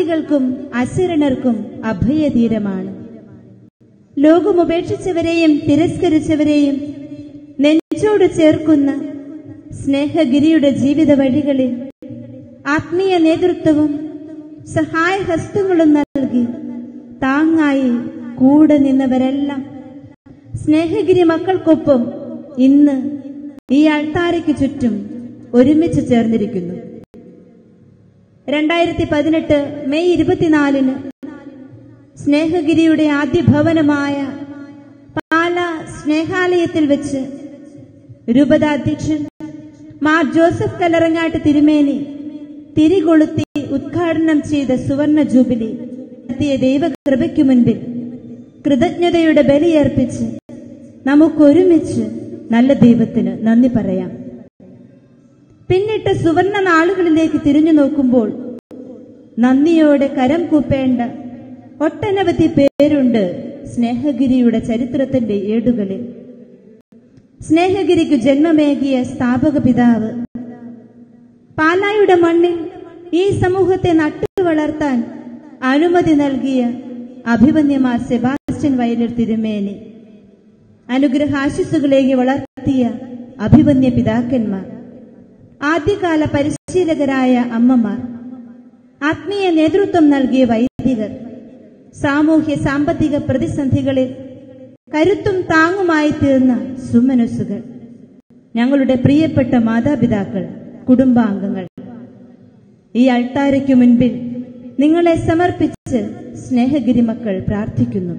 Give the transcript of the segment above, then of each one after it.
പാപികൾക്കും അശരണർക്കും അഭയതീരമാണ് ലോകം ഉപേക്ഷിച്ചവരെയും തിരസ്കരിച്ചവരെയും നെഞ്ചോട് ചേർക്കുന്ന സ്നേഹഗിരിയുടെ ജീവിത വഴികളിൽ ആത്മീയ നേതൃത്വവും സഹായഹസ്തങ്ങളും നൽകി താങ്ങായി കൂടെ നിന്നവരെല്ലാം സ്നേഹഗിരി മക്കൾക്കൊപ്പം ഇന്ന് ഈ അൾത്താരയ്ക്ക് ചുറ്റും ഒരുമിച്ച് ചേർന്നിരിക്കുന്നു രണ്ടായിരത്തി പതിനെട്ട് മെയ് ഇരുപത്തിനാലിന് സ്നേഹഗിരിയുടെ ആദ്യ ഭവനമായ പാല സ്നേഹാലയത്തിൽ വെച്ച് രൂപതാധ്യക്ഷൻ മാർ ജോസഫ് കലറങ്ങാട്ട് തിരുമേനി തിരികൊളുത്തി ഉദ്ഘാടനം ചെയ്ത സുവർണ ജൂബിലി നടത്തിയ ദൈവകൃപയ്ക്കു മുൻപിൽ കൃതജ്ഞതയുടെ ബലിയർപ്പിച്ച് നമുക്കൊരുമിച്ച് നല്ല ദൈവത്തിന് നന്ദി പറയാം പിന്നിട്ട് സുവർണ നാളുകളിലേക്ക് തിരിഞ്ഞു നോക്കുമ്പോൾ നന്ദിയോടെ കരം കൂപ്പേണ്ട ഒട്ടനവധി പേരുണ്ട് സ്നേഹഗിരിയുടെ ചരിത്രത്തിന്റെ ഏടുകളിൽ സ്നേഹഗിരിക്ക് ജന്മമേകിയ സ്ഥാപക പിതാവ് പാലായുടെ മണ്ണിൽ ഈ സമൂഹത്തെ നട്ടു വളർത്താൻ അനുമതി നൽകിയ അഭിമന്യമാർ സെബാസ്റ്റ്യൻ വയലിൽ തിരുമേനി അനുഗ്രഹാശിസുകളേക്ക് വളർത്തിയ അഭിമന്യ പിതാക്കന്മാർ ആദ്യകാല പരിശീലകരായ അമ്മമാർ ആത്മീയ നേതൃത്വം നൽകിയ വൈദികർ സാമൂഹ്യ സാമ്പത്തിക പ്രതിസന്ധികളിൽ കരുത്തും താങ്ങുമായി തീർന്ന സുമനസ്സുകൾ ഞങ്ങളുടെ പ്രിയപ്പെട്ട മാതാപിതാക്കൾ കുടുംബാംഗങ്ങൾ ഈ അൾത്താരയ്ക്കു മുൻപിൽ നിങ്ങളെ സമർപ്പിച്ച് സ്നേഹഗിരി മക്കൾ പ്രാർത്ഥിക്കുന്നു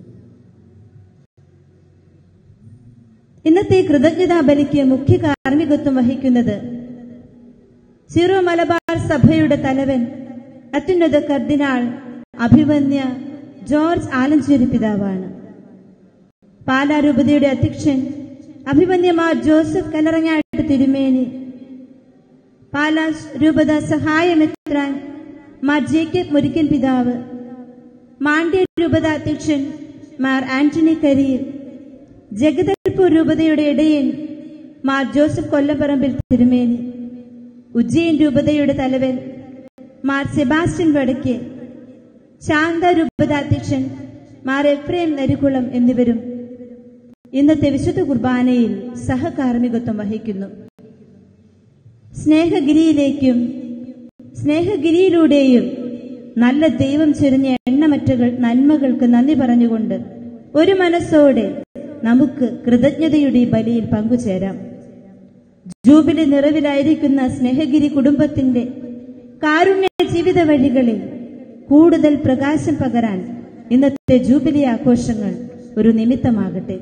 ഇന്നത്തെ കൃതജ്ഞതാ ബലിക്ക് മുഖ്യ കാർമ്മികത്വം വഹിക്കുന്നത് സീറോ മലബാർ സഭയുടെ തലവൻ അത്യുന്നത കർദിനാൾ അഭിമന്യ ജോർജ് ആലഞ്ചേരി പിതാവാണ് പാലാരൂപതയുടെ അധ്യക്ഷൻ അഭിമന്യമാർ ജോസഫ് കലറങ്ങാട്ട് തിരുമേനി പാലാ രൂപത സഹായമെത്രാൻ മാർ ജേക്കബ് മുരിക്കൻ പിതാവ് മാണ്ഡ്യ രൂപത അധ്യക്ഷൻ മാർ ആന്റണി കരിയിൽ ജഗദൽപൂർ രൂപതയുടെ ഇടയൻ മാർ ജോസഫ് കൊല്ലപ്പറമ്പിൽ തിരുമേനി ഉജ്ജയിൻ രൂപതയുടെ തലവൻ മാർ സെബാസ്റ്റ്യൻ വടക്കെ ശാന്ത രൂപത അധ്യക്ഷൻ മാർ എഫ്രേം നരികുളം എന്നിവരും ഇന്നത്തെ വിശുദ്ധ കുർബാനയിൽ സഹകാർമ്മികത്വം വഹിക്കുന്നു സ്നേഹഗിരിയിലേക്കും സ്നേഹഗിരിയിലൂടെയും നല്ല ദൈവം ചെരിഞ്ഞ എണ്ണമറ്റകൾ നന്മകൾക്ക് നന്ദി പറഞ്ഞുകൊണ്ട് ഒരു മനസ്സോടെ നമുക്ക് കൃതജ്ഞതയുടെ ഈ ബലിയിൽ പങ്കുചേരാം ജൂബിലി നിറവിലായിരിക്കുന്ന സ്നേഹഗിരി കുടുംബത്തിന്റെ കാരുണ്യ ജീവിത വഴികളിൽ കൂടുതൽ പ്രകാശം പകരാൻ ഇന്നത്തെ ജൂബിലി ആഘോഷങ്ങൾ ഒരു നിമിത്തമാകട്ടെ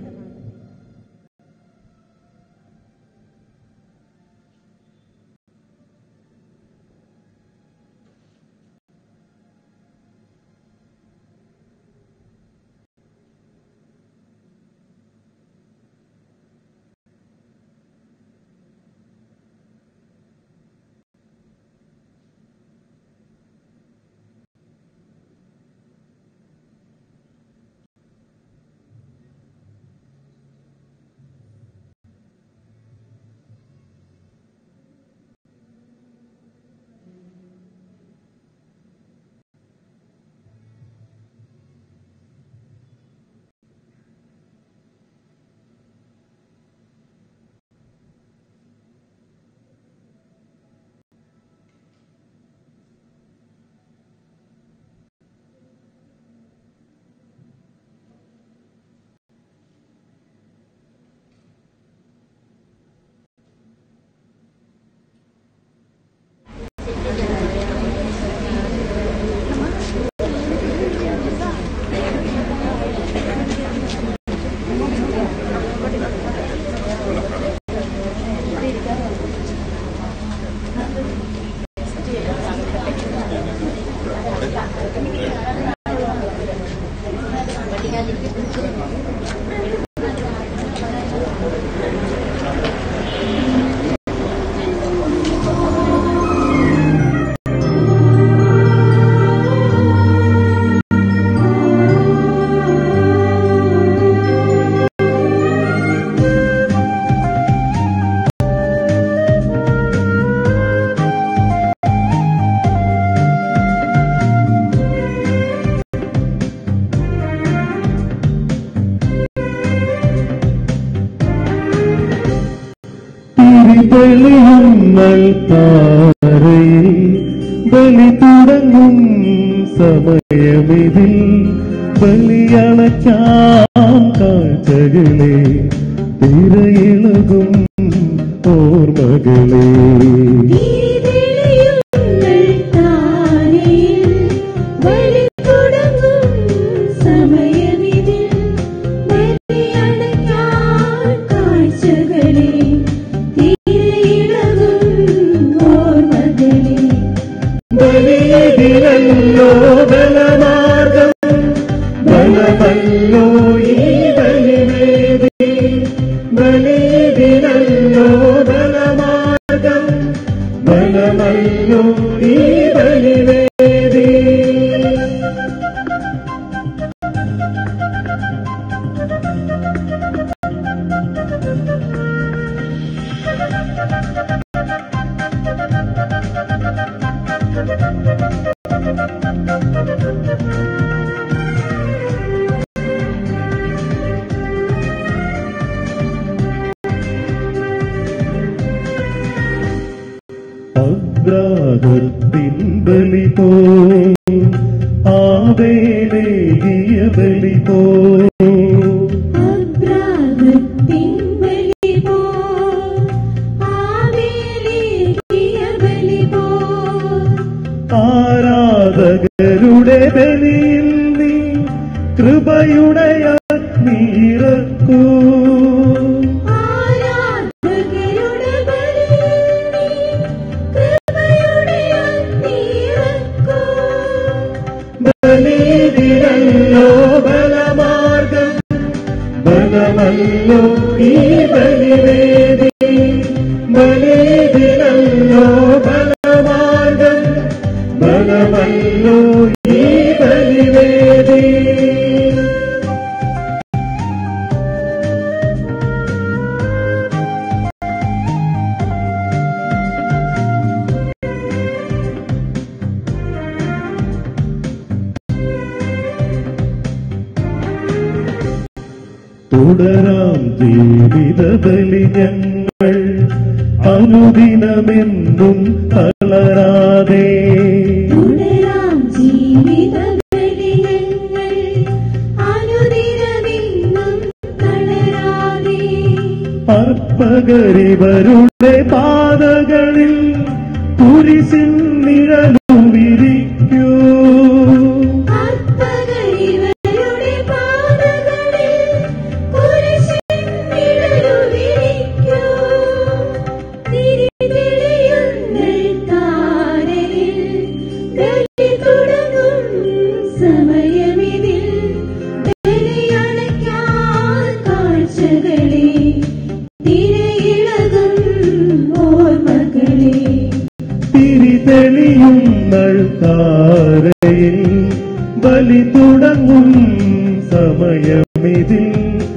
തെളിയുന്നൽ താരയിൽ ബലി തുടങ്ങും സമയമിതിൽ ബലിയണച്ചാം കാഴ്ചകളെ തിരയിളകും ഓർമ്മകളെ ബലിയതിരല്ലോ ബലമാർഗം ബലമല്ലോ ഈ ബലിവേദി ബലിയതിരല്ലോ ബലമാർഗം ബലമല്ലോ ഈ ബലിവേദി അബ്രാഹത്തിൻ ബലി പോ ആവേലേകിയ ബലി പോ ആരാധകരുടെ ബലിയിൽ നീ കൃപയുടെ അഗ്നിയിറക്കൂ ബലിതിരല്ലോ ബലമാർഗം ബലമല്ലോ ഈ ബലിവേദി ബലിതിരല്ലോ ബലമാർഗം ബലമല്ലോ ഈ ബലിവേദി തുടരാം ജീവിത ബലി ഞങ്ങൾ അനുദിനമെന്നും തളരാതെ അർപ്പകരിവരുടെ പാതകളിൽ കുരിശിൻ നിഴലും വിരിക്കൂ സമയമിതിൽ ബലിയണയ്ക്കാൻ കാഴ്ചകളെ തിരയിളകും ഓർമ്മകളെ തിരിതെളിയും താരയിൽ ബലി തുടങ്ങും സമയമിതിൽ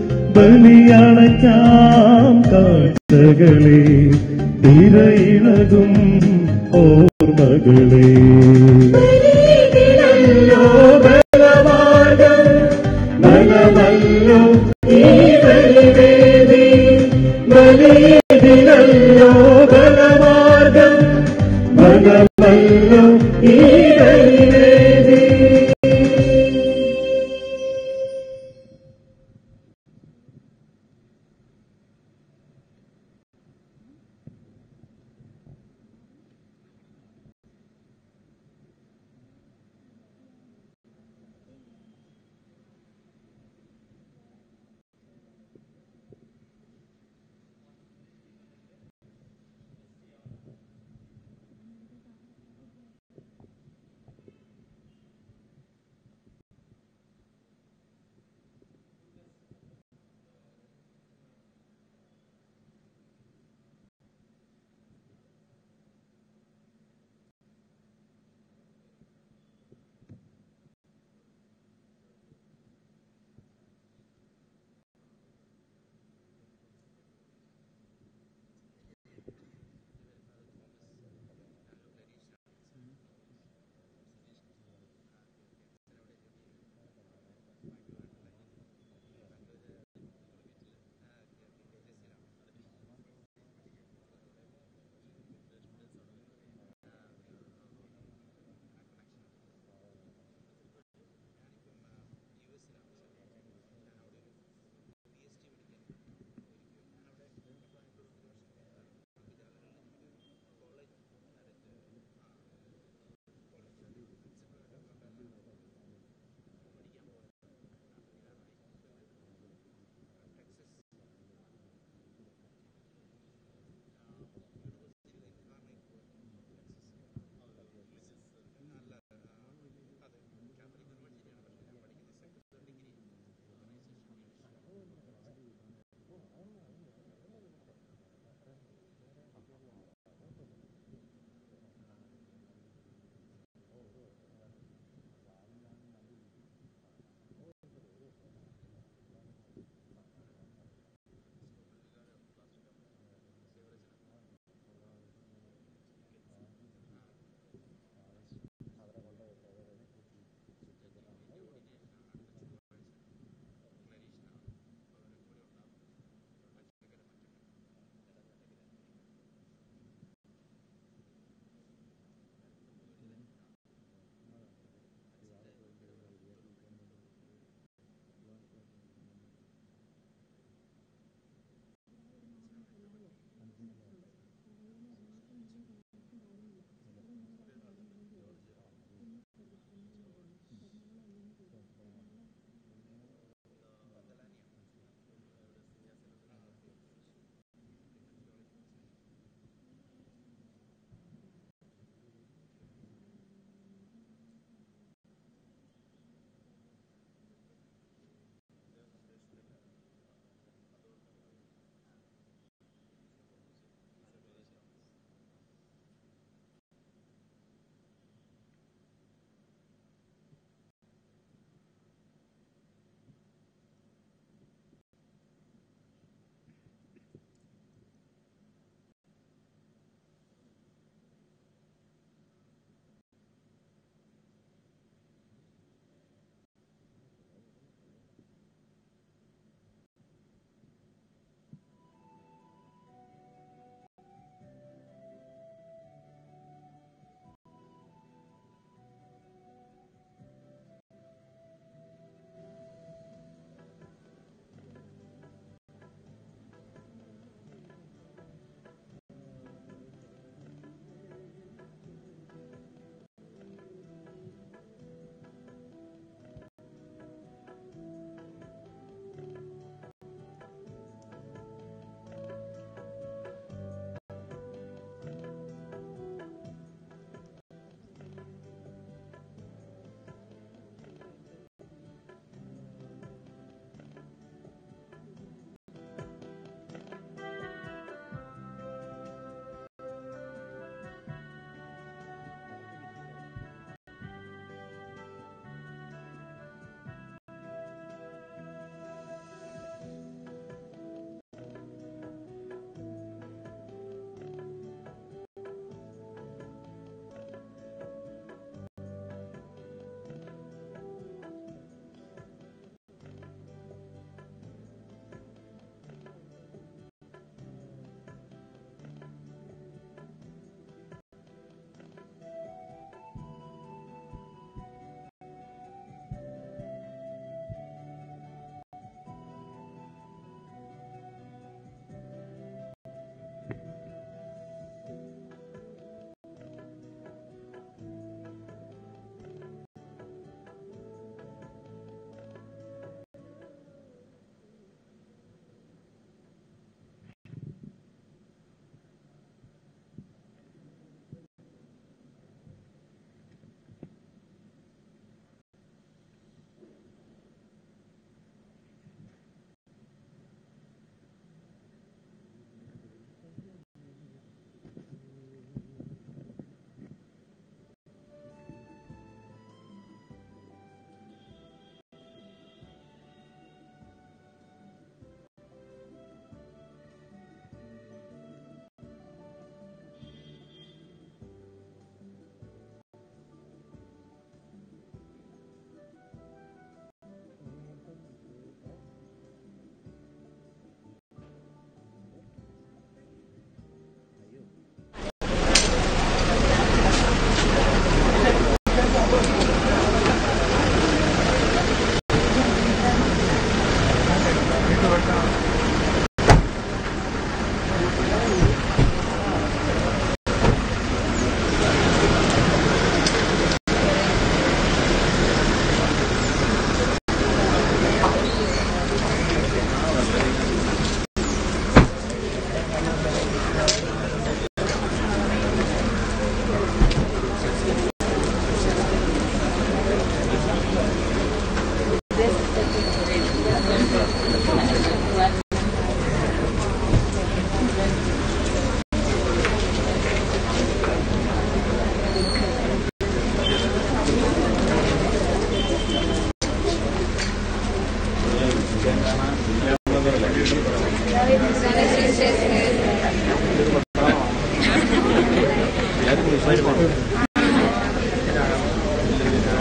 ബലിയണച്ചാം കാഴ്ചകളെ തിരയിളകും ഓർമ്മകളെ ബലിയിലല്ലോ ബലമാർഗം ബലമല്ലോ ഈ ബലിവേദി ബലിയതിലല്ലോ ബലമാർഗം ബലമല്ലോ ഈ ബലിവേദി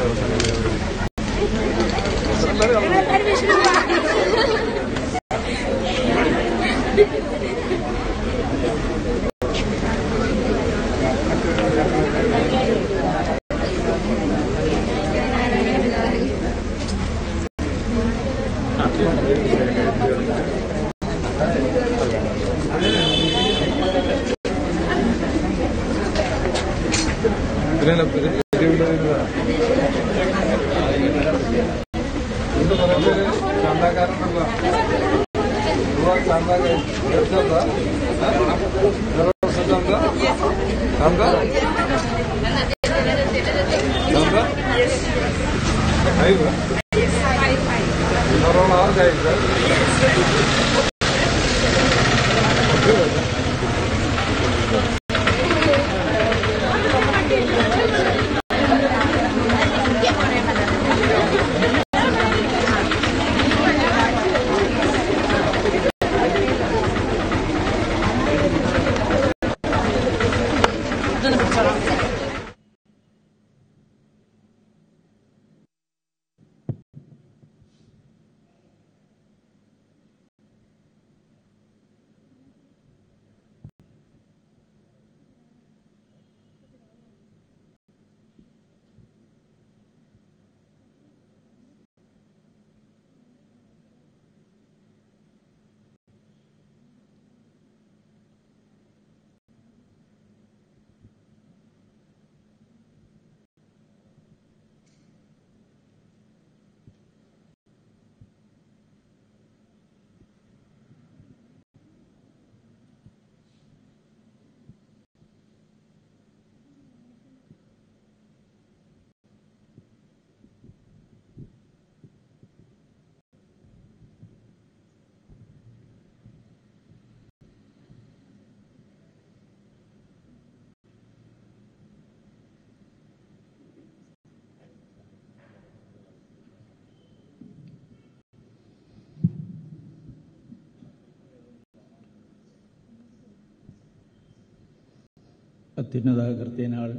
അത്യുന്നത കൃത്യനാൾ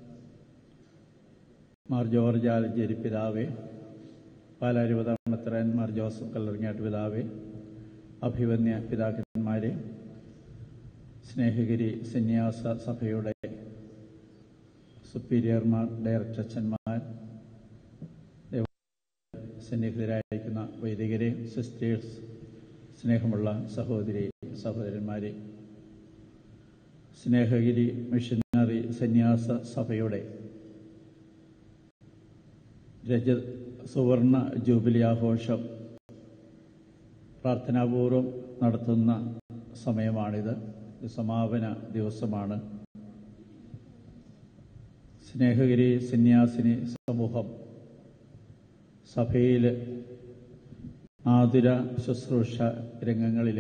മാർ ജോർജ് ആലഞ്ചേരി പിതാവേ പാലാരിപതാമത്രൻ മാർ ജോസഫ് കല്ലറിങ്ങാട്ട് പിതാവേ അഭിവന്യ പിതാക്കന്മാരെ സ്നേഹഗിരി സന്യാസ സഭയുടെ സുപ്പീരിയർമാർ ഡയറക്ടർ അച്ഛന്മാർ ദേവ- സന്നിഹിതരായിരിക്കുന്ന വൈദികരെ സിസ്റ്റേഴ്സ് സ്നേഹമുള്ള സഹോദരി സഹോദരന്മാരെ സ്നേഹഗിരി മിഷനറി സന്യാസ സഭയുടെ രജ സുവർണ ജൂബിലി ആഘോഷം പ്രാർത്ഥനാപൂർവം നടത്തുന്ന സമയമാണിത് ഇത് സമാപന ദിവസമാണ് സ്നേഹഗിരി സന്യാസിനി സമൂഹം സഭയിൽ ആതുര ശുശ്രൂഷ രംഗങ്ങളിൽ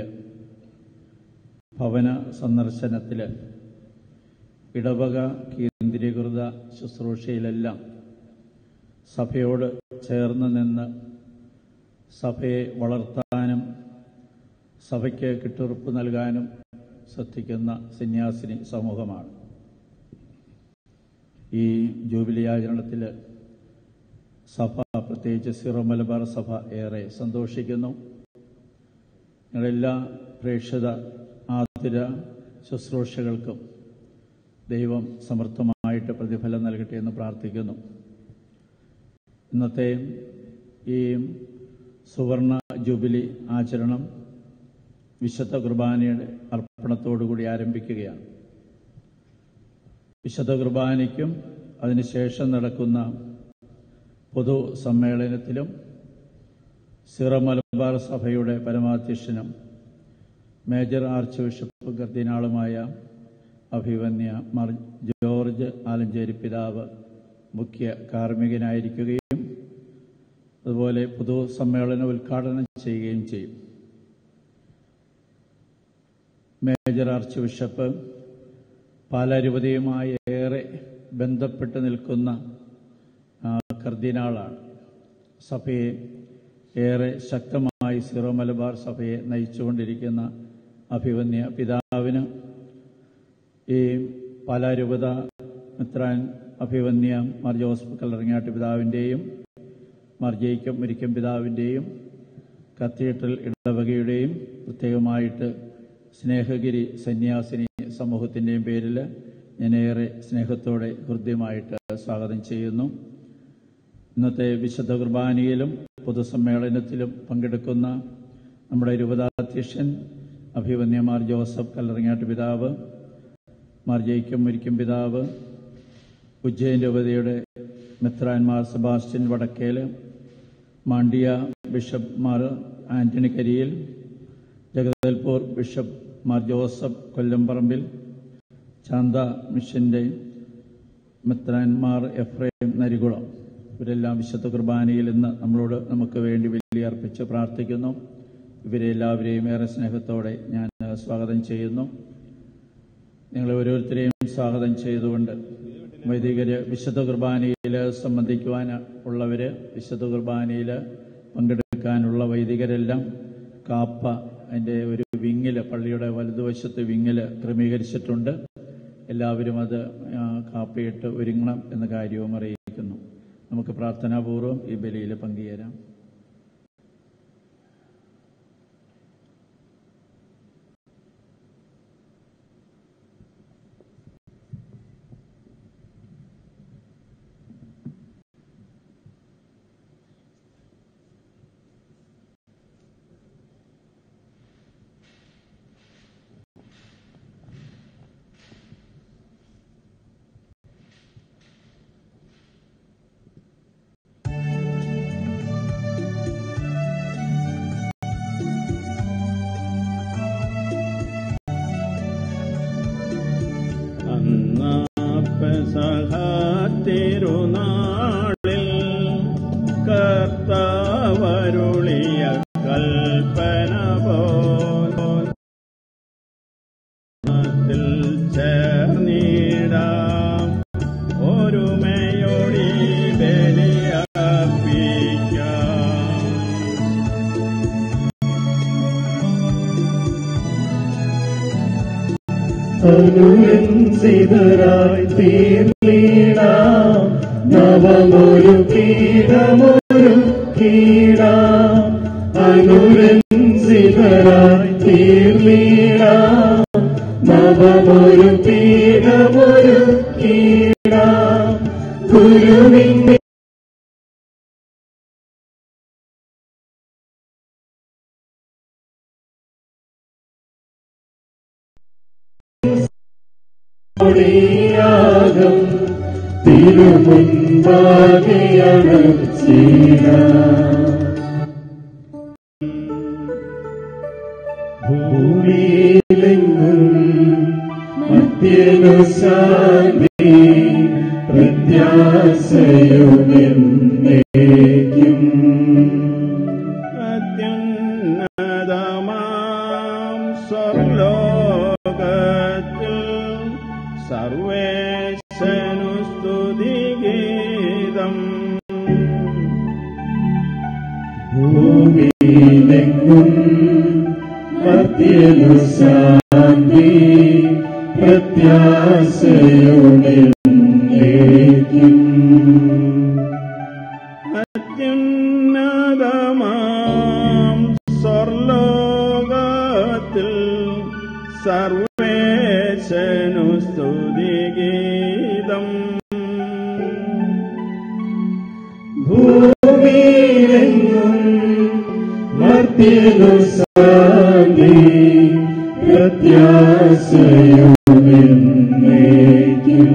ഭവന സന്ദർശനത്തിൽ ഇടവക കേന്ദ്രീകൃത ശുശ്രൂഷയിലെല്ലാം സഭയോട് ചേർന്ന് നിന്ന് സഭയെ വളർത്താനും സഭയ്ക്ക് കിട്ടുറപ്പ് നൽകാനും ശ്രദ്ധിക്കുന്ന സന്യാസിനി സമൂഹമാണ് ഈ ജൂബിലി ആചരണത്തിൽ സഭ പ്രത്യേകിച്ച് സിറോ മലബാർ സഭ ഏറെ സന്തോഷിക്കുന്നു ഞങ്ങളെല്ലാ പ്രേക്ഷിത ആതുര ശുശ്രൂഷകൾക്കും ദൈവം സമർത്ഥമായിട്ട് പ്രതിഫലം നൽകട്ടെ എന്ന് പ്രാർത്ഥിക്കുന്നു ഇന്നത്തെ ഈ സുവർണ ജൂബിലി ആചരണം വിശുദ്ധ കുർബാനയുടെ അർപ്പണത്തോടുകൂടി ആരംഭിക്കുകയാണ് വിശുദ്ധ കുർബാനയ്ക്കും അതിനുശേഷം നടക്കുന്ന പൊതു സമ്മേളനത്തിലും സിറ മലബാർ സഭയുടെ പരമാധ്യക്ഷനും മേജർ ആർച്ച് ബിഷപ്പ് കർദിനാളുമായ അഭിവന്യ മാർ ജോർജ് ആലഞ്ചേരി പിതാവ് മുഖ്യ കാർമ്മികനായിരിക്കുകയും അതുപോലെ പൊതു സമ്മേളനം ഉദ്ഘാടനം ചെയ്യുകയും ചെയ്യും മേജർ ആർച്ച് ബിഷപ്പ് പാലാരൂപതയുമായി ഏറെ ബന്ധപ്പെട്ട് നിൽക്കുന്ന ആ, കർദിനാളാണ് സഭയെ ഏറെ ശക്തമായി സിറോ മലബാർ സഭയെ നയിച്ചുകൊണ്ടിരിക്കുന്ന അഭിവന്യ പിതാവിന് ഈ പാലാരൂപത മിത്രാൻ അഭിവന്യ മാർ ജോസഫ് കല്ലറങ്ങാട്ട് പിതാവിൻ്റെയും മാർ ജയിക്കം മുരിക്കം പിതാവിൻ്റെയും കത്തീഡ്രൽ ഇടവകയുടെയും പ്രത്യേകമായിട്ട് സ്നേഹഗിരി സന്യാസിനി സമൂഹത്തിൻ്റെയും പേരിൽ ഞാനേറെ സ്നേഹത്തോടെ ഹൃദ്യമായിട്ട് സ്വാഗതം ചെയ്യുന്നു ഇന്നത്തെ വിശുദ്ധ കുർബാനയിലും പൊതുസമ്മേളനത്തിലും പങ്കെടുക്കുന്ന നമ്മുടെ രൂപതാധ്യക്ഷൻ അഭിവന്യമാർ ജോസഫ് കല്ലറങ്ങാട്ട് പിതാവ് മാർ ജയിക്കം മുരിക്കും പിതാവ് ഉജ്ജയൻ രൂപതയുടെ മെത്രാൻമാർ Sebastian Vadakkel Mandya bishop Mar Antony Kariyil Jagdalpur bishop Mar Joseph Kollamparampil Chanda മിഷന്റെ മെത്രാൻമാർ എഫ്രൈം നരികുളം ഇവരെല്ലാം വിശുദ്ധ കുർബാനയിൽ ഇന്ന് നമ്മളോട് നമുക്ക് വേണ്ടി വലിയ അർപ്പിച്ച് പ്രാർത്ഥിക്കുന്നു ഇവരെ എല്ലാവരെയും ഏറെ സ്നേഹത്തോടെ ഞാൻ സ്വാഗതം ചെയ്യുന്നു നിങ്ങളെ ഓരോരുത്തരെയും സ്വാഗതം ചെയ്തുകൊണ്ട് വൈദികര് വിശുദ്ധ കുർബാനയിൽ സംബന്ധിക്കുവാൻ ഉള്ളവര് വിശുദ്ധ കുർബാനയിൽ പങ്കെടുക്കാനുള്ള വൈദികരെല്ലാം കാപ്പ അതിൻ്റെ ഒരു വിങ്ങില് പള്ളിയുടെ വലതുവശത്ത് വിങ്ങില് ക്രമീകരിച്ചിട്ടുണ്ട് എല്ലാവരും അത് ആ, കാപ്പയിട്ട് ഒരുങ്ങണം എന്ന കാര്യവും അറിയിക്കുന്നു നമുക്ക് പ്രാർത്ഥനാപൂർവ്വം ഈ ബലിയിൽ പങ്കുചേരാം തിരുനാളിൽ കർത്താവരുളിയ കൽപ്പന പോൽ ചേർന്നിടാം ഒരുമയോടി ബലിയർപ്പിക്കാം അനുരഞ്ജിതരായി തീർന്നീടാം നവമൊരു കീടമൊരു കീടാം അനുരഞ്ജിതരായി തീർന്നീടാം നവമൊരു കീടമൊരു കീടാം ഗുരുവിന്റെ യാഗം തിരുമുൻപാകെയാണ് ഭൂമിയിലെങ്ങും മധ്യനു ശാന്തി പ്രത്യാശയുമെന്നേക്കും അത്യുന്നതമാം സ്വർലോകത്തിൽ സർവേശനു സ്തുതിഗീതം ഭൂമിയിലെങ്ങും മധ്യനു ശാന്തി പ്രത്യാശയുമെന്നേക്കും അത്യുന്നതമാം സ്വർലോകത്തിൽ സർവേശനു സ്തുതിഗീതം ഭൂമിയിലെങ്ങും മർത്യനു ശാന്തി പ്രത്യാശയുമെന്നേക്കും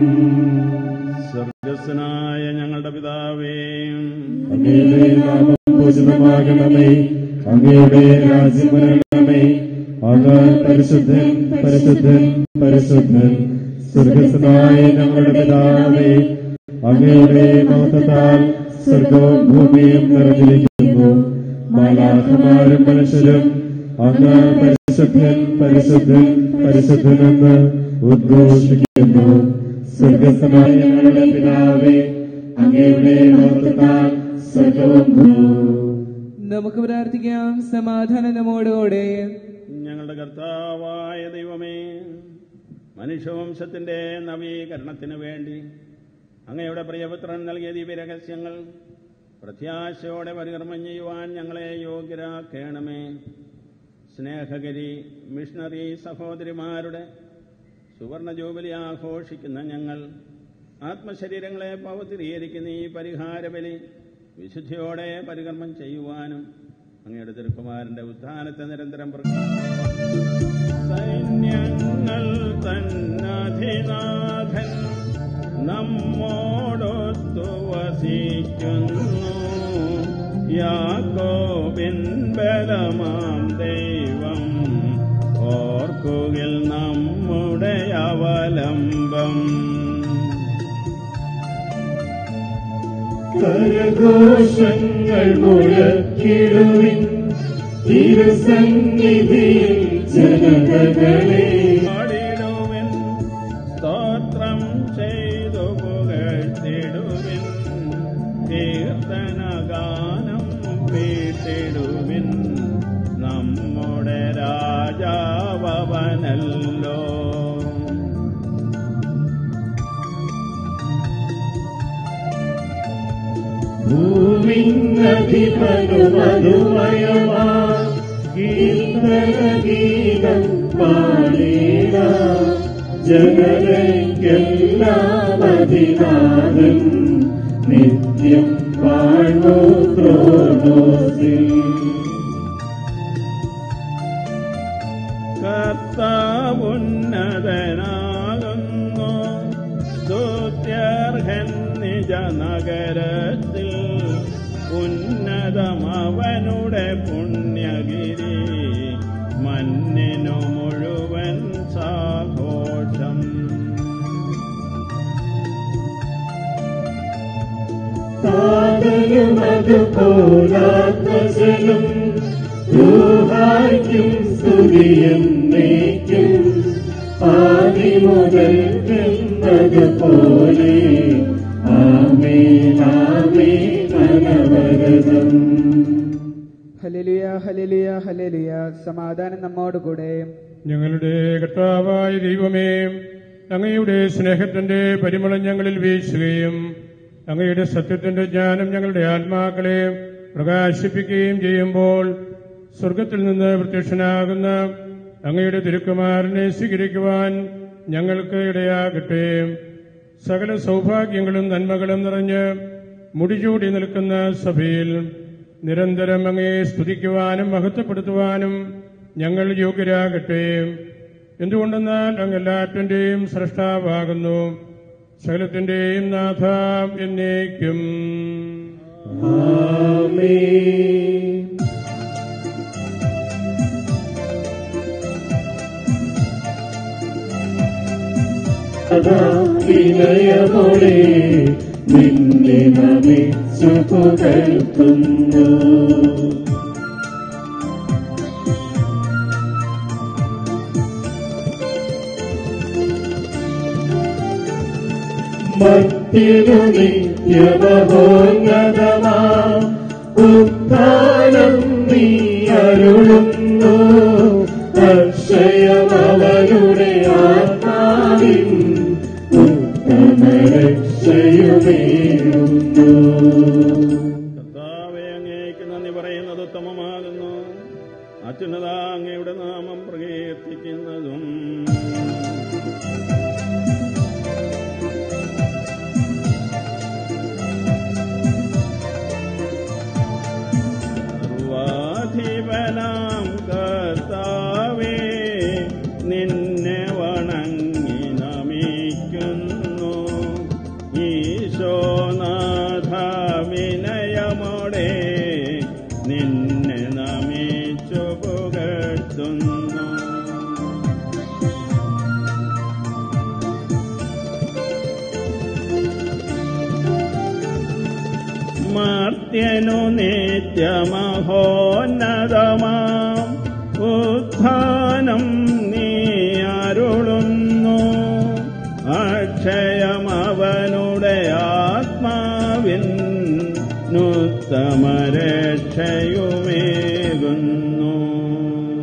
സ്വർഗസ്വനായ ഞങ്ങളുടെ പിതാവേ അങ്ങയുടെ നാമം പൂജിതമാകണമേ അങ്ങയുടെ രാജ്യം വരണമേ അങ്ങ് പരിശുദ്ധൻ പരിശുദ്ധൻ പരിശുദ്ധൻ സ്വർഗസ്വനായ ഞങ്ങളുടെ പിതാവേ അങ്ങയുടെ മഹത്വത്താൽ സ്വർഗവും ഭൂമിയും നിറഞ്ഞിരിക്കുന്നു മാലാഖമാരും മനുഷ്യരും അങ്ങ് പരിശുദ്ധൻ പരിശുദ്ധൻ പരിശുദ്ധനെന്ന് ഉദ്ഘോഷിക്കുന്നു സ്വർഗസ്വനായ ഞങ്ങളുടെ പിതാവേ അങ്ങയുടെ മഹത്വത്താൽ സ്വർഗവും ഭൂമിയും നമുക്ക് പ്രാർത്ഥിക്കാം സമാധാനം നമ്മോടുകൂടെ ഞങ്ങളുടെ കർത്താവായ ദൈവമേ മനുഷ്യവംശത്തിന്റെ നവീകരണത്തിന് വേണ്ടി അങ്ങയുടെ പ്രിയപുത്രൻ നൽകിയ ദിവ്യരഹസ്യങ്ങൾ പ്രത്യാശയോടെ പരികർമ്മം ചെയ്യുവാൻ ഞങ്ങളെ യോഗ്യരാക്കണമേ സ്നേഹകരി മിഷണറി സഹോദരിമാരുടെ സുവർണ ജൂബിലി ആഘോഷിക്കുന്ന ഞങ്ങൾ ആത്മശരീരങ്ങളെ പൗത്രീകരിക്കുന്ന ഈ പരിഹാരബലി വിശുദ്ധിയോടെ പരികർമ്മം ചെയ്യുവാനും അങ്ങയുടെ തിരുക്കുമാരന്റെ ഉത്ഥാനത്തെ നിരന്തരം പ്രക- സൈന്യങ്ങൾ തന്നധിനാഥൻ നമ്മോടൊത്തു വസിക്കുന്നു യാക്കോബിൻ ബലമാം ദൈവം ഓർക്കുകിൽ നമ്മുടെ അവലംബം കരഘോഷങ്ങൾ മുഴക്കിടുവിൻ തിരുസന്നിധിയിൽ ജനതകളെ പാടിടുവിൻ സ്തോത്രം ചെയ്തു പുകഴ്ത്തിടുവിൻ കീർത്തനഗാനം വീട്ടിടുവിൻ നമ്മുടെ രാജാവനല്ലോ ഭൂമിന്നധിപനുമധുമയമാ കീർത്തനഗീതം പാടിട ജനതയ്ക്കെല്ലാം അതിനാഥൻ നിത്യം വാഴ്വോ ക്രോണോസിൽ കർത്താവുന്നതനാകുന്നു സ്തുത്യർഹൻ നിജ നഗരത്തിൽ ഉന്നതമവനുടെ പുണ്യഗിരി മന്നിനു മുഴുവൻ സാഘോഷം കാതലും അതുപോലാത്മജനും ൂഹായ്ക്കും സ്തുതിയെന്നേക്കും ആദി മുതൽ എന്നതുപോലെ ആമേനാമേ അനവരതം ഹലലിയ ഹലലിയ ഹലലിയ സമാധാനം നമ്മോട് കൂടെ ഞങ്ങളുടെ കർത്താവായ ദൈവമേ അങ്ങയുടെ സ്നേഹത്തിന്റെ പരിമളം ഞങ്ങളിൽ വീശുകയും അങ്ങയുടെ സത്യത്തിന്റെ ജ്ഞാനം ഞങ്ങളുടെ ആത്മാക്കളെ പ്രകാശിപ്പിക്കുകയും ചെയ്യുമ്പോൾ സ്വർഗത്തിൽ നിന്ന് പ്രത്യക്ഷനാകുന്ന അങ്ങയുടെ തിരുക്കുമാരനെ സ്വീകരിക്കുവാൻ ഞങ്ങൾക്ക് ഇടയാകട്ടെ സകല സൗഭാഗ്യങ്ങളും നന്മകളും നിറഞ്ഞ് മുടിചൂടി നിൽക്കുന്ന സഭയിൽ നിരന്തരം അങ്ങയെ സ്തുതിക്കുവാനും മഹത്വപ്പെടുത്തുവാനും ഞങ്ങൾ യോഗ്യരാകട്ടെ എന്തുകൊണ്ടെന്നാൽ അങ്ങ് എല്ലാറ്റിന്റെയും സൃഷ്ടാവാകുന്നു സകലത്തിന്റെയും നാഥ എന്നേക്കും ആമേൻ സദാ വിനയമോടെ നിന്നെ നമിച്ചു പുകഴ്ത്തുന്നു മത്തിനു നിത്യമഹോന്നതമാ ഉത്ഥാനം നീ അരുളുന്നു അക്ഷയമവരുടെ ആത്മാവിൻ ഉത്തമരക്ഷയുമേറുന്നു കർത്താവെ അങ്ങേക്ക് നന്ദി പറയുന്നത് ഉത്തമമാകുന്നു അത്യുന്നത അങ്ങയുടെ നാമം പ്രകീർത്തിക്കുന്നതും സർവാധിപനാം കർത്താവേ നിന്നെ വണങ്ങി നമിക്കുന്നു ഈശോനാഥ വിനയമോടെ നിന്നെ നമിച്ചു പുകഴ്ത്തുന്നു മർത്യനു നിത്യമഹോന്നതമാം ഉത്ഥാനം നീ അരുളുന്നു അക്ഷയമവനുടെ ആത്മാവിൻ നുത്തമരക്ഷയുമേകുന്നു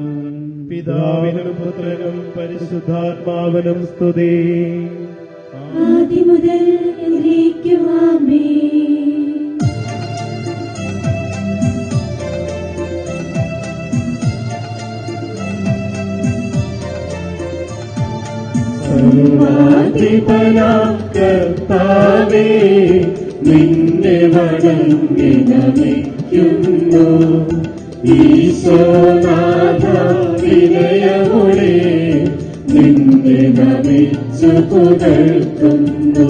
പിതാവിനും പുത്രനും പരിശുദ്ധാത്മാവിനും സ്തുതി ആദിമുതൽ എന്നേക്കുമാമേ സർവാധിപനാം കർത്താവേ നിന്നെ വണങ്ങി നമിക്കുന്നു ഈശോനാഥ വിനയമോടെ നിന്നെ നമിച്ചു പുകഴ്ത്തുന്നു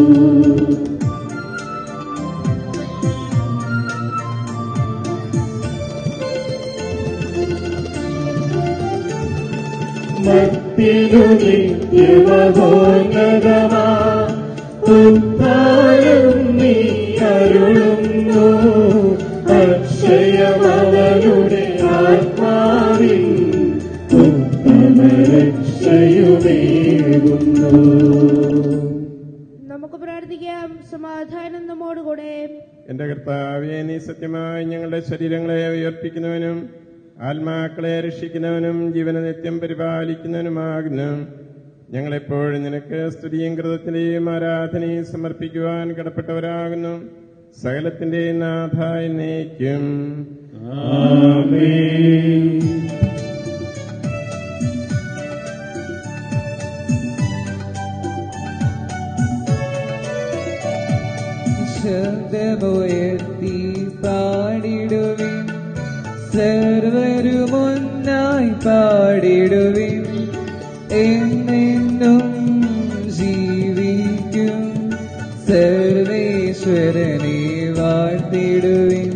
മത്തിനു നിത്യമഹോന്നതമാ ഉദ്ധാരം നീ അരുളുന്നു അക്ഷയമവരുടെ ആത്മാവിൻ ഉത്തമരക്ഷയുമേകുന്നു നമുക്ക് പ്രാർത്ഥിക്കാം സമാധാനം നമ്മോടുകൂടെ എന്റെ കർത്താവെ നീ സത്യമായി ഞങ്ങളുടെ ശരീരങ്ങളെ ഉയർപ്പിക്കുന്നവനും ആത്മാക്കളെ രക്ഷിക്കുന്നവനും ജീവന നിത്യം പരിപാലിക്കുന്നവനുമാകുന്നു ഞങ്ങളെപ്പോഴും നിനക്ക് സ്തുതിയും കൃതത്തിന്റെയും ആരാധനയും സമർപ്പിക്കുവാൻ കടപ്പെട്ടവരാകുന്നു സകലത്തിന്റെ നാഥ എന്നേക്കും ശബ്ദമുയർത്തി പാടിടുവിൻ സർവരുമൊന്നായി പാടിടുവിൻ എന്നെന്നും ജീവിക്കും സർവേശ്വരനെ വാഴ്ത്തിടുവിൻ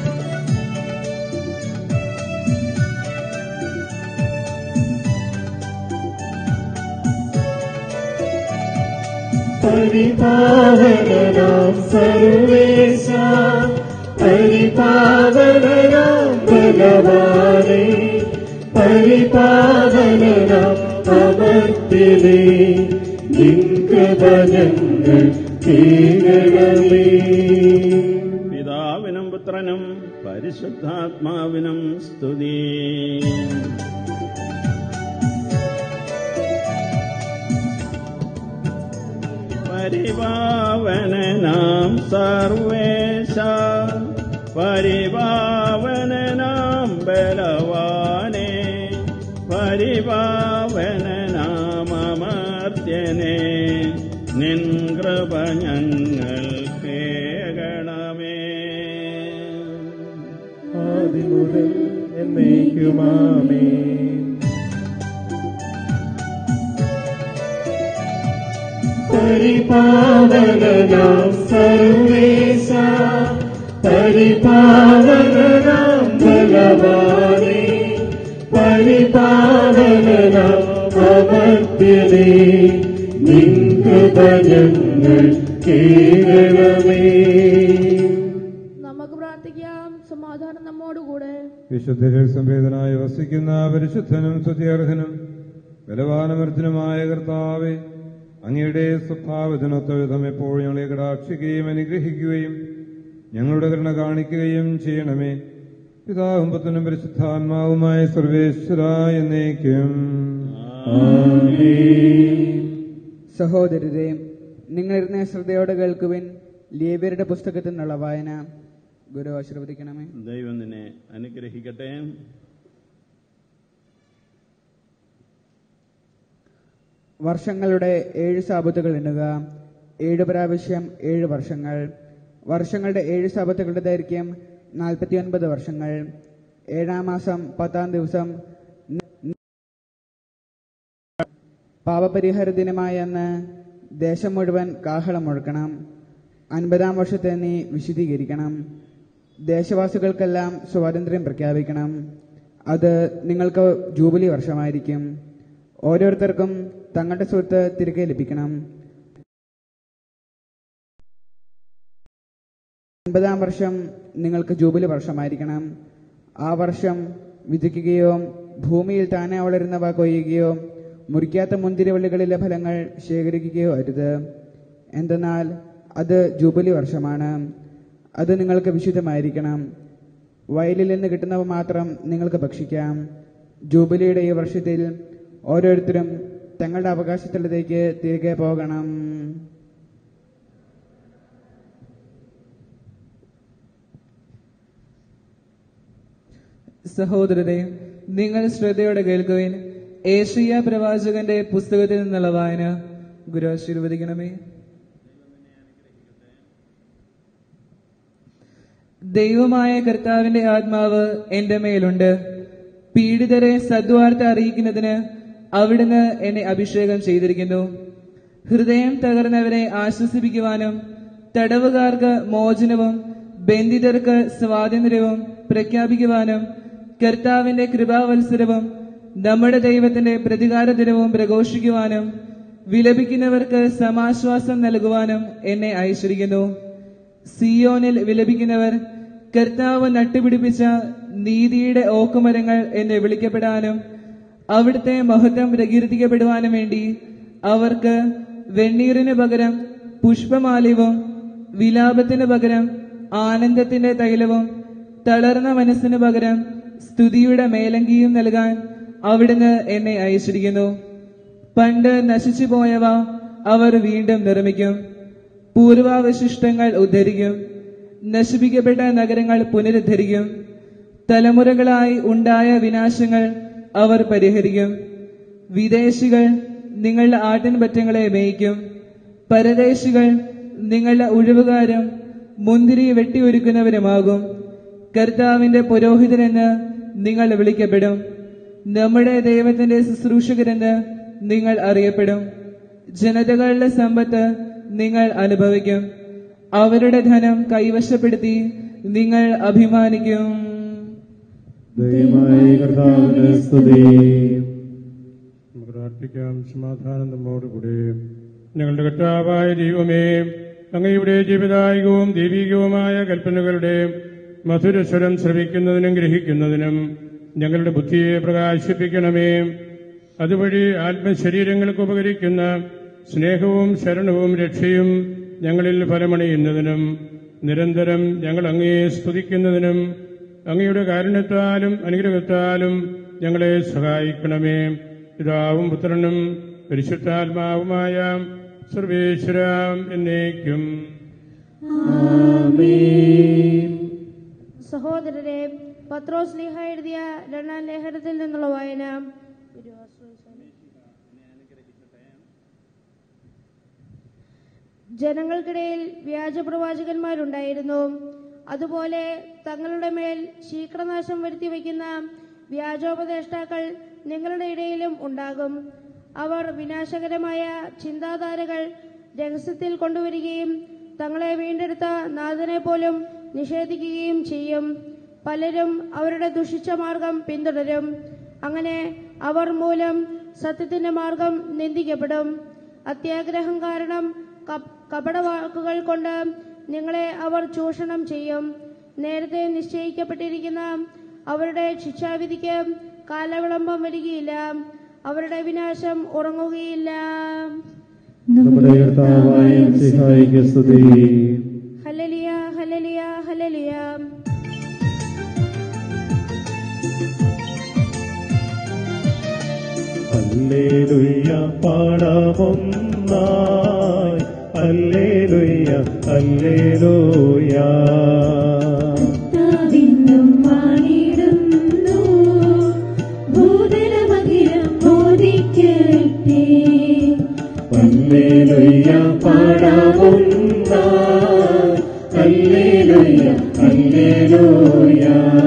പരിപാവനാം സർവേശ പരിപാവനാം ഭഗവാനെ പരിപാവനാം അമർത്തിനെ നിൻകൃപജങ്ങൾ കേൾക്കണമേ പിതാവിനും പുത്രനും പരിശുദ്ധാത്മാവിനും സ്തുതി പരിപാവനാം സർവേശ പരിപാവനാം ബലവാനെ പരിപാവനാം അമർത്യനെ നിൻ കൃപ ഞങ്ങൾ കേകണമേ ആദിമുതൽ എന്നേക്കുമാമേ പരിപാവനാം സർവേശ പരിപാവനാം ഭഗവാനെ പരിപാവനാം അമർത്യനെ നിൻകൃപജങ്ങൾ കേരളമേ നമുക്ക് പ്രാർത്ഥിക്കാം സമാധാനം നമ്മോടുകൂടെ വിശുദ്ധരിൽ സംവേദനായി വസിക്കുന്ന പരിശുദ്ധനും സ്തുതിയർഹനും ബലവാനമർദ്ദനുമായ കർത്താവെ അങ്ങയുടെ സ്വഭാവത്തിനൊത്ത വിധം എപ്പോഴും ഞങ്ങളെ കടാക്ഷിക്കുകയും അനുഗ്രഹിക്കുകയും ഞങ്ങളുടെ കരുണ കാണിക്കുകയും ചെയ്യണമേ പിതാവും പുത്രനും പരിശുദ്ധാത്മാവുമായ സർവേശ്വര എന്നേക്കും സഹോദരരെ നിങ്ങളിരുന്ന ശ്രദ്ധയോടെ കേൾക്കുവിൻ ലേവ്യരുടെ പുസ്തകത്തിൽ നിന്നുള്ള വായന ഗുരു ആശീർവദിക്കണമേ ദൈവം നിന്നെ അനുഗ്രഹിക്കട്ടെ വർഷങ്ങളുടെ ഏഴ് സാപത്തുകൾ എണ്ണുക ഏഴ് പ്രാവശ്യം ഏഴ് വർഷങ്ങൾ വർഷങ്ങളുടെ ഏഴ് സാപത്തുകളുടെ ദൈർഘ്യം നാൽപ്പത്തിയൊൻപത് വർഷങ്ങൾ ഏഴാം മാസം പത്താം ദിവസം പാപപരിഹാര ദിനമായ അന്ന് ദേശം മുഴുവൻ കാഹളം മുഴക്കണം അൻപതാം വർഷത്തെ നീ വിശദീകരിക്കണം ദേശവാസികൾക്കെല്ലാം സ്വാതന്ത്ര്യം പ്രഖ്യാപിക്കണം അത് നിങ്ങൾക്ക് ജൂബിലി വർഷമായിരിക്കും ഓരോരുത്തർക്കും തങ്ങളുടെ സ്വത്ത് തിരികെ ലഭിക്കണം അൻപതാം വർഷം നിങ്ങൾക്ക് ജൂബിലി വർഷമായിരിക്കണം ആ വർഷം വിധിക്കുകയോ ഭൂമിയിൽ താനെ വളരുന്നവ കൊയ്യുകയോ മുറിക്കാത്ത മുന്തിരിവള്ളികളിലെ ഫലങ്ങൾ ശേഖരിക്കുകയോ അരുത് എന്തെന്നാൽ അത് ജൂബിലി വർഷമാണ് അത് നിങ്ങൾക്ക് വിശുദ്ധമായിരിക്കണം വയലിൽ നിന്ന് കിട്ടുന്നവ മാത്രം നിങ്ങൾക്ക് ഭക്ഷിക്കാം ജൂബിലിയുടെ ഈ വർഷത്തിൽ ഓരോരുത്തരും തങ്ങളുടെ അവകാശത്തിലേക്ക് തിരികെ പോകണം സഹോദരരെ നിങ്ങൾ ശ്രദ്ധയോടെ കേൾക്കുവിൻ ഏഷ്യ പ്രവാചകന്റെ പുസ്തകത്തിൽ നിന്നുള്ള വായന ഗുരു ആശീർവദിക്കണമേ ദൈവമായ കർത്താവിന്റെ ആത്മാവ് എന്റെ മേലുണ്ട് പീഡിതരെ സദ്വാർത്ത അറിയിക്കുന്നതിന് അവിടുന്ന് എന്നെ അഭിഷേകം ചെയ്തിരിക്കുന്നു ഹൃദയം തകർന്നവരെ ആശ്വസിപ്പിക്കുവാനും തടവുകാർക്ക് മോചനവും ബന്ധിതർക്ക് സ്വാതന്ത്ര്യവും പ്രഖ്യാപിക്കുവാനും കർത്താവിന്റെ കൃപാവത്സരവും നമ്മുടെ ദൈവത്തിന്റെ പ്രതികാര ദിനവും പ്രഘോഷിക്കുവാനും വിലപിക്കുന്നവർക്ക് സമാശ്വാസം നൽകുവാനും എന്നെ അയച്ചിരിക്കുന്നു സിയോനിൽ വിലപിക്കുന്നവർ കർത്താവ് നട്ടുപിടിപ്പിച്ച നീതിയുടെ ഓക്കുമരങ്ങൾ എന്ന് വിളിക്കപ്പെടാനും അവിടുത്തെ മഹത്വം പ്രകീർത്തിക്കപ്പെടുവാനും വേണ്ടി അവർക്ക് വെണ്ണീറിന് പകരം പുഷ്പമാലിവും വിലാപത്തിന് പകരം ആനന്ദത്തിന്റെ തൈലവും തളർന്ന മനസ്സിന് പകരം സ്തുതിയുടെ മേലങ്കിയും നൽകാൻ അവിടുന്ന് എന്നെ അയച്ചിരിക്കുന്നു പണ്ട് നശിച്ചു പോയവ അവർ വീണ്ടും നിർമ്മിക്കും പൂർവാവശിഷ്ടങ്ങൾ ഉദ്ധരിക്കും നശിപ്പിക്കപ്പെട്ട നഗരങ്ങൾ പുനരുദ്ധരിക്കും തലമുറകളായി ഉണ്ടായ വിനാശങ്ങൾ അവർ പരിഹരിക്കും വിദേശികൾ നിങ്ങളുടെ ആട്ടിൻപറ്റങ്ങളെ മേയ്ക്കും പരദേശികൾ നിങ്ങളുടെ ഒഴിവുകാരും മുന്തിരി വെട്ടിയൊരുക്കുന്നവരുമാകും കർത്താവിന്റെ പുരോഹിതനെന്ന് നിങ്ങൾ വിളിക്കപ്പെടും നമ്മുടെ ദൈവത്തിന്റെ ശുശ്രൂഷകരെന്ന് നിങ്ങൾ അറിയപ്പെടും ജനതകളുടെ സമ്പത്ത് നിങ്ങൾ അനുഭവിക്കും അവരുടെ ധനം കൈവശപ്പെടുത്തി നിങ്ങൾ അഭിമാനിക്കും ദൈവമായ കർത്താവിന് സ്തുതി നമുക്ക് പ്രാർത്ഥിക്കാം സമാധാനം നമ്മോടുകൂടെ ഞങ്ങളുടെ കർത്താവായ ദൈവമേ അങ്ങയുടെ ജീവിതായികവും ദൈവികവുമായ കൽപ്പനകളുടെ മധുരസ്വരം ശ്രവിക്കുന്നതിനും ഗ്രഹിക്കുന്നതിനും ഞങ്ങളുടെ ബുദ്ധിയെ പ്രകാശിപ്പിക്കണമേ അതുവഴി ആത്മശരീരങ്ങൾക്ക് ഉപകരിക്കുന്ന സ്നേഹവും ശരണവും രക്ഷയും ഞങ്ങളിൽ ഫലമണിയുന്നതിനും നിരന്തരം ഞങ്ങൾ അങ്ങയെ സ്തുതിക്കുന്നതിനും അങ്ങയുടെ കാരുണ്യത്താലും അനുഗ്രഹത്താലും ഞങ്ങളെ സഹായിക്കണമേ പിതാവും പുത്രനും പരിശുദ്ധാത്മാവുമായ സർവേശ്വരാം എന്നേക്കും സഹോദരരെ പത്രോസ് ലേഖ എഴുതിയ രണ്ടാം ലേഖനത്തിൽ നിന്നുള്ള വായന ജനങ്ങൾക്കിടയിൽ വ്യാജപ്രവാചകന്മാരുണ്ടായിരുന്നു അതുപോലെ തങ്ങളുടെ മേൽ ശീഘ്രനാശം വരുത്തി വയ്ക്കുന്ന വ്യാജോപദേഷ്ടാക്കൾ നിങ്ങളുടെ ഇടയിലും ഉണ്ടാകും അവർ വിനാശകരമായ ചിന്താധാരകൾ രഹസ്യത്തിൽ കൊണ്ടുവരികയും തങ്ങളെ വീണ്ടെടുത്ത നാഥനെ പോലും നിഷേധിക്കുകയും ചെയ്യും പലരും അവരുടെ ദുഷിച്ച മാർഗം പിന്തുടരും അങ്ങനെ അവർ മൂലം സത്യത്തിന്റെ മാർഗം നിന്ദിക്കപ്പെടും അത്യാഗ്രഹം കാരണം കപ്- കപടവാക്കുകൾ കൊണ്ട് നിങ്ങളെ അവർ ചൂഷണം ചെയ്യും നേരത്തെ നിശ്ചയിക്കപ്പെട്ടിരിക്കുന്ന അവരുടെ ശിക്ഷാവിധിക്ക് കാലവിളംബം വരികയില്ല അവരുടെ വിനാശം ഉറങ്ങുകയില്ല നമ്മുടെ കർത്താവായ സിഹായിക്ക് സ്തുതി ഹലലിയ ഹലലിയ ഹലലിയ ഹല്ലേലൂയ പാടാമൊന്നായി ഹല്ലേലൂയ ഹല്ലേലൂയ കർത്താവിന്നും വാണിടുന്നു ഭൂതലമകിരം മോദിക്കട്ടെ ഹല്ലേലൂയ പാടാമൊന്നായി ഹല്ലേലൂയ ഹല്ലേലൂയ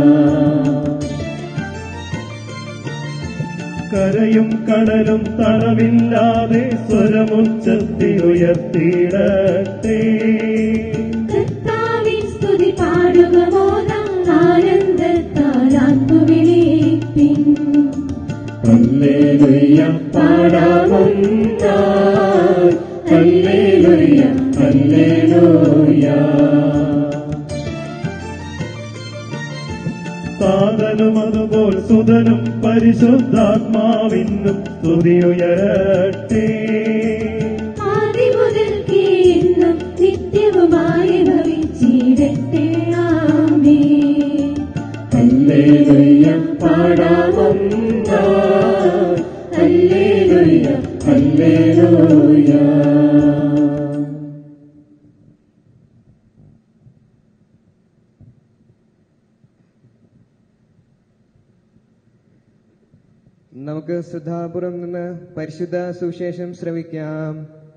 കരയും കടലും തടവില്ലാതെ സ്വരമുച്ചത്തി ഉയർത്തിയിടട്ടെ കർത്താവിൻ സ്തുതി പാടുക മോദം ആനന്ദത്താൽ ആത്മവിളിപ്പിൻ ഹല്ലേലൂയ പാടാമൊന്നായി ഹല്ലേലൂയ ഹല്ലേലൂയ താതനും അതുപോൽ സുതനും പരിശുദ്ധാത്മാവിന്നും സ്തുതിയുയരട്ടെ ആദ്യം മുതൽക്കേ എന്നും നിത്യവുമായി ഭവിച്ചിടട്ടെ ആമേൻ ഹല്ലേലൂയ പാടാമൊന്നായി ഹല്ലേലൂയ ഹല്ലേലൂയ നമുക്ക് ശ്രദ്ധാപുരം നിന്ന് പരിശുദ്ധ സുവിശേഷം ശ്രവിക്കാം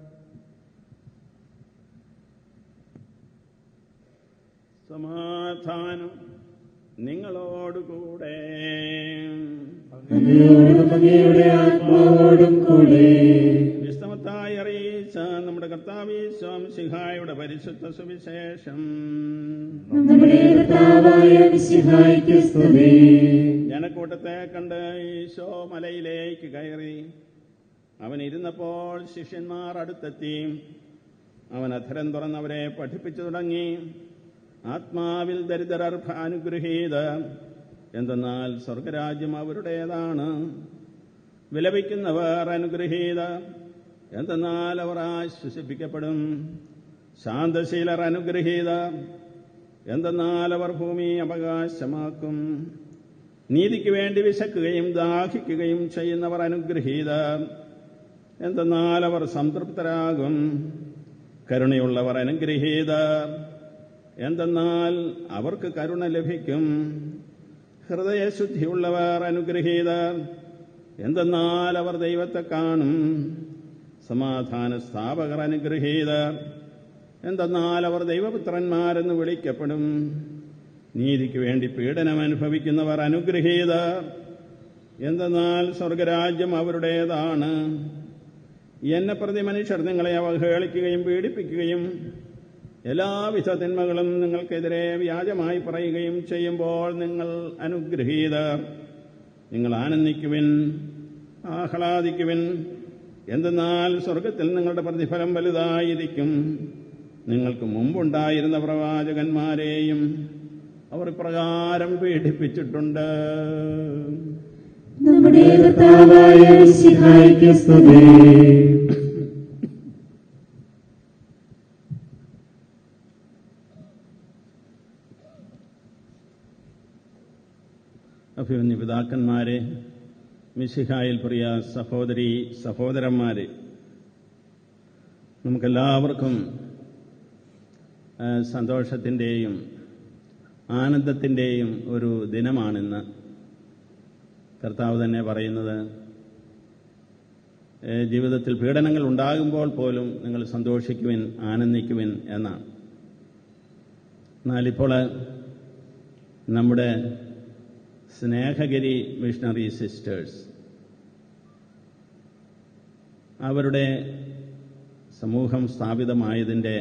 സമാധാനം നിങ്ങളോടുകൂടെ അങ്ങയോടും അങ്ങയുടെ ആത്മാവോടും കൂടെ വിസ്തമത്തായി അറിയിച്ച നമ്മുടെ കർത്താവീശ്വം സിഹായുടെ പരിശുദ്ധ സുവിശേഷം നമ്മുടെ കർത്താവായ മിശിഹായ്ക്ക് സ്തുതി ജനക്കൂട്ടത്തെ കണ്ട് ഈശോ മലയിലേക്ക് കയറി അവൻ ഇരുന്നപ്പോൾ ശിഷ്യന്മാർ അടുത്തെത്തി അവൻ അധരം തുറന്നവരെ പഠിപ്പിച്ചു തുടങ്ങി ആത്മാവിൽ ദരിദ്രർ അനുഗ്രഹീത എന്തെന്നാൽ സ്വർഗരാജ്യം അവരുടേതാണ് വിലപിക്കുന്നവർ അനുഗ്രഹീത എന്തെന്നാൽ അവർ ആശ്വസിപ്പിക്കപ്പെടും ശാന്തശീലർ അനുഗ്രഹീത എന്തെന്നാൽ അവർ ഭൂമി അവകാശമാക്കും നീതിക്ക് വേണ്ടി വിശക്കുകയും ദാഹിക്കുകയും ചെയ്യുന്നവർ അനുഗ്രഹീത എന്തെന്നാൽ അവർ സംതൃപ്തരാകും കരുണയുള്ളവർ അനുഗ്രഹീത എന്തെന്നാൽ അവർക്ക് കരുണ ലഭിക്കും ഹൃദയശുദ്ധിയുള്ളവർ അനുഗ്രഹീത എന്തെന്നാൽ അവർ ദൈവത്തെ കാണും സമാധാന സ്ഥാപകർ അനുഗ്രഹീത എന്തെന്നാൽ അവർ ദൈവപുത്രന്മാരെന്ന് വിളിക്കപ്പെടും നീതിക്ക് വേണ്ടി പീഡനം അനുഭവിക്കുന്നവർ അനുഗ്രഹീത എന്തെന്നാൽ സ്വർഗരാജ്യം അവരുടേതാണ് എന്നെ പ്രതി മനുഷ്യർ നിങ്ങളെ അവഹേളിക്കുകയും പീഡിപ്പിക്കുകയും എല്ലാവിധ തിന്മകളും നിങ്ങൾക്കെതിരെ വ്യാജമായി പറയുകയും ചെയ്യുമ്പോൾ നിങ്ങൾ അനുഗ്രഹീതർ നിങ്ങൾ ആനന്ദിക്കുവിൻ ആഹ്ലാദിക്കുവിൻ എന്തെന്നാൽ സ്വർഗത്തിൽ നിങ്ങളുടെ പ്രതിഫലം വലുതായിരിക്കും നിങ്ങൾക്ക് മുമ്പുണ്ടായിരുന്ന പ്രവാചകന്മാരെയും അവർ ഇപ്രകാരം പീഡിപ്പിച്ചിട്ടുണ്ട് നമ്മുടെ കർത്താവായ മിശിഹായ്ക്ക് സ്തുതി അഭിമന്യ പിതാക്കന്മാരെ മിശിഹായിൽ പ്രിയ സഹോദരി സഹോദരന്മാരെ നമുക്കെല്ലാവർക്കും ആ, സന്തോഷത്തിൻ്റെയും ആനന്ദത്തിൻ്റെയും ഒരു ദിനമാണിന്ന് കർത്താവ് തന്നെ പറയുന്നത് ഏ, ജീവിതത്തിൽ പീഡനങ്ങൾ ഉണ്ടാകുമ്പോൾ പോലും നിങ്ങൾ സന്തോഷിക്കുവിൻ ആനന്ദിക്കുവിൻ എന്നാണ് എന്നാലിപ്പോൾ നമ്മുടെ സ്നേഹഗിരി മിഷണറി സിസ്റ്റേഴ്സ് അവരുടെ സമൂഹം സ്ഥാപിതമായതിൻ്റെ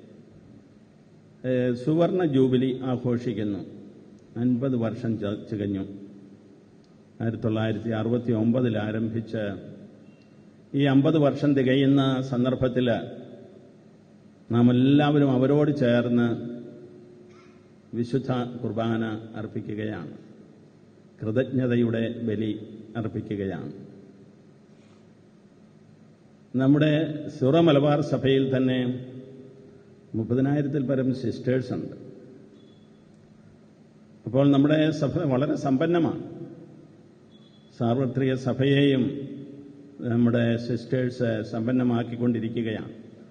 ഏഹ്, സുവർണ ജൂബിലി ആഘോഷിക്കുന്നു അൻപത് വർഷം ച- തികഞ്ഞു ആയിരത്തി തൊള്ളായിരത്തി അറുപത്തി ഒമ്പതിൽ ആരംഭിച്ച ഈ അമ്പത് വർഷം തികയുന്ന സന്ദർഭത്തിൽ നാം എല്ലാവരും അവരോട് ചേർന്ന് വിശുദ്ധ കുർബാന അർപ്പിക്കുകയാണ് കൃതജ്ഞതയുടെ ബലി അർപ്പിക്കുകയാണ് നമ്മുടെ സുറ മലബാർ സഭയിൽ തന്നെ മുപ്പതിനായിരത്തിൽ പരം സിസ്റ്റേഴ്സ് ഉണ്ട് അപ്പോൾ നമ്മുടെ സഭ വളരെ സമ്പന്നമാണ് സാർവത്രിക സഭയെയും നമ്മുടെ സിസ്റ്റേഴ്സ് സമ്പന്നമാക്കിക്കൊണ്ടിരിക്കുകയാണ്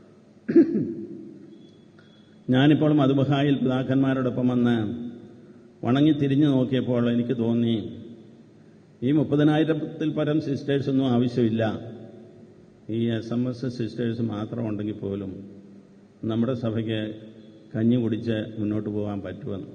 ഞാനിപ്പോൾ മധുബഹായിൽ പിതാക്കന്മാരോടൊപ്പം വന്ന് വണങ്ങി തിരിഞ്ഞു നോക്കിയപ്പോൾ എനിക്ക് തോന്നി ഈ മുപ്പതിനായിരത്തിൽ പരം സിസ്റ്റേഴ്സൊന്നും ആവശ്യമില്ല ഈ എസ് എം എസ് സിസ്റ്റേഴ്സ് മാത്രം ഉണ്ടെങ്കിൽ പോലും നമ്മുടെ സഭയ്ക്ക് കഞ്ഞി കുടിച്ച് മുന്നോട്ട് പോകാൻ പറ്റുമെന്ന്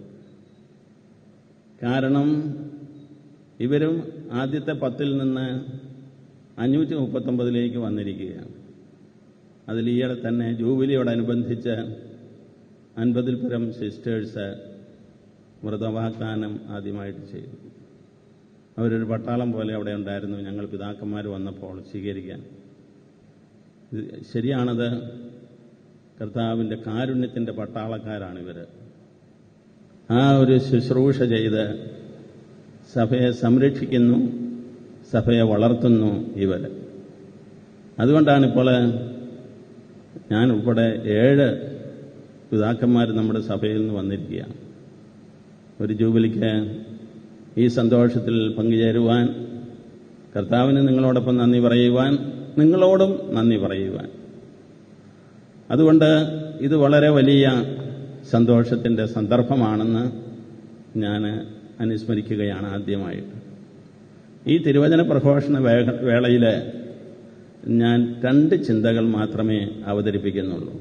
കാരണം ഇവരും ആദ്യത്തെ പത്തിൽ നിന്ന് അഞ്ഞൂറ്റി മുപ്പത്തൊമ്പതിലേക്ക് വന്നിരിക്കുകയാണ് അതിൽ ഈയിടെ തന്നെ ജൂബിലിയോടനുബന്ധിച്ച് അൻപതിൽ പരം സിസ്റ്റേഴ്സ് വ്രതവാഗ്ദാനം ആദ്യമായിട്ട് ചെയ്തു അവരൊരു പട്ടാളം പോലെ അവിടെ ഉണ്ടായിരുന്നു ഞങ്ങൾ പിതാക്കന്മാർ വന്നപ്പോൾ സ്വീകരിക്കാൻ ഇത് ശരിയാണത് കർത്താവിൻ്റെ കാരുണ്യത്തിൻ്റെ പട്ടാളക്കാരാണ് ഇവർ ആ ഒരു ശുശ്രൂഷ ചെയ്ത് സഭയെ സംരക്ഷിക്കുന്നു സഭയെ വളർത്തുന്നു ഇവർ അതുകൊണ്ടാണിപ്പോൾ ഞാൻ ഉൾപ്പെടെ ഏഴ് പിതാക്കന്മാർ നമ്മുടെ സഭയിൽ നിന്ന് വന്നിരിക്കുകയാണ് ഒരു ജൂബിലിക്ക് ഈ സന്തോഷത്തിൽ പങ്കുചേരുവാൻ കർത്താവിന് നിങ്ങളോടൊപ്പം നന്ദി പറയുവാൻ നിങ്ങളോടും നന്ദി പറയുവാൻ അതുകൊണ്ട് ഇത് വളരെ വലിയ സന്തോഷത്തിൻ്റെ സന്ദർഭമാണെന്ന് ഞാൻ അനുസ്മരിക്കുകയാണ് ആദ്യമായിട്ട് ഈ തിരുവചന പ്രഘോഷണ വേള- വേളയിൽ ഞാൻ രണ്ട് ചിന്തകൾ മാത്രമേ അവതരിപ്പിക്കുന്നുള്ളൂ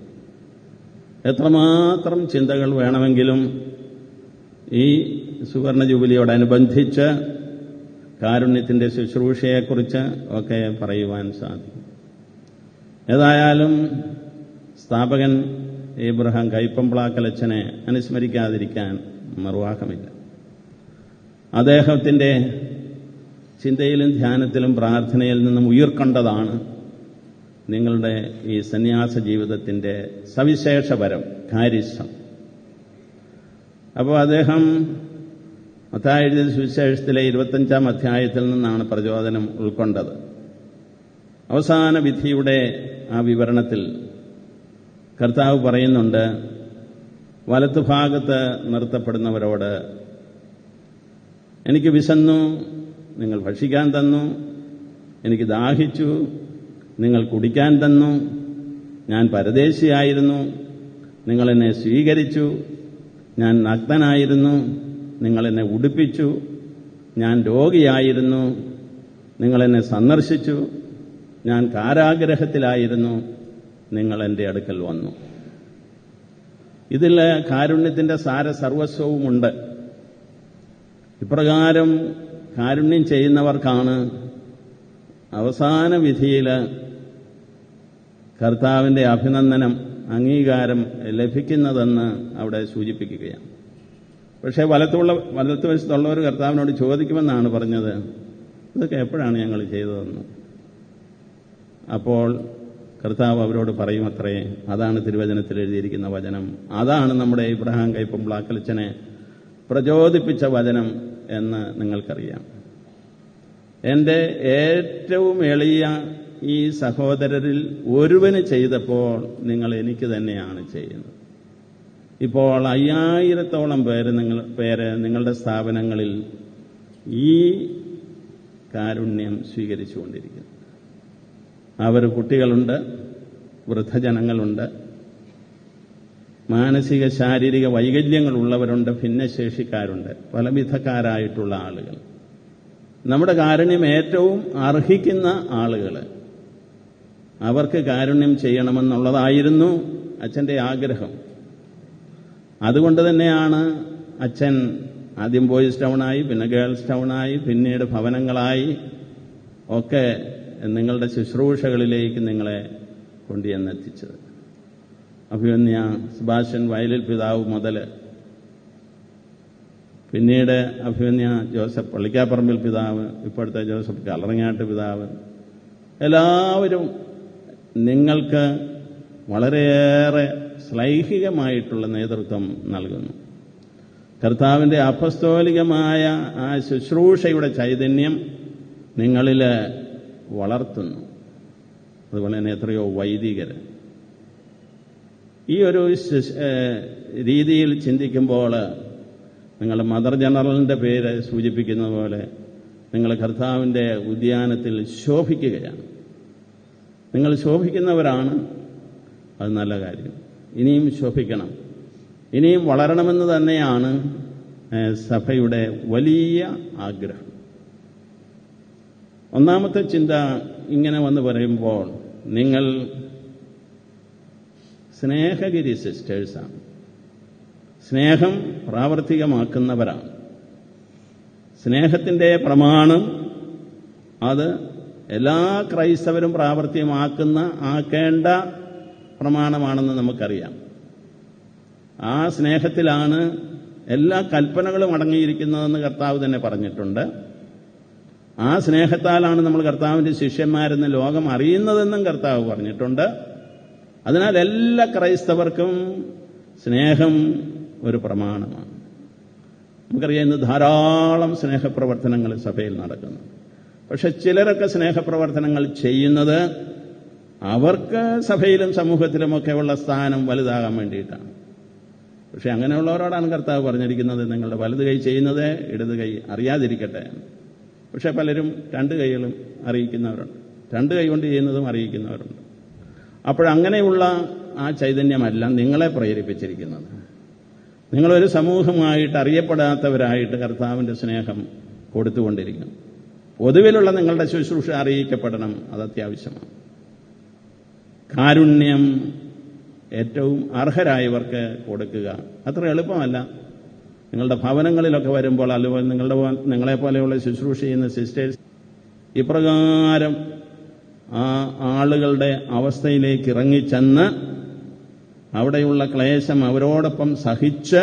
എത്രമാത്രം ചിന്തകൾ വേണമെങ്കിലും ഈ സുവർണ ജൂബിലിയോടനുബന്ധിച്ച് കാരുണ്യത്തിൻ്റെ ശുശ്രൂഷയെക്കുറിച്ച് ഒക്കെ പറയുവാൻ സാധിക്കും ഏതായാലും സ്ഥാപകൻ ഏബ്രഹാം കൈപ്പമ്പ്ളാക്കലച്ചനെ അനുസ്മരിക്കാതിരിക്കാൻ നിർവാഹമില്ല അദ്ദേഹത്തിൻ്റെ ചിന്തയിലും ധ്യാനത്തിലും പ്രാർത്ഥനയിൽ നിന്നും ഉയർക്കൊണ്ടതാണ് നിങ്ങളുടെ ഈ സന്യാസ ജീവിതത്തിൻ്റെ സവിശേഷപരം കാര്യസ്ഥം അപ്പോൾ അദ്ദേഹം മത്തായി എഴുതിയ സുവിശേഷത്തിലെ ഇരുപത്തഞ്ചാം അധ്യായത്തിൽ നിന്നാണ് പ്രചോദനം ഉൾക്കൊണ്ടത് അവസാന വിധിയുടെ ആ വിവരണത്തിൽ കർത്താവ് പറയുന്നുണ്ട് വലത്തുഭാഗത്ത് നിർത്തപ്പെടുന്നവരോട് എനിക്ക് വിശന്നു നിങ്ങൾ ഭക്ഷിക്കാൻ തന്നു എനിക്ക് ദാഹിച്ചു നിങ്ങൾ കുടിക്കാൻ തന്നു ഞാൻ പരദേശിയായിരുന്നു നിങ്ങൾ എന്നെ സ്വീകരിച്ചു ഞാൻ നഗ്നനായിരുന്നു നിങ്ങൾ എന്നെ ഉടുപ്പിച്ചു ഞാൻ രോഗിയായിരുന്നു നിങ്ങൾ എന്നെ സന്ദർശിച്ചു ഞാൻ കാരാഗ്രഹത്തിലായിരുന്നു നിങ്ങൾ എൻ്റെ അടുക്കൽ വന്നു ഇതിൽ കാരുണ്യത്തിൻ്റെ സാര സർവസ്വവുമുണ്ട് ഇപ്രകാരം കാരുണ്യം ചെയ്യുന്നവർക്കാണ് അവസാന വിധിയിൽ കർത്താവിൻ്റെ അഭിനന്ദനം അംഗീകാരം ലഭിക്കുന്നതെന്ന് അവിടെ സൂചിപ്പിക്കുകയാണ് പക്ഷേ വലത്തുള്ള വലത്തുവശത്തുള്ളവർ കർത്താവിനോട് ചോദിക്കുമെന്നാണ് പറഞ്ഞത് ഇതൊക്കെ എപ്പോഴാണ് ഞങ്ങൾ ചെയ്തതെന്ന് അപ്പോൾ കർത്താവ് അവരോട് പറയും അത്രേ അതാണ് തിരുവചനത്തിൽ എഴുതിയിരിക്കുന്ന വചനം അതാണ് നമ്മുടെ ഇബ്രഹാം കൈപ്പമ്പ്ളാക്കലച്ചനെ പ്രചോദിപ്പിച്ച വചനം എന്ന് നിങ്ങൾക്കറിയാം എൻ്റെ ഏറ്റവും എളിയ ഈ സഹോദരരിൽ ഒരുവന് ചെയ്തപ്പോൾ നിങ്ങൾ എനിക്ക് തന്നെയാണ് ചെയ്യുന്നത് ഇപ്പോൾ അയ്യായിരത്തോളം പേര് നിങ്ങൾ പേര് നിങ്ങളുടെ സ്ഥാപനങ്ങളിൽ ഈ കാരുണ്യം സ്വീകരിച്ചുകൊണ്ടിരിക്കുന്നു അവർ കുട്ടികളുണ്ട് വൃദ്ധജനങ്ങളുണ്ട് മാനസിക ശാരീരിക വൈകല്യങ്ങളുള്ളവരുണ്ട് ഭിന്നശേഷിക്കാരുണ്ട് പലവിധക്കാരായിട്ടുള്ള ആളുകൾ നമ്മുടെ കാരുണ്യം ഏറ്റവും അർഹിക്കുന്ന ആളുകൾ അവർക്ക് കാരുണ്യം ചെയ്യണമെന്നുള്ളതായിരുന്നു അച്ഛൻ്റെ ആഗ്രഹം അതുകൊണ്ട് തന്നെയാണ് അച്ഛൻ ആദ്യം ബോയ്സ് ടൗണായി പിന്നെ ഗേൾസ് ടൗണായി പിന്നീട് ഭവനങ്ങളായി ഒക്കെ നിങ്ങളുടെ ശുശ്രൂഷകളിലേക്ക് നിങ്ങളെ കൊണ്ടുചെന്നെത്തിച്ചത് അഭിമന്യ സുഭാഷൻ വയലിൽ പിതാവ് മുതൽ പിന്നീട് അഭിമന്യ ജോസഫ് പള്ളിക്കാപ്പറമ്പിൽ പിതാവ് ഇപ്പോഴത്തെ ജോസഫ് കലറങ്ങാട്ട് പിതാവ് എല്ലാവരും നിങ്ങൾക്ക് വളരെയേറെ ശ്ലൈഹികമായിട്ടുള്ള നേതൃത്വം നൽകുന്നു കർത്താവിൻ്റെ അപസ്തോലികമായ ആ ശുശ്രൂഷയുടെ ചൈതന്യം നിങ്ങളിൽ വളർത്തുന്നു അതുപോലെ തന്നെ എത്രയോ വൈദികർ ഈ ഒരു ശിശ്- ഏഹ് രീതിയിൽ ചിന്തിക്കുമ്പോൾ നിങ്ങൾ മദർ ജനറലിൻ്റെ പേര് സൂചിപ്പിക്കുന്ന പോലെ നിങ്ങൾ കർത്താവിൻ്റെ ഉദ്യാനത്തിൽ ശോഭിക്കുകയാണ് നിങ്ങൾ ശോഭിക്കുന്നവരാണ് അത് നല്ല കാര്യം ഇനിയും ശോഭിക്കണം ഇനിയും വളരണമെന്ന് തന്നെയാണ് ഏഹ് സഭയുടെ വലിയ ആഗ്രഹം ഒന്നാമത്തെ ചിന്ത ഇങ്ങനെ വന്ന് പറയുമ്പോൾ നിങ്ങൾ സ്നേഹഗിരി സിസ്റ്റേഴ്സാണ് സ്നേഹം പ്രാവർത്തികമാക്കുന്നവരാണ് സ്നേഹത്തിൻ്റെ പ്രമാണം അത് എല്ലാ ക്രൈസ്തവരും പ്രാവർത്തികമാക്കുന്ന ആക്കേണ്ട പ്രമാണമാണെന്ന് നമുക്കറിയാം ആ സ്നേഹത്തിലാണ് എല്ലാ കൽപ്പനകളും അടങ്ങിയിരിക്കുന്നതെന്ന് കർത്താവ് തന്നെ പറഞ്ഞിട്ടുണ്ട് ആ സ്നേഹത്താലാണ് നമ്മൾ കർത്താവിൻ്റെ ശിഷ്യന്മാരെന്ന് ലോകം അറിയുന്നതെന്നും കർത്താവ് പറഞ്ഞിട്ടുണ്ട് അതിനാൽ എല്ലാ ക്രൈസ്തവർക്കും സ്നേഹം ഒരു പ്രമാണമാണ് നമുക്കറിയാം ഇന്ന് ധാരാളം സ്നേഹപ്രവർത്തനങ്ങൾ സഭയിൽ നടക്കുന്നു പക്ഷെ ചിലരൊക്കെ സ്നേഹപ്രവർത്തനങ്ങൾ ചെയ്യുന്നത് അവർക്ക് സഭയിലും സമൂഹത്തിലുമൊക്കെ ഉള്ള സ്ഥാനം വലുതാകാൻ വേണ്ടിയിട്ടാണ് പക്ഷെ അങ്ങനെയുള്ളവരോടാണ് കർത്താവ് പറഞ്ഞിരിക്കുന്നത് നിങ്ങളുടെ വലത് കൈ ചെയ്യുന്നത് ഇടത് കൈ അറിയാതിരിക്കട്ടെ പക്ഷെ പലരും രണ്ട് കൈകളും അറിയിക്കുന്നവരുണ്ട് രണ്ട് കൈ കൊണ്ട് ചെയ്യുന്നതും അറിയിക്കുന്നവരുണ്ട് അപ്പോഴങ്ങനെയുള്ള ആ ചൈതന്യമല്ല നിങ്ങളെ പ്രേരിപ്പിച്ചിരിക്കുന്നത് നിങ്ങളൊരു സമൂഹമായിട്ട് അറിയപ്പെടാത്തവരായിട്ട് കർത്താവിൻ്റെ സ്നേഹം കൊടുത്തുകൊണ്ടിരിക്കുന്നു ഒതുവിലുള്ള നിങ്ങളുടെ ശുശ്രൂഷ അറിയിക്കപ്പെടണം അത് അത്യാവശ്യമാണ് കാരുണ്യം ഏറ്റവും അർഹരായവർക്ക് കൊടുക്കുക അത്ര എളുപ്പമല്ല നിങ്ങളുടെ ഭവനങ്ങളിലൊക്കെ വരുമ്പോൾ അതുപോലെ നിങ്ങളുടെ പോ- നിങ്ങളെപ്പോലെയുള്ള ശുശ്രൂഷ ചെയ്യുന്ന സിസ്റ്റേഴ്സ് ഇപ്രകാരം ആ ആളുകളുടെ അവസ്ഥയിലേക്ക് ഇറങ്ങിച്ചെന്ന് അവിടെയുള്ള ക്ലേശം അവരോടൊപ്പം സഹിച്ച്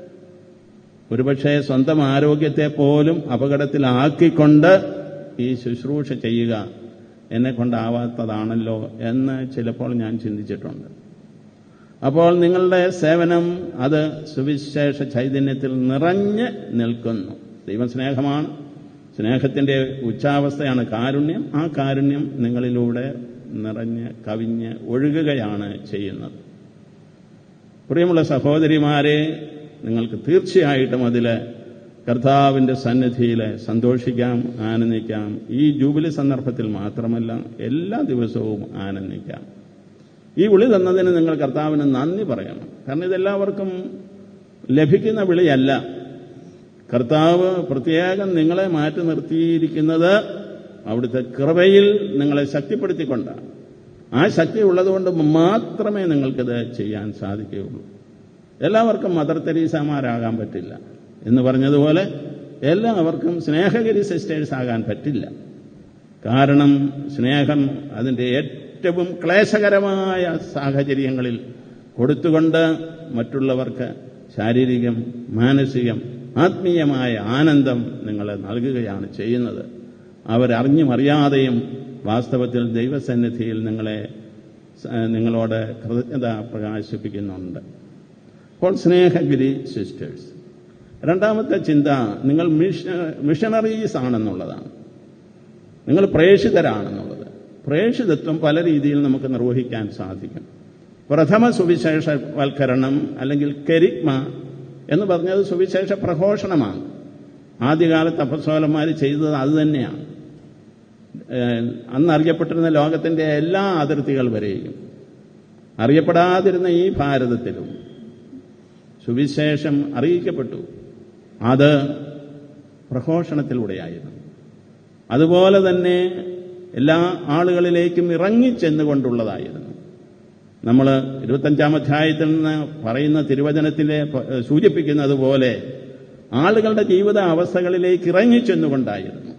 ഒരുപക്ഷെ സ്വന്തം ആരോഗ്യത്തെ പോലും അപകടത്തിലാക്കിക്കൊണ്ട് ഈ ശുശ്രൂഷ ചെയ്യുക എന്നെ കൊണ്ടാവാത്തതാണല്ലോ എന്ന് ചിലപ്പോൾ ഞാൻ ചിന്തിച്ചിട്ടുണ്ട് അപ്പോൾ നിങ്ങളുടെ സേവനം അത് സുവിശേഷ ചൈതന്യത്തിൽ നിറഞ്ഞ് നിൽക്കുന്നു ദൈവം സ്നേഹമാണ് സ്നേഹത്തിന്റെ ഉച്ചാവസ്ഥയാണ് കാരുണ്യം ആ കാരുണ്യം നിങ്ങളിലൂടെ നിറഞ്ഞ് കവിഞ്ഞ് ഒഴുകുകയാണ് ചെയ്യുന്നത് പ്രിയമുള്ള സഹോദരിമാരെ നിങ്ങൾക്ക് തീർച്ചയായിട്ടും അതിൽ കർത്താവിന്റെ സന്നിധിയിൽ സന്തോഷിക്കാം ആനന്ദിക്കാം ഈ ജൂബിലി സന്ദർഭത്തിൽ മാത്രമല്ല എല്ലാ ദിവസവും ആനന്ദിക്കാം ഈ വിളി തന്നതിന് നിങ്ങൾ കർത്താവിന് നന്ദി പറയണം കാരണം ഇതെല്ലാവർക്കും ലഭിക്കുന്ന വിളിയല്ല കർത്താവ് പ്രത്യേകം നിങ്ങളെ മാറ്റി നിർത്തിയിരിക്കുന്നത് അവിടുത്തെ കൃപയിൽ നിങ്ങളെ ശക്തിപ്പെടുത്തിക്കൊണ്ടാണ് ആ ശക്തി ഉള്ളതുകൊണ്ട് മാത്രമേ നിങ്ങൾക്കിത് ചെയ്യാൻ സാധിക്കുകയുള്ളൂ എല്ലാവർക്കും മദർ തെരീസമാരാകാൻ പറ്റില്ല എന്ന് പറഞ്ഞതുപോലെ എല്ലാവർക്കും സ്നേഹഗിരി സിസ്റ്റേഴ്സ് ആകാൻ പറ്റില്ല കാരണം സ്നേഹം അതിൻ്റെ ഏറ്റവും ക്ലേശകരമായ സാഹചര്യങ്ങളിൽ കൊടുത്തുകൊണ്ട് മറ്റുള്ളവർക്ക് ശാരീരികം മാനസികം ആത്മീയമായ ആനന്ദം നിങ്ങൾ നൽകുകയാണ് ചെയ്യുന്നത് അവരറിഞ്ഞും അറിയാതെയും വാസ്തവത്തിൽ ദൈവസന്നിധിയിൽ നിങ്ങളെ നിങ്ങളോട് കൃതജ്ഞത പ്രകാശിപ്പിക്കുന്നുണ്ട് അപ്പോൾ സ്നേഹഗിരി സിസ്റ്റേഴ്സ് രണ്ടാമത്തെ ചിന്ത നിങ്ങൾ മിഷണറീസ് ആണെന്നുള്ളതാണ് നിങ്ങൾ പ്രേഷിതരാണെന്നുള്ളത് പ്രേഷിതത്വം പല രീതിയിൽ നമുക്ക് നിർവഹിക്കാൻ സാധിക്കും പ്രഥമ സുവിശേഷവൽക്കരണം അല്ലെങ്കിൽ കരിഗ്മ എന്ന് പറഞ്ഞത് സുവിശേഷ പ്രഘോഷണമാണ് ആദ്യകാലത്ത് അപ്പസ്വലന്മാർ ചെയ്തത് അതുതന്നെയാണ് അന്ന് അറിയപ്പെട്ടിരുന്ന ലോകത്തിന്റെ എല്ലാ അതിർത്തികൾ വരെയും അറിയപ്പെടാതിരുന്ന ഈ ഭാരതത്തിലും സുവിശേഷം അറിയിക്കപ്പെട്ടു അത് പ്രഘോഷണത്തിലൂടെയായിരുന്നു അതുപോലെ തന്നെ എല്ലാ ആളുകളിലേക്കും ഇറങ്ങിച്ചെന്നുകൊണ്ടുള്ളതായിരുന്നു നമ്മൾ ഇരുപത്തഞ്ചാം അധ്യായത്തിൽ നിന്ന് പറയുന്ന തിരുവചനത്തിലെ സൂചിപ്പിക്കുന്നത് പോലെ ആളുകളുടെ ജീവിത അവസ്ഥകളിലേക്ക് ഇറങ്ങിച്ചെന്നുകൊണ്ടായിരുന്നു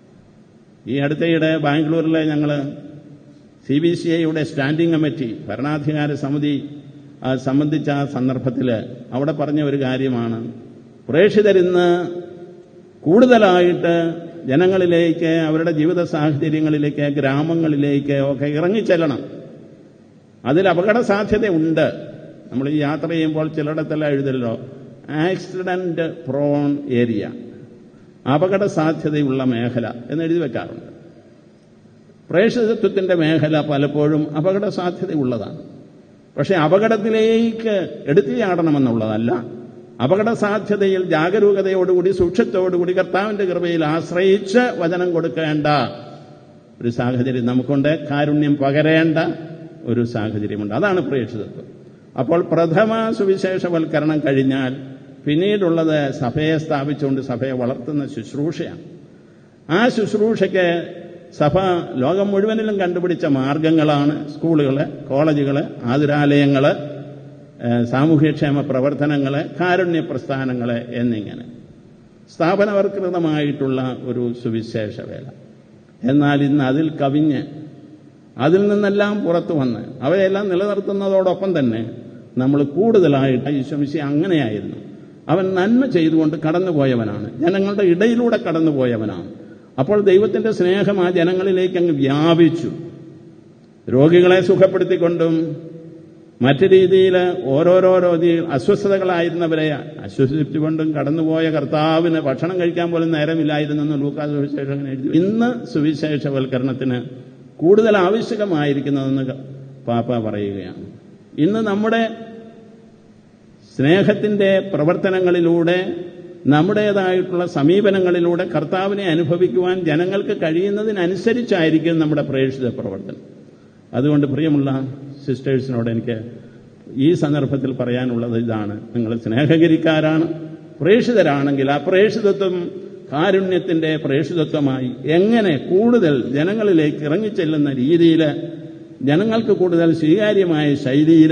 ഈ അടുത്തയിടെ ബാംഗ്ലൂരിലെ ഞങ്ങൾ സി ബി സി ഐയുടെ സ്റ്റാൻഡിംഗ് കമ്മിറ്റി ഭരണാധികാര സമിതി സംബന്ധിച്ച ആ സന്ദർഭത്തിൽ അവിടെ പറഞ്ഞ ഒരു കാര്യമാണ് പ്രേക്ഷിതരിന്ന് കൂടുതലായിട്ട് ജനങ്ങളിലേക്ക് അവരുടെ ജീവിത സാഹചര്യങ്ങളിലേക്ക് ഗ്രാമങ്ങളിലേക്ക് ഒക്കെ ഇറങ്ങിച്ചെല്ലണം അതിൽ അപകട സാധ്യതയുണ്ട് നമ്മൾ ഈ യാത്ര ചെയ്യുമ്പോൾ ചിലയിടത്തെല്ലാം എഴുതല്ലോ ആക്സിഡന്റ് പ്രോൺ ഏരിയ അപകട സാധ്യതയുള്ള മേഖല എന്ന് എഴുതി വെക്കാറുണ്ട് പ്രേക്ഷിതത്വത്തിന്റെ മേഖല പലപ്പോഴും അപകട സാധ്യതയുള്ളതാണ് പക്ഷെ അപകടത്തിലേക്ക് എടുത്തു ചാടണമെന്നുള്ളതല്ല അപകട സാധ്യതയിൽ ജാഗരൂകതയോടുകൂടി സൂക്ഷ്യത്തോടുകൂടി കർത്താവിന്റെ കൃപയിൽ ആശ്രയിച്ച് വചനം കൊടുക്കേണ്ട ഒരു സാഹചര്യം നമുക്കുണ്ട് കാരുണ്യം പകരേണ്ട ഒരു സാഹചര്യമുണ്ട് അതാണ് പ്രേക്ഷിതത്വം അപ്പോൾ പ്രഥമ സുവിശേഷവൽക്കരണം കഴിഞ്ഞാൽ പിന്നീടുള്ളത് സഭയെ സ്ഥാപിച്ചുകൊണ്ട് സഭയെ വളർത്തുന്ന ശുശ്രൂഷയാണ് ആ ശുശ്രൂഷയ്ക്ക് സഭ ലോകം മുഴുവനിലും കണ്ടുപിടിച്ച മാർഗങ്ങളാണ് സ്കൂളുകൾ കോളേജുകൾ ആതുരാലയങ്ങൾ സാമൂഹ്യക്ഷേമ പ്രവർത്തനങ്ങൾ കാരുണ്യ പ്രസ്ഥാനങ്ങൾ എന്നിങ്ങനെ സ്ഥാപനവൽകൃതമായിട്ടുള്ള ഒരു സുവിശേഷ വേല എന്നാൽ ഇന്ന് അതിൽ കവിഞ്ഞ് അതിൽ നിന്നെല്ലാം പുറത്തു വന്ന് അവയെല്ലാം നിലനിർത്തുന്നതോടൊപ്പം തന്നെ നമ്മൾ കൂടുതലായിട്ട് ഈശ്വമിശി അങ്ങനെയായിരുന്നു അവൻ നന്മ ചെയ്തുകൊണ്ട് കടന്നുപോയവനാണ് ജനങ്ങളുടെ ഇടയിലൂടെ കടന്നുപോയവനാണ് അപ്പോൾ ദൈവത്തിന്റെ സ്നേഹം ആ ജനങ്ങളിലേക്ക് അങ്ങ് വ്യാപിച്ചു രോഗികളെ സുഖപ്പെടുത്തിക്കൊണ്ടും മറ്റു രീതിയിൽ ഓരോരോ രോഗികൾ അസ്വസ്ഥതകളായിരുന്നവരെ അശ്വസിപ്പിച്ചുകൊണ്ടും കടന്നുപോയ കർത്താവിന് ഭക്ഷണം കഴിക്കാൻ പോലും നേരമില്ലായിരുന്നെന്ന് ലൂക്കാ സുവിശേഷം എഴുതി ഇന്ന് സുവിശേഷവൽക്കരണത്തിന് കൂടുതൽ ആവശ്യകമായിരിക്കുന്നതെന്ന് പാപ്പ പറയുകയാണ് ഇന്ന് നമ്മുടെ സ്നേഹത്തിന്റെ പ്രവർത്തനങ്ങളിലൂടെ നമ്മുടേതായിട്ടുള്ള സമീപനങ്ങളിലൂടെ കർത്താവിനെ അനുഭവിക്കുവാൻ ജനങ്ങൾക്ക് കഴിയുന്നതിനനുസരിച്ചായിരിക്കും നമ്മുടെ പ്രേക്ഷിത പ്രവർത്തനം അതുകൊണ്ട് പ്രിയമുള്ള സിസ്റ്റേഴ്സിനോട് എനിക്ക് ഈ സന്ദർഭത്തിൽ പറയാനുള്ളത് ഇതാണ് നിങ്ങൾ സ്നേഹകരിക്കാരാണ് പ്രേക്ഷിതരാണെങ്കിൽ ആ പ്രേക്ഷിതത്വം കാരുണ്യത്തിന്റെ പ്രേഷിതത്വമായി എങ്ങനെ കൂടുതൽ ജനങ്ങളിലേക്ക് ഇറങ്ങിച്ചെല്ലുന്ന രീതിയിൽ ജനങ്ങൾക്ക് കൂടുതൽ സ്വീകാര്യമായ ശൈലിയിൽ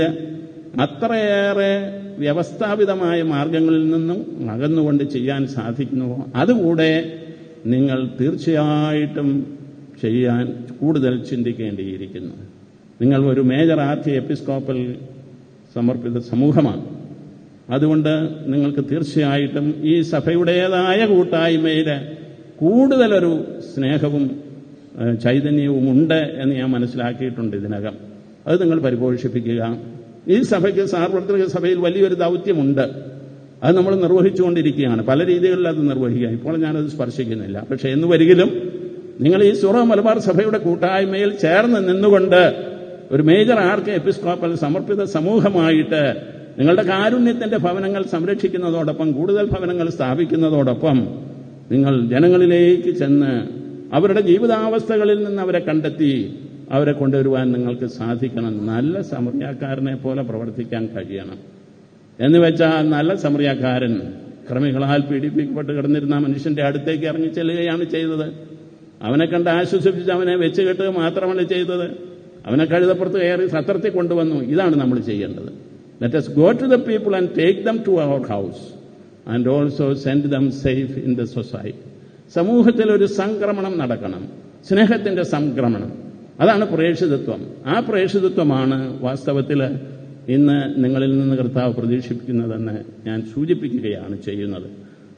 അത്രയേറെ വ്യവസ്ഥാപിതമായ മാർഗങ്ങളിൽ നിന്നും അകന്നുകൊണ്ട് ചെയ്യാൻ സാധിക്കുന്നുവോ അതുകൂടെ നിങ്ങൾ തീർച്ചയായിട്ടും ചെയ്യാൻ കൂടുതൽ ചിന്തിക്കേണ്ടിയിരിക്കുന്നു നിങ്ങൾ ഒരു മേജർ ആർക്കി എപ്പിസ്കോപ്പൽ സമർപ്പിത സമൂഹമാണ് അതുകൊണ്ട് നിങ്ങൾക്ക് തീർച്ചയായിട്ടും ഈ സഭയുടേതായ കൂട്ടായ്മയിൽ കൂടുതലൊരു സ്നേഹവും ഏഹ്, ചൈതന്യവും ഉണ്ട് എന്ന് ഞാൻ മനസ്സിലാക്കിയിട്ടുണ്ട് ഇതിനകം അത് നിങ്ങൾ പരിപോഷിപ്പിക്കുക ഈ സഭയ്ക്ക് സാർവത്രിക സഭയിൽ വലിയൊരു ദൗത്യമുണ്ട് അത് നമ്മൾ നിർവഹിച്ചുകൊണ്ടിരിക്കുകയാണ് പല രീതികളിൽ അത് നിർവഹിക്കുക ഇപ്പോൾ ഞാനത് സ്പർശിക്കുന്നില്ല പക്ഷേ എന്ന് വരികിലും നിങ്ങൾ ഈ സുറ മലബാർ സഭയുടെ കൂട്ടായ്മയിൽ ചേർന്ന് നിന്നുകൊണ്ട് ഒരു മേജർ ആർക്ക് എപ്പിസ്കോപ്പൽ സമർപ്പിത സമൂഹമായിട്ട് നിങ്ങളുടെ കാരുണ്യത്തിന്റെ ഭവനങ്ങൾ സംരക്ഷിക്കുന്നതോടൊപ്പം കൂടുതൽ ഭവനങ്ങൾ സ്ഥാപിക്കുന്നതോടൊപ്പം നിങ്ങൾ ജനങ്ങളിലേക്ക് ചെന്ന് അവരുടെ ജീവിതാവസ്ഥകളിൽ നിന്ന് അവരെ കണ്ടെത്തി അവരെ കൊണ്ടുവരുവാൻ നിങ്ങൾക്ക് സാധിക്കണം നല്ല സമറിയാക്കാരനെ പോലെ പ്രവർത്തിക്കാൻ കഴിയണം എന്ന് വെച്ചാൽ നല്ല സമറിയാക്കാരൻ ക്രമികളാൽ പീഡിപ്പിക്കപ്പെട്ട് കിടന്നിരുന്ന മനുഷ്യന്റെ അടുത്തേക്ക് ഇറങ്ങി ചെല്ലുകയാണ് ചെയ്തത് അവനെ കണ്ട് ആശ്വസിപ്പിച്ച് അവനെ വെച്ച് കെട്ടുക മാത്രമല്ല ചെയ്തത് അവനെ കഴുതപ്പുറത്ത് കയറി സത്രത്തിൽ കൊണ്ടുവന്നു ഇതാണ് നമ്മൾ ചെയ്യേണ്ടത് let us go to the people and take them to അവർ house and also send them safe in the society സമൂഹത്തിൽ ഒരു സംക്രമണം നടക്കണം സ്നേഹത്തിന്റെ സംക്രമണം അതാണ് പ്രേക്ഷിതത്വം ആ പ്രേക്ഷിതത്വമാണ് വാസ്തവത്തിൽ ഇന്ന് നിങ്ങളിൽ നിന്ന് കർത്താവ് പ്രതീക്ഷിപ്പിക്കുന്നതെന്ന് ഞാൻ സൂചിപ്പിക്കുകയാണ് ചെയ്യുന്നത്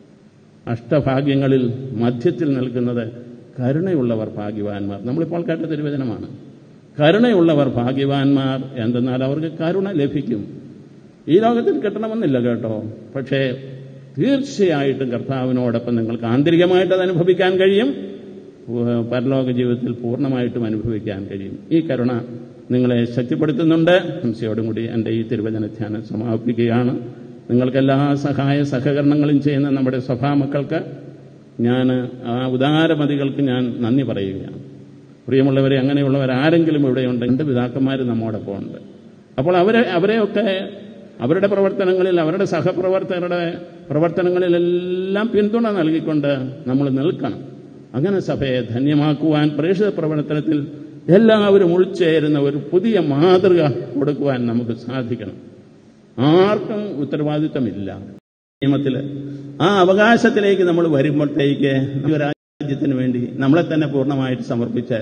അഷ്ടഭാഗ്യങ്ങളിൽ മധ്യത്തിൽ നിൽക്കുന്നത് കരുണയുള്ളവർ ഭാഗ്യവാന്മാർ നമ്മളിപ്പോൾ കേട്ട തിരുവചനമാണ് കരുണയുള്ളവർ ഭാഗ്യവാന്മാർ എന്തെന്നാൽ അവർക്ക് കരുണ ലഭിക്കും ഈ ലോകത്തിൽ കിട്ടണമെന്നില്ല കേട്ടോ പക്ഷേ തീർച്ചയായിട്ടും കർത്താവിനോടൊപ്പം നിങ്ങൾക്ക് ആന്തരികമായിട്ട് അത് അനുഭവിക്കാൻ കഴിയും ഏഹ് പരലോക ജീവിതത്തിൽ പൂർണ്ണമായിട്ടും അനുഭവിക്കാൻ കഴിയും ഈ കരുണ നിങ്ങളെ ശക്തിപ്പെടുത്തുന്നുണ്ട് ഹംസയോടും കൂടി എൻ്റെ ഈ തിരുവചന ധ്യാനം സമാപിക്കുകയാണ് നിങ്ങൾക്കെല്ലാ സഹായ സഹകരണങ്ങളും ചെയ്യുന്ന നമ്മുടെ സഭാമക്കൾക്ക് ഞാൻ ആ ഉദാരമതികൾക്ക് ഞാൻ നന്ദി പറയുകയാണ് പ്രിയമുള്ളവരെ അങ്ങനെയുള്ളവർ ആരെങ്കിലും ഇവിടെയുണ്ട് എൻ്റെ പിതാക്കന്മാർ നമ്മോടൊപ്പം ഉണ്ട് അപ്പോൾ അവരെ അവരെയൊക്കെ അവരുടെ പ്രവർത്തനങ്ങളിൽ അവരുടെ സഹപ്രവർത്തകരുടെ പ്രവർത്തനങ്ങളിലെല്ലാം പിന്തുണ നൽകിക്കൊണ്ട് നമ്മൾ നിൽക്കണം അങ്ങനെ സഭയെ ധന്യമാക്കുവാൻ പ്രേക്ഷിത പ്രവർത്തനത്തിൽ എല്ലാവരും ഉൾച്ചേരുന്ന ഒരു പുതിയ മാതൃക കൊടുക്കുവാൻ നമുക്ക് സാധിക്കണം ആർക്കും ഉത്തരവാദിത്തമില്ല നിയമത്തിൽ ആ അവകാശത്തിലേക്ക് നമ്മൾ വരുമ്പോഴത്തേക്ക് നമ്മുടെ രാജ്യത്തിന് വേണ്ടി നമ്മളെ തന്നെ പൂർണ്ണമായിട്ട് സമർപ്പിച്ച്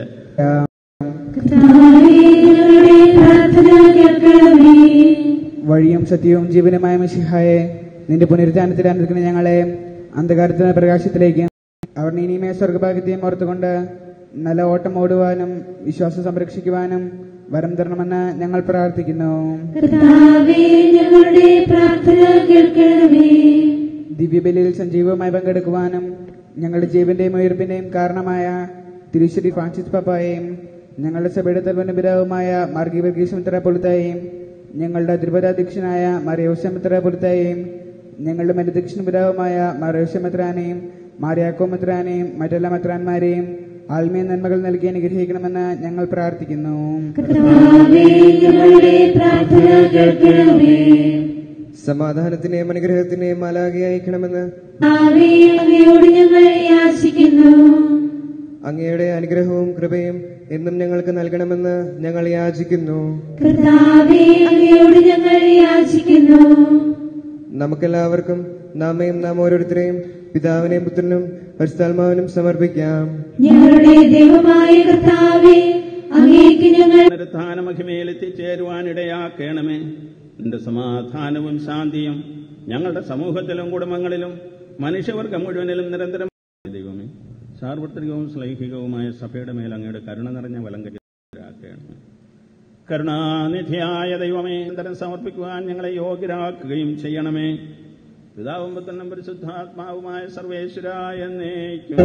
കർത്താവേ, ഞങ്ങളുടെ പ്രാർത്ഥന കേൾക്കണമേ വഴിയും സത്യവും ജീവനുമായ മിശിഹായെ നിന്റെ പുനരുദ്ധാനത്തിൽ അനുദിക്കുന്ന ഞങ്ങളെ അന്ധകാരത്തിന് പ്രകാശത്തിലേക്ക് അവർ ഇനിമേ സ്വർഗഭാഗ്യത്തെയും ഓർത്തുകൊണ്ട് നല്ല ഓട്ടം ഓടുവാനും വിശ്വാസം സംരക്ഷിക്കുവാനും വരം തരണമെന്ന് ഞങ്ങൾ പ്രാർത്ഥിക്കുന്നു കർത്താവേ ഞങ്ങളുടെ പ്രാർത്ഥന കേൾക്കണമേ ദിവ്യബലിയിൽ സജീവമായി പങ്കെടുക്കുവാനും ഞങ്ങളുടെ ജീവന്റെയും ഉയർപ്പിന്റെയും കാരണമായ തിരുശ്ശേരി ഫ്രാൻസിസ് പപ്പായെയും ഞങ്ങളുടെ സഭയുടെ തലവന പിതാവുമായ മാർഗി വർഗീസമിത്ര പൊലുത്തായെയും ഞങ്ങളുടെ ത്രിപദാധ്യക്ഷനായ മറിയോസമിത്ര പൊലുത്തായെയും ഞങ്ങളുടെ മരുദക്ഷിണ പിതാവുമായ മറിയോസമിത്രാനെയും മാരിയാക്കോ മെത്രാനെയും മറ്റെല്ലാ മെത്രാന്മാരെയും ആത്മീയ നന്മകൾ നൽകി അനുഗ്രഹിക്കണമെന്ന് ഞങ്ങൾ പ്രാർത്ഥിക്കുന്നു കർത്താവേ ഞങ്ങളുടെ പ്രാർത്ഥന കേൾക്കണമേ സമാധാനത്തിന്റെയും അനുഗ്രഹത്തിന്റെയും മാലാകെ അയക്കണമെന്ന് കർത്താവേ അങ്ങയോട് ഞങ്ങൾ യാചിക്കുന്നു അങ്ങയുടെ അനുഗ്രഹവും കൃപയും എന്നും ഞങ്ങൾക്ക് നൽകണമെന്ന് ഞങ്ങൾ യാചിക്കുന്നു കർത്താവേ അങ്ങയോട് ഞങ്ങൾ യാചിക്കുന്നു നമുക്കെല്ലാവർക്കും നാമയും നാം ഓരോരുത്തരെയും പിതാവിനെയും പുത്രനും പരിസ്ഥാത്മാവിനും സമർപ്പിക്കാം ഞങ്ങളുടെ ദൈവമായ കർത്താവേ അങ്ങേക്ക് ഞങ്ങൾ പുനരുത്ഥാന മഹിമയിൽ എത്തിച്ചേരുവാൻ ഇടയാക്കണമേ നിന്റെ സമാധാനവും ശാന്തിയും ഞങ്ങളുടെ സമൂഹത്തിലും കുടുംബങ്ങളിലും മനുഷ്യവർഗം മുഴുവനിലും നിരന്തരം ദൈവമേ സാർവത്രികവും ശ്ലൈഹികവുമായ സഭയുടെ മേൽ അങ്ങയുടെ കരുണ നിറഞ്ഞ വലം കരുതാക്കണമേ കരുണാനിധിയായ ദൈവമേ നിരന്തരം സമർപ്പിക്കുവാൻ ഞങ്ങളെ യോഗ്യരാക്കുകയും ചെയ്യണമേ പിതാവും പുത്രനും പരിശുദ്ധാത്മാവുമായ സർവേശ്വരായ എന്നേക്കും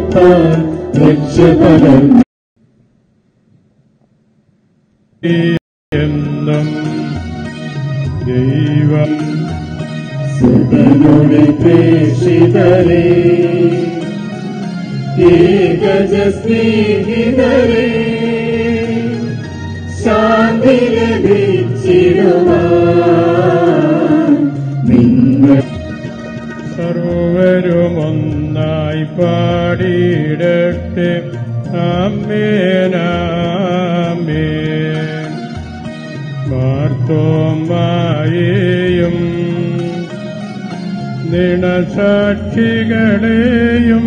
എന്നും ദൈവം സുതനുടെ പ്രേക്ഷിതരേ ഏകജ സ്നേഹിതരേ ശാന്തി ലഭിച്ചിടുവാൻ നിങ്ങൾ സർവ എല്ലാവരും ഒന്നായി പാടിയിടട്ടെ ആമേനാമേൻ മാർത്തോമായെയും നിണസാക്ഷികളെയും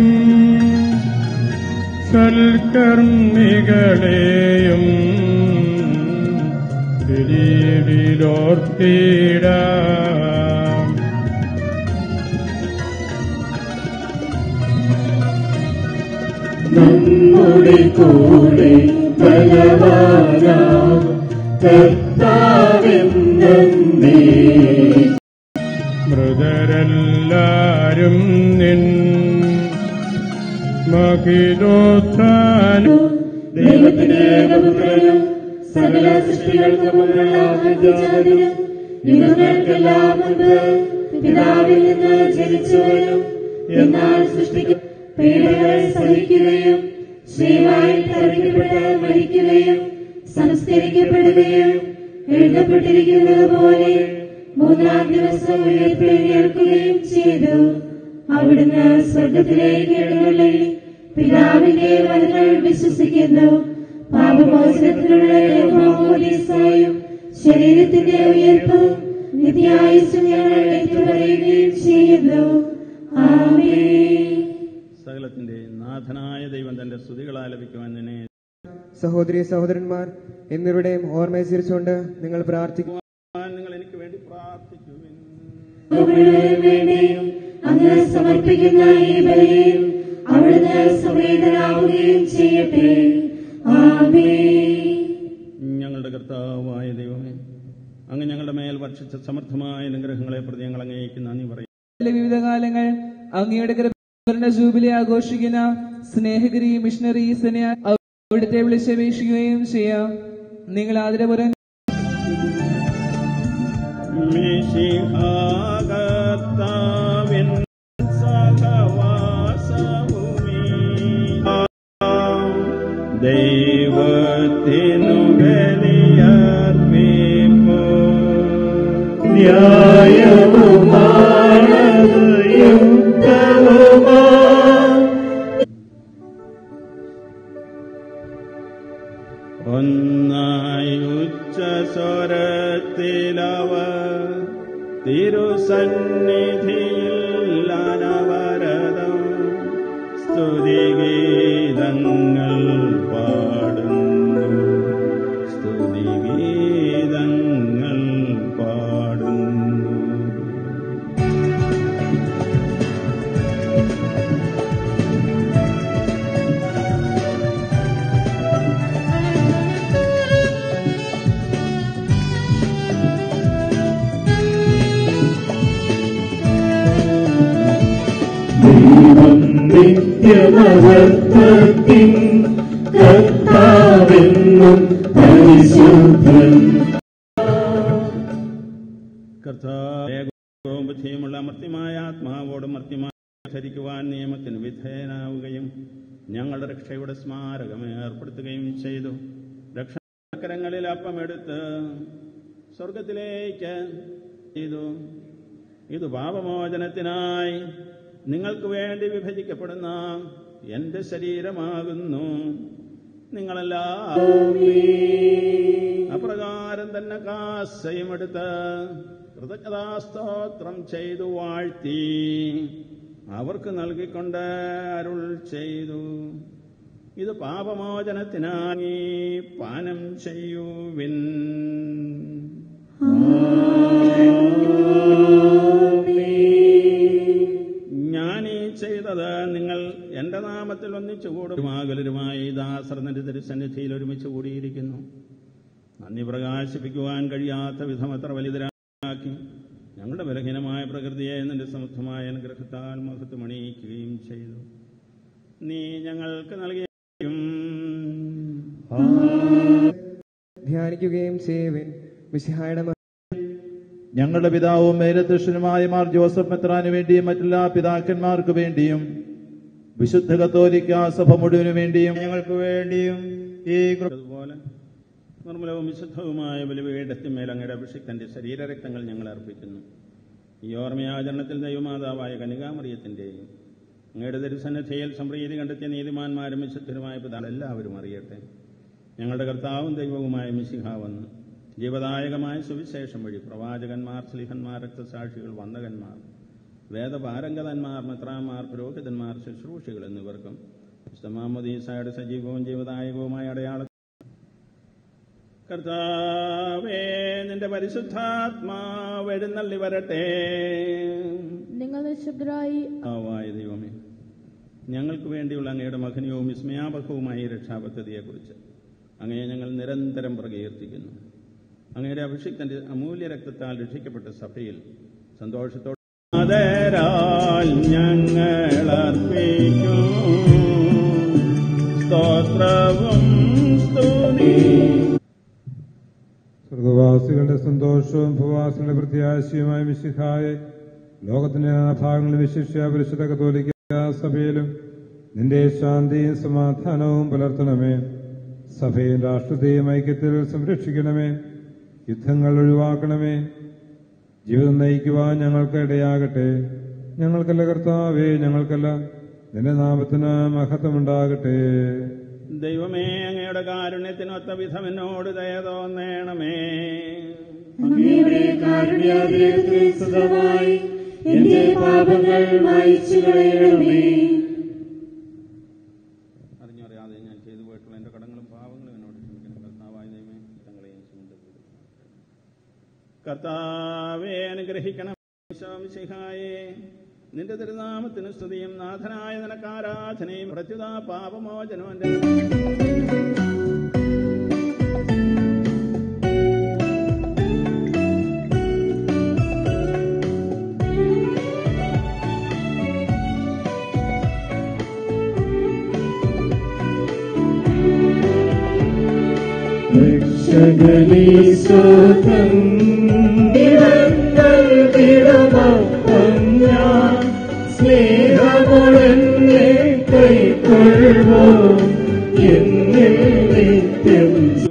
സൽക്കർമ്മികളെയും പിരീടിലോർത്തിടാം നമ്മുടെ കൂടെ ബലവാനാം കർത്താവെന്നേ മൃതരെല്ലാരും നിൻ മഹിതോത്ഥാനം ദൈവത്തിന്റെ ഏകപുത്രനും സകല സൃഷ്ടികൾക്ക് മുമ്പുള്ള ആദ്യജാതനും യുഗങ്ങൾക്കെല്ലാം മുമ്പ് പിതാവിൽ നിന്ന് ജനിച്ചവനും എന്നാൽ സൃഷ്ടിക്കും പീഡകൾ സഹിക്കുകയും ശ്രീവായി തറിക്കപ്പെട്ട് മരിക്കുകയും സംസ്കരിക്കപ്പെടുകയും എഴുതപ്പെട്ടിരിക്കുന്നത് പോലെ മൂന്നാം ദിവസം ഉയർത്തെഴുന്നേൽക്കുകയും ചെയ്തു അവിടുന്ന് സ്വർഗത്തിലേക്ക് എഴുന്നള്ളി പിതാവിന്റെ വചനങ്ങൾ വിശ്വസിക്കുന്നു പാപമോചനത്തിനുള്ള മാമോദീസായും ശരീരത്തിന്റെ ഉയർപ്പും നിത്യായുസ് ഞങ്ങൾ ഏറ്റുപറയുകയും ചെയ്യുന്നു ആമേൻ സകലത്തിന്റെ നാഥനായ ദൈവം തന്റെ സ്തുതികൾ ആലപിക്കുവാൻ നിന്നെ സഹോദരി സഹോദരന്മാർ എന്നിവരുടെയും ഓർമ്മയെ ചിരിച്ചുകൊണ്ട് നിങ്ങൾ പ്രാർത്ഥിക്കുക നിങ്ങൾ എനിക്ക് വേണ്ടി പ്രാർത്ഥിക്കുവിൻ മുഴുവനും വേണ്ടിയും അങ്ങ് സമർപ്പിക്കുന്ന ഈ ബലിയിൽ അവിടുന്ന് സമേതനാവുകയും ചെയ്യട്ടെ ആമേൻ ഞങ്ങളുടെ കർത്താവായ ദൈവമേ അങ്ങ് ഞങ്ങളുടെ മേൽ വർഷിച്ച സമർത്ഥമായ അനുഗ്രഹങ്ങളെ പ്രതി ഞങ്ങൾ അങ്ങേക്ക് നന്ദി പറയും വിവിധ കാലങ്ങൾ അങ്ങയുടെ കൃപ ജൂബിലി ആഘോഷിക്കുന്ന സ്നേഹഗിരി മിഷണറീസിനെ അവിടുത്തെ വിളിച്ചപേക്ഷിക്കുകയും ചെയ്യാം നിങ്ങൾ ആദരപുരം മിശിഹാകർത്താവിൻ സഹവാസഭൂമി ദൈവത്തിനു ബലിയർപ്പിപ്പോ ന്യായവുമാണത് യുക്തവുമാ ഒന്നായി ഉച്ച സ്വരത്തിലവർ തിരുസന്നിധിയിൽ അനവരതം സ്തുതിഗീതങ്ങൾ പാടുന്നു സ്തുതിഗീതങ്ങൾ പാടുന്നു ദൈവം നിത്യമഹത്വത്തിൻ കർത്താവെന്നും പരിശുദ്ധൻ കർത്താവും ബുദ്ധിയുമുള്ള മർത്യമായ ആത്മാവോട് മർത്യമായി ധരിക്കുവാൻ നിയമത്തിന് വിധേയനാവുകയും ഞങ്ങളുടെ രക്ഷയുടെ സ്മാരകം ഏർപ്പെടുത്തുകയും ചെയ്തു രക്ഷാകരങ്ങളിൽ അപ്പമെടുത്ത് സ്വർഗത്തിലേക്ക് ചെയ്തു ഇത് പാപമോചനത്തിനായി നിങ്ങൾക്ക് വേണ്ടി വിഭജിക്കപ്പെടുന്ന എന്റെ ശരീരമാകുന്നു നിങ്ങളെല്ലാം അപ്രകാരം തന്നെ കാസയും എടുത്ത് കൃതജ്ഞതാസ്തോത്രം ചെയ്തു വാഴ്ത്തി അവർക്ക് നൽകിക്കൊണ്ട് അരുൾ ചെയ്തു ഇത് പാപമോചനത്തിനായി പാനം ചെയ്യുവിൻ ഞാനീ ചെയ്തത് നിങ്ങൾ എന്റെ നാമത്തിൽ ഒന്നിച്ചു കൂടുമാകലരുമായി ദാസർന്നന്റെ തിരുസന്നിധിയിൽ ഒരുമിച്ച് കൂടിയിരിക്കുന്നു നന്ദി പ്രകാശിപ്പിക്കുവാൻ കഴിയാത്ത വിധം അത്ര വലുതരാക്കി ഞങ്ങളുടെ ബലഹീനമായ പ്രകൃതിയെ നിന്റെ സമൃദ്ധമായ അനുഗ്രഹത്താൽ മഹത്വമണിയിക്കുകയും ചെയ്തു നീ ഞങ്ങൾക്ക് നൽകിയും ധ്യാനിക്കുകയും ചെയ്യുവിൻ മിശിഹായുടെ മ- ഞങ്ങളുടെ പിതാവും മേലധ്യക്ഷനുമായ മാർ ജോസഫ് മെത്രാന് വേണ്ടിയും മറ്റെല്ലാ പിതാക്കന്മാർക്ക് വേണ്ടിയും വിശുദ്ധ കത്തോലിക്ക സഭ മുഴുവനു വേണ്ടിയും ഞങ്ങൾക്ക് വേണ്ടിയും ഈ കൃപ അതുപോലെ നിർമ്മലവും വിശുദ്ധവുമായ ബലിപീഠത്തിന്മേൽ അങ്ങയുടെ അഭിഷിക്തന്റെ ശരീരരക്തങ്ങൾ ഞങ്ങൾ അർപ്പിക്കുന്നു ഈ ഓർമ്മയാചരണത്തിൽ ദൈവമാതാവായ കനികാമറിയത്തിൻ്റെയും അങ്ങയുടെ തിരുസന്നദ്ധയിൽ സംപ്രീതി കണ്ടെത്തിയ നീതിമാന്മാരും വിശുദ്ധരുമായ പിതാവ് എല്ലാവരും അറിയട്ടെ ഞങ്ങളുടെ കർത്താവും ദൈവവുമായ മിശിഹ വന്ന് ജീവദായകമായ സുവിശേഷം വഴി പ്രവാചകന്മാർ സ്ലിഹന്മാർ രക്തസാക്ഷികൾ വന്ദകന്മാർ വേദപാരംഗതന്മാർ മെത്രാന്മാർ പുരോഹിതന്മാർ ശുശ്രൂഷികൾ എന്നിവർക്കും വിശുദ്ധമാമദീസായുടെ സജീവവും ജീവദായകവുമായ അടയാള കർത്താവേ നിന്റെ പരിശുദ്ധാത്മാവ് എഴുന്നള്ളി വരട്ടെ നിങ്ങൾ നിശബ്ദരായി ആവായ ദൈവമേ ഞങ്ങൾക്ക് വേണ്ടിയുള്ള അങ്ങയുടെ മഹനീയവും വിസ്മയാപകവുമായ ഈ രക്ഷാപദ്ധതിയെക്കുറിച്ച് അങ്ങയെ ഞങ്ങൾ നിരന്തരം പ്രകീർത്തിക്കുന്നു അങ്ങയുടെ അഭിഷിക്തന്റെ അമൂല്യ രക്തത്താൽ രക്ഷിക്കപ്പെട്ട സഭയിൽ സന്തോഷത്തോടെ അതരാൽ ഞങ്ങൾ അർപ്പിക്കും സ്തോത്രവും സ്തുതി സ്വർഗവാസികളുടെ സന്തോഷവും ഭൂവാസികളുടെ പ്രത്യാശയുമായ മിശിഹായെ ലോകത്തിന്റെ ഭാഗങ്ങളിൽ വിശിഷ്യ പരിശുദ്ധ കത്തോലിക്ക സഭയിലും നിന്റെ ശാന്തിയും സമാധാനവും പുലർത്തണമേ സഭയും രാഷ്ട്രത്തെയും ഐക്യത്തിൽ സംരക്ഷിക്കണമേ യുദ്ധങ്ങൾ ഒഴിവാക്കണമേ ജീവിതം നയിക്കുവാൻ ഞങ്ങൾക്ക് ഇടയാകട്ടെ ഞങ്ങൾക്കല്ല കർത്താവേ ഞങ്ങൾക്കല്ല നിന്റെ നാമത്തിന് മഹത്വമുണ്ടാകട്ടെ ദൈവമേ അങ്ങയുടെ കാരുണ്യത്തിനൊത്ത വിധം എന്നോട് ദയ തോന്നേണമേ അങ്ങയുടെ കാരുണ്യാതിരത്തിൽ സുഖമായി എന്റെ പാപങ്ങൾ മായിച്ചു കളയണമേ അറിഞ്ഞറിയാതെ ഞാൻ ചെയ്തു പോയിട്ടുള്ള എന്റെ കടങ്ങളും പാവങ്ങളും എന്നോട് ക്ഷമിക്കണം കർത്താവായ ദൈവമേ തങ്ങളെയും ചൂണ്ടുകൂടും കർത്താവെ അനുഗ്രഹിക്കണം ശിഹായേ നിന്റെ തിരുനാമത്തിന് സ്തുതിയും നാഥനായ നിനക്ക് ആരാധനയും പ്രത്യുത പാപമോചനവും എന്റെ രക്ഷകനീശോതൻ ദിനങ്ങൾ ദിനമൊപ്പം ഞാൻ സ്നേഹമോടെന്നെ കൈക്കൊള്ളുവോ എന്നിൽ നിത്യം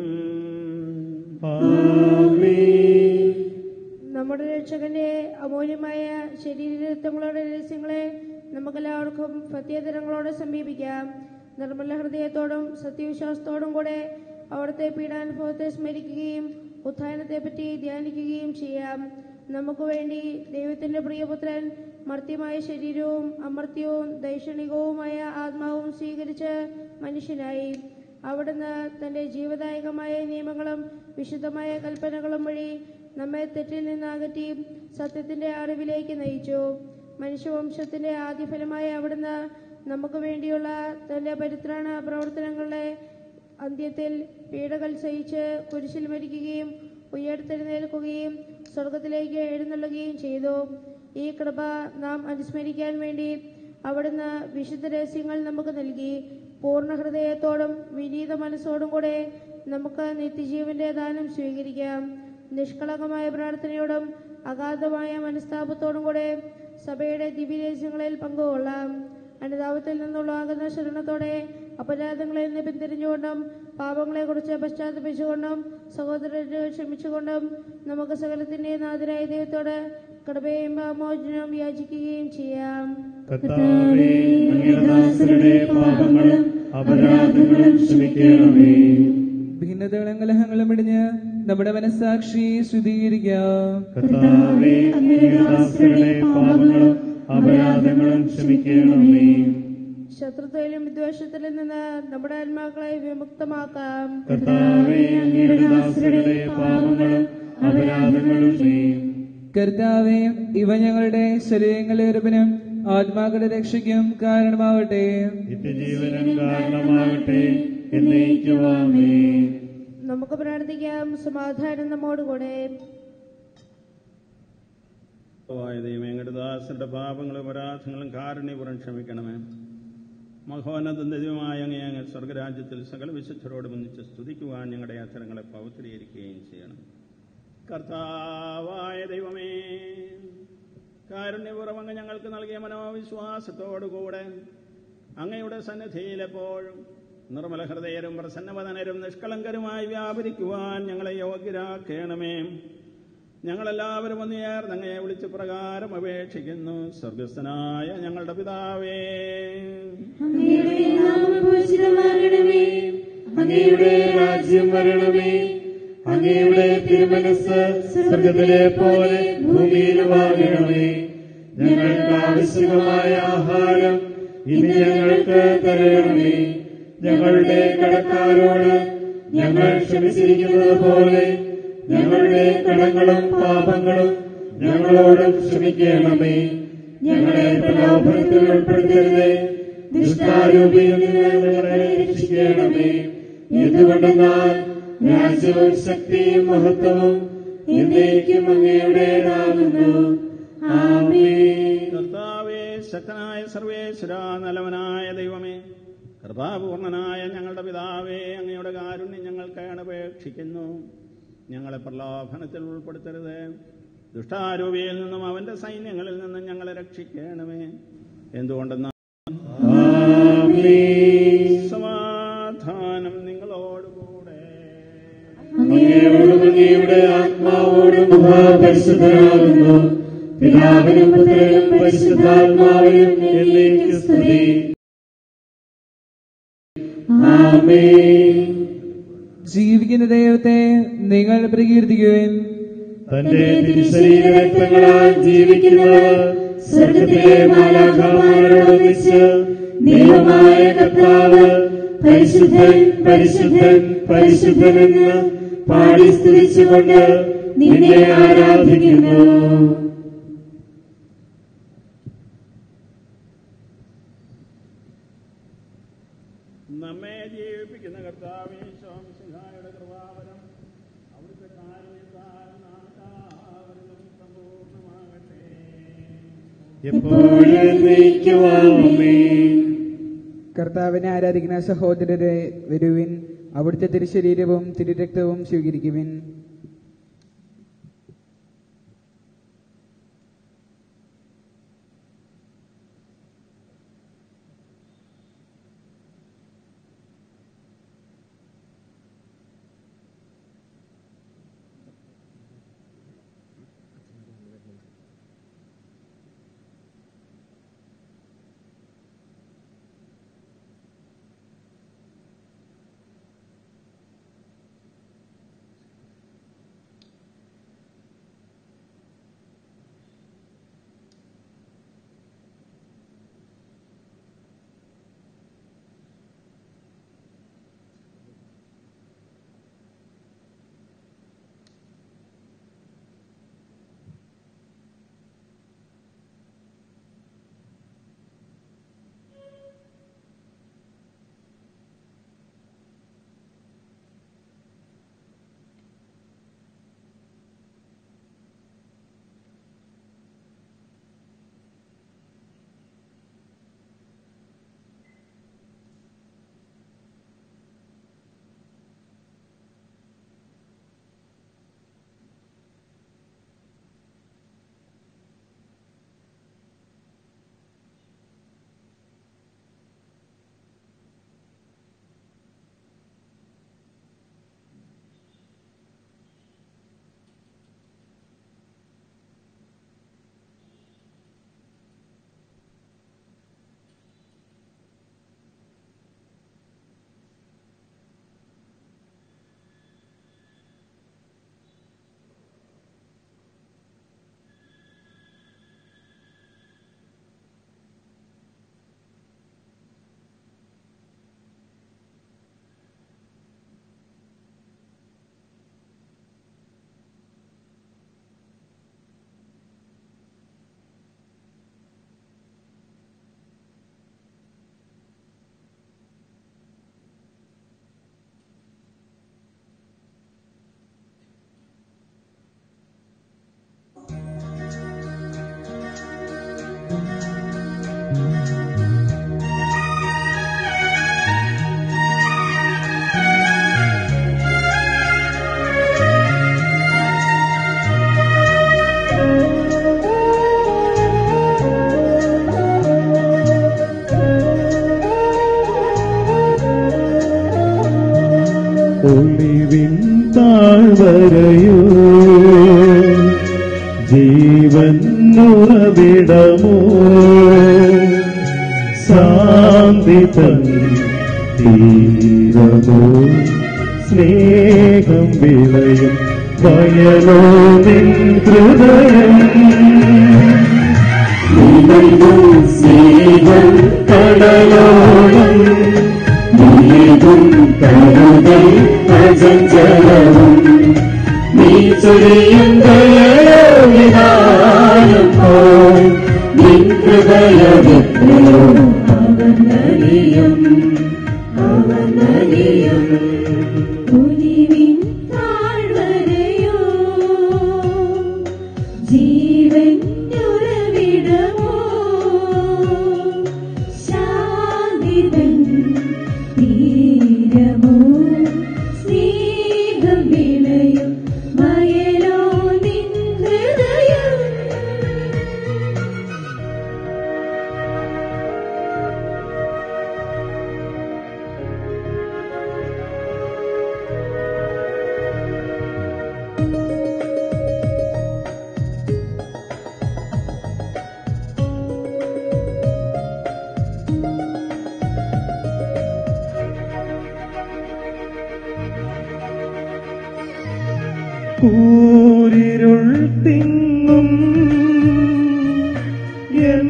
ആമേൻ നമ്മുടെ രക്ഷകന്റെ അമൂല്യമായ ശരീരത്വങ്ങളുടെ രഹസ്യങ്ങളെ നമുക്കെല്ലാവർക്കും പ്രത്യേകതരങ്ങളോടെ സമീപിക്കാം നിർമ്മല ഹൃദയത്തോടും സത്യവിശ്വാസത്തോടും കൂടെ അവിടുത്തെ പീഡാനുഭവത്തെ സ്മരിക്കുകയും ഉത്ഥാനത്തെപ്പറ്റി ധ്യാനിക്കുകയും ചെയ്യാം നമുക്ക് വേണ്ടി ദൈവത്തിന്റെ പ്രിയപുത്രൻ മർത്യമായ ശരീരവും അമർത്യവും ദൈക്ഷണികവുമായ ആത്മാവും സ്വീകരിച്ച് മനുഷ്യനായി അവിടുന്ന് തന്റെ ജീവദായകമായ നിയമങ്ങളും വിശുദ്ധമായ കൽപ്പനകളും വഴി നമ്മെ തെറ്റിൽ നിന്ന് അകറ്റി സത്യത്തിന്റെ അറിവിലേക്ക് നയിച്ചു മനുഷ്യവംശത്തിന്റെ ആദ്യഫലമായ അവിടുന്ന് നമുക്ക് വേണ്ടിയുള്ള തന്റെ പരിത്രാണ പ്രവർത്തനങ്ങളുടെ അന്ത്യത്തിൽ പീഡകൾ സഹിച്ച് കുരിശിൽ മരിക്കുകയും ഉയർത്തെഴുന്നേൽക്കുകയും സ്വർഗത്തിലേക്ക് എഴുന്നള്ളുകയും ചെയ്തു ഈ കൃപ നാം അനുസ്മരിക്കാൻ വേണ്ടി അവിടുന്ന് വിശുദ്ധ രഹസ്യങ്ങൾ നമുക്ക് നൽകി പൂർണ്ണ ഹൃദയത്തോടും വിനീത മനസ്സോടും കൂടെ നമുക്ക് നിത്യജീവന്റെ ദാനം സ്വീകരിക്കാം നിഷ്കളങ്കമായ പ്രാർത്ഥനയോടും അഗാധമായ മനസ്താപത്തോടും കൂടെ സഭയുടെ ദിവ്യരഹസ്യങ്ങളിൽ പങ്കുകൊള്ളാം അനുതാപത്തിൽ നിന്നുള്ളാകുന്ന ശരണത്തോടെ അപരാധങ്ങളിൽ നിന്ന് പിന്തിരിഞ്ഞുകൊണ്ടും പാപങ്ങളെക്കുറിച്ച് പശ്ചാത്തപിച്ചുകൊണ്ടും സഹോദരരെ ക്ഷമിച്ചുകൊണ്ടും നമുക്ക് സകലത്തിന്റെ നാഥരായ ദൈവത്തോട് കൃപയും മോചനവും യാചിക്കുകയും ചെയ്യാം കർത്താവേ അങ്ങയുടെ ദാസരുടെ പാപങ്ങളും അപരാധങ്ങളും ക്ഷമിക്കണമേ ഭിന്നതകളും കലഹങ്ങളും ഇടിഞ്ഞ് നമ്മുടെ മനസ്സാക്ഷി ശുദ്ധീകരിക്കാം കർത്താവേ അങ്ങയുടെ ദാസരുടെ പാപങ്ങളും അപരാധങ്ങളും ക്ഷമിക്കണമേ ശത്രുത്വയിലും വിദ്വേഷത്തിലും നിന്ന് നമ്മുടെ ആത്മാക്കളെ വിമുക്തമാക്കാം കർത്താവേ അങ്ങയുടെ ദാസരുടെ പാപങ്ങളും അപരാധങ്ങളും ക്ഷമിക്കും കർത്താവെ ഇവ ഞങ്ങളുടെ ശരീരങ്ങളുടെ ഉറപ്പിനും ആത്മാക്കളുടെ രക്ഷയ്ക്കും കാരണമാവട്ടെ നിത്യജീവനം കാരണമാകട്ടെ എന്നേക്കുവാമേ നമുക്ക് പ്രാർത്ഥിക്കാം സമാധാനം നമ്മോടുകൂടെ കർത്താവായ ദൈവമേ അങ്ങയുടെ ദാസരുടെ പാപങ്ങളും അപരാധങ്ങളും കാരുണ്യപുരം ക്ഷമിക്കണമേ മഹോന്നത ദൈവമായ അങ്ങേ അങ്ങ് സ്വർഗരാജ്യത്തിൽ സകല വിശുദ്ധരോട് ഒന്നിച്ച് സ്തുതിക്കുവാൻ ഞങ്ങളുടെ അക്ഷരങ്ങളെ പൗത്രീകരിക്കുകയും ചെയ്യണം കർത്താവായ ദൈവമേ കാരുണ്യപുറം അങ്ങ് ഞങ്ങൾക്ക് നൽകിയ മനോവിശ്വാസത്തോടുകൂടെ അങ്ങയുടെ സന്നിധിയിലെപ്പോഴും നിർമ്മല ഹൃദയരും പ്രസന്നവദനരും നിഷ്കളങ്കരുമായി വ്യാപരിക്കുവാൻ ഞങ്ങളെ യോഗ്യരാക്കണമേ ഞങ്ങളെല്ലാവരും ഒന്ന് ചേർന്നങ്ങയെ വിളിച്ച് പ്രകാരം അപേക്ഷിക്കുന്നു സ്വർഗസ്ഥനായ ഞങ്ങളുടെ പിതാവേ അങ്ങയുടെ നാമം പൂജിതമാകണമേ അങ്ങയുടെ രാജ്യം വരണമേ അങ്ങയുടെ തിരുമനസ് സ്വർഗത്തിലെ പോലെ ഭൂമിയിലുമാകണമേ ഞങ്ങൾക്ക് ആവശ്യമായ ആഹാരം ഇന്ന് ഞങ്ങൾക്ക് തരണമേ ഞങ്ങളുടെ കടക്കാരോട് ഞങ്ങൾ ക്ഷമിച്ചിരിക്കുന്നത് പോലെ ഞങ്ങളുടെ കടങ്ങളും പാപങ്ങളും ഞങ്ങളോട് ക്ഷമിക്കണമേ ഞങ്ങളെ പ്രലോഭനത്തിൽ ഉൾപ്പെടുത്തരുതേ ദുഷ്ടാരൂപിയിൽ നിന്ന് ഞങ്ങളെ രക്ഷിക്കണമേ എന്തുകൊണ്ടെന്നാൽ രാജ്യവും ശക്തിയും മഹത്വവും എന്നേക്കും അങ്ങയുടേതാകുന്നു ആമേൻ കർത്താവേ ശക്തനായ സർവേശ്വര നലവനായ ദൈവമേ കൃപാപൂർണനായ ഞങ്ങളുടെ പിതാവേ അങ്ങയുടെ കാരുണ്യം ഞങ്ങൾക്ക് അപേക്ഷിക്കുന്നു ഞങ്ങളെ പ്രലോഭനത്തിൽ ഉൾപ്പെടുത്തരുത് ദുഷ്ടാരൂപിയിൽ നിന്നും അവന്റെ സൈന്യങ്ങളിൽ നിന്നും ഞങ്ങളെ രക്ഷിക്കണമേ എന്തുകൊണ്ടെന്നാൽ സമാധാനം നിങ്ങളോടുകൂടെ അങ്ങയോടും അങ്ങയുടെ ആത്മാവോടും മഹാപരിശുദ്ധനാകുന്നു പിതാവിനും പുത്രനും പരിശുദ്ധാത്മാവിനും എന്നേക്ക് സ്തുതി ആമേൻ ജീവിക്കുന്ന ദൈവത്തെ നിങ്ങൾ പ്രകീർത്തിക്കുവിൻ തന്റെ തിരുശരീര രക്തങ്ങളാൽ ജീവിക്കുന്നവർ സ്വർഗത്തിലെ മാലാഖമാരോടൊന്നിച്ച് ദൈവമായ കർത്താവ് പരിശുദ്ധൻ പരിശുദ്ധൻ പരിശുദ്ധനെന്ന് പാടി സ്തുതിച്ചുകൊണ്ട് നിന്നെ ആരാധിക്കുന്നു നമ്മെ ജീവിപ്പിക്കുന്ന കർത്താവേ സ്വാമിസിഹായുടെ കൃപാവരം അവിടുത്തെ കാരുണ്യത്താൽ നാം എല്ലാവരിലും സമ്പൂർണ്ണമാകട്ടെ എപ്പോഴും എന്നേക്കുമാമേ കർത്താവിനെ ആരാധിക്കുന്ന സഹോദരരെ വരുവിൻ അവിടുത്തെ തിരുശരീരവും തിരുരക്തവും സ്വീകരിക്കുവിൻ ഒളിവിൻ താഴ്വരയോ ജീവനുറവിടമോ ശാന്തി തൻ തീരമോ സ്നേഹം വിളയും വയലോ നിൻ ഹൃദയം സ്നേഹം കടലോളം നീതും കരുതൽ അജഞ്ചലവും നീ ചൊരിയും ദയയോ വിധാനം പോൽ നിൻ ഹൃദയവിത്രയോ അവനലിയും അവനലിയും ഒലിവിൻ താഴ്വരയോ ജീവൻ ഉറവിടമോ ശാന്തിതൻ തീരമോ സ്നേഹം വിളയും വയലോ നിൻ ഹൃദയം കൂരിരുൾ തിങ്ങും എൻ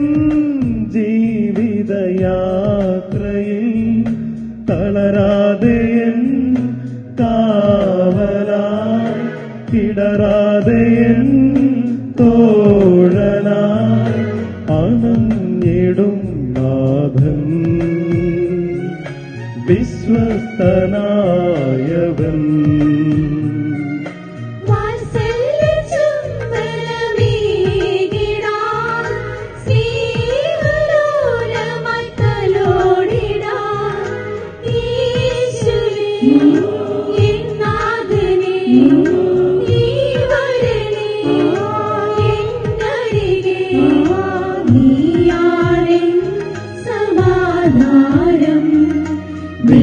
ജീവിതയാത്രയിൽ തളരാതെ എൻ കാവലായി ഇടറാതെ എൻ തോഴനായി അണഞ്ഞിടും നാഥൻ വിശ്വസ്തനായവൻ വാത്സല്യചുംബനമേകിടാൻ സ്നേഹലോലമായി തലോടിടാൻ യേശുവേ എൻ നാഥനേ നീ വരണേ എന്നരികെ നീയാണെൻ സമാധാനം നീ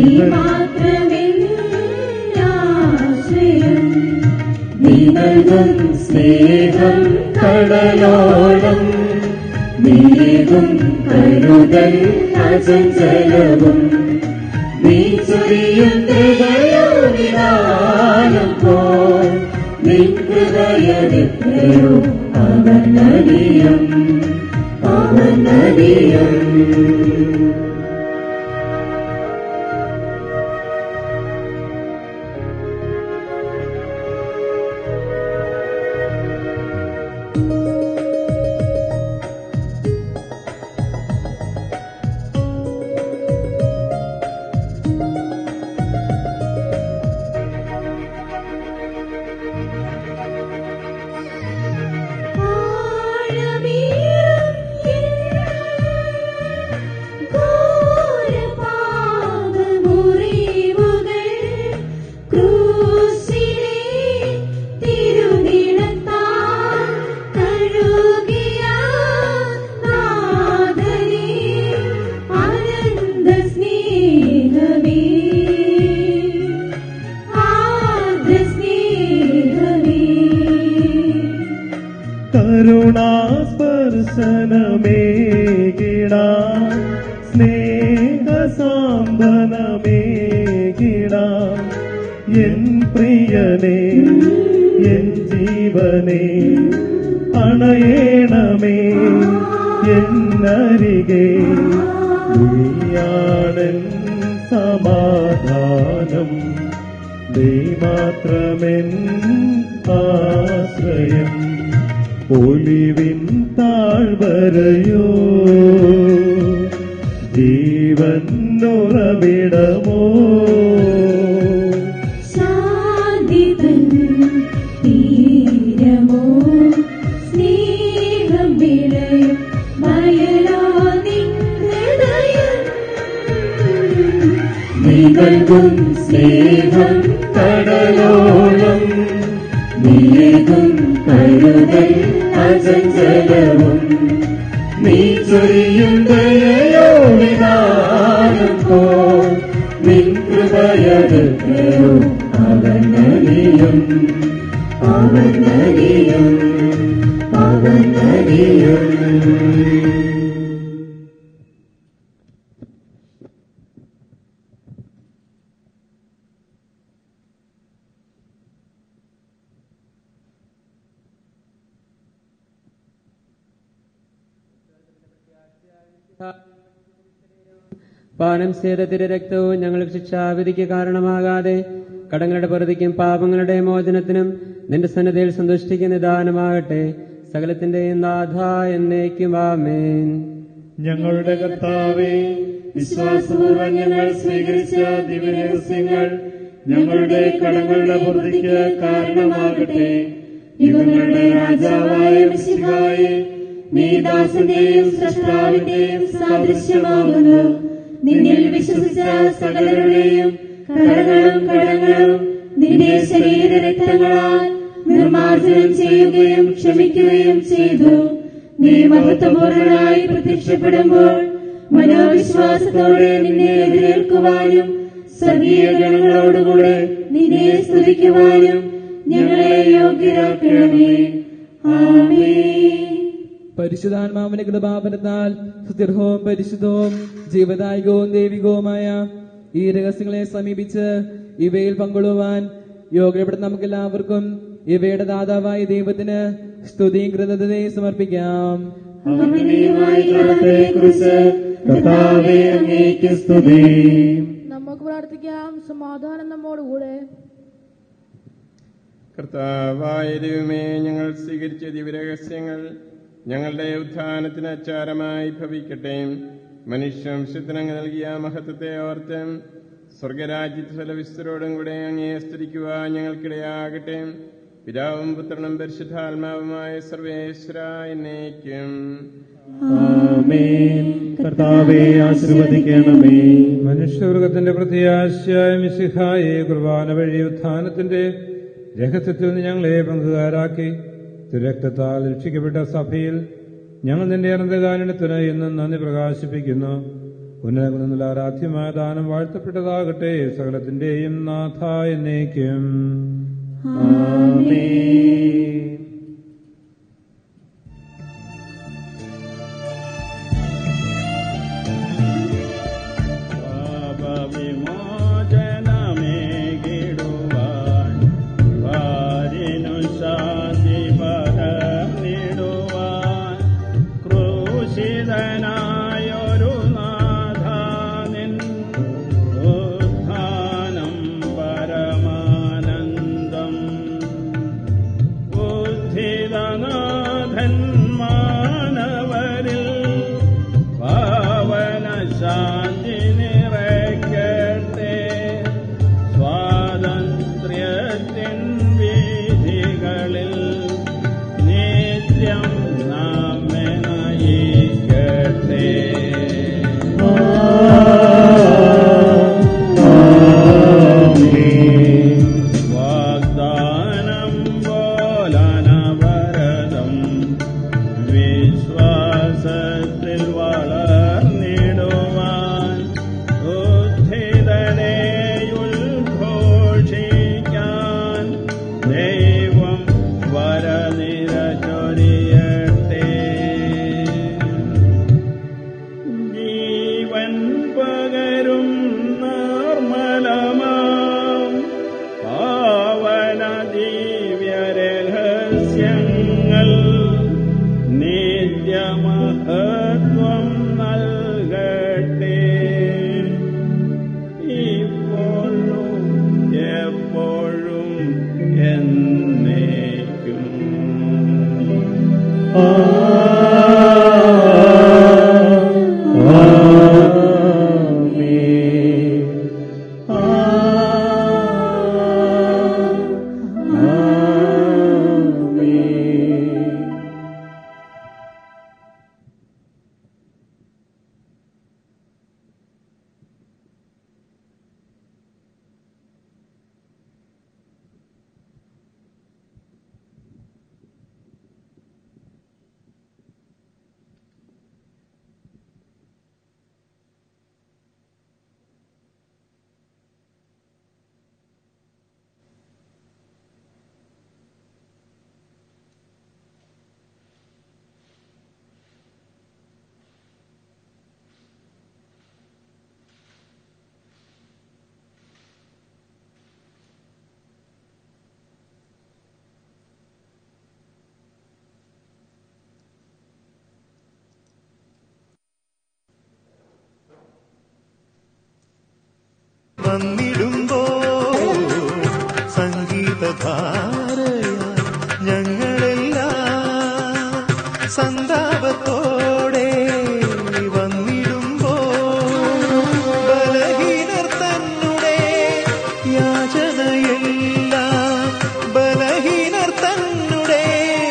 മാത്രമെന്നാശ്രയം നീ നൽകും സ്നേഹം കടലോളം നീകും കരുതൽ അചഞ്ചലവും നീ ചൊരിയും ഹൃദയോവിധാനം പോൽ നിൻ ഹൃദയവിത്രയോ അവനലിയം അവനലിയം കരുണാസ്പർശനമേകിട സ്നേഹസാന്ത്വനമേകിട എൻ പ്രിയനെ എൻ ജീവനെ അണയേണമേ എന്നരികെ നീയാണൻ സമാധാനം നീ മാത്രമെൻ ആശ്രയം ഒലിവിൻ താഴ്വരയോ ജീവൻ ഉറവിടമോ ശാന്തിതൻ തീരമോ സ്നേഹം വിളയും വയലോ നിൻ ഹൃദയം നീ നൽകും സ്നേഹം കടലോളം നീയേകും കരുതൽ അജഞ്ചലവും നീ ചൊരിയും ദയയോ വിധാനം പോൽ നിൻ കൃപയതയോ അവനലിയും അവനലിയും അവനലിയും പാനം ചെയ്ത തിരരക്തവും ഞങ്ങൾക്ക് ശിക്ഷാവിധിക്ക് കാരണമാകാതെ കടങ്ങളുടെ പ്രതിക്കും പാപങ്ങളുടെ മോചനത്തിനും നിന്റെ സന്നദ്ധയിൽ സന്തുഷ്ടിക്കുന്ന ദാനമാകട്ടെ സകലത്തിന്റെയും നാഥ എന്നേക്കും ആമേൻ ഞങ്ങളുടെ കർത്താവേ വിശ്വാസപൂർവ്വം ഞങ്ങൾ സ്വീകരിച്ച ദിവ്യരഹസ്യങ്ങൾ ഞങ്ങളുടെ കടങ്ങളുടെ പൂർത്തിക്ക് കാരണമാകട്ടെ യുഗങ്ങളുടെ രാജാവായ മിശിഹായെ നീ ദാസന്റെയും സൃഷ്ടാവിന്റെയും സാദൃശ്യമാകുന്നു നിന്നിൽ വിശ്വസിച്ച സകലരുടെയും കടങ്ങളും കടങ്ങളും നിന്റെ ശരീരരക്തങ്ങളാൽ നിർമാർജനം ചെയ്യുകയും ക്ഷമിക്കുകയും ചെയ്തു നീ മഹത്വപൂർണനായി പ്രത്യക്ഷപ്പെടുമ്പോൾ മനോവിശ്വാസത്തോടെ നിന്നെ എതിരേൽക്കുവാനും സ്വർഗീയ ഗണങ്ങളോടുകൂടെ നിന്നെ സ്തുതിക്കുവാനും ഞങ്ങളെ യോഗ്യരാക്കണമേ ആമേൻ പരിശുദ്ധാത്മാവിന്റെ കൃപാപനത്താൽ സുദീർഘവും പരിശുദ്ധവും ജീവദായകവും ദൈവികവുമായ ഈ രഹസ്യങ്ങളെ സമീപിച്ച് ഇവയിൽ പങ്കൊള്ളുവാൻ യോഗ്യപ്പെടുന്ന നമുക്കെല്ലാവർക്കും ഇവയുടെ ദാതാവായ ദൈവത്തിന് സ്തുതിയും കൃതജ്ഞതയും സമർപ്പിക്കാം അമനീയമായ കർത്തയെക്കുറിച്ച് കർത്താവേ അങ്ങേക്ക് സ്തുതി നമുക്ക് പ്രാർത്ഥിക്കാം സമാധാനം നമ്മോടുകൂടെ കർത്താവായ ദൈവമേ ഞങ്ങൾ സ്വീകരിച്ച ദിവ്യരഹസ്യങ്ങൾ ഞങ്ങളുടെ ഉത്ഥാനത്തിന് അച്ചാരമായി ഭവിക്കട്ടെ മനുഷ്യവംശത്തിനങ്ങ് നൽകിയ മഹത്വത്തെ ഓർത്ത് സ്വർഗരാജ്യത്ത് ഫലവിസ്തരോടും കൂടെ അങ്ങേ സ്തുതിക്കുവാൻ ഞങ്ങൾക്കിടയാകട്ടെ പിതാവും പുത്രനും പരിശുദ്ധാത്മാവുമായ സർവേശ്വര എന്നേക്കും ആമേൻ കർത്താവേ ആശീർവദിക്കണമേ മനുഷ്യവർഗത്തിന്റെ പ്രത്യാശയായ മിശിഹായെ കുർബാന വഴി ഉത്ഥാനത്തിന്റെ രഹസ്യത്തിൽ നിന്ന് ഞങ്ങളെ പങ്കുകാരാക്കി തിരക്തത്താൽ രക്ഷിക്കപ്പെട്ട സഭയിൽ ഞങ്ങൾ നിന്റെ അനന്തകാരണത്തിന് എന്നും നന്ദി പ്രകാശിപ്പിക്കുന്നു ഉന്നതങ്ങളിൽ നിന്നുള്ള ആരാധ്യമായ ദാനം വാഴ്ത്തപ്പെട്ടതാകട്ടെ സകലത്തിന്റെയും നാഥ എന്നേക്കും പാപവിമോചനമേകിടുവാൻ വാരിനു ശാന്തി പകർന്നിടുവാൻ ക്രൂശിതനായൊരു നാഥാനിൻ ഉത്ഥാനം പരമാനന്ദം ഉദ്ധിതനാഥന്മാനവരിൽ പാവന ശാന്തി നിറയ്ക്കട്ടെ സ്വാതന്ത്ര്യത്തിൻ വീഥികളിൽ നിത്യം നമ്മെ നയിക്കട്ടെ വാഗ്ദാനം പോലനവരതം വിശ്വാസത്തിൽ വളർന്നിടുവാൻ ഉദ്ധിതനെ ഉദ്ഘോഷിക്കാൻ ദൈവം വരനിര ചൊരിയട്ടെ ജീവൻ പകരും നിർമ്മലമാം പാവന ദിവ്യരഹസ്യങ്ങൾ നിത്യമഹത്വം നൽകട്ടെ ഇപ്പോഴും എപ്പോഴും എന്നേക്കും ആമേൻ വന്നിടുമ്പോ സംഗീതധാരയ ഞങ്ങളെല്ലാം സന്താപത്തോടെ വന്നിടുമ്പോ ബലഹീനർ തന്നെ യാചനയെല്ലാം ബലഹീനർ തന്നെ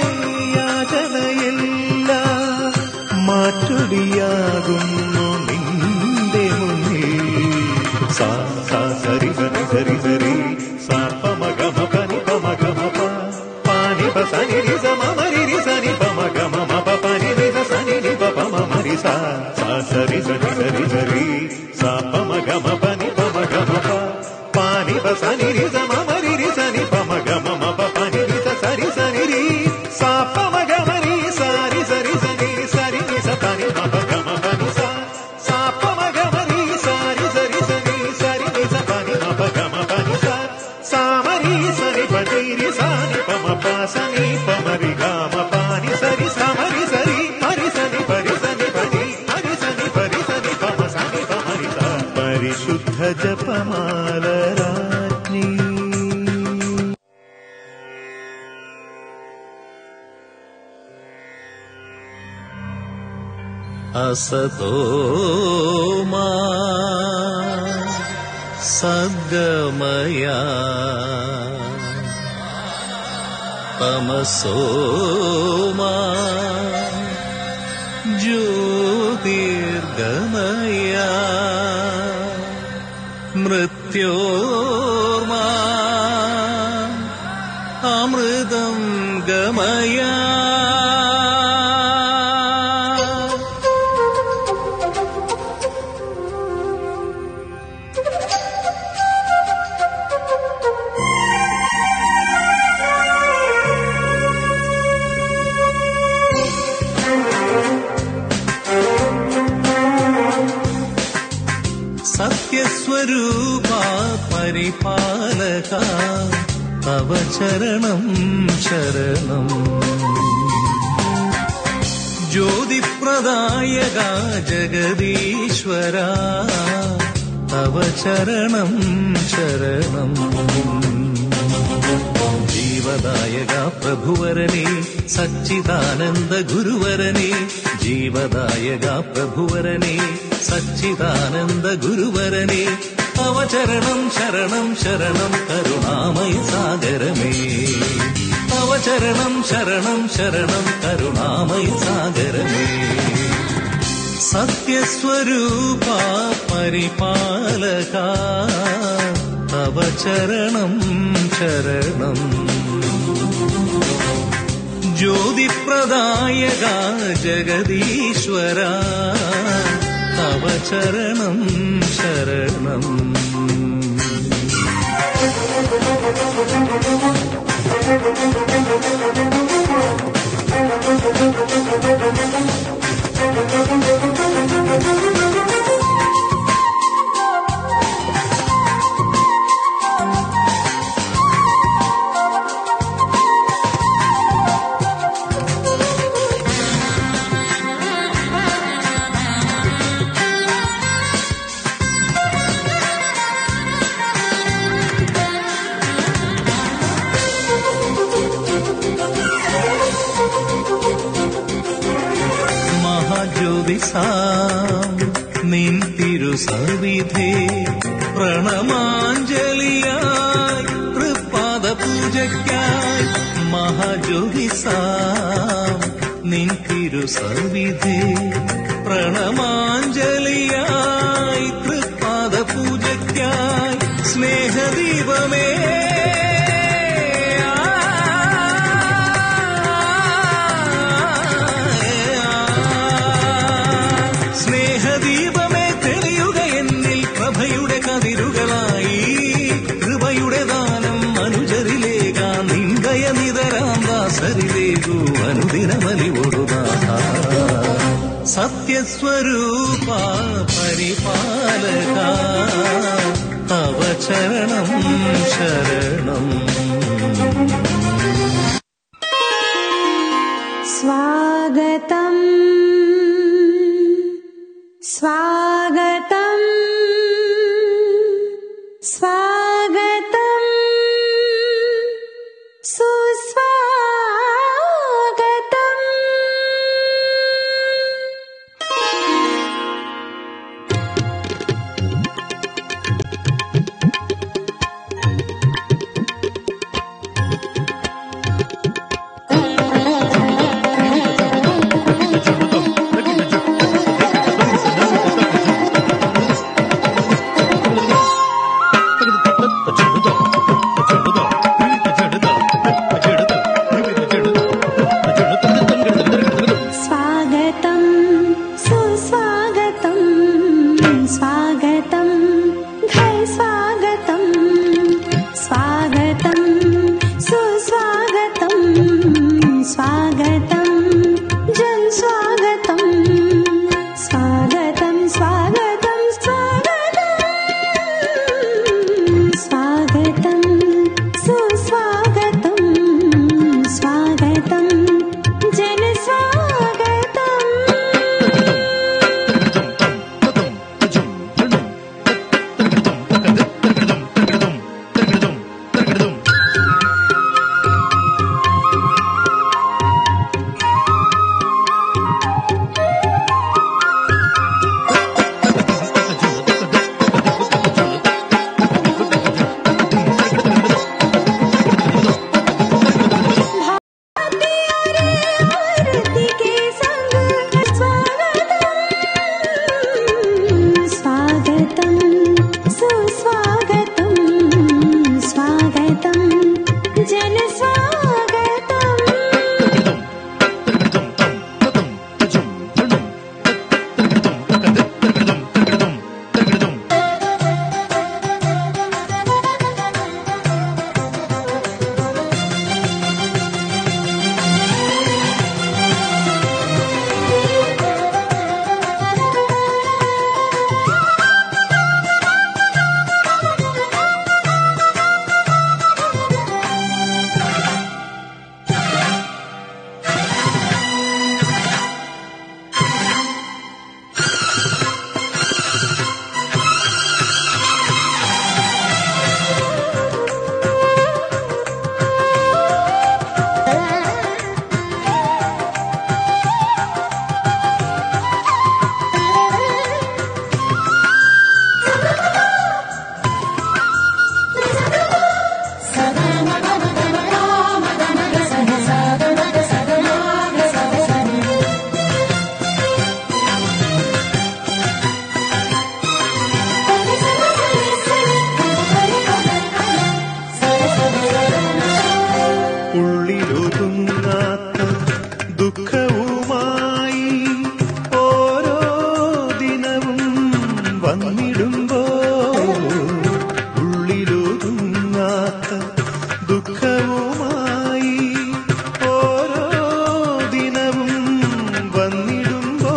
യാചനയെല്ലാം മാറ്റുടിയാകുന്നു നിന്റെ മുന്നിൽ സാ സാ സരി സരി സരി സരി സാ പമ ഗമ പനി പമ ഗമ പ പാനി പ സനി രി സ മ മരി രി സനി പമ ഗമ മ പ പനി രി സ സനി രി പ പമ മരി സാ സാ സരി സരി സരി സരി സാ പമ ഗമ പനി പമ ഗമ പ പാനി പ സനി രി സ മ മരി രി സനി പമ ഗമ മ പ പനി രി സ സരി സനി രി സാ പമ ഗമ രി സരി സരി സനി സരി രി സ പനി മ പ ഗമ പനി സാ സാ പമ ഗമ രി സരി സരി സനി സരി രി സ പനി മ പ ഗമ പനി സാ സാ മരി സനി പനി രി സനി പമ പ സനി പമ രി ഗമ പനി സരി സ മരി സരി മരി സനി പരി സനി പനി മരി സനി പരി സനി പമ സനി പമ രി സ പരിശുദ്ധ ജപമാല രാജ്ഞി असतो मा सद्गमया तमसो मा ज्योतिर्गमया मृत्योर्मा अमृतं गमया സത്യസ്വരൂപാ പരിപാലക തവ ചരണം ശരണം ജ്യോതിപ്രദായക ജഗദീശ്വര തവ ചരണം ശരണം ജീവദായക പ്രഭുവരനെ സച്ചിദാനന്ദ ഗുരുവരനെ ജീവദായക പ്രഭുവരനെ സച്ചിദാനന്ദ ഗുരുവരനെ അവചരണം ശരണം ശരണം കരുണാമയ സാഗരമേ അവചരണം ശരണം ശരണം കരുണാമയ സാഗരമേ സത്യസ്വരൂപ പരിപാലക തവ ചരണം ശരണം ജ്യോതിപ്രദായക ജഗദീശ്വര തവ ചരണം ശരണം മഹാജ്യോതിസാം നിൻ തിരുസവിധേ പ്രണമാഞ്ജലിയായി തൃപ്പാദ പൂജയ്ക്കായി മഹാജ്യോതിസാം നിൻ തിരുസവിധേ പ്രണമാഞ്ജലിയായി തൃപ്പാദ പൂജയ്ക്കായി സ്നേഹദീപമേ സ്നേഹദീപമേ തെളിയുക എന്നിൽ പ്രഭയുടെ കതിരുകളായി കൃപയുടെ ദാനം അനുജരിലേക നിന്ദയ നിതരാം ദാസരിലേകു അനുദിനമലിവൊടുദാഹ സത്യസ്വരൂപ പരിപാലക തവ ചരണം ശരണം स्वागतम् स्वागतम् स्वागतं धै स्वागतं स्वागतं सुस्वागतं स्वागतं जन स्वागतं स्वागतं स्वागतं स्वागतं स्वागतं सुस्वागतं स्वागतं जन स्वागतम् आरती के संग स्वागतम् स्वागतं सुस्वागतं स्वागतं जन स्वागतम् ഉള്ളിലൊതുങ്ങാത്ത ദുഃഖവുമായി ഓരോ ദിനവും വന്നിടുമ്പോ ഉള്ളിലൊതുങ്ങാത്ത ദുഃഖവുമായി ഓരോ ദിനവും വന്നിടുമ്പോ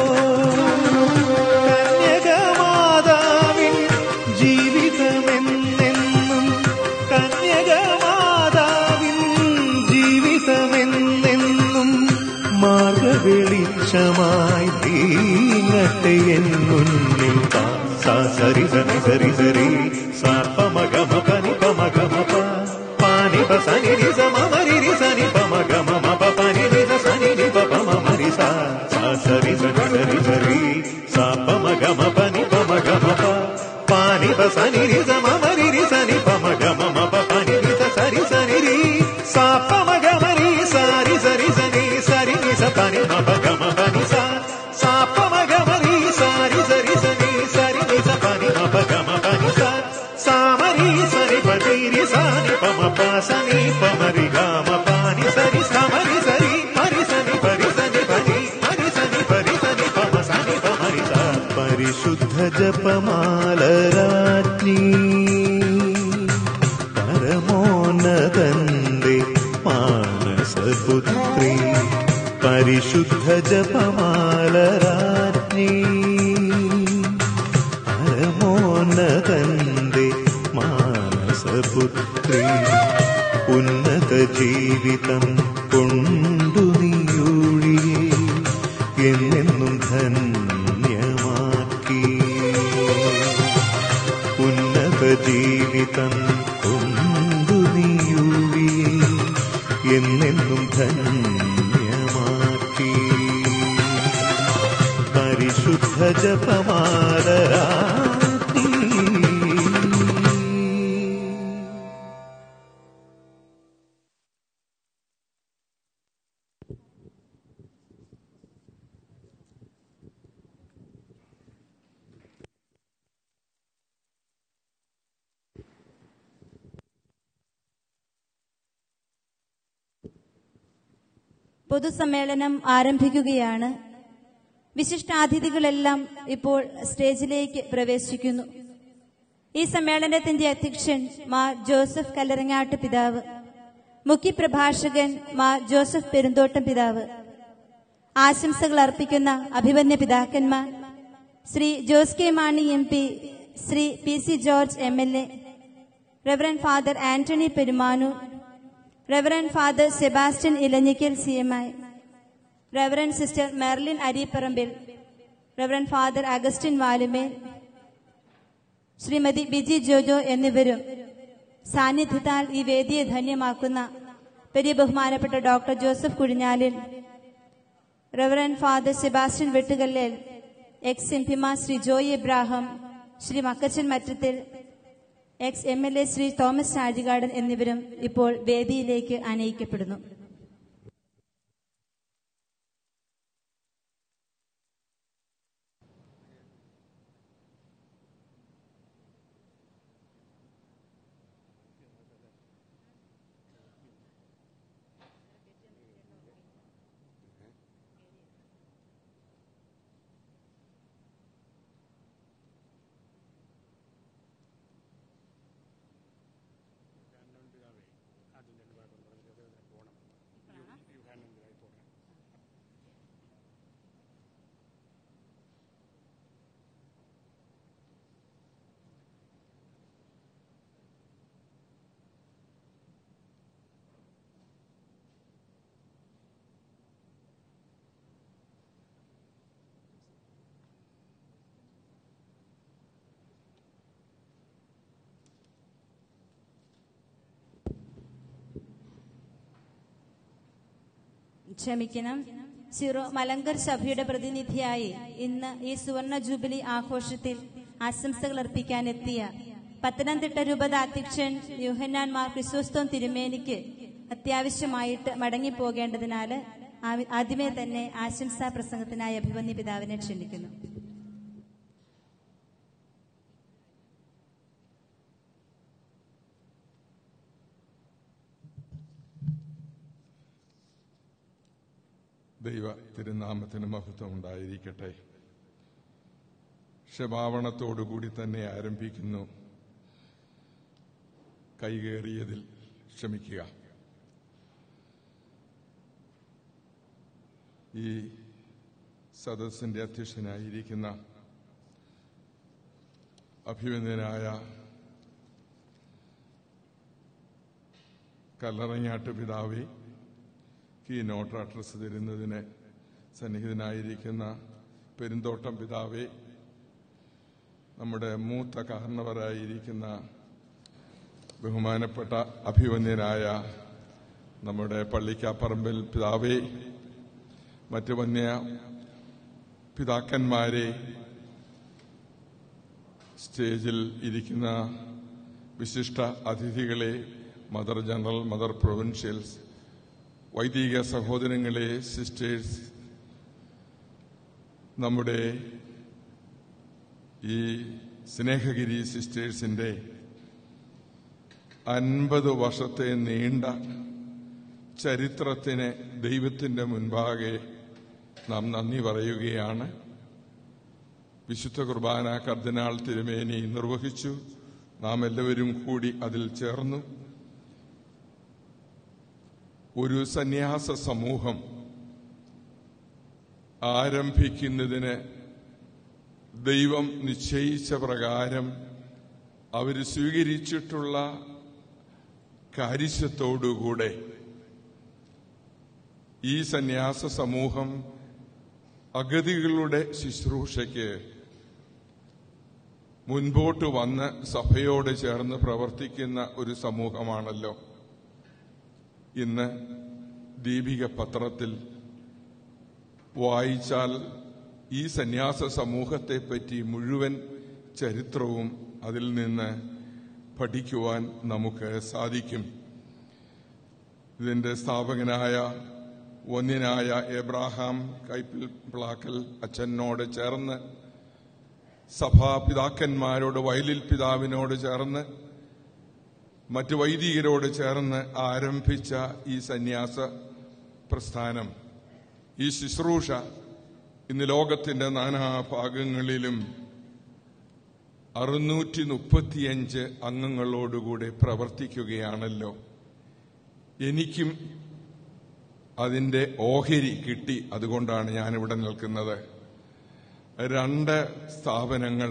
കന്യകമാതാവിൻ ജീവിതമെന്നെന്നും കന്യകമാതാവിൻ ജീവിതമെന്നെന്നും മാർഗവെളിച്ചമായി നീങ്ങട്ടെ എൻ മുന്നിൽ താ. സാ സരി സരി സരി സരി സാപ്പമഗമ പനി പമഗമ പ പാനി പ സനി രി സ മ മരി രി സനി പമ ഗമ മ പ പനി രി സ സനി രി പ പ മ മരി സ സാ സരി സരി സരി സരി സാപ്പമഗമ പനി പമഗമ പ പാനി പ സനി രി സ മ മരി രി സനി പമ ഗമ മ പ പനി രി സ സരി സനി രി സാപ്പമഗമ രി സരി സരി സനി സരി നി സ പനി മ പ ഗമ പനി സ സാപ്പമഗമ രി സരി സരി സനി സരി നി സ പനി മ പ ഗമ പനി സ സാമരി സരി പതി രി സനി പമ പ സനി പമരി ഗമ പാനി സരി സമരി സരി മരി സനി പരി സനി പനി മരി സനി പരി സനി പമ സനി പമരി സ പരിശുദ്ധ ജപമാല രാജ്ഞി പരമോന്നതന്റെ മാനസപുത്രി പരിശുദ്ധ ജപമാല രാജ്ഞി പരമോന്നതന്റെ മാനസപുത്രി ഉന്നത ജീവിതം കൊണ്ടു നീയൊഴിയെ എന്നെന്നും ധന്യമാക്കി ഉന്നത ജീവിതം കൊണ്ടു നീയൊഴിയെ എന്നെന്നും ധന്യമാക്കി പരിശുദ്ധ ജപമാല പൊതുസമ്മേളനം ആരംഭിക്കുകയാണ് വിശിഷ്ടാതിഥികളെല്ലാം ഇപ്പോൾ സ്റ്റേജിലേക്ക് പ്രവേശിക്കുന്നു ഈ സമ്മേളനത്തിന്റെ അധ്യക്ഷൻ മാർ ജോസഫ് കല്ലറങ്ങാട്ട് പിതാവ് മുഖ്യപ്രഭാഷകൻ മാർ ജോസഫ് പെരുന്തോട്ടം പിതാവ് ആശംസകൾ അർപ്പിക്കുന്ന അഭിമന്യ പിതാക്കന്മാർ Shri Jose K Mani M P Shri P C George M L A reverend father Antony Perumanoor reverend father Sebastian Elanjikkal C M I reverend sister Merlin Aripparambil reverend father Augustine Valumel Shrimati Biji Jojo എന്നിവരും സാന്നിധ്യത്താൽ ഈ വേദിയെ ധന്യമാക്കുന്ന പെരിയ ബഹുമാനപ്പെട്ട doctor Joseph Kuzhinjalil reverend father Sebastian Vettukallel ex M പിമാ Shri Joy Abraham Shri Makkachan Mattathil ex M L A Shri Thomas ഷാജിഗാർഡൻ എന്നിവരും ഇപ്പോൾ വേദിയിലേക്ക് അനയിക്കപ്പെടുന്നു ക്ഷമിക്കണം സിറോ മലങ്കർ സഭയുടെ പ്രതിനിധിയായി ഇന്ന് ഈ സുവർണ ജൂബിലി ആഘോഷത്തിൽ ആശംസകൾ അർപ്പിക്കാൻ എത്തിയ പത്തനംതിട്ട രൂപത അധ്യക്ഷൻ യുഹന്നാൻ മാർ ക്രിസോസ്തോം തിരുമേനിക്ക് അത്യാവശ്യമായിട്ട് മടങ്ങിപ്പോകേണ്ടതിനാൽ ആവി- ആദ്യമേ തന്നെ ആശംസാ പ്രസംഗത്തിനായി അഭിമന്യ പിതാവിനെ ക്ഷണിക്കുന്നു ദൈവ തിരുനാമത്തിന് മഹത്വം ഉണ്ടായിരിക്കട്ടെ ക്ഷമാപണത്തോടുകൂടി തന്നെ ആരംഭിക്കുന്നു കൈകേറിയതിൽ ക്ഷമിക്കുക ഈ സദസ്സിന്റെ അധ്യക്ഷനായിരിക്കുന്ന അഭിനന്ദനായ കല്ലറങ്ങാട്ട് പിതാവേ ഈ നോട്ട് അഡ്രസ് തരുന്നതിന് സന്നിഹിതനായിരിക്കുന്ന പെരുന്തോട്ടം പിതാവെ നമ്മുടെ മൂത്ത കാരണവരായിരിക്കുന്ന ബഹുമാനപ്പെട്ട അഭിവന്യനായ നമ്മുടെ പള്ളിക്കാപ്പറമ്പിൽ പിതാവെ മറ്റു വന്യ പിതാക്കന്മാരെ സ്റ്റേജിൽ ഇരിക്കുന്ന വിശിഷ്ട അതിഥികളെ മദർ ജനറൽ മദർ പ്രൊവിൻഷ്യൽസ് വൈദിക സഹോദരങ്ങളെ സിസ്റ്റേഴ്സ് നമ്മുടെ ഈ സ്നേഹഗിരി സിസ്റ്റേഴ്സിന്റെ അൻപത് വർഷത്തെ നീണ്ട ചരിത്രത്തിന് ദൈവത്തിന്റെ മുൻപാകെ നാം നന്ദി പറയുകയാണ് വിശുദ്ധ കുർബാന കർദിനാൾ തിരുമേനി നിർവഹിച്ചു നാം എല്ലാവരും കൂടി അതിൽ ചേർന്നു ഒരു സന്യാസ സമൂഹം ആരംഭിക്കുന്നതിന് ദൈവം നിശ്ചയിച്ച പ്രകാരം അവർ സ്വീകരിച്ചിട്ടുള്ള കാര്യത്തോടുകൂടെ ഈ സന്യാസ സമൂഹം അഗതികളുടെ ശുശ്രൂഷയ്ക്ക് മുൻപോട്ട് വന്ന് സഭയോട് ചേർന്ന് പ്രവർത്തിക്കുന്ന ഒരു സമൂഹമാണല്ലോ ഇന്ന് ദീപിക പത്രത്തിൽ വായിച്ചാൽ ഈ സന്യാസ സമൂഹത്തെ പറ്റി മുഴുവൻ ചരിത്രവും അതിൽ നിന്ന് പഠിക്കുവാൻ നമുക്ക് സാധിക്കും ഇതിന്റെ സ്ഥാപകനായ ഒന്നിനായ എബ്രാഹാം കൈപ്പിൽ പ്ലാക്കൽ അച്ഛനോട് ചേർന്ന് സഭാപിതാക്കന്മാരോട് വയലിൽ പിതാവിനോട് ചേർന്ന് മറ്റു വൈദികരോട് ചേർന്ന് ആരംഭിച്ച ഈ സന്യാസ പ്രസ്ഥാനം ഈ ശുശ്രൂഷ ഇന്ന് ലോകത്തിന്റെ നാനാഭാഗങ്ങളിലും അറുന്നൂറ്റി മുപ്പത്തിയഞ്ച് അംഗങ്ങളോടുകൂടി പ്രവർത്തിക്കുകയാണല്ലോ എനിക്കും അതിന്റെ ഓഹരി കിട്ടി അതുകൊണ്ടാണ് ഞാനിവിടെ നിൽക്കുന്നത് രണ്ട് സ്ഥാപനങ്ങൾ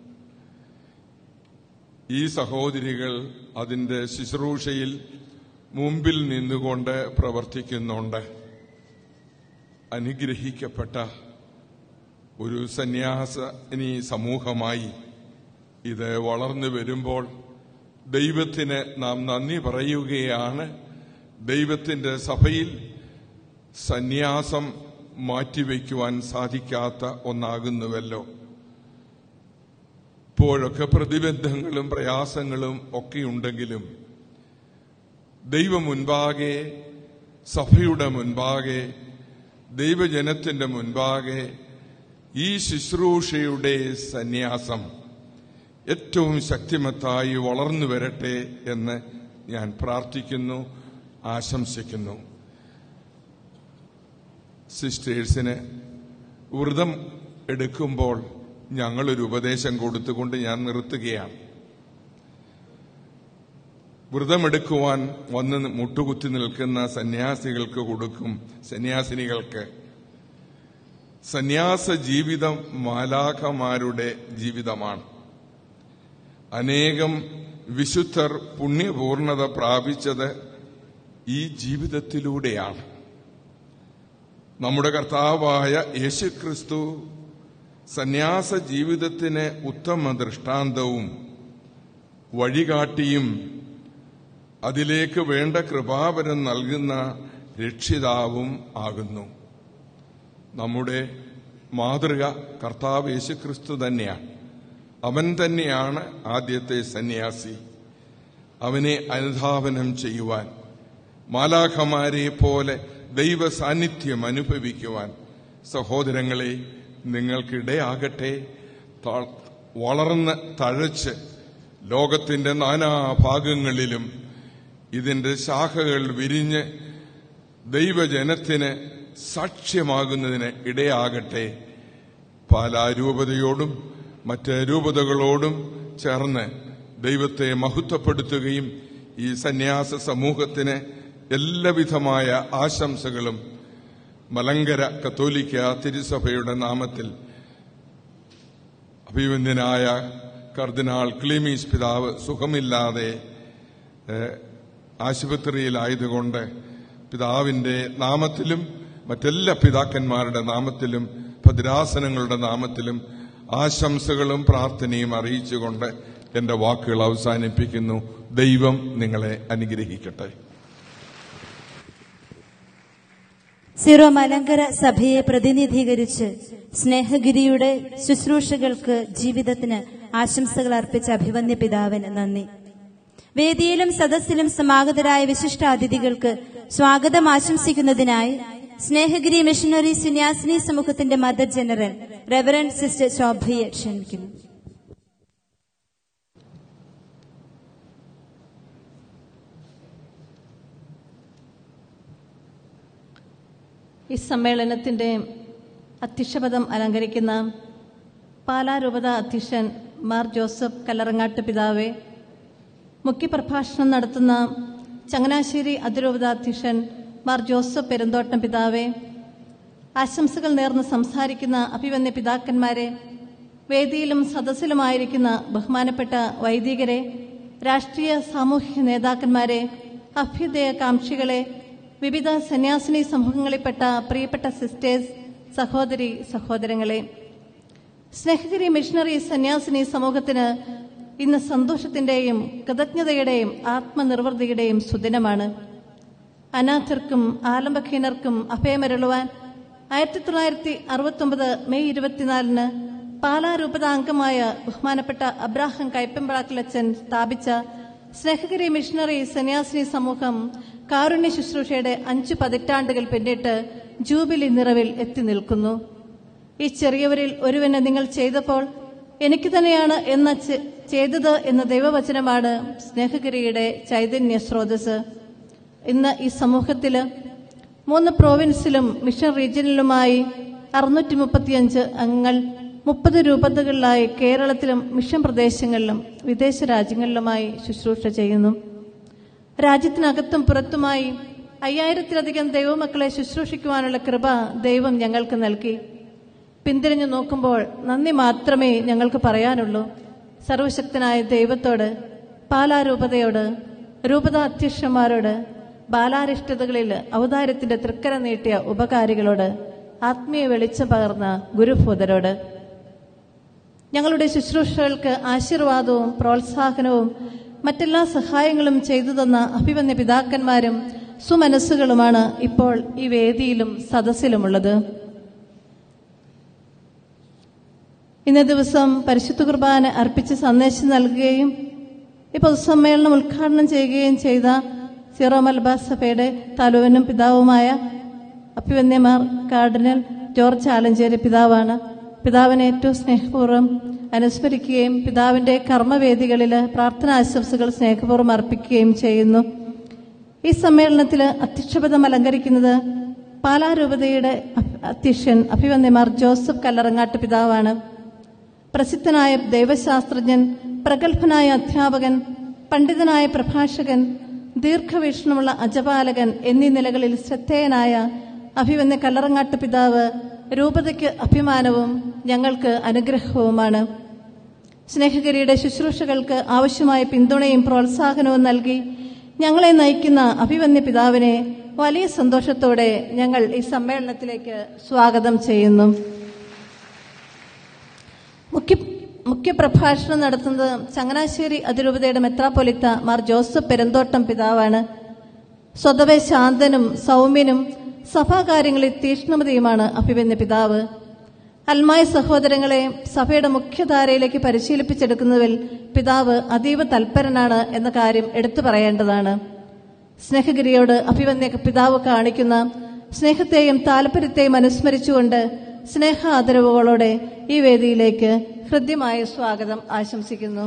ഈ സഹോദരികൾ അതിന്റെ ശുശ്രൂഷയിൽ മുമ്പിൽ നിന്നുകൊണ്ട് പ്രവർത്തിക്കുന്നുണ്ട് അനുഗ്രഹിക്കപ്പെട്ട ഒരു സന്യാസിനി സമൂഹമായി ഇത് വളർന്നു വരുമ്പോൾ ദൈവത്തിന് നാം നന്ദി പറയുകയാണ് ദൈവത്തിന്റെ സഭയിൽ സന്യാസം മാറ്റിവെക്കുവാൻ സാധിക്കാത്ത ഒന്നാകുന്നുവല്ലോ ഇപ്പോഴൊക്കെ പ്രതിബന്ധങ്ങളും പ്രയാസങ്ങളും ഒക്കെയുണ്ടെങ്കിലും ദൈവം മുൻപാകെ സഭയുടെ മുൻപാകെ ദൈവജനത്തിന്റെ മുൻപാകെ ഈ ശുശ്രൂഷയുടെ സന്യാസം ഏറ്റവും ശക്തിമത്തായി വളർന്നു വരട്ടെ എന്ന് ഞാൻ പ്രാർത്ഥിക്കുന്നു ആശംസിക്കുന്നു സിസ്റ്റേഴ്സിന് വ്രതം എടുക്കുമ്പോൾ ഞങ്ങളൊരു ഉപദേശം കൊടുത്തുകൊണ്ട് ഞാൻ നിർത്തുകയാണ് വ്രതമെടുക്കുവാൻ വന്ന് മുട്ടുകുത്തി നിൽക്കുന്ന സന്യാസികൾക്ക് കൊടുക്കും സന്യാസിനികൾക്ക് സന്യാസ ജീവിതം മാലാഖമാരുടെ ജീവിതമാണ് അനേകം വിശുദ്ധർ പുണ്യപൂർണത പ്രാപിച്ചത് ഈ ജീവിതത്തിലൂടെയാണ് നമ്മുടെ കർത്താവായ യേശുക്രിസ്തു സന്യാസ ജീവിതത്തിന് ഉത്തമ ദൃഷ്ടാന്തവും വഴികാട്ടിയും അതിലേക്ക് വേണ്ട കൃപാവരം നൽകുന്ന രക്ഷിതാവും ആകുന്നു നമ്മുടെ മാതൃക കർത്താവ് യേശുക്രിസ്തു തന്നെയാണ് അവൻ തന്നെയാണ് ആദ്യത്തെ സന്യാസി അവനെ അനുധാവനം ചെയ്യുവാൻ മാലാഖമാരെ പോലെ ദൈവ സാന്നിധ്യം അനുഭവിക്കുവാൻ സഹോദരങ്ങളെ നിങ്ങൾക്കിടയാകട്ടെ ത- വളർന്ന് തഴച്ച് ലോകത്തിന്റെ നാനാഭാഗങ്ങളിലും ഇതിന്റെ ശാഖകൾ വിരിഞ്ഞ് ദൈവജനത്തിന് സാക്ഷ്യമാകുന്നതിന് ഇടയാകട്ടെ പാലാരൂപതയോടും മറ്റ് രൂപതകളോടും ചേർന്ന് ദൈവത്തെ മഹത്വപ്പെടുത്തുകയും ഈ സന്യാസ സമൂഹത്തിന് എല്ലാവിധമായ ആശംസകളും മലങ്കര കത്തോലിക്ക തിരുസഭയുടെ നാമത്തിൽ അഭിവന്ദ്യനായ കർദിനാൾ ക്ലീമീസ് പിതാവ് സുഖമില്ലാതെ ഏഹ്, ആശുപത്രിയിലായതുകൊണ്ട് പിതാവിന്റെ നാമത്തിലും മറ്റെല്ലാ പിതാക്കന്മാരുടെ നാമത്തിലും ഭദ്രാസനങ്ങളുടെ നാമത്തിലും ആശംസകളും പ്രാർത്ഥനയും അറിയിച്ചുകൊണ്ട് എന്റെ വാക്കുകൾ അവസാനിപ്പിക്കുന്നു ദൈവം നിങ്ങളെ അനുഗ്രഹിക്കട്ടെ സിറോ മലങ്കര സഭയെ പ്രതിനിധീകരിച്ച് സ്നേഹഗിരിയുടെ ശുശ്രൂഷകൾക്ക് ജീവിതത്തിന് ആശംസകൾ അർപ്പിച്ച അഭിവന്യ പിതാവിന് നന്ദി വേദിയിലും സദസ്സിലും സമാഗതരായ വിശിഷ്ട അതിഥികൾക്ക് സ്വാഗതം ആശംസിക്കുന്നതിനായി സ്നേഹഗിരി മിഷണറി സന്യാസിനി സമൂഹത്തിന്റെ മദർ ജനറൽ റെവറൻ സിസ്റ്റർ ശോഭയെ ക്ഷണിക്കുന്നു ഈ സമ്മേളനത്തിൻ്റെ അധ്യക്ഷപദം അലങ്കരിക്കുന്ന പാലാരൂപത അധ്യക്ഷൻ മാർ ജോസഫ് കല്ലറങ്ങാട്ട് പിതാവെ മുഖ്യപ്രഭാഷണം നടത്തുന്ന ചങ്ങനാശ്ശേരി അതിരൂപത അധ്യക്ഷൻ മാർ ജോസഫ് പെരുന്തോട്ടം പിതാവെ ആശംസകൾ നേർന്ന് സംസാരിക്കുന്ന അഭിവന്യ പിതാക്കന്മാരെ വേദിയിലും സദസ്സിലുമായിരിക്കുന്ന ബഹുമാനപ്പെട്ട വൈദികരെ രാഷ്ട്രീയ സാമൂഹിക നേതാക്കന്മാരെ അഭ്യുദയകാംക്ഷികളെ വിവിധ സന്യാസിനി സമൂഹങ്ങളിൽപ്പെട്ട പ്രിയപ്പെട്ട സിസ്റ്റേഴ്സ് സഹോദരി സഹോദരങ്ങളെ സ്നേഹഗിരി മിഷണറി സന്യാസിനി സമൂഹത്തിന് ഇന്ന് സന്തോഷത്തിന്റെയും കൃതജ്ഞതയുടെയും ആത്മനിർവൃതിയുടെയും സുദിനമാണ് അനാഥർക്കും ആലംബഹീനർക്കും അഭയമരുളുവാൻ ആയിരത്തി തൊള്ളായിരത്തി അറുപത്തൊമ്പത് മെയ് ഇരുപത്തിനാലിന് പാലാ രൂപത അംഗമായ ബഹുമാനപ്പെട്ട അബ്രാഹം കൈപ്പമ്പ്രാക്കിലച്ചൻ സ്ഥാപിച്ച സ്നേഹഗിരി മിഷണറി സന്യാസിനി സമൂഹം കാരുണ്യ ശുശ്രൂഷയുടെ അഞ്ചു പതിറ്റാണ്ടുകൾ പിന്നിട്ട് ജൂബിലി നിറവിൽ എത്തി നിൽക്കുന്നു ഈ ചെറിയവരിൽ ഒരുവന് നിങ്ങൾ ചെയ്തപ്പോൾ എനിക്ക് തന്നെയാണ് എന്ന ചെ- ചെയ്തത് എന്ന ദൈവവചനമാണ് സ്നേഹഗിരിയുടെ ചൈതന്യ സ്രോതസ് ഇന്ന് ഈ സമൂഹത്തില് മൂന്ന് പ്രോവിൻസിലും മിഷൻ റീജിയനിലുമായി അറുന്നൂറ്റി മുപ്പത്തിയഞ്ച് അംഗങ്ങൾ മുപ്പത് രൂപതകളിലായി കേരളത്തിലും മിഷൻ പ്രദേശങ്ങളിലും വിദേശ രാജ്യങ്ങളിലുമായി ശുശ്രൂഷ ചെയ്യുന്നു രാജ്യത്തിനകത്തും പുറത്തുമായി അയ്യായിരത്തിലധികം ദൈവമക്കളെ ശുശ്രൂഷിക്കുവാനുള്ള കൃപ ദൈവം ഞങ്ങൾക്ക് നൽകി പിന്തിരിഞ്ഞു നോക്കുമ്പോൾ നന്ദി മാത്രമേ ഞങ്ങൾക്ക് പറയാനുള്ളൂ സർവശക്തനായ ദൈവത്തോട് പാലാരൂപതയോട് രൂപത അധ്യക്ഷന്മാരോട് ബാലാരിഷ്ടതകളിൽ ഔദാര്യത്തിന്റെ തൃക്കര നീട്ടിയ ഉപകാരികളോട് ആത്മീയ വെളിച്ചം പകർന്ന ഗുരുഭൂതരോട് ഞങ്ങളുടെ ശുശ്രൂഷകൾക്ക് ആശീർവാദവും പ്രോത്സാഹനവും മറ്റെല്ലാ സഹായങ്ങളും ചെയ്തു തന്ന അഭിമന്യ പിതാക്കന്മാരും സുമനസ്സുകളുമാണ് ഇപ്പോൾ ഈ വേദിയിലും സദസ്സിലുമുള്ളത് ഇന്നേ ദിവസം പരിശുദ്ധ കുർബാന അർപ്പിച്ച് സന്ദേശം നൽകുകയും ഈ പൊതുസമ്മേളനം ഉദ്ഘാടനം ചെയ്യുകയും ചെയ്ത സീറോ മലബാർ സഭയുടെ തലവനും പിതാവുമായ അഭിവന്യമാർ കാർഡിനൽ ജോർജ് ആലഞ്ചേരി പിതാവാണ് പിതാവിനെ ഏറ്റവും സ്നേഹപൂർവ്വം അനുസ്മരിക്കുകയും പിതാവിന്റെ കർമ്മവേദികളിൽ പ്രാർത്ഥനാശംസകൾ സ്നേഹപൂർവ്വം അർപ്പിക്കുകയും ചെയ്യുന്നു ഈ സമ്മേളനത്തിൽ അധ്യക്ഷപദം അലങ്കരിക്കുന്നത് പാലാരൂപതയുടെ അധ്യക്ഷൻ അഭിവന്യമാർ ജോസഫ് കല്ലറങ്ങാട്ട് പിതാവാണ് പ്രസിദ്ധനായ ദൈവശാസ്ത്രജ്ഞൻ പ്രഗത്ഭനായ അധ്യാപകൻ പണ്ഡിതനായ പ്രഭാഷകൻ ദീർഘവീക്ഷണമുള്ള അജപാലകൻ എന്നീ നിലകളിൽ ശ്രദ്ധേയനായ അഭിവന്യ കല്ലറങ്ങാട്ട് പിതാവ് രൂപതയ്ക്ക് അഭിമാനവും ഞങ്ങൾക്ക് അനുഗ്രഹവുമാണ് സ്നേഹഗിരിയുടെ ശുശ്രൂഷകൾക്ക് ആവശ്യമായ പിന്തുണയും പ്രോത്സാഹനവും നൽകി ഞങ്ങളെ നയിക്കുന്ന അഭിവന്യ പിതാവിനെ വലിയ സന്തോഷത്തോടെ ഞങ്ങൾ ഈ സമ്മേളനത്തിലേക്ക് സ്വാഗതം ചെയ്യുന്നു മുഖ്യ മുഖ്യപ്രഭാഷണം നടത്തുന്നത് ചങ്ങനാശ്ശേരി അതിരൂപതയുടെ മെത്രാപ്പൊലിത്ത മാർ ജോസഫ് പെരുന്തോട്ടം പിതാവാണ് സ്വതവേ ശാന്തനും സൗമ്യനും സഭാകാര്യങ്ങളിൽ തീക്ഷ്ണമതിയുമാണ് അഭിവന്യ പിതാവ് അൽമായ സഹോദരങ്ങളെ സഭയുടെ മുഖ്യധാരയിലേക്ക് പരിശീലിപ്പിച്ചെടുക്കുന്നതിൽ പിതാവ് അതീവ തൽപരനാണ് എന്ന കാര്യം എടുത്തു പറയേണ്ടതാണ് സ്നേഹഗിരിയോട് അഭിവന്യ പിതാവ് കാണിക്കുന്ന സ്നേഹത്തെയും താല്പര്യത്തെയും അനുസ്മരിച്ചുകൊണ്ട് സ്നേഹ ആദരവുകളോടെ ഈ വേദിയിലേക്ക് ഹൃദ്യമായ സ്വാഗതം ആശംസിക്കുന്നു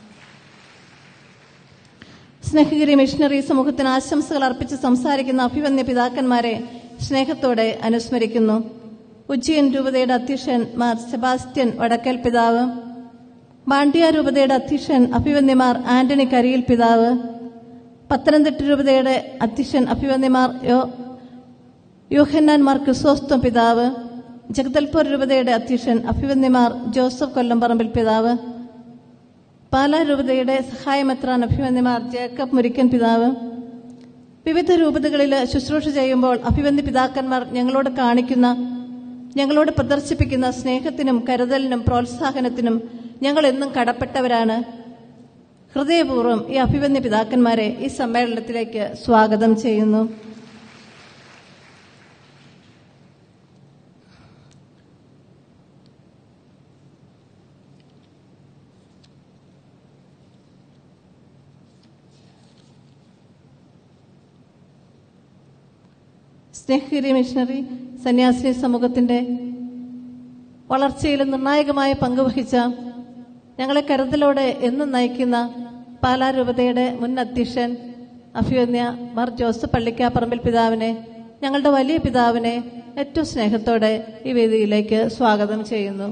സ്നേഹഗിരി മിഷണറി സമൂഹത്തിന് ആശംസകൾ അർപ്പിച്ച് സംസാരിക്കുന്ന അഭിവന്യ പിതാക്കന്മാരെ സ്നേഹത്തോടെ അനുസ്മരിക്കുന്നു ഉജ്ജയൻ രൂപതയുടെ അധ്യക്ഷൻ മാർ സെബാസ്റ്റ്യൻ വടക്കൽ പിതാവ് ബാണ്ടിയ രൂപതയുടെ അധ്യക്ഷൻ അഭിവന്യമാർ ആന്റണി കരിയിൽ പിതാവ് പത്തനംതിട്ട രൂപതയുടെ അധ്യക്ഷൻ അഭിവന്യമാർ യോ യോഹന്നാൻ മാർ ക്രിസോസ്തം പിതാവ് ജഗദൽപൂർ രൂപതയുടെ അധ്യക്ഷൻ അഭിവന്യമാർ ജോസഫ് കൊല്ലംപറമ്പിൽ പിതാവ് പാലാ രൂപതയുടെ സഹായമെത്രാൻ അഭിവന്യമാർ ജേക്കബ് മുരിക്കൻ പിതാവ് വിവിധ രൂപതകളിൽ ശുശ്രൂഷ ചെയ്യുമ്പോൾ അഭിവന്യ പിതാക്കന്മാർ ഞങ്ങളോട് കാണിക്കുന്ന ഞങ്ങളോട് പ്രദർശിപ്പിക്കുന്ന സ്നേഹത്തിനും കരുതലിനും പ്രോത്സാഹനത്തിനും ഞങ്ങൾ എന്നും കടപ്പെട്ടവരാണ് ഹൃദയപൂർവ്വം ഈ അഭിവന്യ പിതാക്കന്മാരെ ഈ സമ്മേളനത്തിലേക്ക് സ്വാഗതം ചെയ്യുന്നു സ്നേഹഗിരി മിഷണറി സന്യാസിനി സമൂഹത്തിന്റെ വളർച്ചയിൽ നിർണായകമായ പങ്കുവഹിച്ച ഞങ്ങളെ കരുതലോടെ എന്നും നയിക്കുന്ന പാലാ രൂപതയുടെ മുൻ അധ്യക്ഷൻ അഭിവന്യ മാർ ജോസഫ് പള്ളിക്കാപ്പറമ്പിൽ പിതാവിനെ ഞങ്ങളുടെ വലിയ പിതാവിനെ ഏറ്റവും സ്നേഹത്തോടെ ഈ വേദിയിലേക്ക് സ്വാഗതം ചെയ്യുന്നു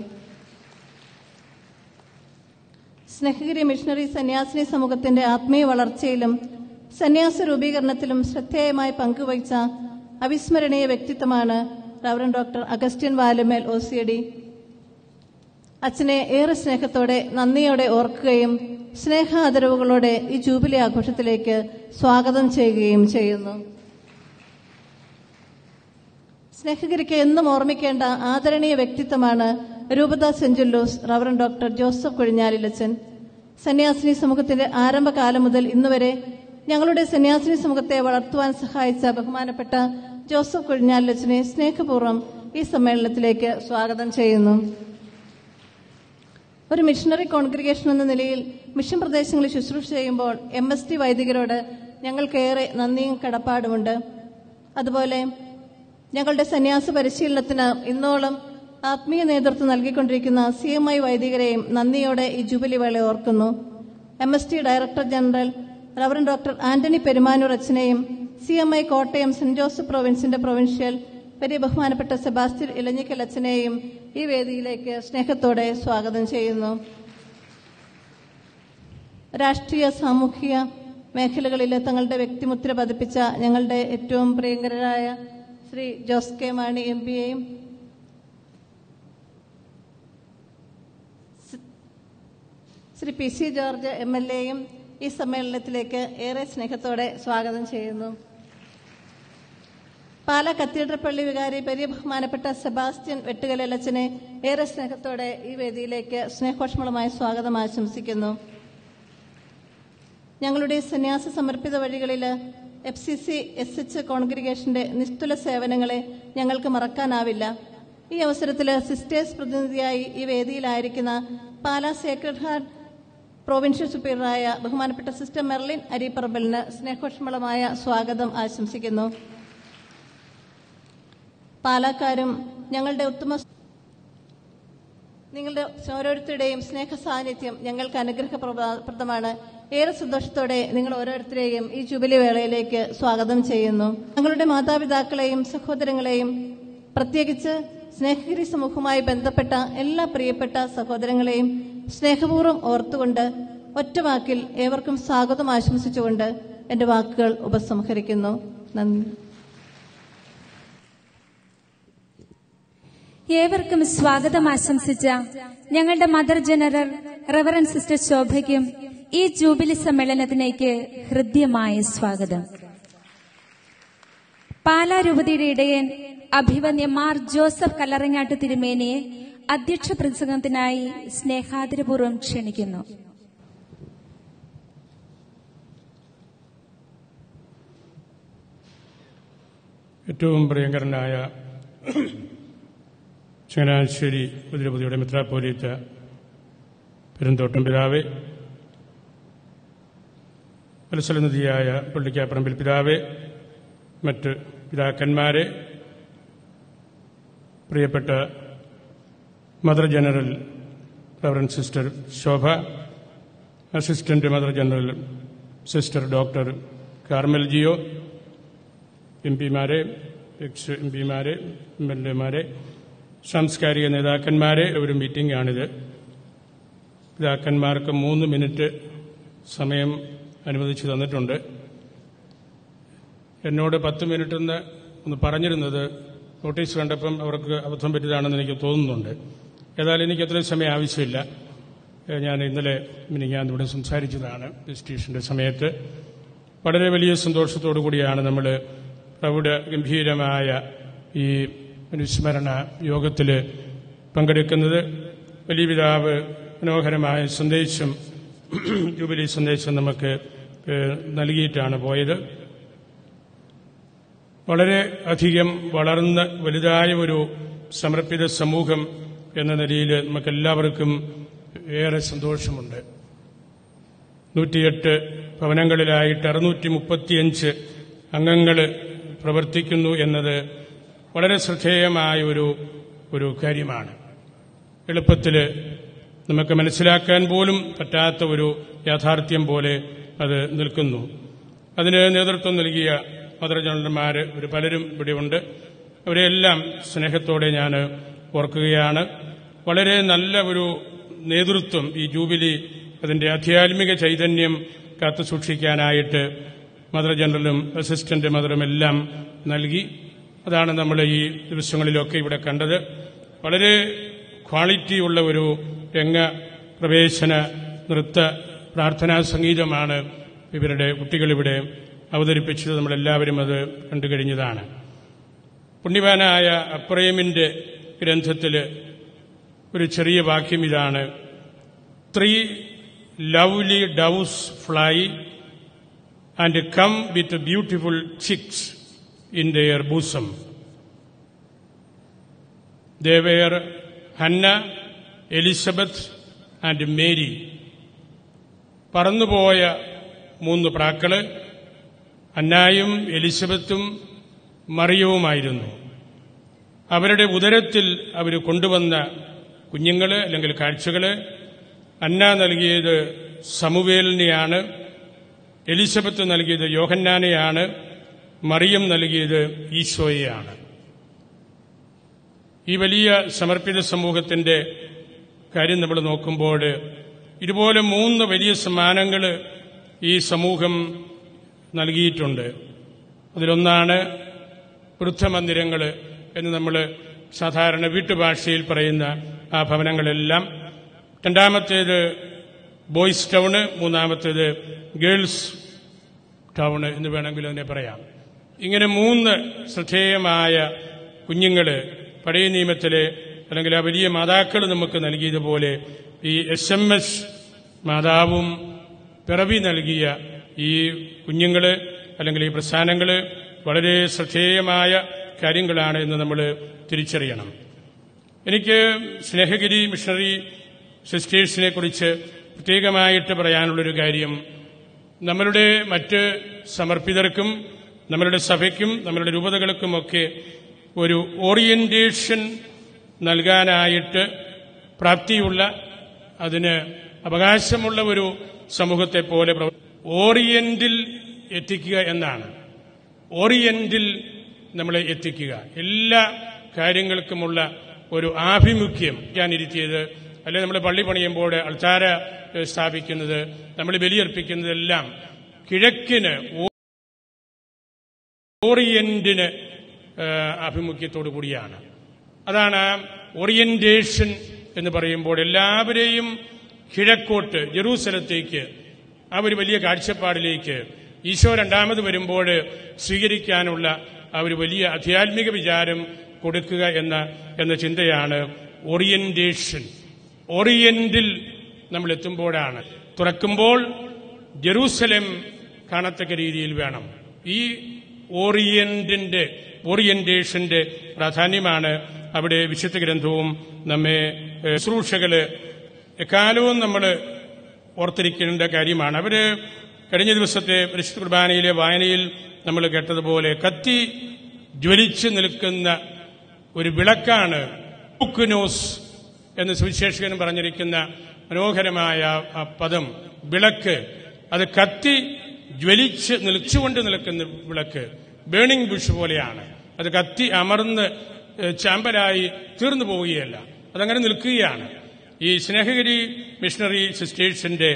സ്നേഹഗിരി മിഷണറി സന്യാസിനി സമൂഹത്തിന്റെ ആത്മീയ വളർച്ചയിലും സന്യാസ രൂപീകരണത്തിലും ശ്രദ്ധേയമായി പങ്കുവഹിച്ച അവിസ്മരണീയ വ്യക്തിത്വമാണ് reverend doctor Augustine Valumel O C D അച്ഛനെ ഏറെ സ്നേഹത്തോടെ നന്ദിയോടെ ഓർക്കുകയും സ്നേഹ ആദരവുകളോടെ ഈ ജൂബിലി ആഘോഷത്തിലേക്ക് സ്വാഗതം ചെയ്യുകയും ചെയ്യുന്നു സ്നേഹഗിരിക്ക് എന്നും ഓർമ്മിക്കേണ്ട ആദരണീയ വ്യക്തിത്വമാണ് രൂപത സെന്റ് ജുല്ലൂസ് റവറൻ ഡോക്ടർ ജോസഫ് കൊഴിഞ്ഞാലിലച്ചൻ സന്യാസിനി സമൂഹത്തിന്റെ ആരംഭകാലം മുതൽ ഇന്നുവരെ ഞങ്ങളുടെ സന്യാസിനി സമൂഹത്തെ വളർത്തുവാൻ സഹായിച്ച ബഹുമാനപ്പെട്ട ജോസഫ് കൊഴിഞ്ഞാലിലച്ചനെ സ്നേഹപൂർവ്വം ഈ സമ്മേളനത്തിലേക്ക് സ്വാഗതം ചെയ്യുന്നു ഒരു മിഷണറി കോൺഗ്രിഗേഷൻ എന്ന നിലയിൽ മിഷൻ പ്രദേശങ്ങളിൽ ശുശ്രൂഷ ചെയ്യുമ്പോൾ എം എസ് ടി വൈദികരോട് ഞങ്ങൾക്കേറെ നന്ദിയും കടപ്പാടുമുണ്ട് അതുപോലെ ഞങ്ങളുടെ സന്യാസ പരിശീലനത്തിന് ഇന്നോളം ആത്മീയ നേതൃത്വം നൽകിക്കൊണ്ടിരിക്കുന്ന സി എം ഐ വൈദികരെയും നന്ദിയോടെ ഈ ജൂബിലി വേള ഓർക്കുന്നു M S T director general reverend doctor Antony Perumanoor അച്ഛനെയും C M I Kottayam saint Joseph പ്രൊവിൻസിന്റെ പ്രൊവിൻഷ്യൽ വലിയ ബഹുമാനപ്പെട്ട സെബാസ്റ്റ്യൻ ഇലഞ്ഞിക്കൽ അച്ഛനെയും ഈ വേദിയിലേക്ക് സ്നേഹത്തോടെ സ്വാഗതം ചെയ്യുന്നു രാഷ്ട്രീയ സാമൂഹിക മേഖലകളിൽ തങ്ങളുടെ വ്യക്തിമുദ്ര പതിപ്പിച്ച ഞങ്ങളുടെ ഏറ്റവും പ്രിയങ്കരായ ശ്രീ ജോസ് കെ മാണി എം പിയെയും Shri P C George M L എയും ഈ സമ്മേളനത്തിലേക്ക് ഏറെ സ്നേഹത്തോടെ സ്വാഗതം ചെയ്യുന്നു പാല കത്തീഡ്രൽ പള്ളി വികാരി പെരിയ ബഹുമാനപ്പെട്ട സെബാസ്റ്റ്യൻ വെട്ടുകലച്ചനെ ഏറെ സ്നേഹത്തോടെ ഈ വേദിയിലേക്ക് സ്നേഹോഷ്മളമായ സ്വാഗതം ആശംസിക്കുന്നു ഞങ്ങളുടെ സന്യാസ സമർപ്പിത വഴികളിൽ F C C S H കോൺഗ്രിഗേഷന്റെ നിസ്തുല സേവനങ്ങളെ ഞങ്ങൾക്ക് മറക്കാനാവില്ല ഈ അവസരത്തിൽ സിസ്റ്റേഴ്സ് പ്രതിനിധിയായി ഈ വേദിയിലായിരിക്കുന്ന പാലാ സേക്രഡ് ഹാർട്ട് പ്രൊവിൻഷ്യൽ സുപ്പീരിയറായ ബഹുമാനപ്പെട്ട സിസ്റ്റർ മെർലിൻ അരിപ്പറമ്പലിന് സ്നേഹോഷ്മളമായ സ്വാഗതം ആശംസിക്കുന്നു പാലക്കാരും ഞങ്ങളുടെ ഉത്തമ നിങ്ങളുടെ ഓരോരുത്തരുടെയും സ്നേഹ സാന്നിധ്യം ഞങ്ങൾക്ക് അനുഗ്രഹപ്രദമാണ് ഏറെ സന്തോഷത്തോടെ നിങ്ങൾ ഓരോരുത്തരെയും ഈ ജൂബിലി വേളയിലേക്ക് സ്വാഗതം ചെയ്യുന്നു ഞങ്ങളുടെ മാതാപിതാക്കളെയും സഹോദരങ്ങളെയും പ്രത്യേകിച്ച് സ്നേഹഗിരി സമൂഹവുമായി ബന്ധപ്പെട്ട എല്ലാ പ്രിയപ്പെട്ട സഹോദരങ്ങളെയും സ്നേഹപൂർവ്വം ഓർത്തുകൊണ്ട് ഒറ്റ വാക്കിൽ ഏവർക്കും സ്വാഗതം ആശംസിച്ചുകൊണ്ട് എന്റെ വാക്കുകൾ ഉപസംഹരിക്കുന്നു നന്ദി ഏവർക്കും സ്വാഗതം ആശംസിച്ച ഞങ്ങളുടെ മദർ ജനറൽ റവറൻ സിസ്റ്റർ ശോഭയ്ക്കും ഈ ജൂബിലി സമ്മേളനത്തിലേക്ക് ഹൃദ്യമായ സ്വാഗതം പാലാ രൂപതയുടെ ഇടയൻ അഭിവന്യ മാർ ജോസഫ് കല്ലറങ്ങാട്ട് തിരുമേനിയെ അധ്യക്ഷ പ്രസംഗത്തിനായി സ്നേഹാദരപൂർവ്വം ക്ഷണിക്കുന്നു ഏറ്റവും പ്രിയങ്കരനായ ചങ്ങനാശ്ശേരി മുതിരപതിയുടെ മിത്രാപ്പോലീത്ത പെരുന്തോട്ടം പിതാവെ മത്സരനിധിയായ പള്ളിക്കാപ്പറമ്പിൽ പിതാവെ മറ്റ് പിതാക്കന്മാരെ പ്രിയപ്പെട്ട mother general reverend sister Shobha assistant mother general sister doctor Carmel ജിയോ എം പിമാരെ എക്സ് എം പിമാരെ എം എൽ എമാരെ സാംസ്കാരിക നേതാക്കന്മാരെ ഒരു മീറ്റിംഗ് ആണിത് പിതാക്കന്മാർക്ക് മൂന്ന് മിനിറ്റ് സമയം അനുവദിച്ചു തന്നിട്ടുണ്ട് എന്നോട് പത്ത് മിനിറ്റ് എന്ന് ഒന്ന് പറഞ്ഞിരുന്നത് നോട്ടീസ് കണ്ടപ്പം അവർക്ക് അബദ്ധം പറ്റിയതാണെന്ന് എനിക്ക് തോന്നുന്നുണ്ട് ഏതായാലും എനിക്ക് അത്രയും സമയം ആവശ്യമില്ല ഏഹ് ഞാൻ ഇന്നലെ ഞാൻ ഇവിടെ സംസാരിച്ചതാണ് രജിസ്ട്രേഷന്റെ സമയത്ത് വളരെ വലിയ സന്തോഷത്തോടു കൂടിയാണ് നമ്മൾ പ്രൗഢ ഗംഭീരമായ ഈ അനുസ്മരണ യോഗത്തിൽ പങ്കെടുക്കുന്നത് വലിയ പിതാവ് മനോഹരമായ സന്ദേശം ജൂബിലി സന്ദേശം നമുക്ക് ഏഹ് നൽകിയിട്ടാണ് പോയത് വളരെ അധികം വളർന്ന് വലുതായ ഒരു സമർപ്പിത സമൂഹം എന്ന നിലയിൽ നമുക്കെല്ലാവർക്കും ഏറെ സന്തോഷമുണ്ട് നൂറ്റിയെട്ട് ഭവനങ്ങളിലായിട്ട് അറുന്നൂറ്റി മുപ്പത്തിയഞ്ച് അംഗങ്ങൾ പ്രവർത്തിക്കുന്നു എന്നത് വളരെ ശ്രദ്ധേയമായ ഒരു ഒരു കാര്യമാണ് എളുപ്പത്തിൽ നമുക്ക് മനസ്സിലാക്കാൻ പോലും പറ്റാത്ത ഒരു യാഥാർത്ഥ്യം പോലെ അത് നിൽക്കുന്നു അതിന് നേതൃത്വം നൽകിയ മദർ ജനറൽമാർ ഒരു പലരും ഇവിടെയുണ്ട് അവരെല്ലാം സ്നേഹത്തോടെ ഞാൻ ഓർക്കുകയാണ് വളരെ നല്ല ഒരു നേതൃത്വം ഈ ജൂബിലി അതിന്റെ ആധ്യാത്മിക ചൈതന്യം കാത്തു സൂക്ഷിക്കാനായിട്ട് മദർ ജനറലും അസിസ്റ്റന്റ് മദറും എല്ലാം നൽകി അതാണ് നമ്മൾ ഈ ദിവസങ്ങളിലൊക്കെ ഇവിടെ കണ്ടത് വളരെ ക്വാളിറ്റിയുള്ള ഒരു രംഗ പ്രവേശന നൃത്ത പ്രാർത്ഥനാ സംഗീതമാണ് ഇവരുടെ കുട്ടികളിവിടെ അവതരിപ്പിച്ചത് നമ്മളെല്ലാവരും അത് കണ്ടു കഴിഞ്ഞതാണ് പുണ്യവാനായ അപ്രേമിന്റെ ഗ്രന്ഥത്തിൽ ഒരു ചെറിയ വാക്യം ഇതാണ് three lovely doves fly and come with beautiful chicks in their bosom they were Hannah Elizabeth and Mary പറന്നുപോയ മൂന്ന് പ്രാക്കള് അന്നായും എലിസബത്തും മറിയവുമായിരുന്നു അവരുടെ ഉദരത്തിൽ അവർ കൊണ്ടുവന്ന കുഞ്ഞുങ്ങള് അല്ലെങ്കിൽ കാഴ്ചകള് അന്ന നൽകിയത് സമുവേലിനെയാണ് എലിസബത്ത് നൽകിയത് യോഹന്നാനെയാണ് മറിയം നൽകിയത് ഈശോയെയാണ് ഈ വലിയ സമർപ്പിത സമൂഹത്തിന്റെ കാര്യം നമ്മൾ നോക്കുമ്പോൾ ഇതുപോലെ മൂന്ന് വലിയ സമ്മാനങ്ങൾ ഈ സമൂഹം നൽകിയിട്ടുണ്ട് അതിലൊന്നാണ് വൃദ്ധമന്ദിരങ്ങൾ എന്ന് നമ്മൾ സാധാരണ വീട്ടുഭാഷയിൽ പറയുന്ന ആ ഭവനങ്ങളെല്ലാം രണ്ടാമത്തേത് ബോയ്സ് ടൗണ് മൂന്നാമത്തേത് ഗേൾസ് ടൗണ് എന്ന് വേണമെങ്കിൽ അതിനെ പറയാം ഇങ്ങനെ മൂന്ന് ശ്രദ്ധേയമായ കുഞ്ഞുങ്ങൾ പഴയ നിയമത്തിലെ അല്ലെങ്കിൽ ആ വലിയ മാതാക്കൾ നമുക്ക് നൽകിയതുപോലെ ഈ എസ് എം എസ് മാതാവും പിറവി നൽകിയ ഈ കുഞ്ഞുങ്ങൾ അല്ലെങ്കിൽ ഈ പ്രസ്ഥാനങ്ങൾ വളരെ ശ്രദ്ധേയമായ കാര്യങ്ങളാണ് എന്ന് നമ്മൾ തിരിച്ചറിയണം എനിക്ക് സ്നേഹഗിരി മിഷണറി സിസ്റ്റേഴ്സിനെ കുറിച്ച് പ്രത്യേകമായിട്ട് പറയാനുള്ളൊരു കാര്യം നമ്മളുടെ മറ്റ് സമർപ്പിതർക്കും നമ്മളുടെ സഭയ്ക്കും നമ്മളുടെ രൂപതകൾക്കുമൊക്കെ ഒരു ഓറിയന്റേഷൻ നൽകാനായിട്ട് പ്രാപ്തിയുള്ള അതിന് അവകാശമുള്ള ഒരു സമൂഹത്തെ പോലെ പ്രവ- ഓറിയന്റിൽ എത്തിക്കുക എന്നാണ് ഓറിയന്റിൽ നമ്മളെ എത്തിക്കുക എല്ലാ കാര്യങ്ങൾക്കുമുള്ള ഒരു ആഭിമുഖ്യം ഞാൻ ഇരുത്തിയത് അല്ലെ നമ്മൾ പള്ളി പണിയുമ്പോൾ അൾത്താര ഏഹ്, സ്ഥാപിക്കുന്നത് നമ്മൾ ബലിയർപ്പിക്കുന്നതെല്ലാം കിഴക്കിന് ഓറിയന്റിന് ഏഹ്, ആഭിമുഖ്യത്തോടു കൂടിയാണ് അതാണ് ആ ഓറിയന്റേഷൻ എന്ന് പറയുമ്പോൾ എല്ലാവരെയും കിഴക്കോട്ട് ജെറൂസലത്തേക്ക് ആ ഒരു വലിയ കാഴ്ചപ്പാടിലേക്ക് ഈശോ രണ്ടാമത് വരുമ്പോൾ സ്വീകരിക്കാനുള്ള ആ ഒരു വലിയ ആധ്യാത്മിക വിചാരം കൊടുക്കുക എന്ന എന്ന ചിന്തയാണ് ഓറിയന്റേഷൻ ഓറിയന്റിൽ നമ്മൾ എത്തുമ്പോഴാണ് തുറക്കുമ്പോൾ ജെറൂസലം കാണത്തക്ക രീതിയിൽ വേണം ഈ ഓറിയന്റിന്റെ ഓറിയന്റേഷന്റെ പ്രാധാന്യമാണ് അവിടെ വിശുദ്ധ ഗ്രന്ഥവും നമ്മെ ഏഹ്, ശുശ്രൂഷകള് എക്കാലവും നമ്മൾ ഓർത്തിരിക്കേണ്ട കാര്യമാണ് അവര് കഴിഞ്ഞ ദിവസത്തെ പരിശുദ്ധ കുർബാനയിലെ വായനയിൽ നമ്മൾ കേട്ടതുപോലെ കത്തി ജ്വലിച്ചു നിൽക്കുന്ന ഒരു വിളക്കാണ് ഉക്കുനോസ് എന്ന് സുവിശേഷകൻ പറഞ്ഞിരിക്കുന്ന മനോഹരമായ ആ പദം വിളക്ക് അത് കത്തി ജ്വലിച്ച് നിൽച്ചുകൊണ്ട് നിൽക്കുന്ന വിളക്ക് ബേണിംഗ് ബുഷ് പോലെയാണ് അത് കത്തി അമർന്ന് ഏഹ്, ചാമ്പലായി തീർന്നു പോവുകയല്ല അതങ്ങനെ നിൽക്കുകയാണ് ഈ സ്നേഹഗിരി മിഷണറി സിസ്റ്റേഴ്സിന്റെ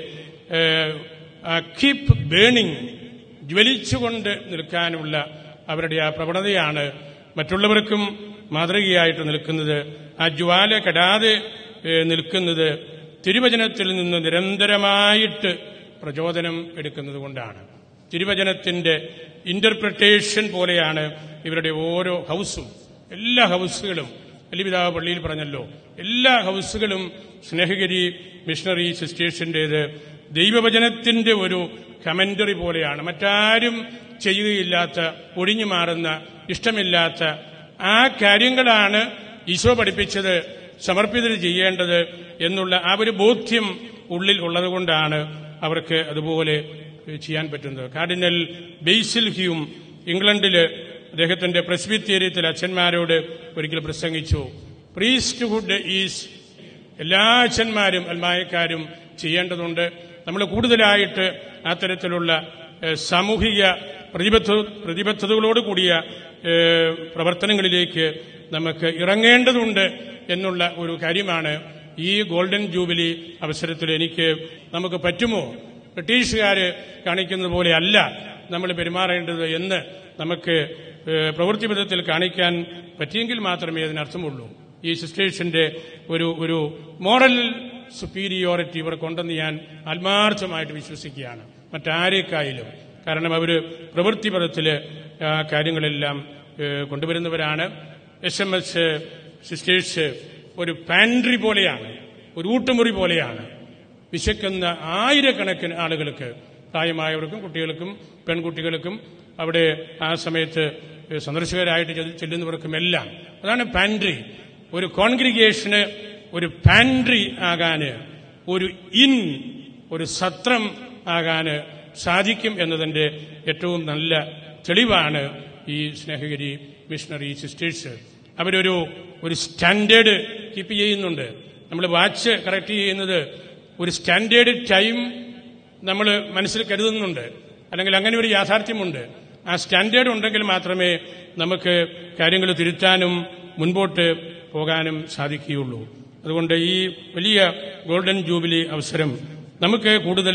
കീപ് ബേണിംഗ് ജ്വലിച്ചുകൊണ്ട് നിൽക്കാനുള്ള അവരുടെ ആ പ്രവണതയാണ് മറ്റുള്ളവർക്കും മാതൃകയായിട്ട് നിൽക്കുന്നത് ആ ജ്വാല കെടാതെ ഏഹ്, നിൽക്കുന്നത് തിരുവചനത്തിൽ നിന്ന് നിരന്തരമായിട്ട് പ്രചോദനം എടുക്കുന്നത് കൊണ്ടാണ് തിരുവചനത്തിന്റെ ഇന്റർപ്രിട്ടേഷൻ പോലെയാണ് ഇവരുടെ ഓരോ ഹൗസും എല്ലാ ഹൗസുകളും വലിയപിതാവ് പള്ളിയിൽ പറഞ്ഞല്ലോ എല്ലാ ഹൗസുകളും സ്നേഹഗിരി മിഷണറി സിസ്റ്റേഴ്സിന്റേത് ദൈവവചനത്തിന്റെ ഒരു കമന്ററി പോലെയാണ് മറ്റാരും ചെയ്യുകയില്ലാത്ത ഒഴിഞ്ഞു മാറുന്ന ഇഷ്ടമില്ലാത്ത ആ കാര്യങ്ങളാണ് ഈശോ പഠിപ്പിച്ചത് സമർപ്പിതർ ചെയ്യേണ്ടത് എന്നുള്ള ആ ഒരു ബോധ്യം ഉള്ളിൽ ഉള്ളതുകൊണ്ടാണ് അവർക്ക് അതുപോലെ ചെയ്യാൻ പറ്റുന്നത് കാർഡിനൽ ബെയ്സിൽ ഹ്യൂം ഇംഗ്ലണ്ടില് അദ്ദേഹത്തിന്റെ പ്രസ്ബിത്തേരിയത്തിൽ അച്ഛന്മാരോട് ഒരിക്കൽ പ്രസംഗിച്ചു പ്രീസ്റ്റ്ഹുഡ് ഈസ് എല്ലാ അച്ഛന്മാരും അൽമായക്കാരും ചെയ്യേണ്ടതുണ്ട് നമ്മൾ കൂടുതലായിട്ട് അത്തരത്തിലുള്ള ഏഹ്, സാമൂഹിക പ്രതിബദ്ധ പ്രതിബദ്ധതകളോട് കൂടിയ ഏഹ്, പ്രവർത്തനങ്ങളിലേക്ക് നമുക്ക് ഇറങ്ങേണ്ടതുണ്ട് എന്നുള്ള ഒരു കാര്യമാണ് ഈ ഗോൾഡൻ ജൂബിലി അവസരത്തിൽ എനിക്ക് നമുക്ക് പറ്റുമോ ബ്രിട്ടീഷുകാർ കാണിക്കുന്നത് പോലെ അല്ല നമ്മൾ പെരുമാറേണ്ടത് എന്ന് നമുക്ക് ഏഹ്, പ്രവൃത്തിപഥത്തിൽ കാണിക്കാൻ പറ്റിയെങ്കിൽ മാത്രമേ അതിനർത്ഥമുള്ളൂ ഈ സിസ്റ്റേഴ്സിന്റെ ഒരു ഒരു മോറൽ സുപ്പീരിയോറിറ്റി ഇവർക്കുണ്ടെന്ന് ഞാൻ ആത്മാർത്ഥമായിട്ട് വിശ്വസിക്കുകയാണ് മറ്റാരേക്കായാലും കാരണം അവർ പ്രവൃത്തിപഥത്തിൽ ആ കാര്യങ്ങളെല്ലാം ഏഹ്, കൊണ്ടുവരുന്നവരാണ് എസ് എം എസ് സിസ്റ്റേഴ്സ് ഒരു പാൻട്രി പോലെയാണ് ഒരു ഊട്ടുമുറി പോലെയാണ് വിശക്കുന്ന ആയിരക്കണക്കിന് ആളുകൾക്ക് പ്രായമായവർക്കും കുട്ടികൾക്കും പെൺകുട്ടികൾക്കും അവിടെ ആ സമയത്ത് സന്ദർശകരായിട്ട് ചെല്ല് ചെല്ലുന്നവർക്കുമെല്ലാം അതാണ് പാൻട്രി ഒരു കോൺഗ്രിഗേഷന് ഒരു പാൻട്രി ആകാന് ഒരു ഇൻ ഒരു സത്രം ആകാന് സാധിക്കും എന്നതിന്റെ ഏറ്റവും നല്ല തെളിവാണ് ഈ സ്നേഹഗിരി മിഷണറി സിസ്റ്റേഴ്സ് അവരൊരു ഒരു സ്റ്റാൻഡേർഡ് കീപ്പ് ചെയ്യുന്നുണ്ട് നമ്മൾ വാച്ച് കറക്റ്റ് ചെയ്യുന്നത് ഒരു സ്റ്റാൻഡേർഡ് ടൈം നമ്മൾ മനസ്സിൽ കരുതുന്നുണ്ട് അല്ലെങ്കിൽ അങ്ങനെ ഒരു യാഥാർത്ഥ്യമുണ്ട് ആ സ്റ്റാൻഡേർഡ് ഉണ്ടെങ്കിൽ മാത്രമേ നമുക്ക് കാര്യങ്ങൾ തിരുത്താനും മുൻപോട്ട് പോകാനും സാധിക്കുകയുള്ളൂ അതുകൊണ്ട് ഈ വലിയ ഗോൾഡൻ ജൂബിലി അവസരം നമുക്ക് കൂടുതൽ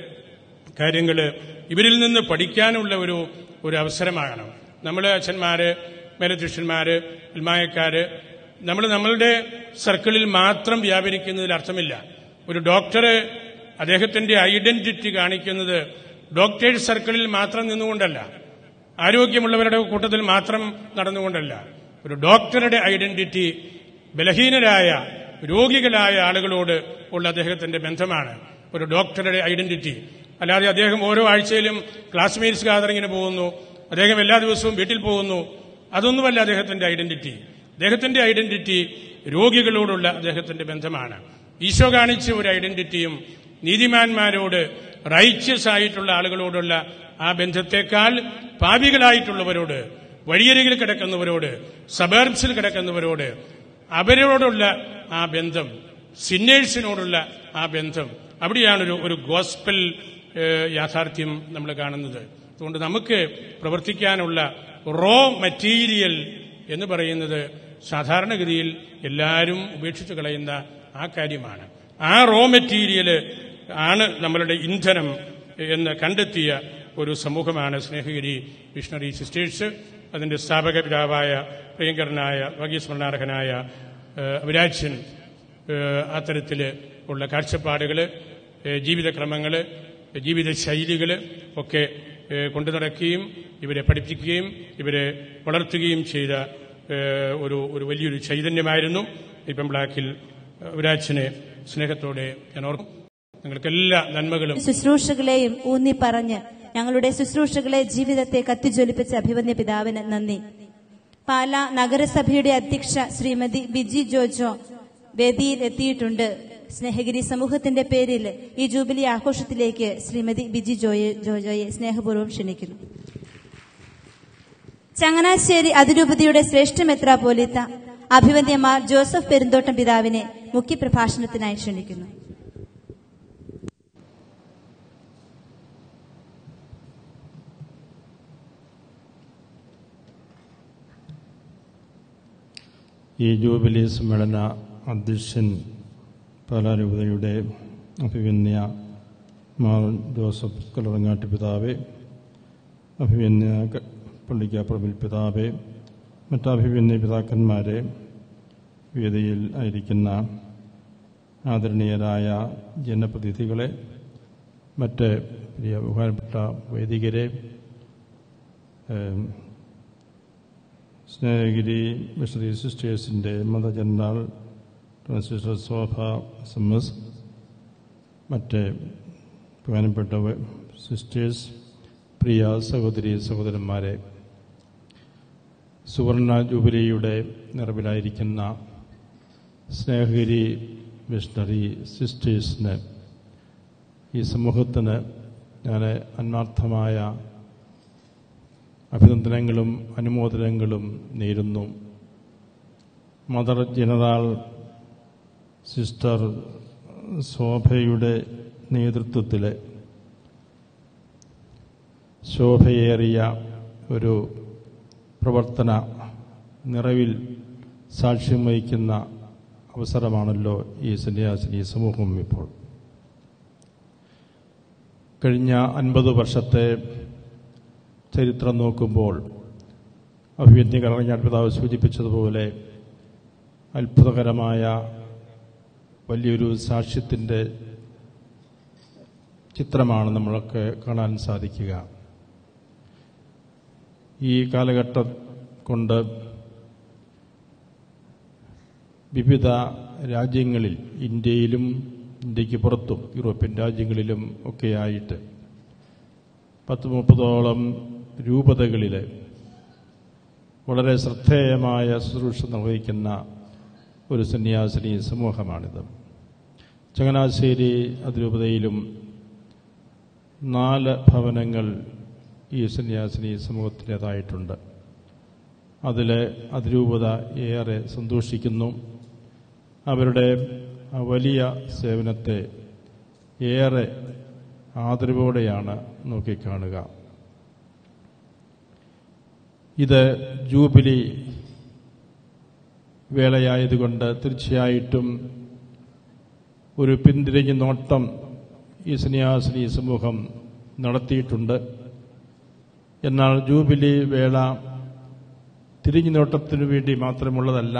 കാര്യങ്ങൾ ഇവരിൽ നിന്ന് പഠിക്കാനുള്ള ഒരു ഒരു അവസരമാകണം നമ്മൾ അച്ഛന്മാര് മേലധ്യക്ഷന്മാര് ഉൽമായക്കാര് നമ്മൾ നമ്മളുടെ സർക്കിളിൽ മാത്രം വ്യാപരിക്കുന്നതിൽ അർത്ഥമില്ല ഒരു ഡോക്ടർ അദ്ദേഹത്തിന്റെ ഐഡന്റിറ്റി കാണിക്കുന്നത് ഡോക്ടേഴ്സ് സർക്കിളിൽ മാത്രം നിന്നുകൊണ്ടല്ല ആരോഗ്യമുള്ളവരുടെ കൂട്ടത്തിൽ മാത്രം നടന്നുകൊണ്ടല്ല ഒരു ഡോക്ടറുടെ ഐഡന്റിറ്റി ബലഹീനരായ രോഗികളായ ആളുകളോട് ഉള്ള അദ്ദേഹത്തിന്റെ ബന്ധമാണ് ഒരു ഡോക്ടറുടെ ഐഡന്റിറ്റി അല്ലാതെ അദ്ദേഹം ഓരോ ആഴ്ചയിലും ക്ലാസ്മേറ്റ്സ് ഗാദറിങ്ങിന് പോകുന്നു അദ്ദേഹം എല്ലാ ദിവസവും വീട്ടിൽ പോകുന്നു അതൊന്നുമല്ല അദ്ദേഹത്തിന്റെ ഐഡന്റിറ്റി അദ്ദേഹത്തിന്റെ ഐഡന്റിറ്റി രോഗികളോടുള്ള അദ്ദേഹത്തിന്റെ ബന്ധമാണ് ഈശോ കാണിച്ച ഒരു ഐഡന്റിറ്റിയും നീതിമാന്മാരോട് റൈറ്റ്യസ് ആയിട്ടുള്ള ആളുകളോടുള്ള ആ ബന്ധത്തെക്കാൾ പാപികളായിട്ടുള്ളവരോട് വഴിയരികിൽ കിടക്കുന്നവരോട് സബർബ്സിൽ കിടക്കുന്നവരോട് അവരോടുള്ള ആ ബന്ധം സിന്നേഴ്സിനോടുള്ള ആ ബന്ധം അവിടെയാണ് ഒരു ഒരു ഗോസ്പൽ ഏഹ്, യാഥാർത്ഥ്യം നമ്മൾ കാണുന്നത് അതുകൊണ്ട് നമുക്ക് പ്രവർത്തിക്കാനുള്ള റോ മെറ്റീരിയൽ എന്ന് പറയുന്നത് സാധാരണഗതിയിൽ എല്ലാവരും ഉപേക്ഷിച്ച് കളയുന്ന ആ കാര്യമാണ് ആ റോ മെറ്റീരിയൽ ആണ് നമ്മളുടെ ഇന്ധനം എന്ന് കണ്ടെത്തിയ ഒരു സമൂഹമാണ് സ്നേഹഗിരി മിഷണറി സിസ്റ്റേഴ്സ് അതിന്റെ സ്ഥാപക പിതാവായ പ്രിയങ്കരനായ ഭാഗ്യസ്മരണാർഹനായ ഏഹ്, അഭിരാജൻ ഏഹ്, അത്തരത്തിൽ ഉള്ള കാഴ്ചപ്പാടുകൾ ജീവിതക്രമങ്ങൾ ജീവിത ശൈലികൾ ഒക്കെ ഏഹ്, കൊണ്ടു നടക്കുകയും ഇവരെ പഠിപ്പിക്കുകയും ഇവരെ വളർത്തുകയും ചെയ്ത ഏഹ്, ഒരു ഒരു വലിയൊരു ചൈതന്യമായിരുന്നു ഇപ്പം ബ്ലാക്കിൽ അഭിരാജനെ സ്നേഹത്തോടെ ഞാൻ ഓർക്കും നിങ്ങൾക്ക് എല്ലാ നന്മകളും ശുശ്രൂഷകളെയും ഊന്നി പറഞ്ഞ് ഞങ്ങളുടെ ശുശ്രൂഷകളെ ജീവിതത്തെ കത്തിജ്വലിപ്പിച്ച അഭിവന്യ പിതാവിന് നന്ദി പാല നഗരസഭയുടെ അധ്യക്ഷ ശ്രീമതി ബിജി ജോജോ വേദിയിൽ എത്തിയിട്ടുണ്ട് സ്നേഹഗിരി സമൂഹത്തിന്റെ പേരിൽ ഈ ജൂബിലി ആഘോഷത്തിലേക്ക് ശ്രീമതി ബിജി ജോയെ ജോജോയെ സ്നേഹപൂർവ്വം ക്ഷണിക്കുന്നു ചങ്ങനാശ്ശേരി അതിരൂപതയുടെ ശ്രേഷ്ഠ മെത്രാപോലിത്ത അഭിവന്യമാർ ജോസഫ് പെരുന്തോട്ടം പിതാവിനെ മുഖ്യപ്രഭാഷണത്തിനായി ക്ഷണിക്കുന്നു ഈ ജൂബിലി സമ്മേളന അധ്യക്ഷൻ പാലാരൂപതയുടെ അഭിവന്യ മാർ ജോസഫ് കലറങ്ങാട്ട് പിതാവെ അഭിവന്യ ക- പള്ളിക്കാപ്പുറമിൽ പിതാവെ മറ്റഭിവന്യ പിതാക്കന്മാരെ വേദിയിൽ ആയിരിക്കുന്ന ആദരണീയരായ ജനപ്രതിനിധികളെ മറ്റ് പ്രിയ ബഹുമാനപ്പെട്ട വൈദികരെ ഏം, സ്നേഹഗിരി മിഷണറി സിസ്റ്റേഴ്സിൻ്റെ മദർ ജനറൽ സിസ്റ്റർ സോഫ എസ് മറ്റ് പ്രധാനപ്പെട്ട വ- സിസ്റ്റേഴ്സ് പ്രിയ സഹോദരി സഹോദരന്മാരെ സുവർണ ജൂബിലിയുടെ നിറവിലായിരിക്കുന്ന സ്നേഹഗിരി മിഷണറി സിസ്റ്റേഴ്സിന് ഈ സമൂഹത്തിന് ഞാൻ ആത്മാർത്ഥമായ അഭിനന്ദനങ്ങളും അനുമോദനങ്ങളും നേരുന്നു മദർ ജനറൽ സിസ്റ്റർ ശോഭയുടെ നേതൃത്വത്തിൽ ശോഭയേറിയ ഒരു പ്രവർത്തന നിറവിൽ സാക്ഷ്യം വഹിക്കുന്ന അവസരമാണല്ലോ ഈ സന്യാസിനി സമൂഹം ഇപ്പോൾ കഴിഞ്ഞ അൻപത് വർഷത്തെ ചരിത്രം നോക്കുമ്പോൾ അഭിവന്യ കറങ്ങാട്ട് പിതാവ് സൂചിപ്പിച്ചതുപോലെ അത്ഭുതകരമായ വലിയൊരു സാക്ഷ്യത്തിൻ്റെ ചിത്രമാണ് നമ്മളൊക്കെ കാണാൻ സാധിക്കുക ഈ കാലഘട്ടം കൊണ്ട് വിവിധ രാജ്യങ്ങളിൽ ഇന്ത്യയിലും ഇന്ത്യക്ക് പുറത്തും യൂറോപ്യൻ രാജ്യങ്ങളിലും ഒക്കെയായിട്ട് പത്ത് മുപ്പതോളം രൂപതകളിൽ വളരെ ശ്രദ്ധേയമായ ശുശ്രൂഷ നിർവഹിക്കുന്ന ഒരു സന്യാസിനി സമൂഹമാണിത് ചങ്ങനാശ്ശേരി അതിരൂപതയിലും നാല് ഭവനങ്ങൾ ഈ സന്യാസിനി സമൂഹത്തിൻ്റെതായിട്ടുണ്ട് അതിൽ അതിരൂപത ഏറെ സന്തോഷിക്കുന്നു അവരുടെ ആ വലിയ സേവനത്തെ ഏറെ ആദരവോടെയാണ് നോക്കിക്കാണുക ഇത് ജൂബിലി വേളയായതുകൊണ്ട് തീർച്ചയായിട്ടും ഒരു പിന്തിരിഞ്ഞ് നോട്ടം ഈ സന്യാസിനി സമൂഹം നടത്തിയിട്ടുണ്ട് എന്നാൽ ജൂബിലി വേള തിരിഞ്ഞു നോട്ടത്തിനു വേണ്ടി മാത്രമുള്ളതല്ല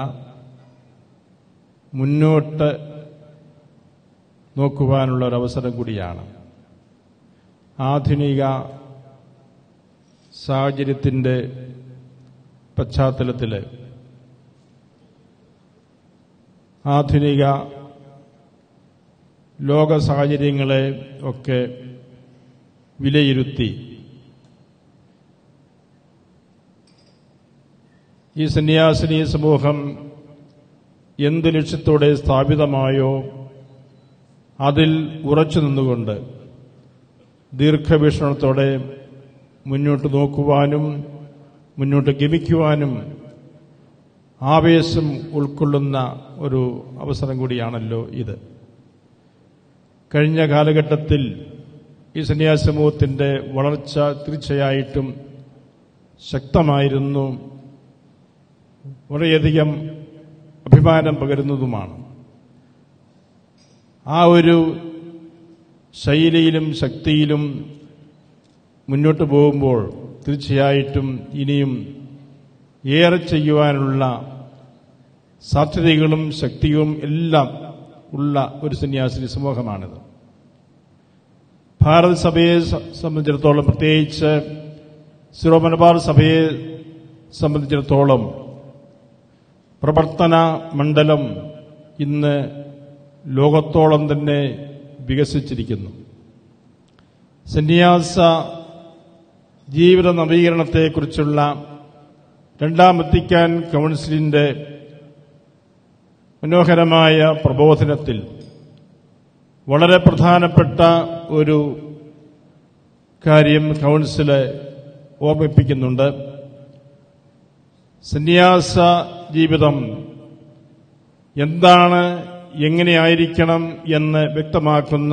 മുന്നോട്ട് നോക്കുവാനുള്ള ഒരു അവസരം കൂടിയാണ് ആധുനിക സാഹചര്യത്തിൻ്റെ പശ്ചാത്തലത്തിൽ ആധുനിക ലോക സാഹചര്യങ്ങളെ ഒക്കെ വിലയിരുത്തി ഈ സന്യാസിനി സമൂഹം എന്ത് ലക്ഷ്യത്തോടെ സ്ഥാപിതമായോ അതിൽ ഉറച്ചു നിന്നുകൊണ്ട് ദീർഘവീക്ഷണത്തോടെ മുന്നോട്ട് നോക്കുവാനും മുന്നോട്ട് ഗമിക്കുവാനും ആവേശം ഉൾക്കൊള്ളുന്ന ഒരു അവസരം കൂടിയാണല്ലോ ഇത് കഴിഞ്ഞ കാലഘട്ടത്തിൽ ഈ സന്യാസ സമൂഹത്തിൻ്റെ വളർച്ച തീർച്ചയായിട്ടും ശക്തമായിരുന്നു വളരെയധികം അഭിമാനം പകരുന്നതുമാണ് ആ ഒരു ശൈലിയിലും ശക്തിയിലും മുന്നോട്ട് പോകുമ്പോൾ തീർച്ചയായിട്ടും ഇനിയും ഏറെ ചെയ്യുവാനുള്ള സാധ്യതകളും ശക്തിയും എല്ലാം ഉള്ള ഒരു സന്യാസിനി സമൂഹമാണിത് ഭാരത സഭയെ സ- സംബന്ധിച്ചിടത്തോളം പ്രത്യേകിച്ച് സിറോ മലബാർ സഭയെ സംബന്ധിച്ചിടത്തോളം പ്രവർത്തന മണ്ഡലം ഇന്ന് ലോകത്തോളം തന്നെ വികസിച്ചിരിക്കുന്നു സന്യാസ ജീവിത നവീകരണത്തെക്കുറിച്ചുള്ള രണ്ടാം വത്തിക്കാൻ കൗൺസിലിന്റെ മനോഹരമായ പ്രബോധനത്തിൽ വളരെ പ്രധാനപ്പെട്ട ഒരു കാര്യം കൗൺസില് ഓർമ്മിപ്പിക്കുന്നുണ്ട് സന്യാസ ജീവിതം എന്താണ് എങ്ങനെയായിരിക്കണം എന്ന് വ്യക്തമാക്കുന്ന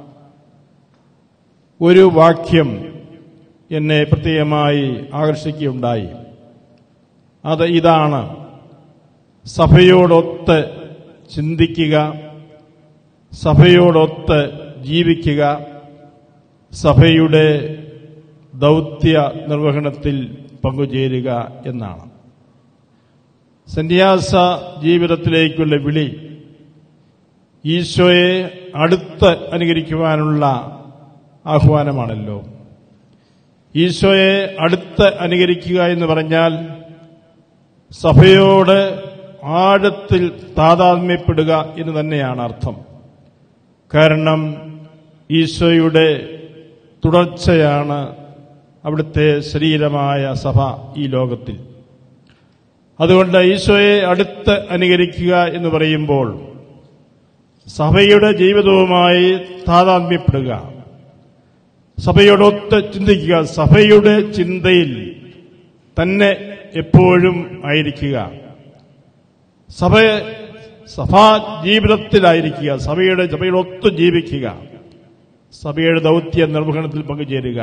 ഒരു വാക്യം എന്നെ പ്രത്യേകമായി ആകർഷിക്കുകയുണ്ടായി അത് ഇതാണ് സഭയോടൊത്ത് ചിന്തിക്കുക സഭയോടൊത്ത് ജീവിക്കുക സഭയുടെ ദൗത്യ നിർവഹണത്തിൽ പങ്കുചേരുക എന്നാണ് സന്യാസ ജീവിതത്തിലേക്കുള്ള വിളി ഈശോയെ അടുത്ത് അനുകരിക്കുവാനുള്ള ആഹ്വാനമാണല്ലോ ഈശോയെ അടുത്ത് അനുകരിക്കുക എന്ന് പറഞ്ഞാൽ സഭയോട് ആഴത്തിൽ താതാത്മ്യപ്പെടുക എന്ന് തന്നെയാണ് അർത്ഥം കാരണം ഈശോയുടെ തുടർച്ചയാണ് അവിടുത്തെ ശരീരമായ സഭ ഈ ലോകത്തിൽ അതുകൊണ്ട് ഈശോയെ അടുത്ത് അനുകരിക്കുക എന്ന് പറയുമ്പോൾ സഭയുടെ ജീവിതവുമായി താതാത്മ്യപ്പെടുക സഭയോടൊത്ത് ചിന്തിക്കുക സഭയുടെ ചിന്തയിൽ തന്നെ എപ്പോഴും ആയിരിക്കുക സഭ സഭാ ജീവിതത്തിലായിരിക്കുക സഭയുടെ സഭയോടൊത്ത് ജീവിക്കുക സഭയുടെ ദൗത്യ നിർവഹണത്തിൽ പങ്കുചേരുക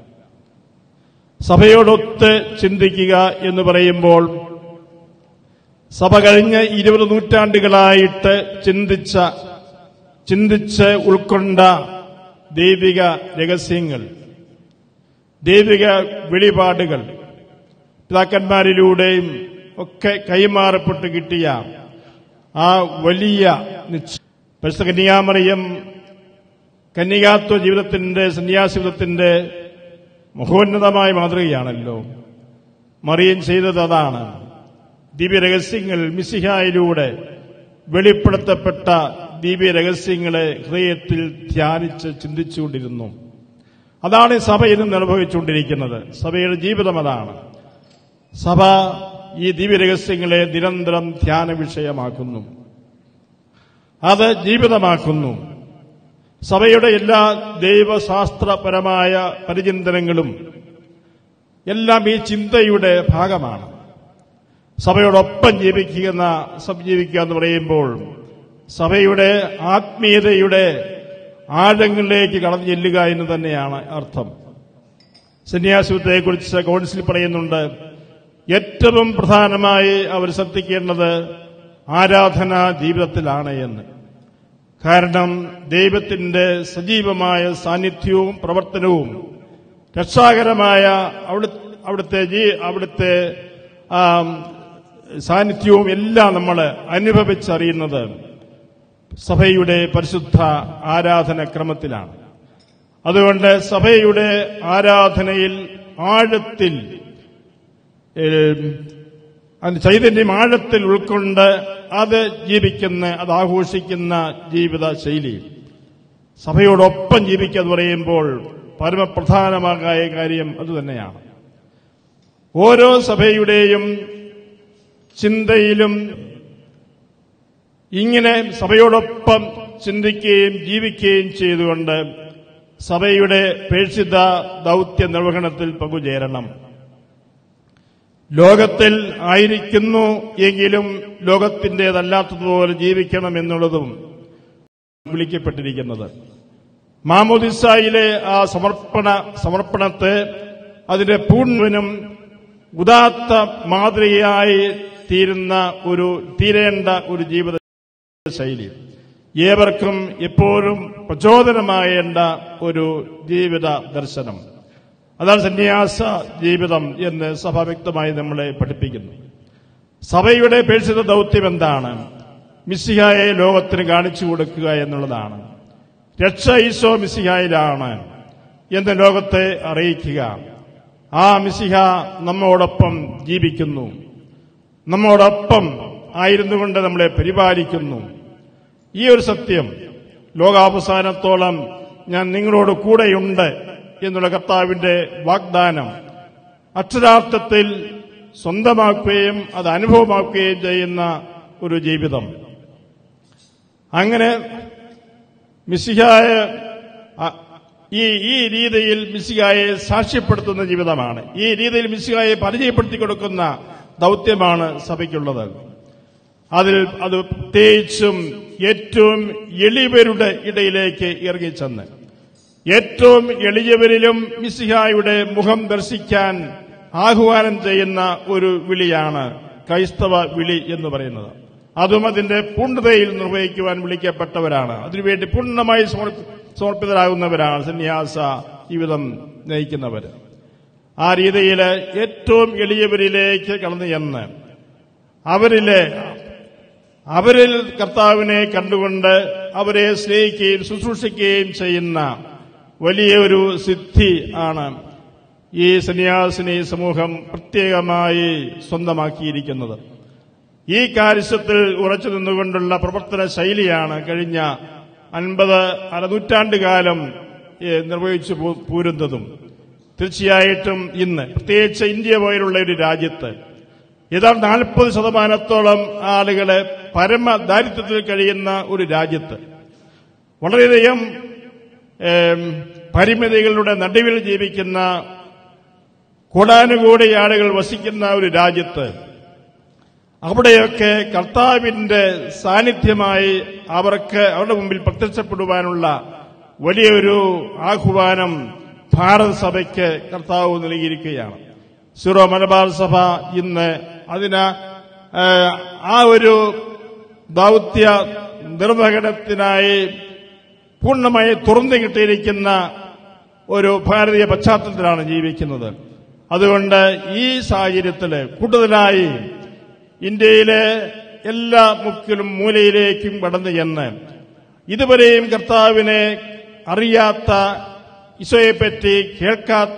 സഭയോടൊത്ത് ചിന്തിക്കുക എന്ന് പറയുമ്പോൾ സഭ കഴിഞ്ഞ ഇരുപത് നൂറ്റാണ്ടുകളായിട്ട് ചിന്തിച്ച ചിന്തിച്ച് ഉൾക്കൊണ്ട ദൈവിക രഹസ്യങ്ങൾ ദൈവിക വെളിപാടുകൾ പിതാക്കന്മാരിലൂടെയും ഒക്കെ കൈമാറപ്പെട്ട് കിട്ടിയ ആ വലിയ നിശ്ച- പരിശുദ്ധ കന്യാമറിയം കന്യകാത്വ ജീവിതത്തിന്റെ സന്യാസീവിതത്തിന്റെ മഹോന്നതമായ മാതൃകയാണല്ലോ മറിയം ചെയ്തത് അതാണ് ദിവ്യരഹസ്യങ്ങൾ മിസിഹായിലൂടെ വെളിപ്പെടുത്തപ്പെട്ട ദിവ്യരഹസ്യങ്ങളെ ഹൃദയത്തിൽ ധ്യാനിച്ച് ചിന്തിച്ചുകൊണ്ടിരുന്നു അതാണ് ഈ സഭ ഇന്ന് നിർവഹിച്ചുകൊണ്ടിരിക്കുന്നത് സഭയുടെ ജീവിതം അതാണ് സഭ ഈ ദിവ്യരഹസ്യങ്ങളെ നിരന്തരം ധ്യാന വിഷയമാക്കുന്നു അത് ജീവിതമാക്കുന്നു സഭയുടെ എല്ലാ ദൈവശാസ്ത്രപരമായ പരിചിന്തനങ്ങളും എല്ലാം ഈ ചിന്തയുടെ ഭാഗമാണ് സഭയോടൊപ്പം ജീവിക്കുന്ന സഭ ജീവിക്കുക എന്ന് പറയുമ്പോൾ സഭയുടെ ആത്മീയതയുടെ ആഴങ്ങളിലേക്ക് കടന്നു ചെല്ലുക എന്ന് തന്നെയാണ് അർത്ഥം സന്യാസിത്വത്തെക്കുറിച്ച് കൗൺസിൽ പറയുന്നുണ്ട് ഏറ്റവും പ്രധാനമായി അവർ ശ്രദ്ധിക്കേണ്ടത് ആരാധനാ ജീവിതത്തിലാണ് എന്ന് കാരണം ദൈവത്തിന്റെ സജീവമായ സാന്നിധ്യവും പ്രവർത്തനവും രക്ഷാകരമായ അവിടെ അവിടുത്തെ ജീ- അവിടുത്തെ ആ, സാന്നിധ്യവും എല്ലാം നമ്മൾ അനുഭവിച്ചറിയുന്നത് സഭയുടെ പരിശുദ്ധ ആരാധന ക്രമത്തിലാണ് അതുകൊണ്ട് സഭയുടെ ആരാധനയിൽ ആഴത്തിൽ ഏം, അതിന്റെ ചൈതന്യം ആഴത്തിൽ ഉൾക്കൊണ്ട് അത് ജീവിക്കുന്ന അത് ആഘോഷിക്കുന്ന ജീവിത ശൈലി സഭയോടൊപ്പം ജീവിക്കുക എന്ന് പറയുമ്പോൾ പരമപ്രധാനമായ കാര്യം അതുതന്നെയാണ് ഓരോ സഭയുടെയും ചിന്തയിലും ഇങ്ങനെ സഭയോടൊപ്പം ചിന്തിക്കുകയും ജീവിക്കുകയും ചെയ്തുകൊണ്ട് സഭയുടെ പ്രേക്ഷിത ദൗത്യ നിർവഹണത്തിൽ പങ്കുചേരണം ലോകത്തിൽ ആയിരിക്കുന്നു എങ്കിലും ലോകത്തിൻ്റെതല്ലാത്തതുപോലെ ജീവിക്കണം എന്നുള്ളതും വിളിക്കപ്പെട്ടിരിക്കുന്നത് മാമോദിസായിലെ ആ സമർപ്പണ സമർപ്പണത്തെ അതിന്റെ പൂർണ്ണനും ഉദാത്ത മാതൃകയായി തീരുന്ന ഒരു തീരേണ്ട ഒരു ജീവിത ശൈലി ഏവർക്കും എപ്പോഴും പ്രചോദനമായേണ്ട ഒരു ജീവിത ദർശനം അതാണ് സന്യാസ ജീവിതം എന്ന് സഭ വ്യക്തമായി നമ്മളെ പഠിപ്പിക്കുന്നു സഭയുടെ പേക്ഷിത ദൗത്യം എന്താണ് മിസ്സിഹായെ ലോകത്തിന് കാണിച്ചു കൊടുക്കുക എന്നുള്ളതാണ് രക്ഷ ഈശോ മിസ്സിഹായിലാണ് എന്ന് ലോകത്തെ അറിയിക്കുക ആ മിസ്സിഹ നമ്മോടൊപ്പം ജീവിക്കുന്നു നമ്മോടൊപ്പം ആയിരുന്നു കൊണ്ട് നമ്മളെ പരിപാലിക്കുന്നു ഈ ഒരു സത്യം ലോകാവസാനത്തോളം ഞാൻ നിങ്ങളോട് കൂടെയുണ്ട് എന്നുള്ള കർത്താവിന്റെ വാഗ്ദാനം അക്ഷരാർത്ഥത്തിൽ സ്വന്തമാക്കുകയും അത് അനുഭവമാക്കുകയും ചെയ്യുന്ന ഒരു ജീവിതം അങ്ങനെ മിസ്സിഹായ അ- ഈ ഈ രീതിയിൽ മിസ്സിഹായെ സാക്ഷ്യപ്പെടുത്തുന്ന ജീവിതമാണ് ഈ രീതിയിൽ മിസ്സിഹായെ പരിചയപ്പെടുത്തി കൊടുക്കുന്ന ദൗത്യമാണ് സഭയ്ക്കുള്ളത് അതിൽ അത് പ്രത്യേകിച്ചും ഏറ്റവും എളിയവരുടെ ഇടയിലേക്ക് ഇറങ്ങിച്ചെന്ന് ഏറ്റവും എളിയവരിലും മിസ്സിഹായുടെ മുഖം ദർശിക്കാൻ ആഹ്വാനം ചെയ്യുന്ന ഒരു വിളിയാണ് ക്രൈസ്തവ വിളി എന്ന് പറയുന്നത് അതും അതിന്റെ പൂർണ്ണതയിൽ നിർവഹിക്കുവാൻ വിളിക്കപ്പെട്ടവരാണ് അതിനുവേണ്ടി പൂർണ്ണമായി സമർപ്പ- സമർപ്പിതരാകുന്നവരാണ് സന്യാസ ജീവിതം നയിക്കുന്നവർ ആ രീതിയിൽ ഏറ്റവും എളിയവരിലേക്ക് കടന്നു ചെന്ന് അവരിലെ അവരിൽ കർത്താവിനെ കണ്ടുകൊണ്ട് അവരെ സ്നേഹിക്കുകയും ശുശ്രൂഷിക്കുകയും ചെയ്യുന്ന വലിയൊരു സിദ്ധി ആണ് ഈ സന്യാസിനി സമൂഹം പ്രത്യേകമായി സ്വന്തമാക്കിയിരിക്കുന്നത് ഈ കാര്യത്തിൽ ഉറച്ചു നിന്നുകൊണ്ടുള്ള പ്രവർത്തന ശൈലിയാണ് കഴിഞ്ഞ അൻപത് അരനൂറ്റാണ്ട് കാലം ഏ, നിർവഹിച്ചു പോ- പോരുന്നതും തീർച്ചയായിട്ടും ഇന്ന് പ്രത്യേകിച്ച് ഇന്ത്യ പോലുള്ള ഒരു രാജ്യത്ത് ഏതാണ്ട് നാൽപ്പത് ശതമാനത്തോളം ആളുകളെ പരമ ദാരിദ്ര്യത്തിൽ കഴിയുന്ന ഒരു രാജ്യത്ത് വളരെയധികം ഏം, പരിമിതികളുടെ നടുവിൽ ജീവിക്കുന്ന കോടാനുകോടി ആളുകൾ വസിക്കുന്ന ഒരു രാജ്യത്ത് അവിടെയൊക്കെ കർത്താവിന്റെ സാന്നിധ്യമായി അവർക്ക് അവരുടെ മുമ്പിൽ പ്രത്യക്ഷപ്പെടുവാനുള്ള വലിയൊരു ആഹ്വാനം ഭാരത സഭയ്ക്ക് കർത്താവ് നൽകിയിരിക്കുകയാണ് സിറോ മലബാർ സഭ ഇന്ന് അതിന് ആ, ആ ഒരു ദൗത്യ നിർവഹണത്തിനായി പൂർണ്ണമായി തുറന്നു കിട്ടിയിരിക്കുന്ന ഒരു ഭാരതീയ പശ്ചാത്തലത്തിലാണ് ജീവിക്കുന്നത് അതുകൊണ്ട് ഈ സാഹചര്യത്തിൽ കൂടുതലായി ഇന്ത്യയിലെ എല്ലാ മുക്കിലും മൂലയിലേക്കും കടന്നു ചെന്ന് ഇതുവരെയും കർത്താവിനെ അറിയാത്ത ഈശോയെപ്പറ്റി കേൾക്കാത്ത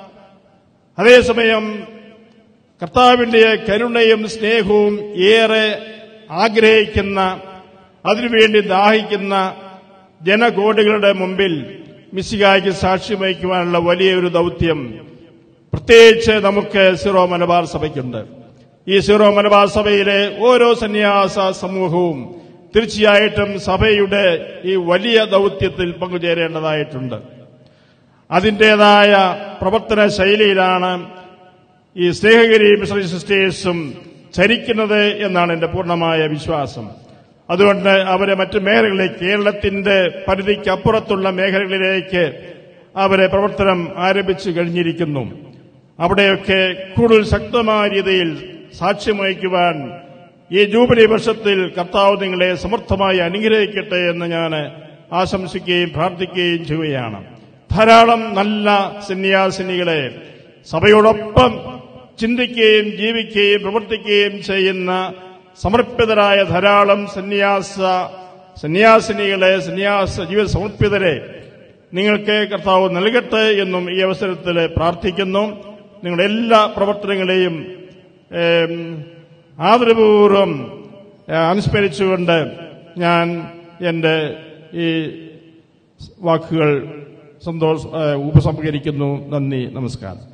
അതേസമയം കർത്താവിന്റെ കരുണയും സ്നേഹവും ഏറെ ആഗ്രഹിക്കുന്ന അതിനുവേണ്ടി ദാഹിക്കുന്ന ജനകോടികളുടെ മുമ്പിൽ മിശികായ്ക്ക് സാക്ഷ്യം വഹിക്കുവാനുള്ള വലിയൊരു ദൗത്യം പ്രത്യേകിച്ച് നമുക്ക് സിറോ മലബാർ സഭയ്ക്കുണ്ട് ഈ സിറോ മലബാർ സഭയിലെ ഓരോ സന്യാസ സമൂഹവും തീർച്ചയായിട്ടും സഭയുടെ ഈ വലിയ ദൗത്യത്തിൽ പങ്കുചേരേണ്ടതായിട്ടുണ്ട് അതിൻ്റെതായ പ്രവർത്തന ശൈലിയിലാണ് ഈ സ്നേഹഗിരി മിഷണറി സിസ്റ്റേഴ്സും ചരിക്കുന്നത് എന്നാണ് എന്റെ പൂർണ്ണമായ വിശ്വാസം അതുകൊണ്ട് അവരെ മറ്റു മേഖലകളിലേക്ക് കേരളത്തിന്റെ പരിധിക്കപ്പുറത്തുള്ള മേഖലകളിലേക്ക് അവരെ പ്രവർത്തനം ആരംഭിച്ചു കഴിഞ്ഞിരിക്കുന്നു അവിടെയൊക്കെ കൂടുതൽ ശക്തമായ രീതിയിൽ സാക്ഷ്യം വഹിക്കുവാൻ ഈ ജൂബിലി വർഷത്തിൽ കർത്താവ് നിങ്ങളെ സമർത്ഥമായി അനുഗ്രഹിക്കട്ടെ എന്ന് ഞാൻ ആശംസിക്കുകയും പ്രാർത്ഥിക്കുകയും ചെയ്യുകയാണ് ധാരാളം നല്ല സന്യാസിനികളെ സഭയോടൊപ്പം ചിന്തിക്കുകയും ജീവിക്കുകയും പ്രവർത്തിക്കുകയും ചെയ്യുന്ന സമർപ്പിതരായ ധാരാളം സന്യാസ സന്യാസിനികളെ സന്യാസ ജീവിത സമർപ്പിതരെ നിങ്ങൾക്ക് കർത്താവ് നൽകട്ടെ എന്നും ഈ അവസരത്തിൽ പ്രാർത്ഥിക്കുന്നു നിങ്ങളുടെ എല്ലാ പ്രവർത്തനങ്ങളെയും ഏം, ആദരപൂർവ്വം ഏ, അനുസ്മരിച്ചുകൊണ്ട് ഞാൻ എൻ്റെ ഈ വാക്കുകൾ സന്തോഷ ഏ, ഉപസംഹരിക്കുന്നു നന്ദി നമസ്കാരം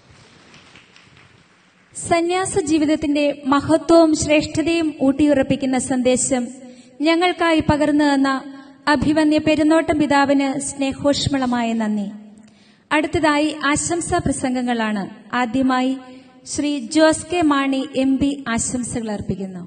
സന്യാസ ജീവിതത്തിന്റെ മഹത്വവും ശ്രേഷ്ഠതയും ഊട്ടിയുറപ്പിക്കുന്ന സന്ദേശം ഞങ്ങൾക്കായി പകർന്നു തന്ന അഭിവന്യ പെരുന്നോട്ടം പിതാവിന് സ്നേഹോഷ്മളമായ നന്ദി അടുത്തതായി ആശംസാ പ്രസംഗങ്ങളാണ് ആദ്യമായി Shri Jose K Mani M P ആശംസകൾ അർപ്പിക്കുന്നു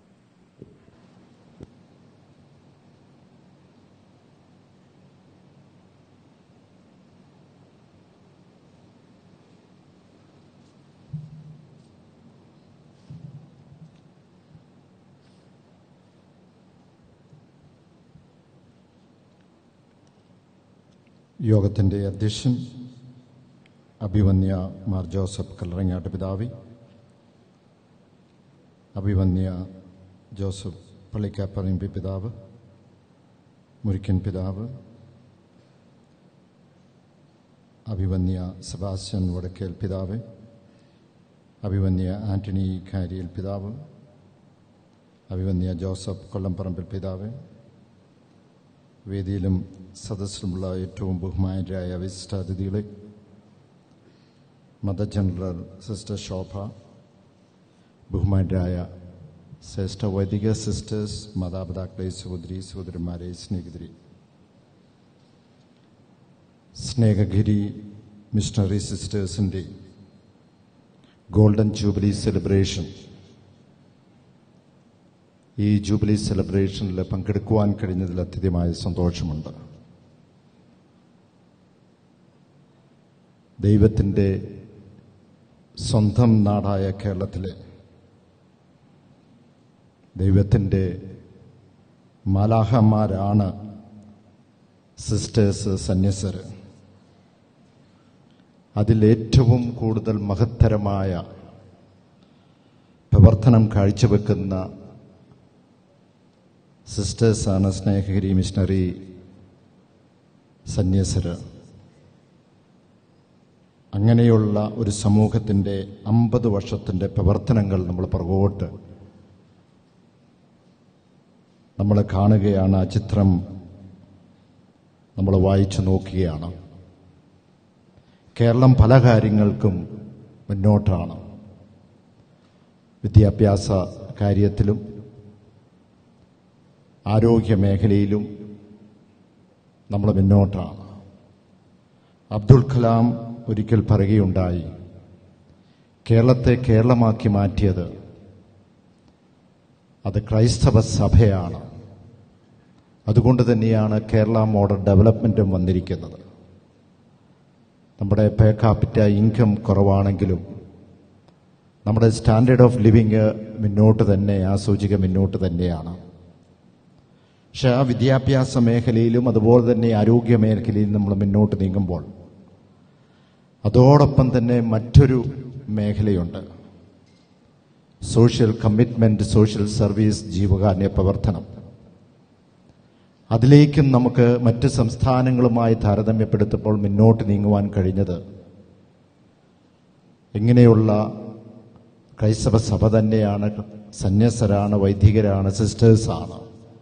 യോഗത്തിൻ്റെ അധ്യക്ഷൻ അഭിവന്യ മാർ ജോസഫ് കല്ലറങ്ങാട്ട് പിതാവി അഭിവന്യ ജോസഫ് പള്ളിക്കാപ്പറയും പി പിതാവ് മുരിക്കൻ പിതാവ് അഭിവന്യ സെബാസ്റ്റ്യൻ വടക്കേൽ പിതാവ് അഭിവന്യ ആന്റണി കാരിയൽ പിതാവ് അഭിവന്യ ജോസഫ് കൊല്ലംപറമ്പിൽ പിതാവ് വേദിയിലും സദസ്സിലുമുള്ള ഏറ്റവും ബഹുമാനരായ വിശിഷ്ടാതിഥികളെ മദർ ജനറൽ സിസ്റ്റർ ശോഭ ബഹുമാനരായ ശ്രേഷ്ഠ വൈദിക സിസ്റ്റേഴ്സ് മാതാപിതാക്കളെ സഹോദരി സഹോദരന്മാരെ സ്നേഹിതരെ സ്നേഹഗിരി മിഷണറി സിസ്റ്റേഴ്സിൻ്റെ ഗോൾഡൻ ജൂബിലി സെലിബ്രേഷൻ ഈ ജൂബിലി സെലിബ്രേഷനിൽ പങ്കെടുക്കുവാൻ കഴിഞ്ഞതിൽ അത്യധികമായ സന്തോഷമുണ്ട് ദൈവത്തിൻ്റെ സ്വന്തം നാടായ കേരളത്തിലെ ദൈവത്തിൻ്റെ മാലാഹന്മാരാണ് സിസ്റ്റേഴ്സ് സന്യസർ അതിലേറ്റവും കൂടുതൽ മഹത്തരമായ പ്രവർത്തനം കാഴ്ചവെക്കുന്ന സിസ്റ്റേഴ്സാണ് സ്നേഹഗിരി മിഷണറി സന്യസര് അങ്ങനെയുള്ള ഒരു സമൂഹത്തിൻ്റെ അമ്പത് വർഷത്തിൻ്റെ പ്രവർത്തനങ്ങൾ നമ്മൾ പുറകോട്ട് നമ്മൾ കാണുകയാണ് ആ ചിത്രം നമ്മൾ വായിച്ചു നോക്കുകയാണ് കേരളം പല കാര്യങ്ങൾക്കും മുന്നോട്ടാണ് വിദ്യാഭ്യാസ കാര്യത്തിലും ആരോഗ്യ മേഖലയിലും നമ്മൾ മുന്നോട്ടാണ് അബ്ദുൽ കലാം ഒരിക്കൽ പറയുകയുണ്ടായി കേരളത്തെ കേരളമാക്കി മാറ്റിയത് അത് ക്രൈസ്തവ സഭയാണ് അതുകൊണ്ട് തന്നെയാണ് കേരള മോഡൽ ഡെവലപ്മെന്റും വന്നിരിക്കുന്നത് നമ്മുടെ പേ കാപ്പിറ്റ ഇൻകം കുറവാണെങ്കിലും നമ്മുടെ സ്റ്റാൻഡേർഡ് ഓഫ് ലിവിങ് മുന്നോട്ട് തന്നെ ആ സൂചിക മുന്നോട്ട് തന്നെയാണ് പക്ഷെ ആ വിദ്യാഭ്യാസ മേഖലയിലും അതുപോലെ തന്നെ ആരോഗ്യ മേഖലയിലും നമ്മൾ മുന്നോട്ട് നീങ്ങുമ്പോൾ അതോടൊപ്പം തന്നെ മറ്റൊരു മേഖലയുണ്ട് സോഷ്യൽ കമ്മിറ്റ്മെന്റ് സോഷ്യൽ സർവീസ് ജീവകാരുണ്യ പ്രവർത്തനം അതിലേക്കും നമുക്ക് മറ്റ് സംസ്ഥാനങ്ങളുമായി താരതമ്യപ്പെടുത്തപ്പോൾ മുന്നോട്ട് നീങ്ങുവാൻ കഴിഞ്ഞത് ഇങ്ങനെയുള്ള ക്രൈസ്തവ സഭ തന്നെയാണ് സന്യസരാണ് വൈദികരാണ് സിസ്റ്റേഴ്സാണ്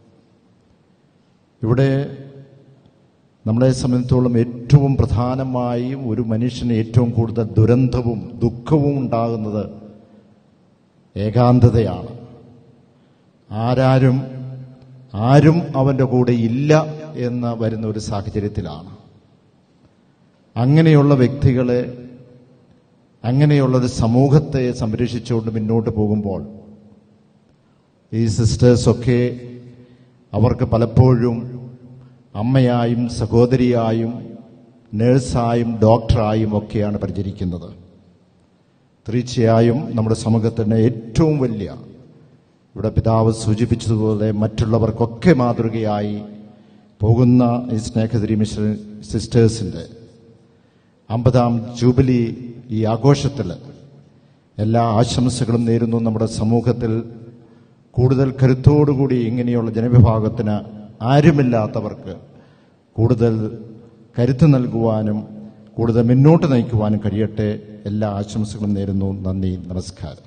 ഇവിടെ നമ്മളെ സംബന്ധിച്ചോളം ഏറ്റവും പ്രധാനമായും ഒരു മനുഷ്യന് ഏറ്റവും കൂടുതൽ ദുരന്തവും ദുഃഖവും ഉണ്ടാകുന്നത് ഏകാന്തതയാണ് ആരാരും ആരും അവൻ്റെ കൂടെ ഇല്ല എന്ന് വരുന്ന ഒരു സാഹചര്യത്തിലാണ് അങ്ങനെയുള്ള വ്യക്തികളെ അങ്ങനെയുള്ള ഒരു സമൂഹത്തെ സംരക്ഷിച്ചുകൊണ്ട് മുന്നോട്ട് പോകുമ്പോൾ ഈ സിസ്റ്റേഴ്സൊക്കെ അവർക്ക് പലപ്പോഴും അമ്മയായും സഹോദരിയായും നേഴ്സായും ഡോക്ടറായും ഒക്കെയാണ് പരിചരിക്കുന്നത് തീർച്ചയായും നമ്മുടെ സമൂഹത്തിന് ഏറ്റവും വലിയ ഇവിടെ പിതാവ് സൂചിപ്പിച്ചതുപോലെ മറ്റുള്ളവർക്കൊക്കെ മാതൃകയായി പോകുന്ന ഈ സ്നേഹതിരി മിഷൻ സിസ്റ്റേഴ്സിൻ്റെ അമ്പതാം ജൂബിലി ഈ ആഘോഷത്തിൽ എല്ലാ ആശംസകളും നേരുന്നു നമ്മുടെ സമൂഹത്തിൽ കൂടുതൽ കരുത്തോടുകൂടി ഇങ്ങനെയുള്ള ജനവിഭാഗത്തിന് ആരുമില്ലാത്തവർക്ക് കൂടുതൽ കരുത്ത് നൽകുവാനും കൂടുതൽ മുന്നോട്ട് നയിക്കുവാനും കഴിയട്ടെ എല്ലാ ആശംസകളും നേരുന്നു നന്ദി നമസ്കാരം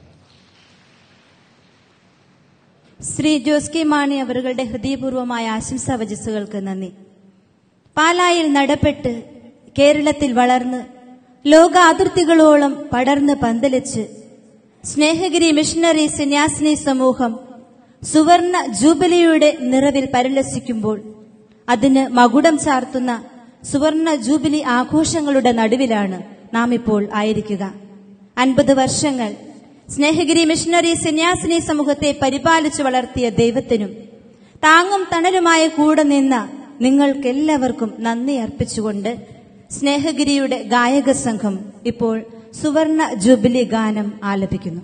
ശ്രീ ജോസ് കെ മാണി അവരുടെ ഹൃദയപൂർവമായ ആശംസാ വചസ്സുകൾക്ക് നന്ദി പാലായിൽ നടപ്പെട്ട് കേരളത്തിൽ വളർന്ന് ലോക അതിർത്തികളോളം പടർന്ന് പന്തലിച്ച് സ്നേഹഗിരി മിഷണറി സന്യാസിനി സമൂഹം സുവർണ ജൂബിലിയുടെ നിറവിൽ പരിലസിക്കുമ്പോൾ അതിന് മകുടം ചാർത്തുന്ന സുവർണ ജൂബിലി ആഘോഷങ്ങളുടെ നടുവിലാണ് നാം ഇപ്പോൾ ആയിരിക്കുക അൻപത് വർഷങ്ങൾ സ്നേഹഗിരി മിഷണറി സന്യാസിനി സമൂഹത്തെ പരിപാലിച്ചു വളർത്തിയ ദൈവത്തിനും താങ്ങും തണലുമായ കൂടെ നിന്ന നിങ്ങൾക്കെല്ലാവർക്കും നന്ദി അർപ്പിച്ചുകൊണ്ട് സ്നേഹഗിരിയുടെ ഗായക സംഘം ഇപ്പോൾ സുവർണ ജൂബിലി ഗാനം ആലപിക്കുന്നു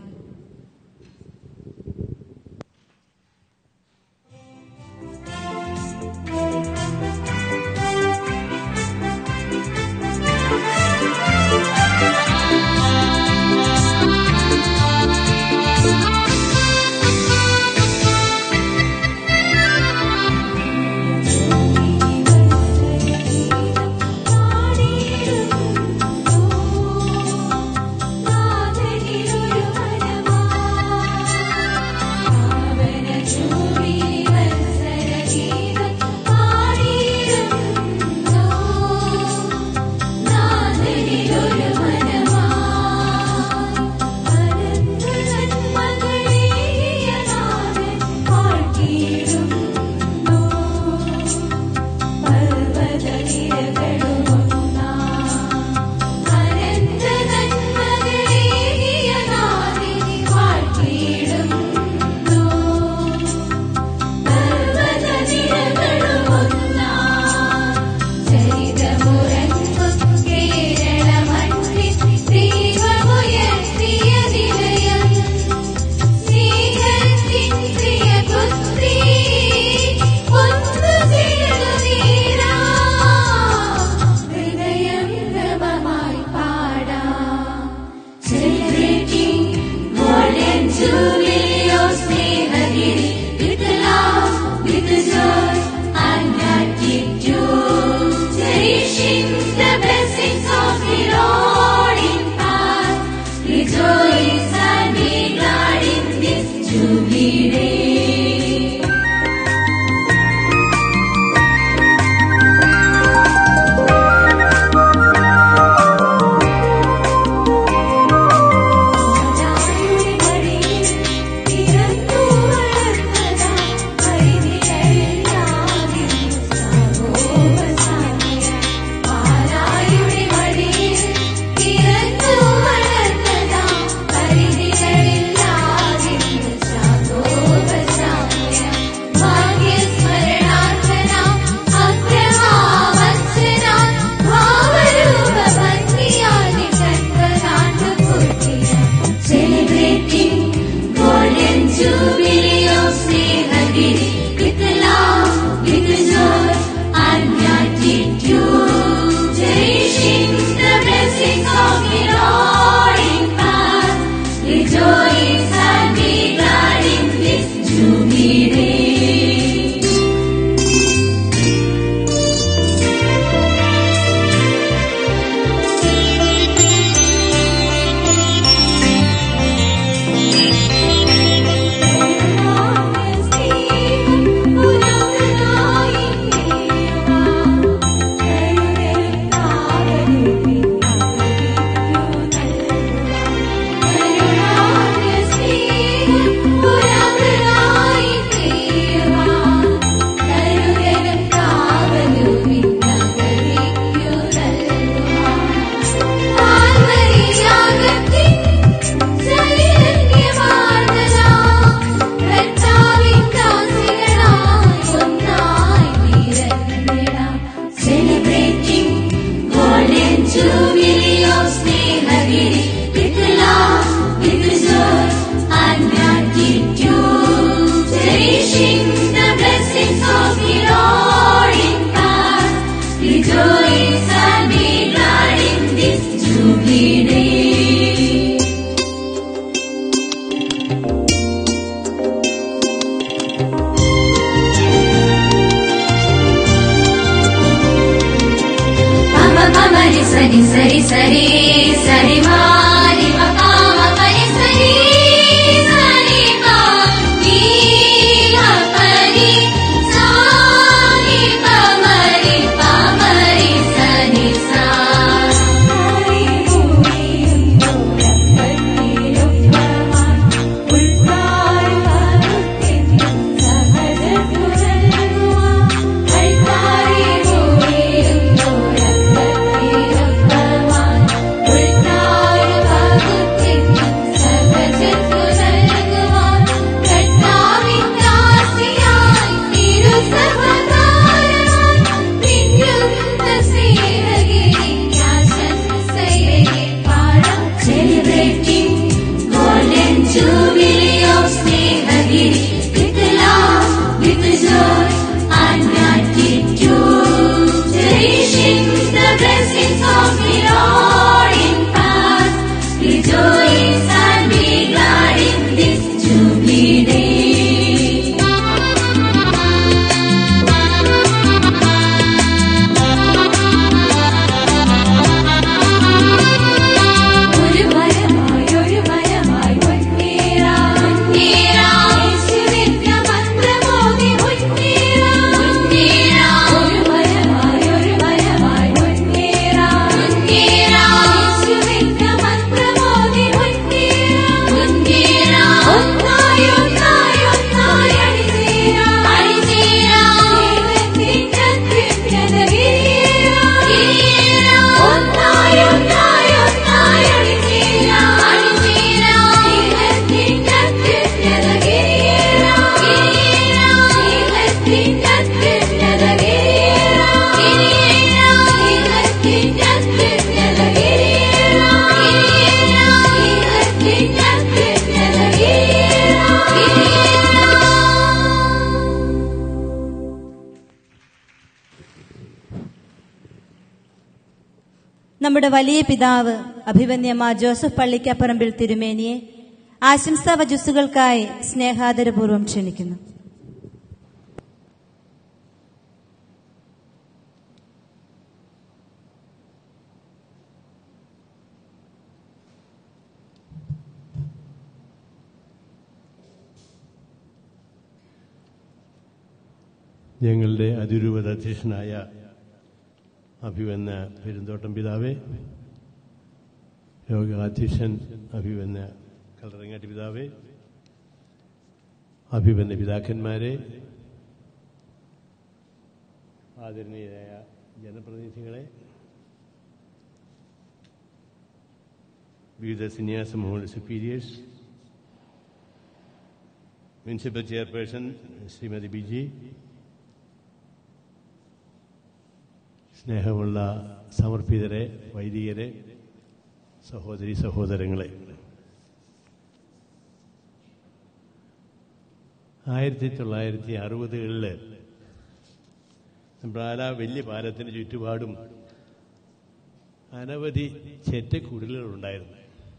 Rejoice and be glad in this Jubilee day. Celebrating golden jubilee of Snehagiri with love, with joy and gratitude, cherishing the blessings of the Lord in past. Rejoice and be glad in this jubilee. സരി സരി സരി മാരി മകാമ പരി സരി സരി മാ നീ ല പരി സാനി പമരി പമരി സനി സാ Celebrating golden jubilee of Snehagiri with love, with joy and gratitude, cherishing the blessings of the Lord in past. Rejoice and be glad in this jubilee day. ഒരു വരമായി ഒരു വരമായി മുന്നേറ മുന്നേറ യേശുവിന്റെ മന്ത്രമോദി മുന്നേറ മുന്നേറ ഒരു വരമായി ഒരു വരമായി മുന്നേറ മുന്നേറ യേശുവിന്റെ മന്ത്രമോദി മുന്നേറ മുന്നേറ ഒന്നായി ഒന്നായി ഒന്നായി അണിചേര അണിചേര ദൈവത്തിന്റെ അത്യുന്നത ഗിരിയേറ ഒന്നായി ഒന്നായി ഒന്നായി അണിചേര അണിചേര ദൈവത്തിന്റെ അത്യുന്നത ഗിരിയേറ ദൈവത്തിന്റെ അത്യുന്നത ഗിരിയേറ ദൈവത്തിന്റെ അത്യുന്നത ഗിരിയേറ ദൈവത്തിന്റെ അത്യുന്നത നമ്മുടെ വലിയ പിതാവ് അഭിവന്യമ്മ ജോസഫ് പള്ളിക്കപ്പറമ്പിൽ തിരുമേനിയെ ആശംസാ വജസ്സുകൾക്കായി സ്നേഹാദരപൂർവ്വം ക്ഷണിക്കുന്നു ഞങ്ങളുടെ അതിരൂപത അധ്യക്ഷനായ അഭിവന്ന പെരുന്തോട്ടം പിതാവേ യോഗാധ്യക്ഷൻ അഭിവന്ന കല്ലറങ്ങാട്ടി പിതാവേ അഭിവന്ന പിതാക്കന്മാരെ ആദരണീയരായ ജനപ്രതിനിധികളെ വിവിധ സന്യാസ മഹോൾ superiors municipal chairperson Shrimati Biji സ്നേഹമുള്ള സമർപ്പിതരെ വൈദികരെ സഹോദരി സഹോദരങ്ങളെ ആയിരത്തി തൊള്ളായിരത്തി അറുപതുകളിൽ പാല വലിയ പാലത്തിന് ചുറ്റുപാടും അനവധി ചെറ്റക്കുടിലുകളുണ്ടായിരുന്നു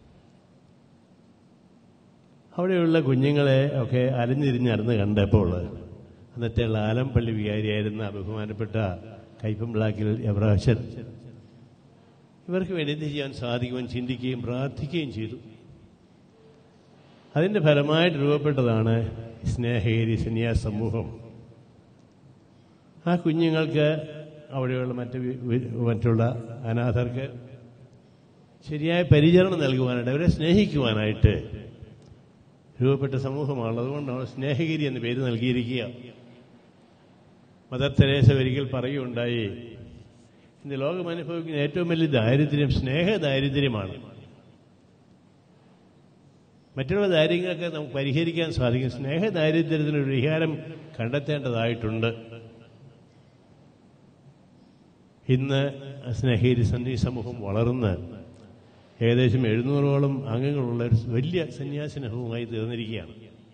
അവിടെയുള്ള കുഞ്ഞുങ്ങളെ ഒക്കെ അലഞ്ഞിരിഞ്ഞ് നടന്ന് കണ്ടപ്പോൾ അന്നത്തെ ആലംപള്ളി വികാരിയായിരുന്ന ബഹുമാനപ്പെട്ട കൈപ്പമ്പിളാക്കിൽ എബ്രാഹൻ ഇവർക്ക് വേണ്ടി എന്ത് ചെയ്യാൻ സാധിക്കുമെന്ന് ചിന്തിക്കുകയും പ്രാർത്ഥിക്കുകയും ചെയ്തു അതിന്റെ ഫലമായിട്ട് രൂപപ്പെട്ടതാണ് സ്നേഹേരി സന്യാസ സമൂഹം ആ കുഞ്ഞുങ്ങൾക്ക് അവിടെയുള്ള മറ്റ് വി- വി- മറ്റുള്ള അനാഥർക്ക് ശരിയായ പരിചരണം നൽകുവാനായിട്ട് അവരെ സ്നേഹിക്കുവാനായിട്ട് രൂപപ്പെട്ട സമൂഹമാണ് അതുകൊണ്ടാണ് സ്നേഹഗിരി എന്ന് പേര് നൽകിയിരിക്കുക മദർ തെരേസ ഒരിക്കൽ പറയുകയുണ്ടായി ഇന്ന് ലോകം അനുഭവിക്കുന്ന ഏറ്റവും വലിയ ദാരിദ്ര്യം സ്നേഹ ദാരിദ്ര്യമാണ് മറ്റുള്ള ദാരിദ്ര്യങ്ങളൊക്കെ നമുക്ക് പരിഹരിക്കാൻ സാധിക്കും സ്നേഹ ദാരിദ്ര്യത്തിന് ഒരു പരിഹാരം കണ്ടെത്തേണ്ടതായിട്ടുണ്ട് ഇന്ന് സ്നേഹീരി സന്ധി സമൂഹം വളർന്ന് ഏകദേശം എഴുന്നൂറോളം അംഗങ്ങളുള്ള ഒരു വലിയ സന്യാസിനഹവുമായി തീർന്നിരിക്കുകയാണ്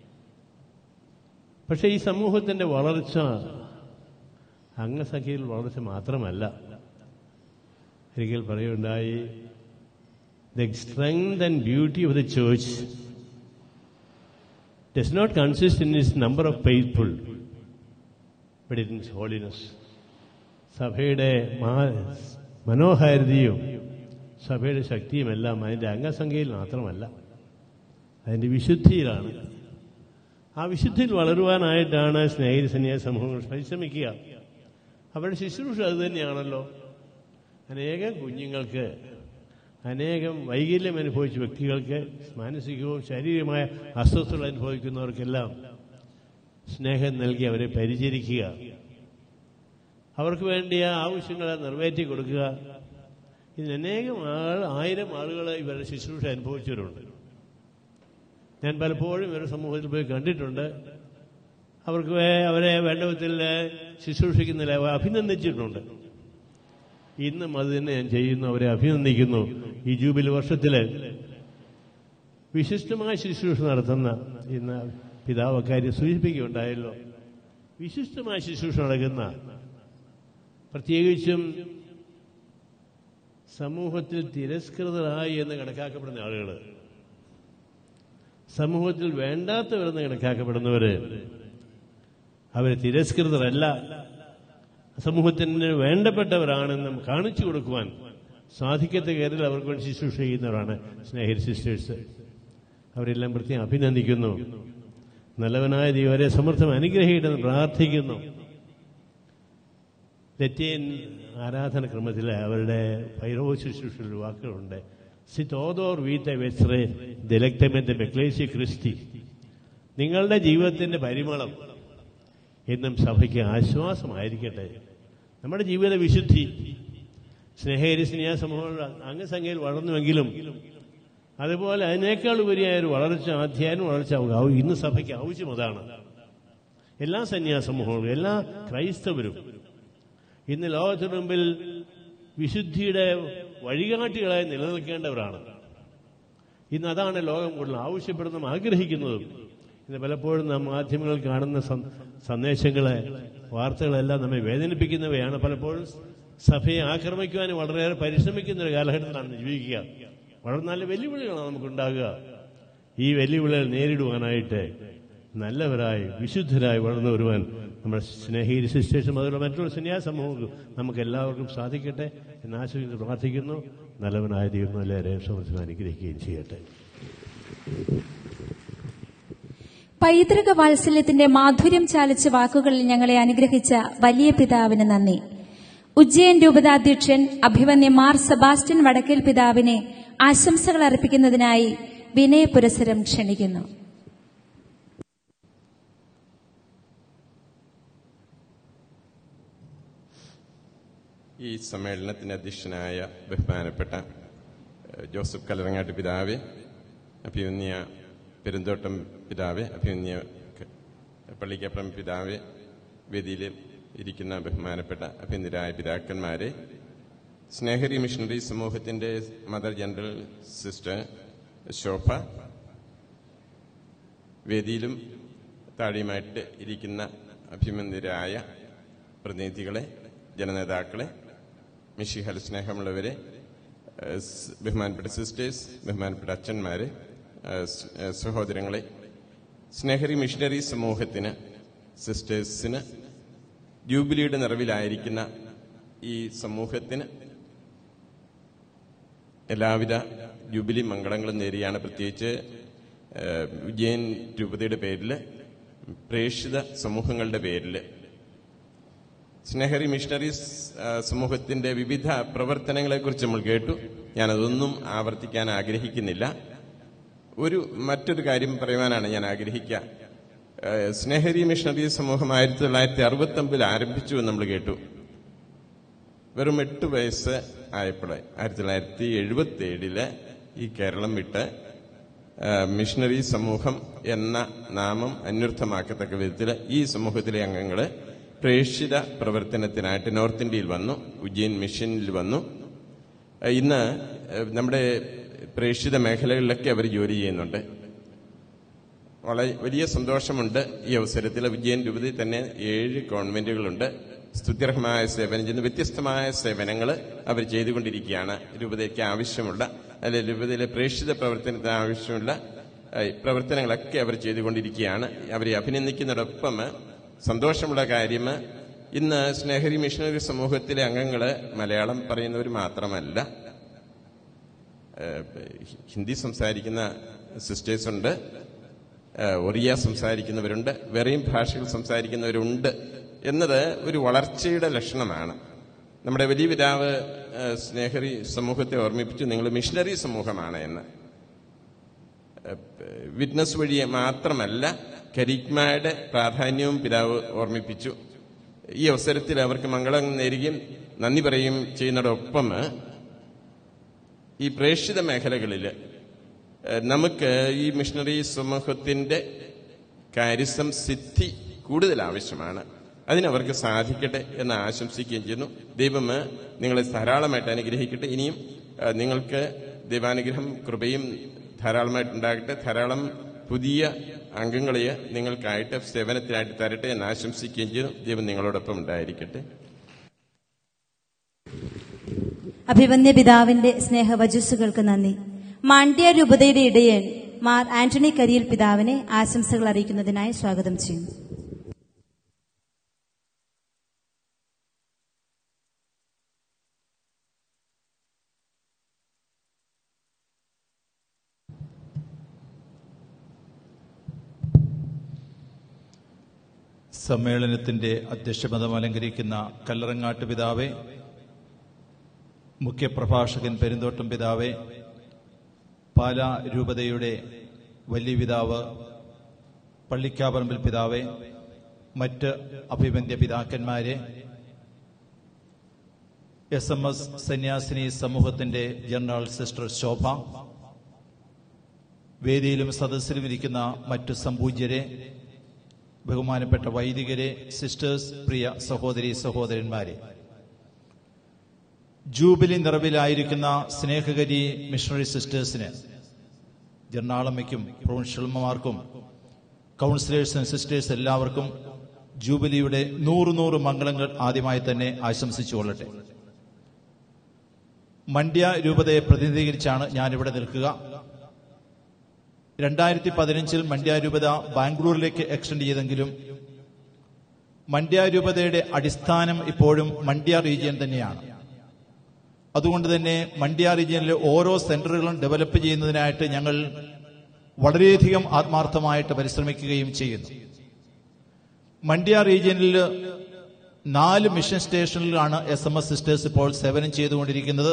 പക്ഷേ ഈ സമൂഹത്തിന്റെ വളർച്ച അംഗസഖ്യയിൽ വളർച്ച മാത്രമല്ല ഒരിക്കൽ പറയുണ്ടായി the strength and beauty of the church does not consist in its number of faithful but in holiness സഭയുടെ മാ- മനോഹാരിതയും സഭയുടെ ശക്തിയുമെല്ലാം അതിൻ്റെ അംഗസംഖ്യയിൽ മാത്രമല്ല അതിൻ്റെ വിശുദ്ധിയിലാണ് ആ വിശുദ്ധിയിൽ വളരുവാനായിട്ടാണ് സ്നേഹിത സന്യാസ സമൂഹങ്ങൾ പരിശ്രമിക്കുക അവരുടെ ശുശ്രൂഷ അത് തന്നെയാണല്ലോ അനേകം കുഞ്ഞുങ്ങൾക്ക് അനേകം വൈകല്യം അനുഭവിച്ച വ്യക്തികൾക്ക് മാനസികവും ശാരീരികമായ അസ്വസ്ഥത അനുഭവിക്കുന്നവർക്കെല്ലാം സ്നേഹം നൽകി അവരെ പരിചരിക്കുക അവർക്ക് വേണ്ടിയ ആവശ്യങ്ങളെ നിറവേറ്റി കൊടുക്കുക ഇതിന് അനേകം ആൾ ആയിരം ആളുകൾ ഇവരുടെ ശുശ്രൂഷ അനുഭവിച്ചവരുണ്ട് ഞാൻ പലപ്പോഴും ഇവരുടെ സമൂഹത്തിൽ പോയി കണ്ടിട്ടുണ്ട് അവർക്ക് വേ- അവരെ വേണ്ട വിധത്തിൽ ശുശ്രൂഷിക്കുന്നില്ല അവരെ അഭിനന്ദിച്ചിട്ടുണ്ട് ഇന്നും അത് തന്നെ ഞാൻ ചെയ്യുന്നു അവരെ അഭിനന്ദിക്കുന്നു ഈ ജൂബിലി വർഷത്തിൽ വിശിഷ്ടമായ ശുശ്രൂഷ നടത്തുന്ന ഇന്ന് പിതാവ് അക്കാര്യം സൂചിപ്പിക്കുകയുണ്ടായല്ലോ വിശിഷ്ടമായ ശുശ്രൂഷ നടക്കുന്ന പ്രത്യേകിച്ചും സമൂഹത്തിൽ തിരസ്കൃതരായി എന്ന് കണക്കാക്കപ്പെടുന്ന ആളുകൾ സമൂഹത്തിൽ വേണ്ടാത്തവരെന്ന് കണക്കാക്കപ്പെടുന്നവര് അവര് തിരസ്കൃതരല്ല സമൂഹത്തിന് വേണ്ടപ്പെട്ടവരാണെന്നും കാണിച്ചു കൊടുക്കുവാൻ സാധിക്കത്ത കയറിൽ അവർക്ക് വേണ്ടി ശുശ്രൂഷ ചെയ്യുന്നവരാണ് സ്നേഹിത സിസ്റ്റേഴ്സ് അവരെല്ലാം പ്രത്യേകം അഭിനന്ദിക്കുന്നു നല്ലവനായ ദൈവരെ സമർത്ഥം അനുഗ്രഹിക്കണമെന്ന് പ്രാർത്ഥിക്കുന്നു ലറ്റീൻ ആരാധന ക്രമത്തിൽ അവരുടെ ഭൈരവ ശുശ്രൂഷയിൽ വാക്കുകളുണ്ട് സിതോദോർ വീത്ത വെസ്റെ ദലക്തമെന്ന് ബെക്ലേസി ക്രിസ്റ്റി നിങ്ങളുടെ ജീവിതത്തിന്റെ പരിമളം എന്നും സഭയ്ക്ക് ആശ്വാസമായിരിക്കട്ടെ നമ്മുടെ ജീവിത വിശുദ്ധി സ്നേഹേരി സ്നേഹ സമൂഹങ്ങളുടെ അംഗസംഖ്യയിൽ വളർന്നുവെങ്കിലും അതുപോലെ അതിനേക്കാൾ ഉപരിയായ ഒരു വളർച്ച അധ്യായം വളർച്ച ആവുക ഇന്ന് സഭയ്ക്ക് ആവശ്യം അതാണ് എല്ലാ സന്യാസ സമൂഹങ്ങളും എല്ലാ ക്രൈസ്തവരും ഇന്ന് ലോകത്തിന് മുമ്പിൽ വിശുദ്ധിയുടെ വഴികാട്ടികളായി നിലനിൽക്കേണ്ടവരാണ് ഇന്ന് അതാണ് ലോകം കൂടുതൽ ആവശ്യപ്പെടുന്നതും ആഗ്രഹിക്കുന്നതും ഇന്ന് പലപ്പോഴും നാം മാധ്യമങ്ങളിൽ കാണുന്ന സം- സന്ദേശങ്ങളെ വാർത്തകളെല്ലാം നമ്മെ വേദനിപ്പിക്കുന്നവയാണ് പലപ്പോഴും സഭയെ ആക്രമിക്കുവാൻ വളരെയേറെ പരിശ്രമിക്കുന്ന ഒരു കാലഘട്ടത്തിലാണ് ജീവിക്കുക വളരെ നല്ല വെല്ലുവിളികളാണ് നമുക്കുണ്ടാകുക ഈ വെല്ലുവിളികൾ നേരിടുവാനായിട്ട് നല്ലവരായി വിശുദ്ധരായി വളർന്നു വരുവാൻ നമ്മുടെ സ്നേഹിത സിസ്റ്റേഴ്സും അതുപോലെ മറ്റുള്ള സന്യാസ സമൂഹവും നമുക്ക് എല്ലാവർക്കും സാധിക്കട്ടെ എന്ന് ആശംസിച്ച് പ്രാർത്ഥിക്കുന്നു നല്ലവനായ ദൈവം എല്ലാവരെയും സമർത്ഥം അനുഗ്രഹിക്കുകയും ചെയ്യട്ടെ പൈതൃക വാത്സല്യത്തിന്റെ മാധുര്യം ചാലിച്ച വാക്കുകളിൽ ഞങ്ങളെ അനുഗ്രഹിച്ച വലിയ പിതാവിന് നന്ദി ഉജ്ജയൻ രൂപതാധ്യക്ഷൻ അഭിവന്യ മാർ സെബാസ്റ്റ്യൻ വടക്കേൽ പിതാവിനെ ആശംസകൾ അർപ്പിക്കുന്നതിനായി വിനയ പുരസരം ക്ഷണിക്കുന്നു ഈ സമ്മേളനത്തിന് അധ്യക്ഷനായ ബഹുമാനപ്പെട്ട ഏഹ്, ജോസഫ് കലറങ്ങാട്ട് പിതാവെ അഭിമന്യ പെരുന്തോട്ടം പിതാവെ അഭിമന്യ ക- പള്ളിക്കപ്പുറം പിതാവെ വേദിയിൽ ഇരിക്കുന്ന ബഹുമാനപ്പെട്ട അഭിനന്ദരായ പിതാക്കന്മാരെ സ്നേഹരി മിഷണറി സമൂഹത്തിന്റെ മദർ ജനറൽ സിസ്റ്റർ ശോഭ വേദിയിലും താഴെയുമായിട്ട് ഇരിക്കുന്ന അഭിമന്യരായ പ്രതിനിധികളെ ജനനേതാക്കളെ മിഷിഹൽ സ്നേഹമുള്ളവരെ ഏഹ്, സ് ബഹുമാനപ്പെട്ട സിസ്റ്റേഴ്സ് ബഹുമാനപ്പെട്ട അച്ഛന്മാരെ ഏഹ്, സ്- ഏഹ്, സഹോദരങ്ങളെ സ്നേഹരി മിഷണറി സമൂഹത്തിന് സിസ്റ്റേഴ്സിന് ജൂബിലിയുടെ നിറവിലായിരിക്കുന്ന ഈ സമൂഹത്തിന് എല്ലാവിധ ജൂബിലി മംഗളങ്ങളും നേരിയാണ് പ്രത്യേകിച്ച് ഏഹ്, വിജയൻ രൂപതയുടെ പേരിൽ പ്രേക്ഷിത സമൂഹങ്ങളുടെ പേരിൽ സ്നേഹരി മിഷണറീസ് ആ, സമൂഹത്തിന്റെ വിവിധ പ്രവർത്തനങ്ങളെക്കുറിച്ച് നമ്മൾ കേട്ടു ഞാനതൊന്നും ആവർത്തിക്കാൻ ആഗ്രഹിക്കുന്നില്ല ഒരു മറ്റൊരു കാര്യം പറയുവാനാണ് ഞാൻ ആഗ്രഹിക്കുക ആ, സ്നേഹരി മിഷണറി സമൂഹം ആയിരത്തി തൊള്ളായിരത്തി അറുപത്തി ഒമ്പതിൽ ആരംഭിച്ചു എന്ന് നമ്മൾ കേട്ടു വെറും എട്ട് വയസ്സ് ആയപ്പോൾ ആയിരത്തി തൊള്ളായിരത്തി എഴുപത്തി ഏഴില് ഈ കേരളം വിട്ട് ആ, മിഷണറി സമൂഹം എന്ന നാമം അന്വർത്ഥമാക്കത്തക്ക വിധത്തിൽ ഈ സമൂഹത്തിലെ അംഗങ്ങള് പ്രേക്ഷിത പ്രവർത്തനത്തിനായിട്ട് നോർത്ത് ഇന്ത്യയിൽ വന്നു ഉജ്ജയിൻ മിഷനിൽ വന്നു ആ, ഇന്ന് ആ, നമ്മുടെ പ്രേക്ഷിത മേഖലകളിലൊക്കെ അവർ ജോലി ചെയ്യുന്നുണ്ട് വളരെ വലിയ സന്തോഷമുണ്ട് ഈ അവസരത്തിൽ വിജയൻ രൂപതയിൽ തന്നെ ഏഴ് ഗവൺമെന്റുകളുണ്ട് സ്തുത്യർഹമായ സേവനം ചെയ്യുന്ന വ്യത്യസ്തമായ സേവനങ്ങൾ അവർ ചെയ്തുകൊണ്ടിരിക്കുകയാണ് രൂപതയ്ക്ക് ആവശ്യമുള്ള അല്ലെ രൂപതയിലെ പ്രേക്ഷിത പ്രവർത്തനത്തിന് ആവശ്യമുള്ള ഏഹ്, പ്രവർത്തനങ്ങളൊക്കെ അവർ ചെയ്തുകൊണ്ടിരിക്കുകയാണ് അവരെ അഭിനന്ദിക്കുന്നതോടൊപ്പം സന്തോഷമുള്ള കാര്യം ഇന്ന് സ്നേഹരി മിഷണറി സമൂഹത്തിലെ അംഗങ്ങൾ മലയാളം പറയുന്നവർ മാത്രമല്ല ഏഹ്, ഹിന്ദി സംസാരിക്കുന്ന സിസ്റ്റേഴ്സുണ്ട് ഏഹ്, ഒറിയ സംസാരിക്കുന്നവരുണ്ട് വേറെയും ഭാഷകൾ സംസാരിക്കുന്നവരുണ്ട് എന്നത് ഒരു വളർച്ചയുടെ ലക്ഷണമാണ് നമ്മുടെ വലിയ പിതാവ് ഏഹ്, സ്നേഹരി സമൂഹത്തെ ഓർമ്മിപ്പിച്ചു നിങ്ങൾ മിഷണറി സമൂഹമാണ് എന്ന് വിറ്റ്നസ് വഴി മാത്രമല്ല കരിക്മയുടെ പ്രാധാന്യവും പിതാവ് ഓർമ്മിപ്പിച്ചു ഈ അവസരത്തിൽ അവർക്ക് മംഗളം നേരുകയും നന്ദി പറയുകയും ചെയ്യുന്നതോടൊപ്പം ഈ പ്രേക്ഷിത മേഖലകളിൽ ഏഹ്, നമുക്ക് ഈ മിഷണറി സമൂഹത്തിന്റെ കാര്യസം സിദ്ധി കൂടുതൽ ആവശ്യമാണ് അതിനവർക്ക് സാധിക്കട്ടെ എന്ന് ആശംസിക്കുകയും ചെയ്യുന്നു ദൈവം നിങ്ങളെ ധാരാളമായിട്ട് അനുഗ്രഹിക്കട്ടെ ഇനിയും ഏഹ്, നിങ്ങൾക്ക് ദൈവാനുഗ്രഹം കൃപയും ധാരാളമായിട്ടുണ്ടാകട്ടെ ധാരാളം പുതിയ അംഗങ്ങളെ നിങ്ങൾക്കായിട്ട് സേവനത്തിനായിട്ട് തരട്ടെ എന്ന് ആശംസിക്കുകയും ചെയ്യുന്നു ദൈവം നിങ്ങളോടൊപ്പം ഉണ്ടായിരിക്കട്ടെ അഭിവന്യ പിതാവിന്റെ സ്നേഹവചസ്സുകൾക്ക് നന്ദി മാണ്ഡ്യ രൂപതയുടെ ഇടയൻ മാർ ആന്റണി കരിയിൽ പിതാവിനെ ആശംസകൾ അറിയിക്കുന്നതിനായി സ്വാഗതം ചെയ്യുന്നു സമ്മേളനത്തിന്റെ അധ്യക്ഷപദം അലങ്കരിക്കുന്ന കല്ലറങ്ങാട്ട് പിതാവെ മുഖ്യപ്രഭാഷകൻ പെരുന്തോട്ടം പിതാവെ പാലാ രൂപതയുടെ വലിയ പിതാവ് പള്ളിക്കാപറമ്പിൽ പിതാവെ മറ്റ് അഭിബന്ധ്യ പിതാക്കന്മാരെ എസ് എം എസ് സന്യാസിനി സമൂഹത്തിന്റെ ജനറൽ സിസ്റ്റർ ശോഭ വേദിയിലും സദസ്സിലും ഇരിക്കുന്ന മറ്റു സംപൂജ്യരെ ബഹുമാനപ്പെട്ട വൈദികരെ സിസ്റ്റേഴ്സ് പ്രിയ സഹോദരി സഹോദരന്മാരെ ജൂബിലി നിറവിലായിരിക്കുന്ന സ്നേഹകരി മിഷണറി സിസ്റ്റേഴ്സിന് ജർണാളമ്മയ്ക്കും പ്രൊവിൻഷ്യൽമാർക്കും കൗൺസിലേഴ്സ് ആൻഡ് സിസ്റ്റേഴ്സ് എല്ലാവർക്കും ജൂബിലിയുടെ നൂറ് നൂറ് മംഗളങ്ങൾ ആദ്യമായി തന്നെ ആശംസിച്ചു കൊള്ളട്ടെ മണ്ഡ്യ രൂപതയെ പ്രതിനിധീകരിച്ചാണ് ഞാനിവിടെ നിൽക്കുക രണ്ടായിരത്തി പതിനഞ്ചിൽ മണ്ഡ്യ രൂപത ബാംഗ്ലൂരിലേക്ക് എക്സ്റ്റെൻഡ് ചെയ്തെങ്കിലും മണ്ഡ്യ രൂപതയുടെ അടിസ്ഥാനം ഇപ്പോഴും മണ്ഡ്യ റീജിയൻ തന്നെയാണ് അതുകൊണ്ട് തന്നെ മണ്ഡ്യ റീജിയനിലെ ഓരോ സെന്ററുകളും ഡെവലപ്പ് ചെയ്യുന്നതിനായിട്ട് ഞങ്ങൾ വളരെയധികം ആത്മാർത്ഥമായിട്ട് പരിശ്രമിക്കുകയും ചെയ്യുന്നു മണ്ഡ്യ റീജിയനിൽ നാല് മിഷൻ സ്റ്റേഷനിലാണ് എസ് എം എസ് സിസ്റ്റേഴ്സ് ഇപ്പോൾ സേവനം ചെയ്തുകൊണ്ടിരിക്കുന്നത്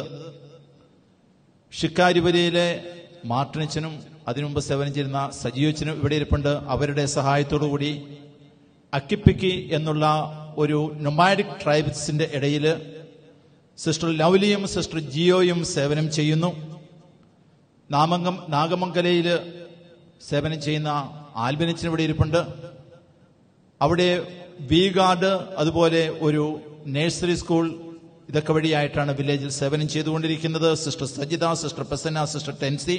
ഷിക്കാരിവരിയിലെ മാർട്ടിനച്ചനും അതിനുമുമ്പ് സേവനം ചെയ്യുന്ന സജീവച്ചനും ഇവിടെ ഇരിപ്പുണ്ട് അവരുടെ സഹായത്തോടുകൂടി അക്കിപ്പിക്കി എന്നുള്ള ഒരു നൊമാഡിക് ട്രൈബ്സിന്റെ ഇടയിൽ സിസ്റ്റർ ലൗലിയും സിസ്റ്റർ ജിയോയും സേവനം ചെയ്യുന്നു നാമംഗം നാഗമംഗലയിൽ സേവനം ചെയ്യുന്ന ആൽബിനച്ചൻ ഇവിടെ ഇരിപ്പുണ്ട് അവിടെ വി ഗാർഡ് അതുപോലെ ഒരു നഴ്സറി സ്കൂൾ ഇതൊക്കെ വഴിയായിട്ടാണ് വില്ലേജിൽ സേവനം ചെയ്തുകൊണ്ടിരിക്കുന്നത് sister Sajitha sister Prasanna sister Tency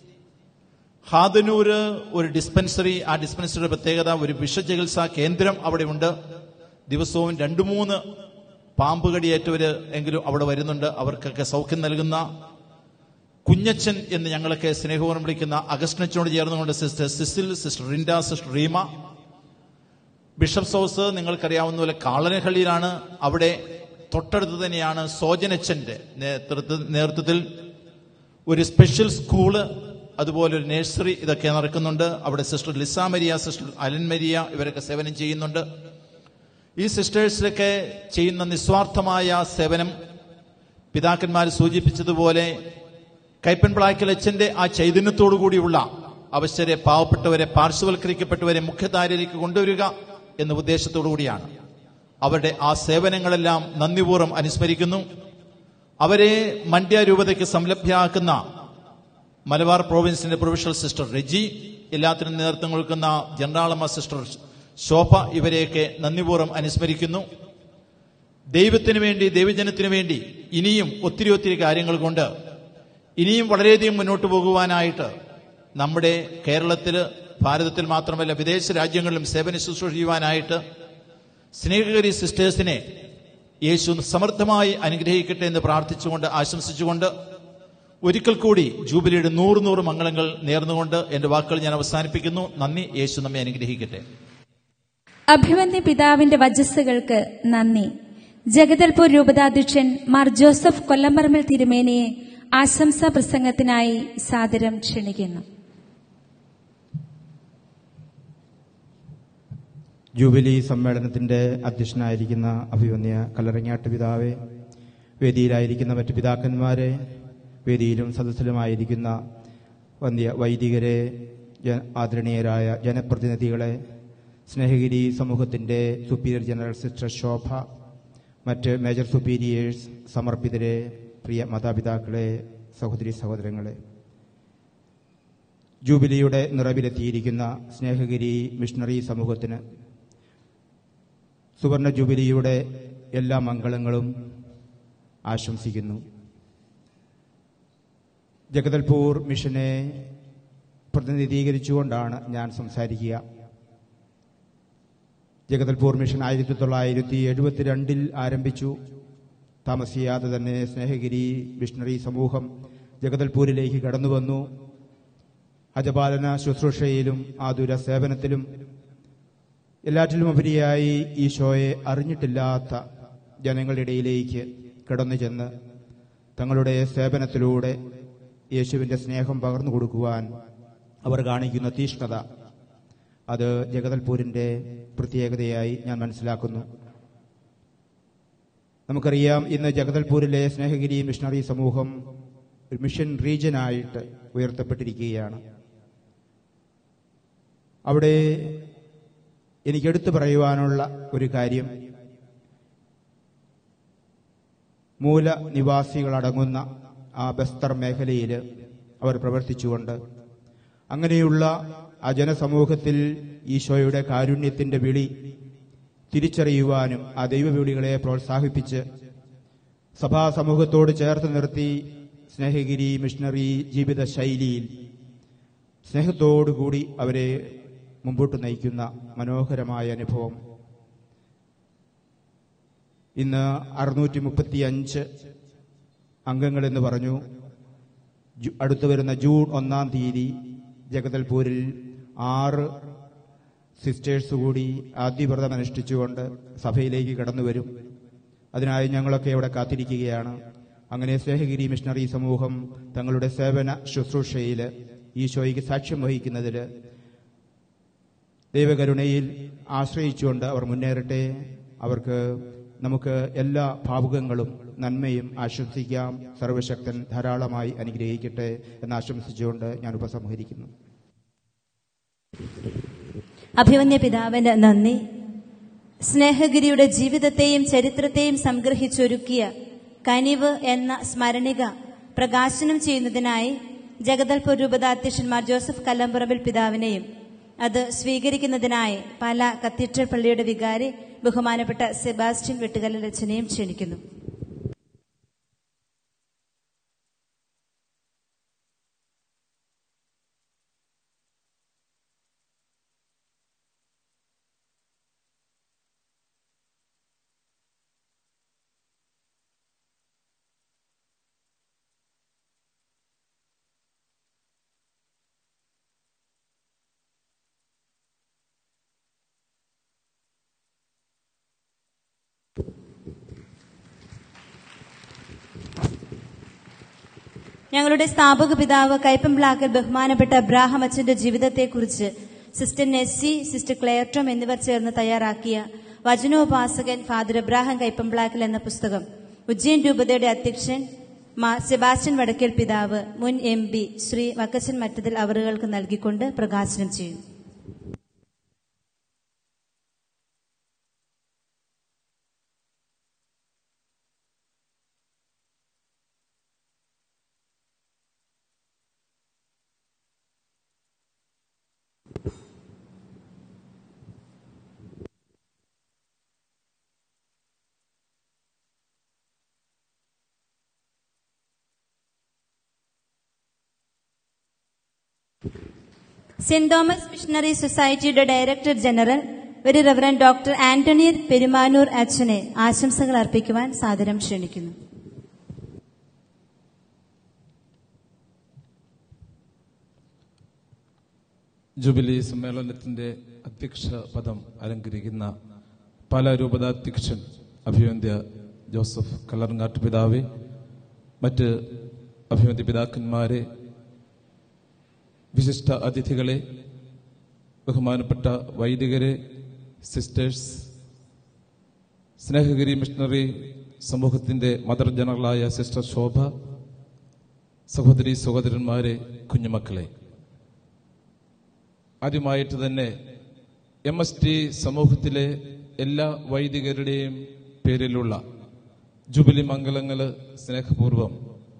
ഹാദനൂര് ഒരു ഡിസ്പെൻസറി ആ ഡിസ്പെൻസറിയുടെ പ്രത്യേകത ഒരു വിഷചികിത്സാ കേന്ദ്രം അവിടെ ഉണ്ട് ദിവസവും രണ്ടു മൂന്ന് പാമ്പ് കടിയേറ്റവര് എങ്കിലും അവിടെ വരുന്നുണ്ട് അവർക്കൊക്കെ സൗഖ്യം നൽകുന്ന കുഞ്ഞച്ചൻ എന്ന് ഞങ്ങളൊക്കെ സ്നേഹപൂർവ്വം വിളിക്കുന്ന അഗസ്റ്റിനച്ചനോട് ചേർന്നുകൊണ്ട് sister Cecil sister Rinda sister Reema bishop's house നിങ്ങൾക്കറിയാവുന്ന പോലെ കാളനഹള്ളിയിലാണ് അവിടെ തൊട്ടടുത്ത് തന്നെയാണ് സോജനച്ചന്റെ നേതൃത്വ- നേതൃത്വത്തിൽ ഒരു സ്പെഷ്യൽ സ്കൂള് അതുപോലെ ഒരു നഴ്സറി ഇതൊക്കെ നടക്കുന്നുണ്ട് അവിടെ sister Lisa Maria sister Allen Maria ഇവരൊക്കെ സേവനം ചെയ്യുന്നുണ്ട് ഈ സിസ്റ്റേഴ്സിലൊക്കെ ചെയ്യുന്ന നിസ്വാർത്ഥമായ സേവനം പിതാക്കന്മാർ സൂചിപ്പിച്ചതുപോലെ കൈപ്പൻ പ്ലാക്കൽ അച്ഛന്റെ ആ ചൈതന്യത്തോടു കൂടിയുള്ള അവശരെ പാവപ്പെട്ടവരെ പാർശ്വവൽക്കരിക്കപ്പെട്ടവരെ മുഖ്യധാരയിലേക്ക് കൊണ്ടുവരിക എന്ന ഉദ്ദേശത്തോടു കൂടിയാണ് അവരുടെ ആ സേവനങ്ങളെല്ലാം നന്ദിപൂർവ്വം അനുസ്മരിക്കുന്നു അവരെ മണ്ഡ്യ രൂപതയ്ക്ക് സംലഭ്യമാക്കുന്ന മലബാർ പ്രോവിൻസിന്റെ പ്രൊവിഷണൽ സിസ്റ്റർ റെജി എല്ലാത്തിനും നേതൃത്വം കൊടുക്കുന്ന ജനറാളമ്മ സിസ്റ്റർ ശോഭ ഇവരെയൊക്കെ നന്ദിപൂർവ്വം അനുസ്മരിക്കുന്നു ദൈവത്തിനു വേണ്ടി ദൈവജനത്തിനു വേണ്ടി ഇനിയും ഒത്തിരി ഒത്തിരി കാര്യങ്ങൾ കൊണ്ട് ഇനിയും വളരെയധികം മുന്നോട്ട് പോകുവാനായിട്ട് നമ്മുടെ കേരളത്തില് ഭാരതത്തിൽ മാത്രമല്ല വിദേശ രാജ്യങ്ങളിലും സേവന ശുശ്രൂഷ ചെയ്യുവാനായിട്ട് സ്നേഹകരി സിസ്റ്റേഴ്സിനെ യേശു സമർത്ഥമായി അനുഗ്രഹിക്കട്ടെ എന്ന് പ്രാർത്ഥിച്ചുകൊണ്ട് ആശംസിച്ചുകൊണ്ട് ഒരിക്കൽ കൂടി ജൂബിലിയുടെ നൂറ് നൂറ് മംഗളങ്ങൾ നേർന്നുകൊണ്ട് എന്റെ വാക്കുകൾ ഞാൻ അവസാനിപ്പിക്കുന്നു നന്ദി യേശു നമ്മെ അനുഗ്രഹിക്കട്ടെ അഭിമന്യ പിതാവിന്റെ വജസ്സുകൾക്ക് നന്ദി ജഗദൽപൂർ രൂപതാധ്യക്ഷൻ മാർ ജോസഫ് കൊല്ലംപറമ്പിൽ തിരുമേനിയെ ആശംസാ പ്രസംഗത്തിനായി സാദരം ക്ഷണിക്കുന്നു ജൂബിലി സമ്മേളനത്തിന്റെ അധ്യക്ഷനായിരിക്കുന്ന അഭിവന്യ കല്ലറങ്ങാട്ട് പിതാവെ വേദിയിലായിരിക്കുന്ന മറ്റു പിതാക്കന്മാരെ വേദിയിലും സദസ്സിലുമായിരിക്കുന്ന വന്ധ്യ വൈദികരെ ജ- ആദരണീയരായ ജനപ്രതിനിധികളെ സ്നേഹഗിരി സമൂഹത്തിന്റെ സുപ്പീരിയർ ജനറൽ സിസ്റ്റർ ശോഭ മറ്റ് മേജർ സുപ്പീരിയേഴ്സ് സമർപ്പിതരെ പ്രിയ മാതാപിതാക്കളെ സഹോദരി സഹോദരങ്ങളെ ജൂബിലിയുടെ നിറവിലെത്തിയിരിക്കുന്ന സ്നേഹഗിരി മിഷണറി സമൂഹത്തിന് സുവർണ ജൂബിലിയുടെ എല്ലാ മംഗളങ്ങളും ആശംസിക്കുന്നു ജഗദൽപൂർ മിഷനെ പ്രതിനിധീകരിച്ചുകൊണ്ടാണ് ഞാൻ സംസാരിക്കുക ജഗദൽപൂർ മിഷൻ ആയിരത്തി തൊള്ളായിരത്തി എഴുപത്തിരണ്ടിൽ ആരംഭിച്ചു താമസിയാതെ തന്നെ സ്നേഹഗിരി മിഷണറി സമൂഹം ജഗദൽപൂരിലേക്ക് കടന്നു വന്നു അജപാലന ശുശ്രൂഷയിലും ആതുര സേവനത്തിലും എല്ലാറ്റിലും ഉപരിയായി ഈശോയെ അറിഞ്ഞിട്ടില്ലാത്ത ജനങ്ങളുടെ ഇടയിലേക്ക് കടന്നു ചെന്ന് തങ്ങളുടെ സേവനത്തിലൂടെ യേശുവിന്റെ സ്നേഹം പകർന്നു കൊടുക്കുവാൻ അവർ കാണിക്കുന്ന തീഷ്ണത അത് ജഗദൽപൂരിന്റെ പ്രത്യേകതയായി ഞാൻ മനസ്സിലാക്കുന്നു നമുക്കറിയാം ഇന്ന് ജഗദൽപൂരിലെ സ്നേഹഗിരി മിഷണറി സമൂഹം ഒരു മിഷൻ റീജിയനായിട്ട് ഉയർത്തപ്പെട്ടിരിക്കുകയാണ് അവിടെ എനിക്ക് എടുത്തു പറയുവാനുള്ള ഒരു കാര്യം മൂല നിവാസികളടങ്ങുന്ന ആ ബസ്തർ മേഖലയിൽ അവർ പ്രവർത്തിച്ചുകൊണ്ട് അങ്ങനെയുള്ള ആ ജനസമൂഹത്തിൽ ഈശോയുടെ കാരുണ്യത്തിന്റെ വിളി തിരിച്ചറിയുവാനും ആ ദൈവവിളികളെ പ്രോത്സാഹിപ്പിച്ച് സഭാ സമൂഹത്തോട് ചേർത്ത് നിർത്തി സ്നേഹഗിരി മിഷണറി ജീവിത ശൈലിയിൽ സ്നേഹത്തോടുകൂടി അവരെ മുമ്പോട്ട് നയിക്കുന്ന മനോഹരമായ അനുഭവം ഇന്ന് അറുന്നൂറ്റി മുപ്പത്തി അഞ്ച് അംഗങ്ങൾ എന്ന് പറഞ്ഞു ജു- അടുത്തു വരുന്ന ജൂൺ ഒന്നാം തീയതി ജഗദൽപൂരിൽ ആറ് സിസ്റ്റേഴ്സ് കൂടി ആദ്യവ്രതം അനുഷ്ഠിച്ചുകൊണ്ട് സഭയിലേക്ക് കടന്നു വരും അതിനായി ഞങ്ങളൊക്കെ ഇവിടെ കാത്തിരിക്കുകയാണ് അങ്ങനെ സ്നേഹഗിരി മിഷണറി സമൂഹം തങ്ങളുടെ സേവന ശുശ്രൂഷയിൽ ഈശോയ്ക്ക് സാക്ഷ്യം വഹിക്കുന്നതിൽ ദൈവകരുണയിൽ ആശ്രയിച്ചുകൊണ്ട് അവർ മുന്നേറട്ടെ അവർക്ക് നമുക്ക് എല്ലാ ഭാവുകങ്ങളും നന്മയും ആശംസിക്കാം സർവശക്തൻ ധാരാളമായി അനുഗ്രഹിക്കട്ടെ എന്ന് ആശംസിച്ചുകൊണ്ട് ഞാൻ ഉപസംഹരിക്കുന്നു അഭിമന്യ പിതാവിന് നന്ദി സ്നേഹഗിരിയുടെ ജീവിതത്തെയും ചരിത്രത്തെയും സംഗ്രഹിച്ചൊരുക്കിയ കനിവ് എന്ന സ്മരണിക പ്രകാശനം ചെയ്യുന്നതിനായി ജഗദൽപൂർ രൂപതാധ്യക്ഷന്മാർ ജോസഫ് കല്ലമ്പറമ്പിൽ പിതാവിനെയും അത് സ്വീകരിക്കുന്നതിനായി പല കത്തീഡ്രൽ പള്ളിയുടെ വികാരി ബഹുമാനപ്പെട്ട സെബാസ്റ്റ്യൻ വെട്ടുകല്ലച്ചനെയും ക്ഷണിക്കുന്നു ഞങ്ങളുടെ സ്ഥാപക പിതാവ് കൈപ്പംബ്ലാക്കൽ ബഹുമാനപ്പെട്ട അബ്രാഹം അച്ഛന്റെ ജീവിതത്തെക്കുറിച്ച് സിസ്റ്റർ നെസ്സി സിസ്റ്റർ ക്ലെയർട്ടോം എന്നിവർ ചേർന്ന് തയ്യാറാക്കിയ വചനോപാസകൻ ഫാദർ അബ്രാഹം കൈപ്പംബ്ലാക്കൽ എന്ന പുസ്തകം ഉജ്ജയൻ രൂപതയുടെ അധ്യക്ഷൻ മാ സെബാസ്റ്റ്യൻ വടക്കേൽ പിതാവ് മുൻ എം പി ശ്രീ വക്കച്ചൻ മറ്റതിൽ അവറുകൾക്ക് നൽകിക്കൊണ്ട് പ്രകാശനം ചെയ്യും സെന്റ് തോമസ് മിഷണറി സൊസൈറ്റിയുടെ ഡയറക്ടർ ജനറൽ ഒരു റവറൻ ഡോക്ടർ ആന്റണി പെരുമാനൂർ അച്ഛനെ ആശംസകൾ അർപ്പിക്കുവാൻ സാദരം ക്ഷണിക്കുന്നു ജൂബിലി സമ്മേളനത്തിന്റെ അധ്യക്ഷ പദം അലങ്കരിക്കുന്ന പാലാ രൂപതാധ്യക്ഷൻ അഭിവന്ദ്യ ജോസഫ് കല്ലറങ്ങാട്ട് പിതാവെ മറ്റ് അഭിമതി പിതാക്കന്മാരെ വിശിഷ്ട അതിഥികളെ ബഹുമാനപ്പെട്ട വൈദികരെ സിസ്റ്റേഴ്സ് സ്നേഹഗിരി മിഷണറി സമൂഹത്തിന്റെ മദർ ജനറലായ സിസ്റ്റർ ശോഭ സഹോദരി സഹോദരന്മാരെ കുഞ്ഞുമക്കളെ ആദ്യമായിട്ട് തന്നെ എം എസ് ടി സമൂഹത്തിലെ എല്ലാ വൈദികരുടെയും പേരിലുള്ള ജൂബിലി മംഗളങ്ങള് സ്നേഹപൂർവം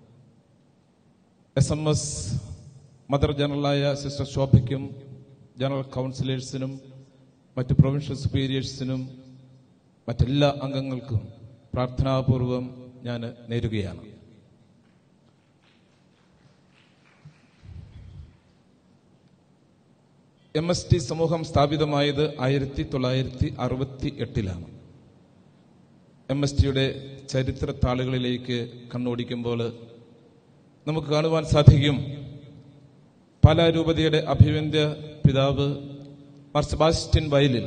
എസ് എം എസ് മദർ ജനറലായ സിസ്റ്റർ ശോഭയ്ക്കും ജനറൽ കൗൺസിലേഴ്സിനും മറ്റ് പ്രൊവിൻഷ്യൽ സുപ്പീരിയേഴ്സിനും മറ്റെല്ലാ അംഗങ്ങൾക്കും പ്രാർത്ഥനാപൂർവം ഞാൻ നേരുകയാണ് എം എസ് ടി സമൂഹം സ്ഥാപിതമായത് ആയിരത്തി തൊള്ളായിരത്തി അറുപത്തി എട്ടിലാണ് എം എസ് ടിയുടെ ചരിത്ര താളുകളിലേക്ക് കണ്ണോടിക്കുമ്പോൾ നമുക്ക് കാണുവാൻ സാധിക്കും പല രൂപതയുടെ അഭിവന്ദ്യ പിതാവ് മാർ സെബാസ്റ്റ്യൻ വയലിൽ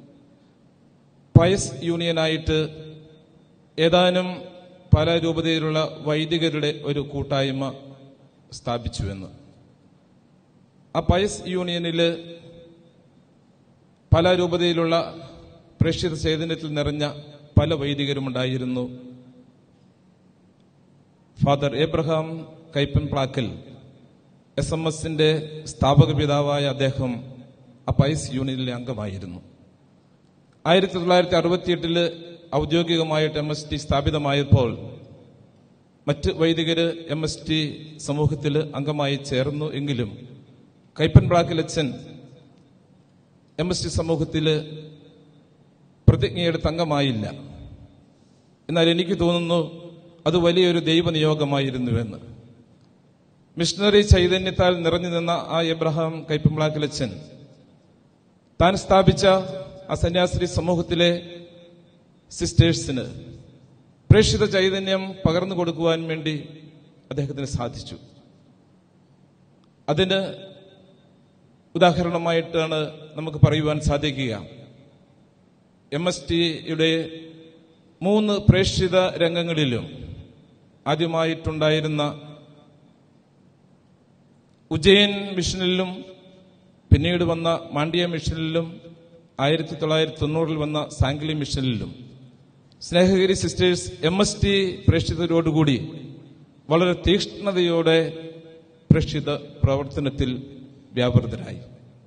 പയസ് യൂണിയനായിട്ട് ഏതാനും പല രൂപതയിലുള്ള വൈദികരുടെ ഒരു കൂട്ടായ്മ സ്ഥാപിച്ചുവെന്ന് ആ പയസ് യൂണിയനിൽ പല രൂപതയിലുള്ള പ്രേക്ഷിത ചൈതന്യത്തിൽ നിറഞ്ഞ പല വൈദികരുമുണ്ടായിരുന്നു father Abraham Kaippan Plackal S M എസിന്റെ സ്ഥാപക പിതാവായ അദ്ദേഹം ആ പയസ് യൂണിയനിലെ അംഗമായിരുന്നു ആയിരത്തി തൊള്ളായിരത്തി അറുപത്തിയെട്ടില് ഔദ്യോഗികമായിട്ട് എം എസ് ടി സ്ഥാപിതമായപ്പോൾ മറ്റ് വൈദികര് എം എസ് ടി സമൂഹത്തിൽ അംഗമായി ചേർന്നു എങ്കിലും കൈപ്പൻ ബ്രാക്കിലച്ചൻ എം എസ് ടി സമൂഹത്തിൽ പ്രതിജ്ഞയെടുത്ത് അംഗമായില്ല എന്നാൽ എനിക്ക് തോന്നുന്നു അത് വലിയൊരു ദൈവനിയോഗമായിരുന്നുവെന്ന് മിഷണറി ചൈതന്യത്താൽ നിറഞ്ഞു നിന്ന ആ എബ്രഹാം കൈപ്പമ്പ്ലാക്കിലച്ചൻ താൻ സ്ഥാപിച്ച ആ സന്യാസ്ത്രീ സമൂഹത്തിലെ സിസ്റ്റേഴ്സിന് പ്രേക്ഷിത ചൈതന്യം പകർന്നു കൊടുക്കുവാൻ വേണ്ടി അദ്ദേഹത്തിന് സാധിച്ചു അതിന് ഉദാഹരണമായിട്ടാണ് നമുക്ക് പറയുവാൻ സാധിക്കുക എം എസ് ടിയുടെ മൂന്ന് പ്രേക്ഷിത രംഗങ്ങളിലും ആദ്യമായിട്ടുണ്ടായിരുന്ന ഉജ്ജയിൻ മിഷനിലും പിന്നീട് വന്ന മാണ്ഡ്യ മിഷനിലും ആയിരത്തി തൊള്ളായിരത്തി തൊണ്ണൂറിൽ വന്ന സാംഗ്ലി മിഷനിലും Snehagiri sisters M S T പ്രേക്ഷിതരോടുകൂടി വളരെ തീക്ഷ്ണതയോടെ പ്രേക്ഷിത പ്രവർത്തനത്തിൽ വ്യാപൃതരായി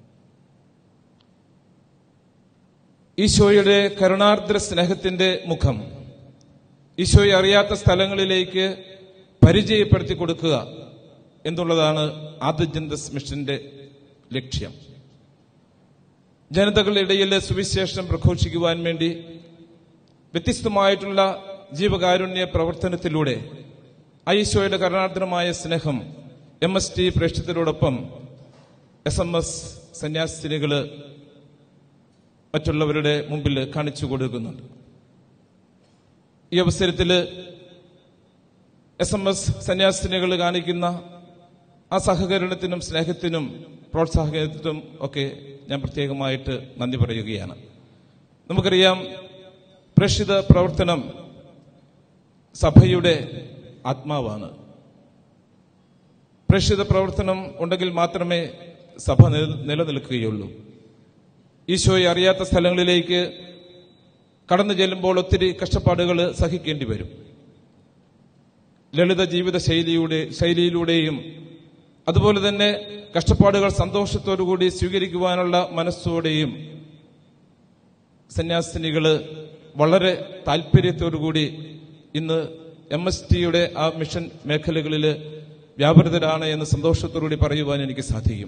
ഈശോയുടെ കരുണാർദ്ര സ്നേഹത്തിന്റെ മുഖം ഈശോയെ അറിയാത്ത സ്ഥലങ്ങളിലേക്ക് പരിചയപ്പെടുത്തി കൊടുക്കുക എന്നുള്ളതാണ് ആദ്യജന്തസ് മിഷന്റെ ലക്ഷ്യം ജനതകളുടെ ഇടയിൽ സുവിശേഷം പ്രഘോഷിക്കുവാൻ വേണ്ടി വ്യത്യസ്തമായിട്ടുള്ള ജീവകാരുണ്യ പ്രവർത്തനത്തിലൂടെ ഐശോയുടെ കരുണാർദ്രമായ സ്നേഹം എം എസ് ടി പ്രേക്ഷിതരോടൊപ്പം എസ് എം എസ് സന്യാസിനികള് മറ്റുള്ളവരുടെ മുമ്പിൽ കാണിച്ചു കൊടുക്കുന്നുണ്ട് ഈ അവസരത്തിൽ എസ് എം എസ് സന്യാസിനികൾ കാണിക്കുന്ന ആ സഹകരണത്തിനും സ്നേഹത്തിനും പ്രോത്സാഹനത്തിനും ഒക്കെ ഞാൻ പ്രത്യേകമായിട്ട് നന്ദി പറയുകയാണ് നമുക്കറിയാം പ്രേക്ഷിത പ്രവർത്തനം സഭയുടെ ആത്മാവാണ് പ്രേക്ഷിത പ്രവർത്തനം ഉണ്ടെങ്കിൽ മാത്രമേ സഭ നില- നിലനിൽക്കുകയുള്ളൂ ഈശോയെ അറിയാത്ത സ്ഥലങ്ങളിലേക്ക് കടന്നു ചെല്ലുമ്പോൾ ഒത്തിരി കഷ്ടപ്പാടുകൾ സഹിക്കേണ്ടി വരും ലളിത ജീവിത ശൈലിയുടെ ശൈലിയിലൂടെയും അതുപോലെ തന്നെ കഷ്ടപ്പാടുകൾ സന്തോഷത്തോടുകൂടി സ്വീകരിക്കുവാനുള്ള മനസ്സോടെയും സന്യാസിനികള് വളരെ താല്പര്യത്തോടുകൂടി ഇന്ന് എം എസ് ടിയുടെ ആ മിഷൻ മേഖലകളിൽ വ്യാപൃതരാണ് എന്ന് സന്തോഷത്തോടുകൂടി പറയുവാൻ എനിക്ക് സാധിക്കും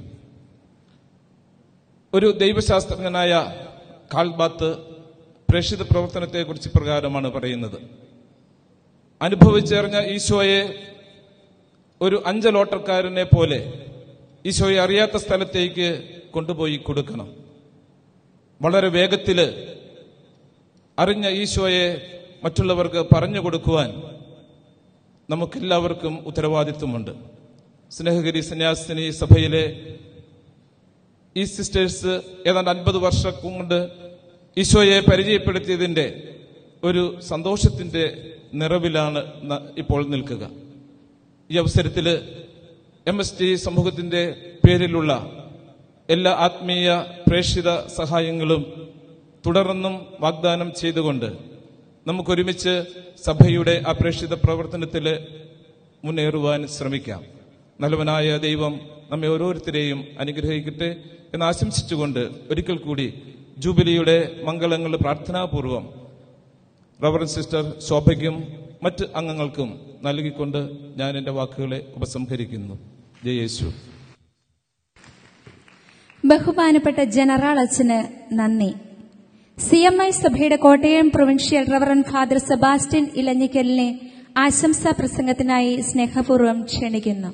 ഒരു ദൈവശാസ്ത്രജ്ഞനായ കാൾബാത്ത് പ്രേക്ഷിത പ്രവർത്തനത്തെക്കുറിച്ച് പ്രകാരമാണ് പറയുന്നത് അനുഭവിച്ചറിഞ്ഞ ഈശോയെ ഒരു അഞ്ചലോട്ടക്കാരനെ പോലെ ഈശോയെ അറിയാത്ത സ്ഥലത്തേക്ക് കൊണ്ടുപോയി കൊടുക്കണം വളരെ വേഗത്തില് അറിഞ്ഞ ഈശോയെ മറ്റുള്ളവർക്ക് പറഞ്ഞു കൊടുക്കുവാൻ നമുക്കെല്ലാവർക്കും ഉത്തരവാദിത്വമുണ്ട് സ്നേഹഗിരി സന്യാസിനി സഭയിലെ ഈ സിസ്റ്റേഴ്സ് ഏതാണ്ട് അൻപത് വർഷം കൊണ്ട് ഈശോയെ ഈ അവസരത്തിൽ എം എസ് ടി സമൂഹത്തിന്റെ പേരിലുള്ള എല്ലാ ആത്മീയ പ്രേക്ഷിത സഹായങ്ങളും തുടർന്നും വാഗ്ദാനം ചെയ്തുകൊണ്ട് നമുക്കൊരുമിച്ച് സഭയുടെ ആ പ്രേക്ഷിത പ്രവർത്തനത്തിൽ മുന്നേറുവാൻ ശ്രമിക്കാം നല്ലവനായ ദൈവം നമ്മെ ഓരോരുത്തരെയും അനുഗ്രഹിക്കട്ടെ എന്ന് ആശംസിച്ചുകൊണ്ട് ഒരിക്കൽ കൂടി ജൂബിലിയുടെ മംഗളങ്ങൾ പ്രാർത്ഥനാപൂർവം റവറൻ സിസ്റ്റർ ശോഭയ്ക്കും മറ്റ് അംഗങ്ങൾക്കും നൽകിക്കൊണ്ട് ഞാൻ എൻ്റെ വാക്കുകളെ ഉപസംഹരിക്കുന്നു ജയ യേശു ബഹുമാനപ്പെട്ട ജനറൽ അച്ഛന് നന്ദി സി എം ഐ സഭയുടെ Kottayam provincial reverend father Sebastian ഇലഞ്ഞിക്കലിനെ ആശംസാ പ്രസംഗത്തിനായി സ്നേഹപൂർവ്വം ക്ഷണിക്കുന്നു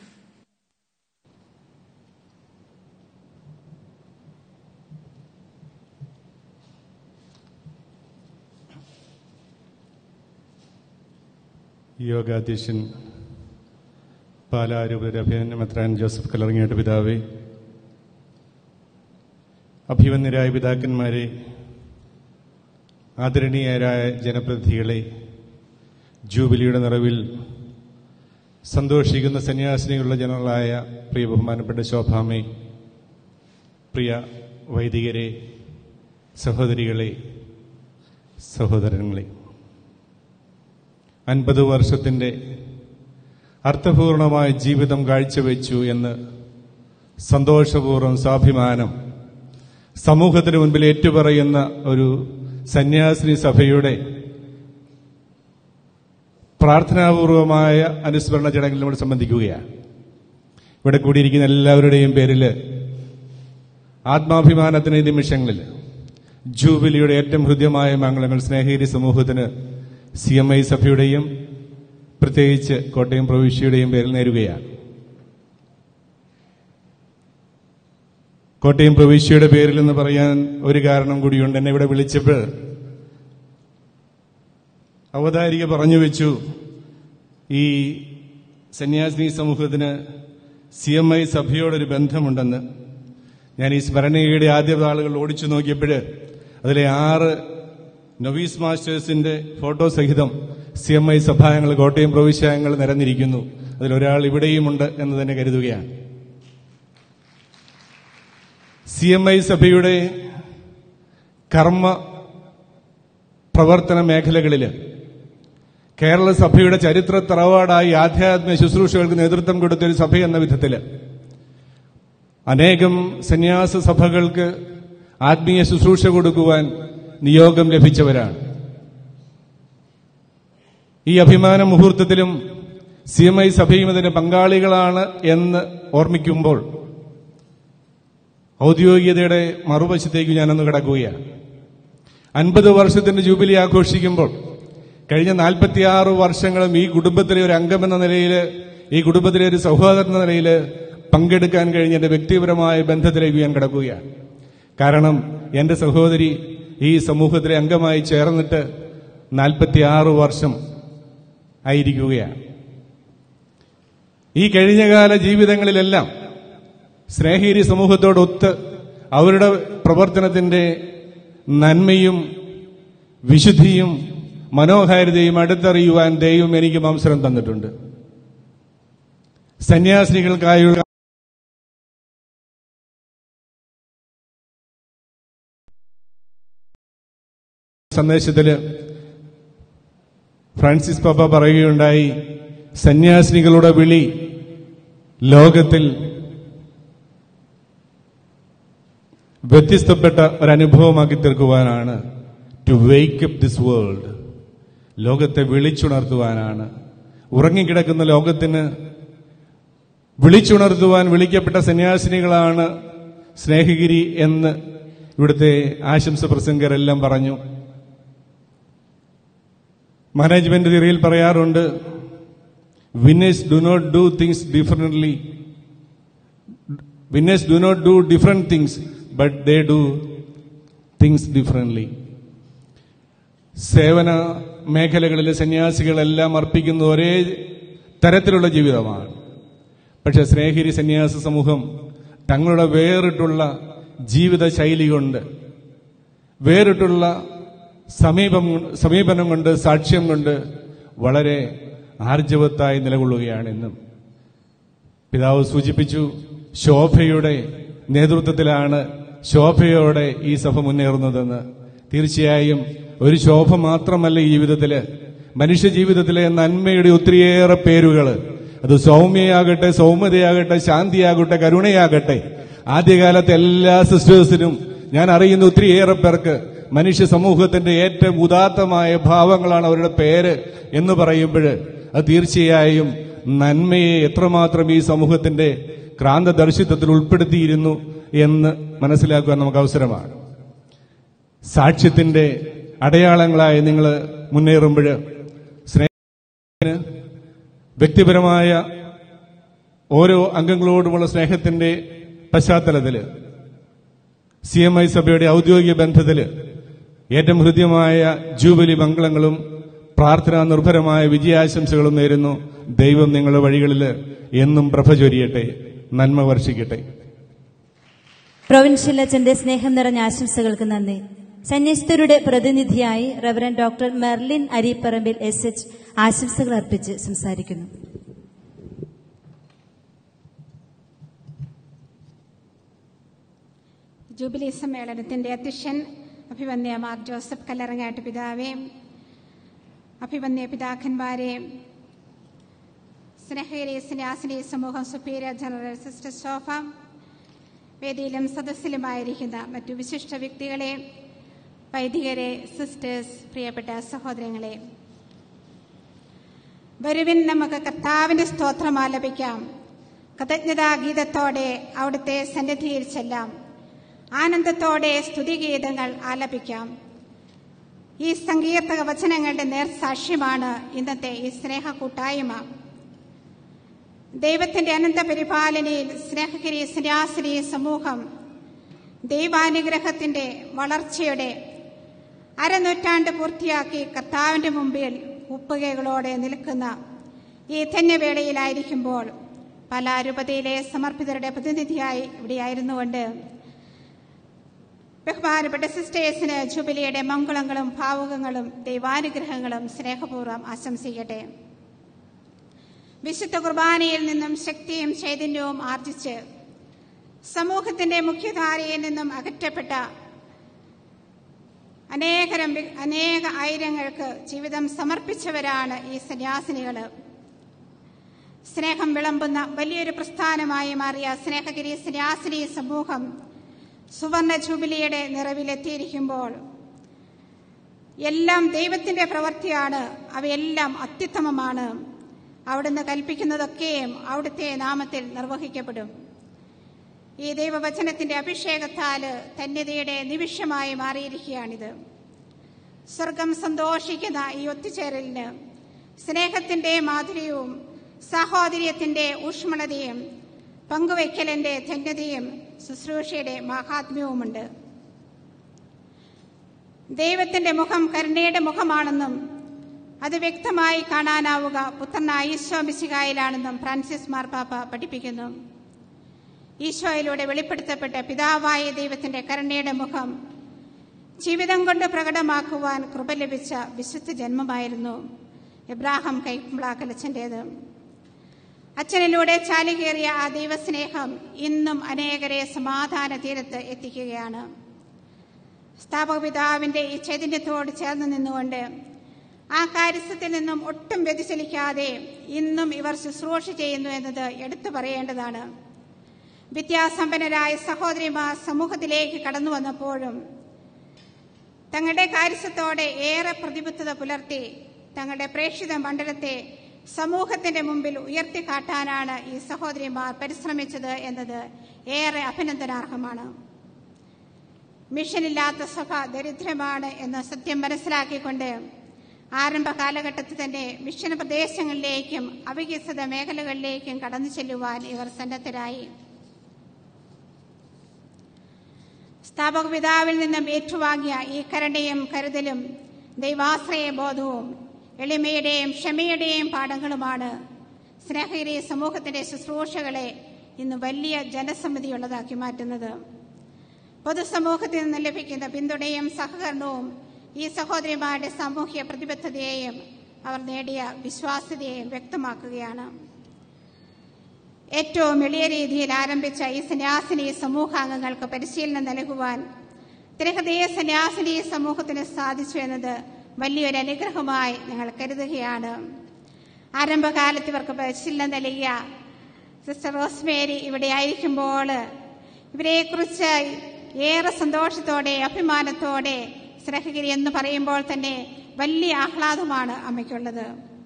യോഗാധ്യക്ഷൻ പാലാരൂപതയുടെ അഭിമന്യ മെത്രാൻ ജോസഫ് കലറങ്ങിയുടെ പിതാവേ അഭിമന്യരായ പിതാക്കന്മാരെ ആദരണീയരായ ജനപ്രതിനിധികളെ ജൂബിലിയുടെ നിറവിൽ സന്തോഷിക്കുന്ന സന്യാസിനികളുടെ ജനറലായ പ്രിയ ബഹുമാനപ്പെട്ട ശോഭാമേ പ്രിയ വൈദികരെ സഹോദരികളെ സഹോദരങ്ങളെ അൻപത് വർഷത്തിൻ്റെ അർത്ഥപൂർണമായ ജീവിതം കാഴ്ചവെച്ചു എന്ന് സന്തോഷപൂർവ്വം സ്വാഭിമാനം സമൂഹത്തിന് മുൻപിൽ ഏറ്റുപറയുന്ന ഒരു സന്യാസിനി സഭയുടെ പ്രാർത്ഥനാപൂർവമായ അനുസ്മരണ ചടങ്ങിൽ നമ്മൾ സംബന്ധിക്കുകയാണ് ഇവിടെ കൂടിയിരിക്കുന്ന എല്ലാവരുടെയും പേരിൽ ആത്മാഭിമാനത്തിന് ഈ നിമിഷങ്ങളിൽ ജൂബിലിയുടെ ഏറ്റവും ഹൃദ്യമായ മംഗളങ്ങൾ സ്നേഹഗിരി സമൂഹത്തിന് സി എം ഐ സഭയുടെയും പ്രത്യേകിച്ച് കോട്ടയം പ്രവിശ്യയുടെയും പേരിൽ നേരുകയാണ് കോട്ടയം പ്രവിശ്യയുടെ പേരിൽ എന്ന് പറയാൻ ഒരു കാരണം കൂടിയുണ്ട് എന്നെ ഇവിടെ വിളിച്ചപ്പോൾ അവതാരിക പറഞ്ഞു വെച്ചു ഈ സന്യാസിനി സമൂഹത്തിന് സി എം ഐ സഭയോടൊരു ബന്ധമുണ്ടെന്ന് ഞാൻ ഈ സ്മരണയുടെ ആദ്യ ആളുകൾ ഓടിച്ചു നോക്കിയപ്പോൾ അതിലെ ആറ് നൊവീസ് മാസ്റ്റേഴ്സിന്റെ ഫോട്ടോ സഹിതം സി എം ഐ സഭായങ്ങൾ കോട്ടയം പ്രവിശ്യായങ്ങൾ നിരന്നിരിക്കുന്നു അതിലൊരാൾ ഇവിടെയുമുണ്ട് എന്ന് തന്നെ കരുതുകയാണ് സി എം ഐ സഭയുടെ കർമ്മ പ്രവർത്തന മേഖലകളിൽ കേരള സഭയുടെ ചരിത്ര തറവാടായി ആധ്യാത്മിക ശുശ്രൂഷകൾക്ക് നേതൃത്വം കൊടുത്ത ഒരു സഭ എന്ന വിധത്തിൽ അനേകം സന്യാസ സഭകൾക്ക് ആത്മീയ ശുശ്രൂഷ കൊടുക്കുവാൻ നിയോഗം ലഭിച്ചവരാണ് ഈ അഭിമാന മുഹൂർത്തത്തിലും സി എം ഐ സഭയും ഇതിന് പങ്കാളികളാണ് എന്ന് ഓർമ്മിക്കുമ്പോൾ ഔദ്യോഗികതയുടെ മറുവശത്തേക്ക് ഞാനൊന്ന് കിടക്കുകയാണ് അൻപത് വർഷത്തിന്റെ ജൂബിലി ആഘോഷിക്കുമ്പോൾ കഴിഞ്ഞ നാൽപ്പത്തിയാറ് വർഷങ്ങളും ഈ കുടുംബത്തിലെ ഒരു അംഗമെന്ന നിലയിൽ ഈ കുടുംബത്തിലെ ഒരു സഹോദരൻ എന്ന നിലയിൽ പങ്കെടുക്കാൻ കഴിഞ്ഞ എന്റെ വ്യക്തിപരമായ ബന്ധത്തിലേക്ക് ഞാൻ കിടക്കുകയാണ് കാരണം എന്റെ സഹോദരി ഈ സമൂഹത്തിലെ അംഗമായി ചേർന്നിട്ട് നാൽപ്പത്തിയാറ് വർഷം ആയിരിക്കുകയാണ് ഈ കഴിഞ്ഞകാല ജീവിതങ്ങളിലെല്ലാം സ്നേഹീരി സമൂഹത്തോടൊത്ത് അവരുടെ പ്രവർത്തനത്തിന്റെ നന്മയും വിശുദ്ധിയും മനോഹാരിതയും അടുത്തറിയുവാൻ ദൈവം എനിക്ക് അവസരം തന്നിട്ടുണ്ട് സന്യാസിനികൾക്കായുള്ള സന്ദേശത്തില് ഫ്രാൻസിസ് പാപ്പ പറയുകയുണ്ടായി സന്യാസിനികളുടെ വിളി ലോകത്തിൽ വ്യത്യസ്തപ്പെട്ട ഒരനുഭവമാക്കി തീർക്കുവാനാണ് to wake up this world ലോകത്തെ വിളിച്ചുണർത്തുവാനാണ് ഉറങ്ങിക്കിടക്കുന്ന ലോകത്തിന് വിളിച്ചുണർത്തുവാൻ വിളിക്കപ്പെട്ട സന്യാസിനികളാണ് സ്നേഹഗിരി എന്ന് ഇവിടുത്തെ ആശംസ പ്രസംഗരെല്ലാം പറഞ്ഞു മാനേജ്മെന്റ് തിയറിയിൽ പറയാറുണ്ട് winners do not do things differently winners do not do different things but they do things differently സേവന മേഖലകളിലെ സന്യാസികളെല്ലാം അർപ്പിക്കുന്ന ഒരേ തരത്തിലുള്ള ജീവിതമാണ് പക്ഷെ സ്നേഹിരി സന്യാസ സമൂഹം തങ്ങളുടെ വേറിട്ടുള്ള ജീവിത ശൈലി കൊണ്ട് വേറിട്ടുള്ള സമീപം സമീപനം കൊണ്ട് സാക്ഷ്യം കൊണ്ട് വളരെ ആർജവത്തായി നിലകൊള്ളുകയാണെന്നും പിതാവ് സൂചിപ്പിച്ചു ശോഭയുടെ നേതൃത്വത്തിലാണ് ശോഭയോടെ ഈ സഭ മുന്നേറുന്നതെന്ന് തീർച്ചയായും ഒരു ശോഭ മാത്രമല്ല ഈ ജീവിതത്തില് മനുഷ്യ ജീവിതത്തിലെ നന്മയുടെ ഒത്തിരിയേറെ പേരുകൾ അത് സൗമ്യയാകട്ടെ സൗമ്യതയാകട്ടെ ശാന്തിയാകട്ടെ കരുണയാകട്ടെ ആദ്യകാലത്തെ എല്ലാ സിസ്റ്റേഴ്സിനും ഞാൻ അറിയുന്ന ഒത്തിരിയേറെ പേർക്ക് മനുഷ്യ സമൂഹത്തിന്റെ ഏറ്റവും ഉദാത്തമായ ഭാവങ്ങളാണ് അവരുടെ പേര് എന്ന് പറയുമ്പോൾ അത് തീർച്ചയായും നന്മയെ എത്രമാത്രം ഈ സമൂഹത്തിന്റെ ക്രാന്തദർശിത്വത്തിൽ ഉൾപ്പെടുത്തിയിരുന്നു എന്ന് മനസ്സിലാക്കുവാൻ നമുക്ക് അവസരമാണ് സാക്ഷ്യത്തിന്റെ അടയാളങ്ങളായി നിങ്ങൾ മുന്നേറുമ്പോൾ സ്നേഹത്തിന് വ്യക്തിപരമായ ഓരോ അംഗങ്ങളോടുമുള്ള സ്നേഹത്തിന്റെ പശ്ചാത്തലത്തിൽ സി എം ഐ സഭയുടെ ഔദ്യോഗിക ബന്ധത്തിൽ ഏറ്റവും ഹൃദ്യമായ ജൂബിലി മംഗളങ്ങളും പ്രാർത്ഥനാ നിർഭരമായ വിജയാശംസകളും നേരുന്നു ദൈവം നിങ്ങളുടെ വഴികളിൽ എന്നും പ്രഭ ചൊരിയട്ടെ നന്മ വർഷിക്കട്ടെ പ്രൊവിൻഷ്യൽ അച്ഛന്റെ സ്നേഹം നിറഞ്ഞ ആശംസകൾക്ക് നന്ദി സന്യസ്തരുടെ പ്രതിനിധിയായി reverend doctor Merlin Aripparambil S H ആശംസകൾ അർപ്പിച്ച് സംസാരിക്കുന്നു ജൂബിലി സമ്മേളനത്തിന്റെ അധ്യക്ഷൻ അഭിവന്യ മാർ ജോസഫ് കല്ലറങ്ങാട്ട് പിതാവേ അഭിവന്യ പിതാക്കന്മാരെ സ്നേഹയിലെ സന്യാസിനി സമൂഹം സുപ്പീരിയർ ജനറൽ സിസ്റ്റർ ശോഭ വേദിയിലും സദസ്സിലുമായിരിക്കുന്ന മറ്റു വിശിഷ്ട വ്യക്തികളെ വൈദികരെ സിസ്റ്റേഴ്സ് പ്രിയപ്പെട്ട സഹോദരങ്ങളെ വരുവിൻ നമുക്ക് കർത്താവിന്റെ സ്തോത്രം ആലപിക്കാം കൃതജ്ഞതാഗീതത്തോടെ അവിടുത്തെ സന്നിധിയിൽ ചെല്ലാം ആനന്ദത്തോടെ സ്തുതിഗീതങ്ങൾ ആലപിക്കാം ഈ സങ്കീർത്തക വചനങ്ങളുടെ നേർസാക്ഷ്യമാണ് ഇന്നത്തെ ഈ സ്നേഹ കൂട്ടായ്മ ദൈവത്തിന്റെ അനന്ത പരിപാലനയിൽ സ്നേഹഗിരി സന്യാസിനി സമൂഹം ദൈവാനുഗ്രഹത്തിന്റെ വളർച്ചയുടെ അരനൂറ്റാണ്ട് പൂർത്തിയാക്കി കർത്താവിന്റെ മുമ്പിൽ ഉപ്പുകകളോടെ നിൽക്കുന്ന ഈ ധന്യവേളയിലായിരിക്കുമ്പോൾ പല രൂപതയിലെ സമർപ്പിതരുടെ പ്രതിനിധിയായി ഇവിടെയായിരുന്നുകൊണ്ട് ബഹുമാനപ്പെട്ട സിസ്റ്റേഴ്സിന് ജൂബിലിയുടെ മംഗളങ്ങളും ഭാവുകങ്ങളും ദൈവാനുഗ്രഹങ്ങളും സ്നേഹപൂർവ്വം ആശംസിക്കട്ടെ വിശുദ്ധ കുർബാനയിൽ നിന്നും ശക്തിയും ചൈതന്യവും ആർജിച്ച് സമൂഹത്തിന്റെ മുഖ്യധാരയിൽ നിന്നും അകറ്റപ്പെട്ട അനേകരം അനേക ആയിരങ്ങൾക്ക് ജീവിതം സമർപ്പിച്ചവരാണ് ഈ സന്യാസിനികൾ സ്നേഹം വിളമ്പുന്ന വലിയൊരു പ്രസ്ഥാനമായി മാറിയ സ്നേഹഗിരി സന്യാസിനി സമൂഹം സുവർണ ജൂബിലിയുടെ നിറവിലെത്തിയിരിക്കുമ്പോൾ എല്ലാം ദൈവത്തിന്റെ പ്രവൃത്തിയാണ് അവയെല്ലാം അത്യുത്തമമാണ് അവിടുന്ന് കൽപ്പിക്കുന്നതൊക്കെയും അവിടുത്തെ നാമത്തിൽ നിർവഹിക്കപ്പെടും ഈ ദൈവവചനത്തിന്റെ അഭിഷേകത്താല് ധന്യതയുടെ നിമിഷമായി മാറിയിരിക്കുകയാണിത് സ്വർഗം സന്തോഷിക്കുന്ന ഈ ഒത്തുചേരലിന് സ്നേഹത്തിന്റെ മാധുര്യവും സാഹോദര്യത്തിന്റെ ഊഷ്മളതയും പങ്കുവയ്ക്കലിന്റെ ധന്യതയും ശുശ്രൂഷയുടെ മഹാത്മ്യവുമുണ്ട് ദൈവത്തിന്റെ മുഖം കരുണയുടെ മുഖമാണെന്നും അത് വ്യക്തമായി കാണാനാവുക പുത്രനായ ഈശോ മിശികായിലാണെന്നും ഫ്രാൻസിസ് മാർപ്പാപ്പ പഠിപ്പിക്കുന്നു ഈശോയിലൂടെ വെളിപ്പെടുത്തപ്പെട്ട പിതാവായ ദൈവത്തിന്റെ കരുണയുടെ മുഖം ജീവിതം കൊണ്ട് പ്രകടമാക്കുവാൻ കൃപ ലഭിച്ച വിശുദ്ധ ജന്മമായിരുന്നു എബ്രാഹാം കൈക്കുമ്പ്ലാക്കലച്ചൻ്റേത് അച്ഛനിലൂടെ ചാലുകേറിയ ആ ദൈവസ്നേഹം ഇന്നും അനേകരെ സമാധാന തീരത്ത് എത്തിക്കുകയാണ് സ്ഥാപകപിതാവിന്റെ ഈ ചൈതന്യത്തോട് ചേർന്ന് നിന്നുകൊണ്ട് ആ കാര്യസ്ഥത്തിൽ നിന്നും ഒട്ടും വ്യതിചലിക്കാതെ ഇന്നും ഇവർ ശുശ്രൂഷ ചെയ്യുന്നു എന്നത് എടുത്തു പറയേണ്ടതാണ് വിദ്യാസമ്പന്നരായ സഹോദരിമാർ സമൂഹത്തിലേക്ക് കടന്നു വന്നപ്പോഴും തങ്ങളുടെ കാര്യസ്ഥത്തോടെ ഏറെ പ്രതിബദ്ധത പുലർത്തി തങ്ങളുടെ പ്രേക്ഷിത മണ്ഡലത്തെ സമൂഹത്തിന്റെ മുമ്പിൽ ഉയർത്തിക്കാട്ടാനാണ് ഈ സഹോദരിമാർ പരിശ്രമിച്ചത് എന്നത് ഏറെ അഭിനന്ദനാർഹമാണ് മിഷനില്ലാത്ത സഭ ദരിദ്രമാണ് എന്ന് സത്യം മനസ്സിലാക്കിക്കൊണ്ട് ആരംഭ കാലഘട്ടത്തിൽ തന്നെ മിഷൻ പ്രദേശങ്ങളിലേക്കും അവികസിത മേഖലകളിലേക്കും കടന്നു ചെല്ലുവാൻ ഇവർ സന്നദ്ധരായി സ്ഥാപക പിതാവിൽ നിന്നും ഏറ്റുവാങ്ങിയ ഈ കരുണയും കരുതലും ദൈവാശ്രയ ബോധവും എളിമയുടെയും ക്ഷമയുടെയും പാഠങ്ങളുമാണ് സ്നേഹഗിരി സമൂഹത്തിന്റെ ശുശ്രൂഷകളെ ഇന്ന് വലിയ ജനസമിതിയുള്ളതാക്കി മാറ്റുന്നത് പൊതുസമൂഹത്തിൽ നിന്ന് ലഭിക്കുന്ന പിന്തുണയും സഹകരണവും ഈ സഹോദരിമാരുടെ സാമൂഹ്യ പ്രതിബദ്ധതയെയും അവർ നേടിയ വിശ്വാസ്യതയെ വ്യക്തമാക്കുകയാണ് ഏറ്റവും എളിയ രീതിയിൽ ആരംഭിച്ച ഈ സന്യാസിനി സമൂഹാംഗങ്ങൾക്ക് പരിശീലനം നൽകുവാൻ തിരഹൃദയ സന്യാസിനി സമൂഹത്തിന് സാധിച്ചു എന്നത് വലിയൊരു അനുഗ്രഹമായി ഞങ്ങൾ കരുതുകയാണ് ആരംഭകാലത്ത് ഇവർക്ക് പരിശീലനം നൽകിയ സിസ്റ്റർ റോസ്മേരി ഇവിടെ ആയിരിക്കുമ്പോൾ ഇവരെക്കുറിച്ച് ഏറെ സന്തോഷത്തോടെ അഭിമാനത്തോടെ സ്നേഹഗിരി എന്ന് പറയുമ്പോൾ തന്നെ വലിയ ആഹ്ലാദമാണ് അമ്മയ്ക്കുള്ളത്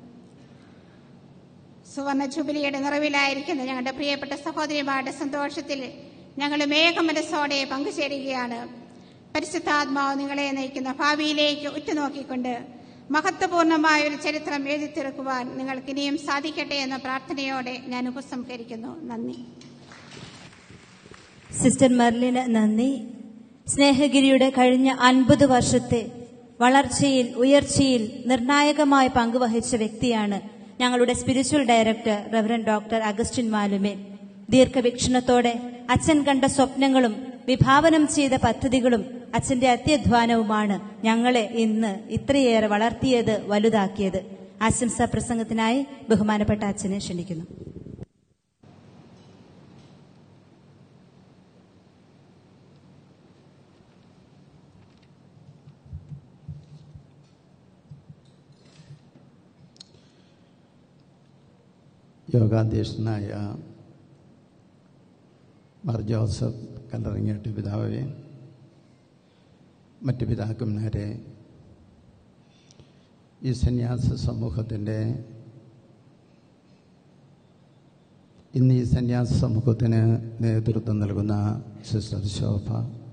സുവർണ ജൂബിലിയുടെ നിറവിലായിരിക്കുന്ന ഞങ്ങളുടെ പ്രിയപ്പെട്ട സഹോദരിമാരുടെ സന്തോഷത്തിൽ ഞങ്ങൾ മേഘമനസ്സോടെ പങ്കുചേരുകയാണ് പരിശുദ്ധാത്മാവ് നിങ്ങളെ നയിക്കുന്ന ഭാവിയിലേക്ക് ഉറ്റുനോക്കിക്കൊണ്ട് മഹത്വപൂർണമായ ഒരു ചരിത്രം എഴുതിത്തീർക്കുവാൻ നിങ്ങൾക്ക് ഇനിയും സാധിക്കട്ടെ എന്ന പ്രാർത്ഥനയോടെ ഞാൻ ഉപസംഹരിക്കുന്നു നന്ദി സിസ്റ്റർ മെർലിന് നന്ദി സ്നേഹഗിരിയുടെ കഴിഞ്ഞ അൻപത് വർഷത്തെ വളർച്ചയിൽ ഉയർച്ചയിൽ നിർണായകമായ പങ്കുവഹിച്ച വ്യക്തിയാണ് ഞങ്ങളുടെ spiritual director reverend doctor Augustine Malumel ദീർഘവീക്ഷണത്തോടെ അച്ഛൻ കണ്ട സ്വപ്നങ്ങളും വിഭാവനം ചെയ്ത പദ്ധതികളും അച്ഛന്റെ അത്യധ്വാനവുമാണ് ഞങ്ങളെ ഇന്ന് ഇത്രയേറെ വളർത്തിയത് വലുതാക്കിയത് ആശംസാ പ്രസംഗത്തിനായി ബഹുമാനപ്പെട്ട അച്ഛനെ ക്ഷണിക്കുന്നു യോഗാധ്യക്ഷനായ മാർ ജോസഫ് കല്ലറങ്ങിയിട്ട് പിതാവെ മറ്റ് പിതാക്കന്മാരെ ഈ സന്യാസ സമൂഹത്തിൻ്റെ ഇന്ന് ഈ സന്യാസ സമൂഹത്തിന് നേതൃത്വം നൽകുന്ന സിസ്റ്റർ ശോഭ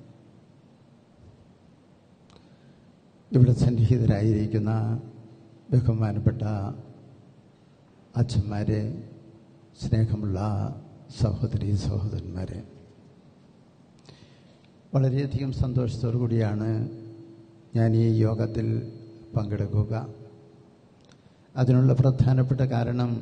ഇവിടെ സന്നിഹിതരായിരിക്കുന്ന ബഹുമാനപ്പെട്ട അച്ഛന്മാരെ സ്നേഹമുള്ള സഹോദരി സഹോദരന്മാരെ വളരെയധികം സന്തോഷത്തോടു കൂടിയാണ് ഞാൻ ഈ യോഗത്തിൽ പങ്കെടുക്കുക അതിനുള്ള പ്രധാനപ്പെട്ട കാരണം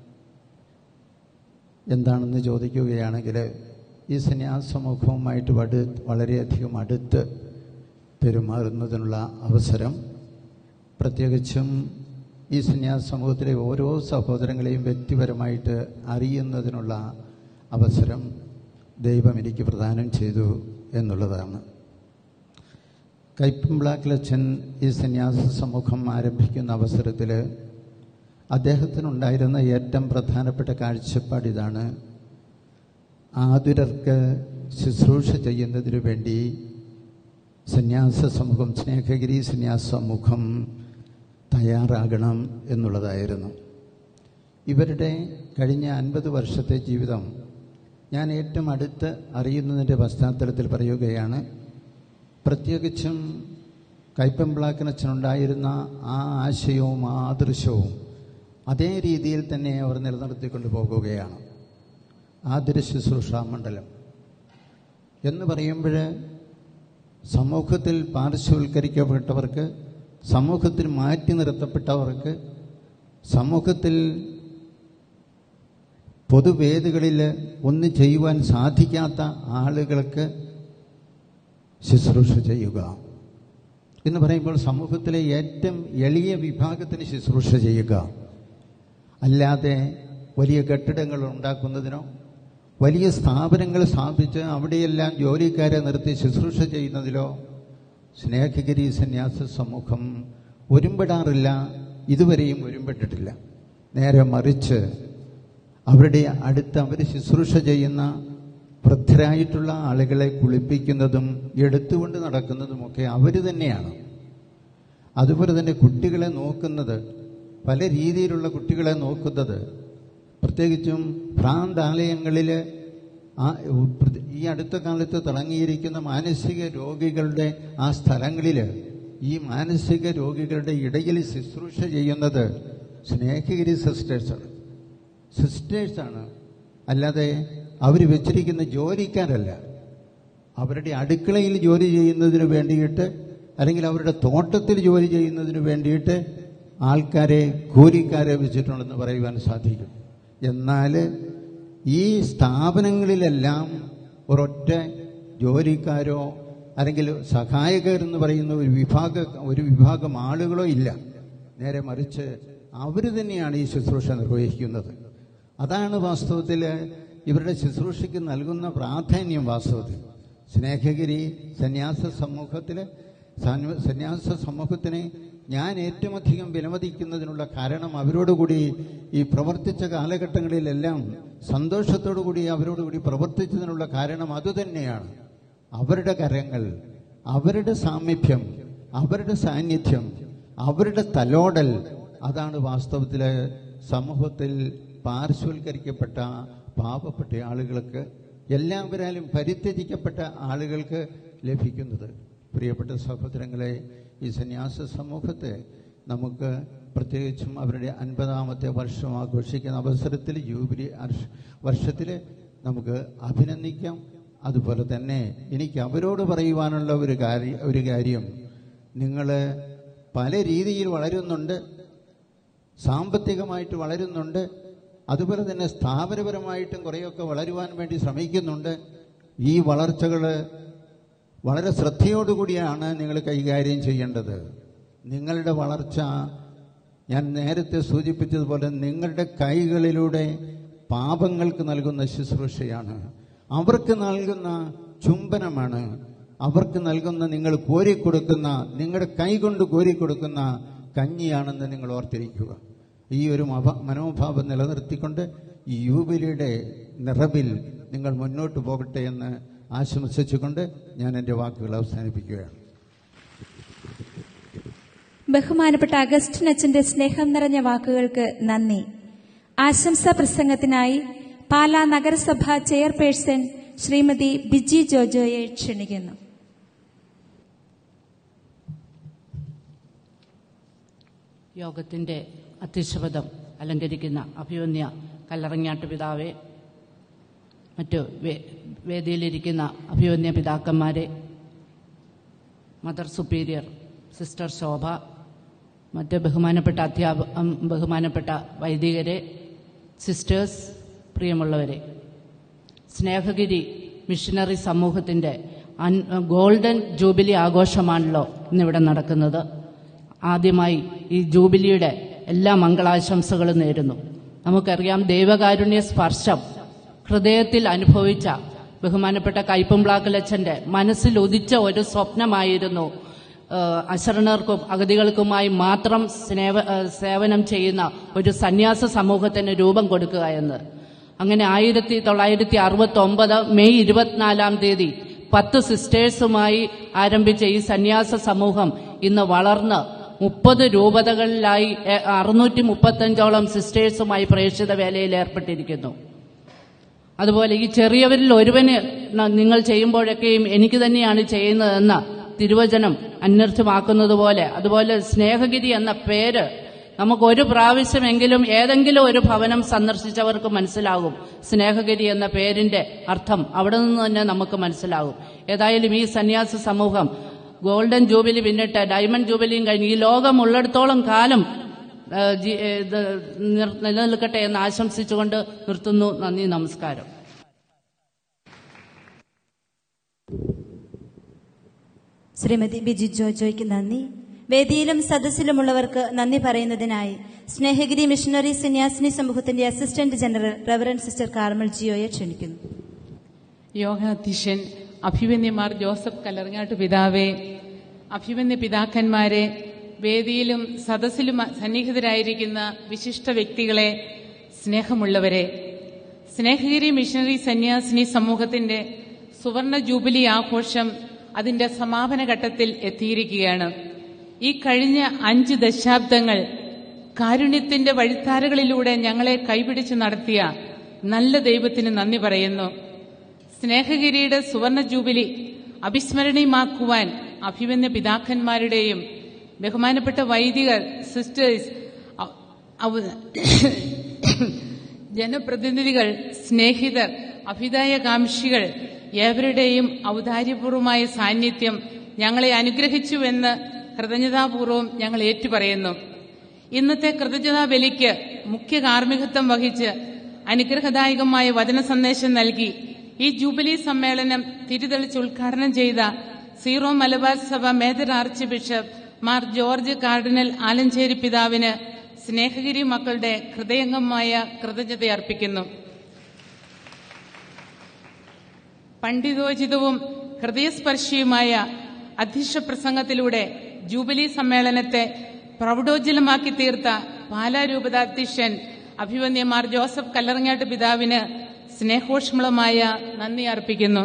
എന്താണെന്ന് ചോദിക്കുകയാണെങ്കിൽ ഈ സന്യാസ സമൂഹവുമായിട്ട് വട് വളരെയധികം അടുത്ത് പെരുമാറുന്നതിനുള്ള അവസരം പ്രത്യേകിച്ചും ഈ സന്യാസ സമൂഹത്തിലെ ഓരോ സഹോദരങ്ങളെയും വ്യക്തിപരമായിട്ട് അറിയുന്നതിനുള്ള അവസരം ദൈവം എനിക്ക് പ്രദാനം ചെയ്തു എന്നുള്ളതാണ് കൈപ്പമ്പ്ലാക്കിലച്ഛൻ ഈ സന്യാസ സമൂഹം ആരംഭിക്കുന്ന അവസരത്തിൽ അദ്ദേഹത്തിനുണ്ടായിരുന്ന ഏറ്റവും പ്രധാനപ്പെട്ട കാഴ്ചപ്പാട് ഇതാണ് ആതുരർക്ക് ശുശ്രൂഷ ചെയ്യുന്നതിനു വേണ്ടി സന്യാസ സമൂഹം സ്നേഹഗിരി സന്യാസ സമൂഹം തയ്യാറാകണം എന്നുള്ളതായിരുന്നു ഇവരുടെ കഴിഞ്ഞ അൻപത് വർഷത്തെ ജീവിതം ഞാൻ ഏറ്റവും അടുത്ത് അറിയുന്നതിൻ്റെ പശ്ചാത്തലത്തിൽ പറയുകയാണ് പ്രത്യേകിച്ചും കൈപ്പമ്പിളാക്കിനച്ഛനുണ്ടായിരുന്ന ആ ആശയവും ആ ആദർശവും അതേ രീതിയിൽ തന്നെ അവർ നിലനിർത്തിക്കൊണ്ട് പോകുകയാണ് ആതിര ശുശ്രൂഷ മണ്ഡലം എന്ന് പറയുമ്പോൾ സമൂഹത്തിൽ പാർശ്വവൽക്കരിക്കപ്പെട്ടവർക്ക് സമൂഹത്തിൽ മാറ്റി നിർത്തപ്പെട്ടവർക്ക് സമൂഹത്തിൽ പൊതുവേദികളിൽ ഒന്നും ചെയ്യുവാൻ സാധിക്കാത്ത ആളുകൾക്ക് ശുശ്രൂഷ ചെയ്യുക എന്ന് പറയുമ്പോൾ സമൂഹത്തിലെ ഏറ്റവും എളിയ വിഭാഗത്തിന് ശുശ്രൂഷ ചെയ്യുക അല്ലാതെ വലിയ കെട്ടിടങ്ങൾ ഉണ്ടാക്കുന്നതിനോ വലിയ സ്ഥാപനങ്ങൾ സ്ഥാപിച്ച് അവിടെയെല്ലാം ജോലിക്കാരെ നിർത്തി ശുശ്രൂഷ ചെയ്യുന്നതിലോ സ്നേഹഗിരി സന്യാസ സമൂഹം ഒരുമ്പെടാറില്ല ഇതുവരെയും ഒരുമ്പെട്ടിട്ടില്ല നേരെ മറിച്ച് അവരുടെ അടുത്ത് അവർ ശുശ്രൂഷ ചെയ്യുന്ന വൃദ്ധരായിട്ടുള്ള ആളുകളെ കുളിപ്പിക്കുന്നതും എടുത്തുകൊണ്ട് നടക്കുന്നതുമൊക്കെ അവർ തന്നെയാണ് അതുപോലെ തന്നെ കുട്ടികളെ നോക്കുന്നത് പല രീതിയിലുള്ള കുട്ടികളെ നോക്കുന്നത് പ്രത്യേകിച്ചും ഭ്രാന്താലയങ്ങളിൽ ആ ഈ അടുത്ത കാലത്ത് തിളങ്ങിയിരിക്കുന്ന മാനസിക രോഗികളുടെ ആ സ്ഥലങ്ങളിൽ ഈ മാനസിക രോഗികളുടെ ഇടയിൽ ശുശ്രൂഷ ചെയ്യുന്നത് സ്നേഹഗിരി സിസ്റ്റേഴ്സാണ് സിസ്റ്റേഴ്സാണ് അല്ലാതെ അവർ വെച്ചിരിക്കുന്ന ജോലിക്കാരല്ല അവരുടെ അടുക്കളയിൽ ജോലി ചെയ്യുന്നതിന് വേണ്ടിയിട്ട് അല്ലെങ്കിൽ അവരുടെ തോട്ടത്തിൽ ജോലി ചെയ്യുന്നതിന് വേണ്ടിയിട്ട് ആൾക്കാരെ കൂലിക്കാരെ വെച്ചിട്ടുണ്ടെന്ന് പറയുവാൻ സാധിക്കും എന്നാൽ ഈ സ്ഥാപനങ്ങളിലെല്ലാം ഒരൊറ്റ ജോലിക്കാരോ അല്ലെങ്കിൽ സഹായകർ എന്ന് പറയുന്ന ഒരു വിഭാഗ ഒരു വിഭാഗം ആളുകളോ ഇല്ല നേരെ മറിച്ച് അവർ തന്നെയാണ് ഈ ശുശ്രൂഷ നിർവഹിക്കുന്നത് അതാണ് വാസ്തവത്തിൽ ഇവരുടെ ശുശ്രൂഷയ്ക്ക് നൽകുന്ന പ്രാധാന്യം വാസ്തവത്തിൽ സ്നേഹഗിരി സന്യാസ സമൂഹത്തിൽ സന്യ- സന്യാസ സമൂഹത്തിനെ ഞാൻ ഏറ്റവും അധികം വിലമതിക്കുന്നതിനുള്ള കാരണം അവരോടുകൂടി ഈ പ്രവർത്തിച്ച കാലഘട്ടങ്ങളിലെല്ലാം സന്തോഷത്തോടുകൂടി അവരോടുകൂടി പ്രവർത്തിച്ചതിനുള്ള കാരണം അതുതന്നെയാണ് അവരുടെ കരങ്ങൾ അവരുടെ സാമീപ്യം അവരുടെ സാന്നിധ്യം അവരുടെ തലോടൽ അതാണ് വാസ്തവത്തിൽ സമൂഹത്തിൽ പാർശ്വവൽക്കരിക്കപ്പെട്ട പാവപ്പെട്ട ആളുകൾക്ക് എല്ലാവരാലും പരിത്യജിക്കപ്പെട്ട ആളുകൾക്ക് ലഭിക്കുന്നത് പ്രിയപ്പെട്ട സഹോദരങ്ങളെ ഈ സന്യാസ സമൂഹത്തെ നമുക്ക് പ്രത്യേകിച്ചും അവരുടെ അൻപതാമത്തെ വർഷം ആഘോഷിക്കുന്ന അവസരത്തിൽ ജൂബിലി വർഷത്തിൽ നമുക്ക് അഭിനന്ദിക്കാം അതുപോലെ തന്നെ എനിക്ക് അവരോട് പറയുവാനുള്ള ഒരു കാര്യം ഒരു കാര്യം നിങ്ങൾ പല രീതിയിൽ വളരുന്നുണ്ട് സാമ്പത്തികമായിട്ട് വളരുന്നുണ്ട് അതുപോലെ തന്നെ സ്ഥാപനപരമായിട്ടും കുറേയൊക്കെ വളരുവാൻ വേണ്ടി ശ്രമിക്കുന്നുണ്ട് ഈ വളർച്ചകൾ വളരെ ശ്രദ്ധയോടുകൂടിയാണ് നിങ്ങൾ കൈകാര്യം ചെയ്യേണ്ടത് നിങ്ങളുടെ വളർച്ച ഞാൻ നേരത്തെ സൂചിപ്പിച്ചതുപോലെ നിങ്ങളുടെ കൈകളിലൂടെ പാപങ്ങൾക്ക് നൽകുന്ന ശുശ്രൂഷയാണ് അവർക്ക് നൽകുന്ന ചുംബനമാണ് അവർക്ക് നൽകുന്ന നിങ്ങൾ കോരിക്കൊടുക്കുന്ന നിങ്ങളുടെ കൈകൊണ്ട് കോരിക്കൊടുക്കുന്ന കഞ്ഞിയാണെന്ന് നിങ്ങൾ ഓർത്തിരിക്കുക ഈ ഒരു മഭ- മനോഭാവം നിലനിർത്തിക്കൊണ്ട് ഈ യൂബിലിയുടെ നിറവിൽ നിങ്ങൾ മുന്നോട്ട് പോകട്ടെ എന്ന് ആശംസിച്ചുകൊണ്ട് ഞാൻ എൻ്റെ വാക്കുകൾ അവസാനിപ്പിക്കുകയാണ് ബഹുമാനപ്പെട്ട അഗസ്റ്റിൻ അച്ഛന്റെ സ്നേഹം നിറഞ്ഞ വാക്കുകൾക്ക് നന്ദി ആശംസാ പ്രസംഗത്തിനായി പാലാ നഗരസഭ ചെയർപേഴ്സൺ ശ്രീമതി ബിജി ജോജോയെ ക്ഷണിക്കുന്നു യോഗത്തിൻ്റെ അധ്യക്ഷപദം അലങ്കരിക്കുന്ന അഭിവന്യ കല്ലറങ്ങാട്ട് പിതാവെ മറ്റു വേ- വേദിയിലിരിക്കുന്ന അഭിവന്യ പിതാക്കന്മാരെ മദർ സുപ്പീരിയർ സിസ്റ്റർ ശോഭ മറ്റ് ബഹുമാനപ്പെട്ട അധ്യാപ ഉം, ബഹുമാനപ്പെട്ട വൈദികരെ സിസ്റ്റേഴ്സ് പ്രിയമുള്ളവരെ സ്നേഹഗിരി മിഷനറി സമൂഹത്തിൻ്റെ അൻ ഗോൾഡൻ ജൂബിലി ആഘോഷമാണല്ലോ ഇന്നിവിടെ നടക്കുന്നത് ആദ്യമായി ഈ ജൂബിലിയുടെ എല്ലാ മംഗളാശംസകളും നേരുന്നു നമുക്കറിയാം ദൈവകാരുണ്യ സ്പർശം ഹൃദയത്തിൽ അനുഭവിച്ച ബഹുമാനപ്പെട്ട കൈപ്പംപ്ലാക്കലച്ചന്റെ മനസ്സിൽ ഉദിച്ച ഒരു സ്വപ്നമായിരുന്നു ആ, അശരണർക്കും അഗതികൾക്കുമായി മാത്രം സ്നേവ ആ, സേവനം ചെയ്യുന്ന ഒരു സന്യാസ സമൂഹത്തിന് രൂപം കൊടുക്കുക എന്ന് അങ്ങനെ ആയിരത്തി തൊള്ളായിരത്തി അറുപത്തി ഒമ്പത് മെയ് ഇരുപത്തിനാലാം തീയതി പത്ത് സിസ്റ്റേഴ്സുമായി ആരംഭിച്ച ഈ സന്യാസ സമൂഹം ഇന്ന് വളർന്ന് മുപ്പത് രൂപതകളിലായി എ, അറുന്നൂറ്റി മുപ്പത്തഞ്ചോളം സിസ്റ്റേഴ്സുമായി പ്രേക്ഷിത വേലയിൽ ഏർപ്പെട്ടിരിക്കുന്നു അതുപോലെ ഈ ചെറിയവരിൽ ഒരുവന് ന- നിങ്ങൾ ചെയ്യുമ്പോഴൊക്കെയും എനിക്ക് തന്നെയാണ് ചെയ്യുന്നതെന്ന തിരുവചനം അന്വർത്ഥമാക്കുന്നത് പോലെ അതുപോലെ സ്നേഹഗിരി എന്ന പേര് നമുക്ക് ഒരു പ്രാവശ്യമെങ്കിലും ഏതെങ്കിലും ഒരു ഭവനം സന്ദർശിച്ചവർക്ക് മനസ്സിലാകും സ്നേഹഗിരി എന്ന പേരിന്റെ അർത്ഥം അവിടെ നിന്ന് തന്നെ നമുക്ക് മനസ്സിലാകും ഏതായാലും ഈ സന്യാസ സമൂഹം ഗോൾഡൻ ജൂബിലി പിന്നിട്ട് ഡയമണ്ട് ജൂബിലിയും കഴിഞ്ഞ് ഈ ലോകം ഉള്ളിടത്തോളം കാലം ആ, ജി- ഏ, ഇത് നിർ- നിലനിൽക്കട്ടെ എന്ന് ആശംസിച്ചുകൊണ്ട് നിർത്തുന്നു നന്ദി നമസ്കാരം ശ്രീമതി ബിജി ജോജോയ്ക്ക് നന്ദി വേദിയിലും സദസ്സിലുമുള്ളവർക്ക് നന്ദി പറയുന്നതിനായി സ്നേഹഗിരി മിഷണറി സന്യാസിനി സമൂഹത്തിന്റെ assistant general reverend sister Carmel ജിയോയെ ക്ഷണിക്കുന്നു യോഗാധ്യക്ഷൻ അഭിമന്യമാർ ജോസഫ് കല്ലറങ്ങാട്ട് പിതാവേ അഭിമന്യ പിതാക്കന്മാരെ വേദിയിലും സദസ്സിലും സന്നിഹിതരായിരിക്കുന്ന വിശിഷ്ട വ്യക്തികളെ സ്നേഹമുള്ളവരെ സ്നേഹഗിരി മിഷണറി സന്യാസിനി സമൂഹത്തിന്റെ സുവർണ ജൂബിലി ആഘോഷം അതിന്റെ സമാപന ഘട്ടത്തിൽ എത്തിയിരിക്കുകയാണ് ഈ കഴിഞ്ഞ അഞ്ച് ദശാബ്ദങ്ങൾ കാരുണ്യത്തിന്റെ വഴിത്താരകളിലൂടെ ഞങ്ങളെ കൈപിടിച്ച് നടത്തിയ നല്ല ദൈവത്തിന് നന്ദി പറയുന്നു സ്നേഹഗിരിയുടെ സുവർണ ജൂബിലി അവിസ്മരണീയമാക്കുവാൻ അഭിമന്യ പിതാക്കന്മാരുടെയും ബഹുമാനപ്പെട്ട വൈദികർ സിസ്റ്റേഴ്സ് ഔ- ഔ- ജനപ്രതിനിധികൾ സ്നേഹിതർ അഭിദായകാംക്ഷികൾ ഏവരുടെയും ഔദാര്യപൂർവമായ സാന്നിധ്യം ഞങ്ങളെ അനുഗ്രഹിച്ചുവെന്ന് കൃതജ്ഞതാപൂർവം ഞങ്ങൾ ഏറ്റുപറയുന്നു ഇന്നത്തെ കൃതജ്ഞതാ ബലിക്ക് മുഖ്യ കാർമ്മികത്വം വഹിച്ച് അനുഗ്രഹദായകമായ വചന സന്ദേശം നൽകി ഈ ജൂബിലി സമ്മേളനം തിരിതെളിച്ച് ഉദ്ഘാടനം ചെയ്ത സീറോ മലബാർ സഭ major archbishop Mar George cardinal Alencherry പിതാവിന് സ്നേഹഗിരി മക്കളുടെ ഹൃദയംഗമായ കൃതജ്ഞത അർപ്പിക്കുന്നു പണ്ഡിതോചിതവും ഹൃദയസ്പർശിയുമായ അധ്യക്ഷ പ്രസംഗത്തിലൂടെ ജൂബിലി സമ്മേളനത്തെ പ്രൗഢോജ്വലമാക്കി തീർത്ത പാലാ രൂപതാധ്യക്ഷൻ അഭിവന്യമാർ ജോസഫ് കല്ലറങ്ങാട്ട് പിതാവിന് സ്നേഹോഷ്മളമായ നന്ദി അർപ്പിക്കുന്നു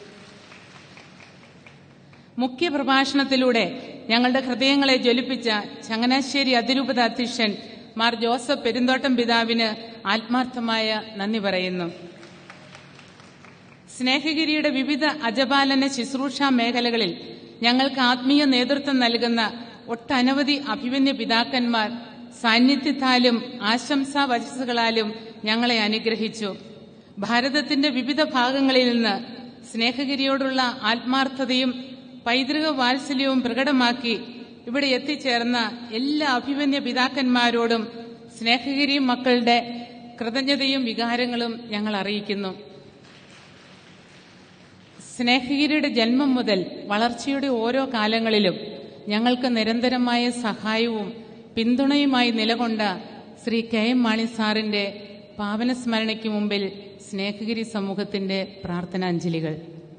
മുഖ്യ പ്രഭാഷണത്തിലൂടെ ഞങ്ങളുടെ ഹൃദയങ്ങളെ ജ്വലിപ്പിച്ച ചങ്ങനാശ്ശേരി അതിരൂപത അധ്യക്ഷൻ മാർ ജോസഫ് പെരുന്തോട്ടം പിതാവിന് ആത്മാർത്ഥമായ നന്ദി പറയുന്നു സ്നേഹഗിരിയുടെ വിവിധ അജപാലന ശുശ്രൂഷ മേഖലകളിൽ ഞങ്ങൾക്ക് ആത്മീയ നേതൃത്വം നൽകുന്ന ഒട്ടനവധി അഭിമന്യ പിതാക്കന്മാർ സാന്നിധ്യത്താലും ആശംസാ വചസ്സുകളാലും ഞങ്ങളെ അനുഗ്രഹിച്ചു ഭാരതത്തിന്റെ വിവിധ ഭാഗങ്ങളിൽ നിന്ന് സ്നേഹഗിരിയോടുള്ള ആത്മാർത്ഥതയും പൈതൃക വാത്സല്യവും പ്രകടമാക്കി ഇവിടെ എത്തിച്ചേർന്ന എല്ലാ അഭിമന്യ പിതാക്കന്മാരോടും സ്നേഹഗിരി മക്കളുടെ കൃതജ്ഞതയും വികാരങ്ങളും ഞങ്ങൾ അറിയിക്കുന്നു സ്നേഹഗിരിയുടെ ജന്മം മുതൽ വളർച്ചയുടെ ഓരോ കാലങ്ങളിലും ഞങ്ങൾക്ക് നിരന്തരമായ സഹായവും പിന്തുണയുമായി നിലകൊണ്ട ശ്രീ കെ എം മാണി സാറിന്റെ പാവനസ്മരണയ്ക്ക് മുമ്പിൽ സ്നേഹഗിരി സമൂഹത്തിന്റെ പ്രാർത്ഥനാഞ്ജലികൾ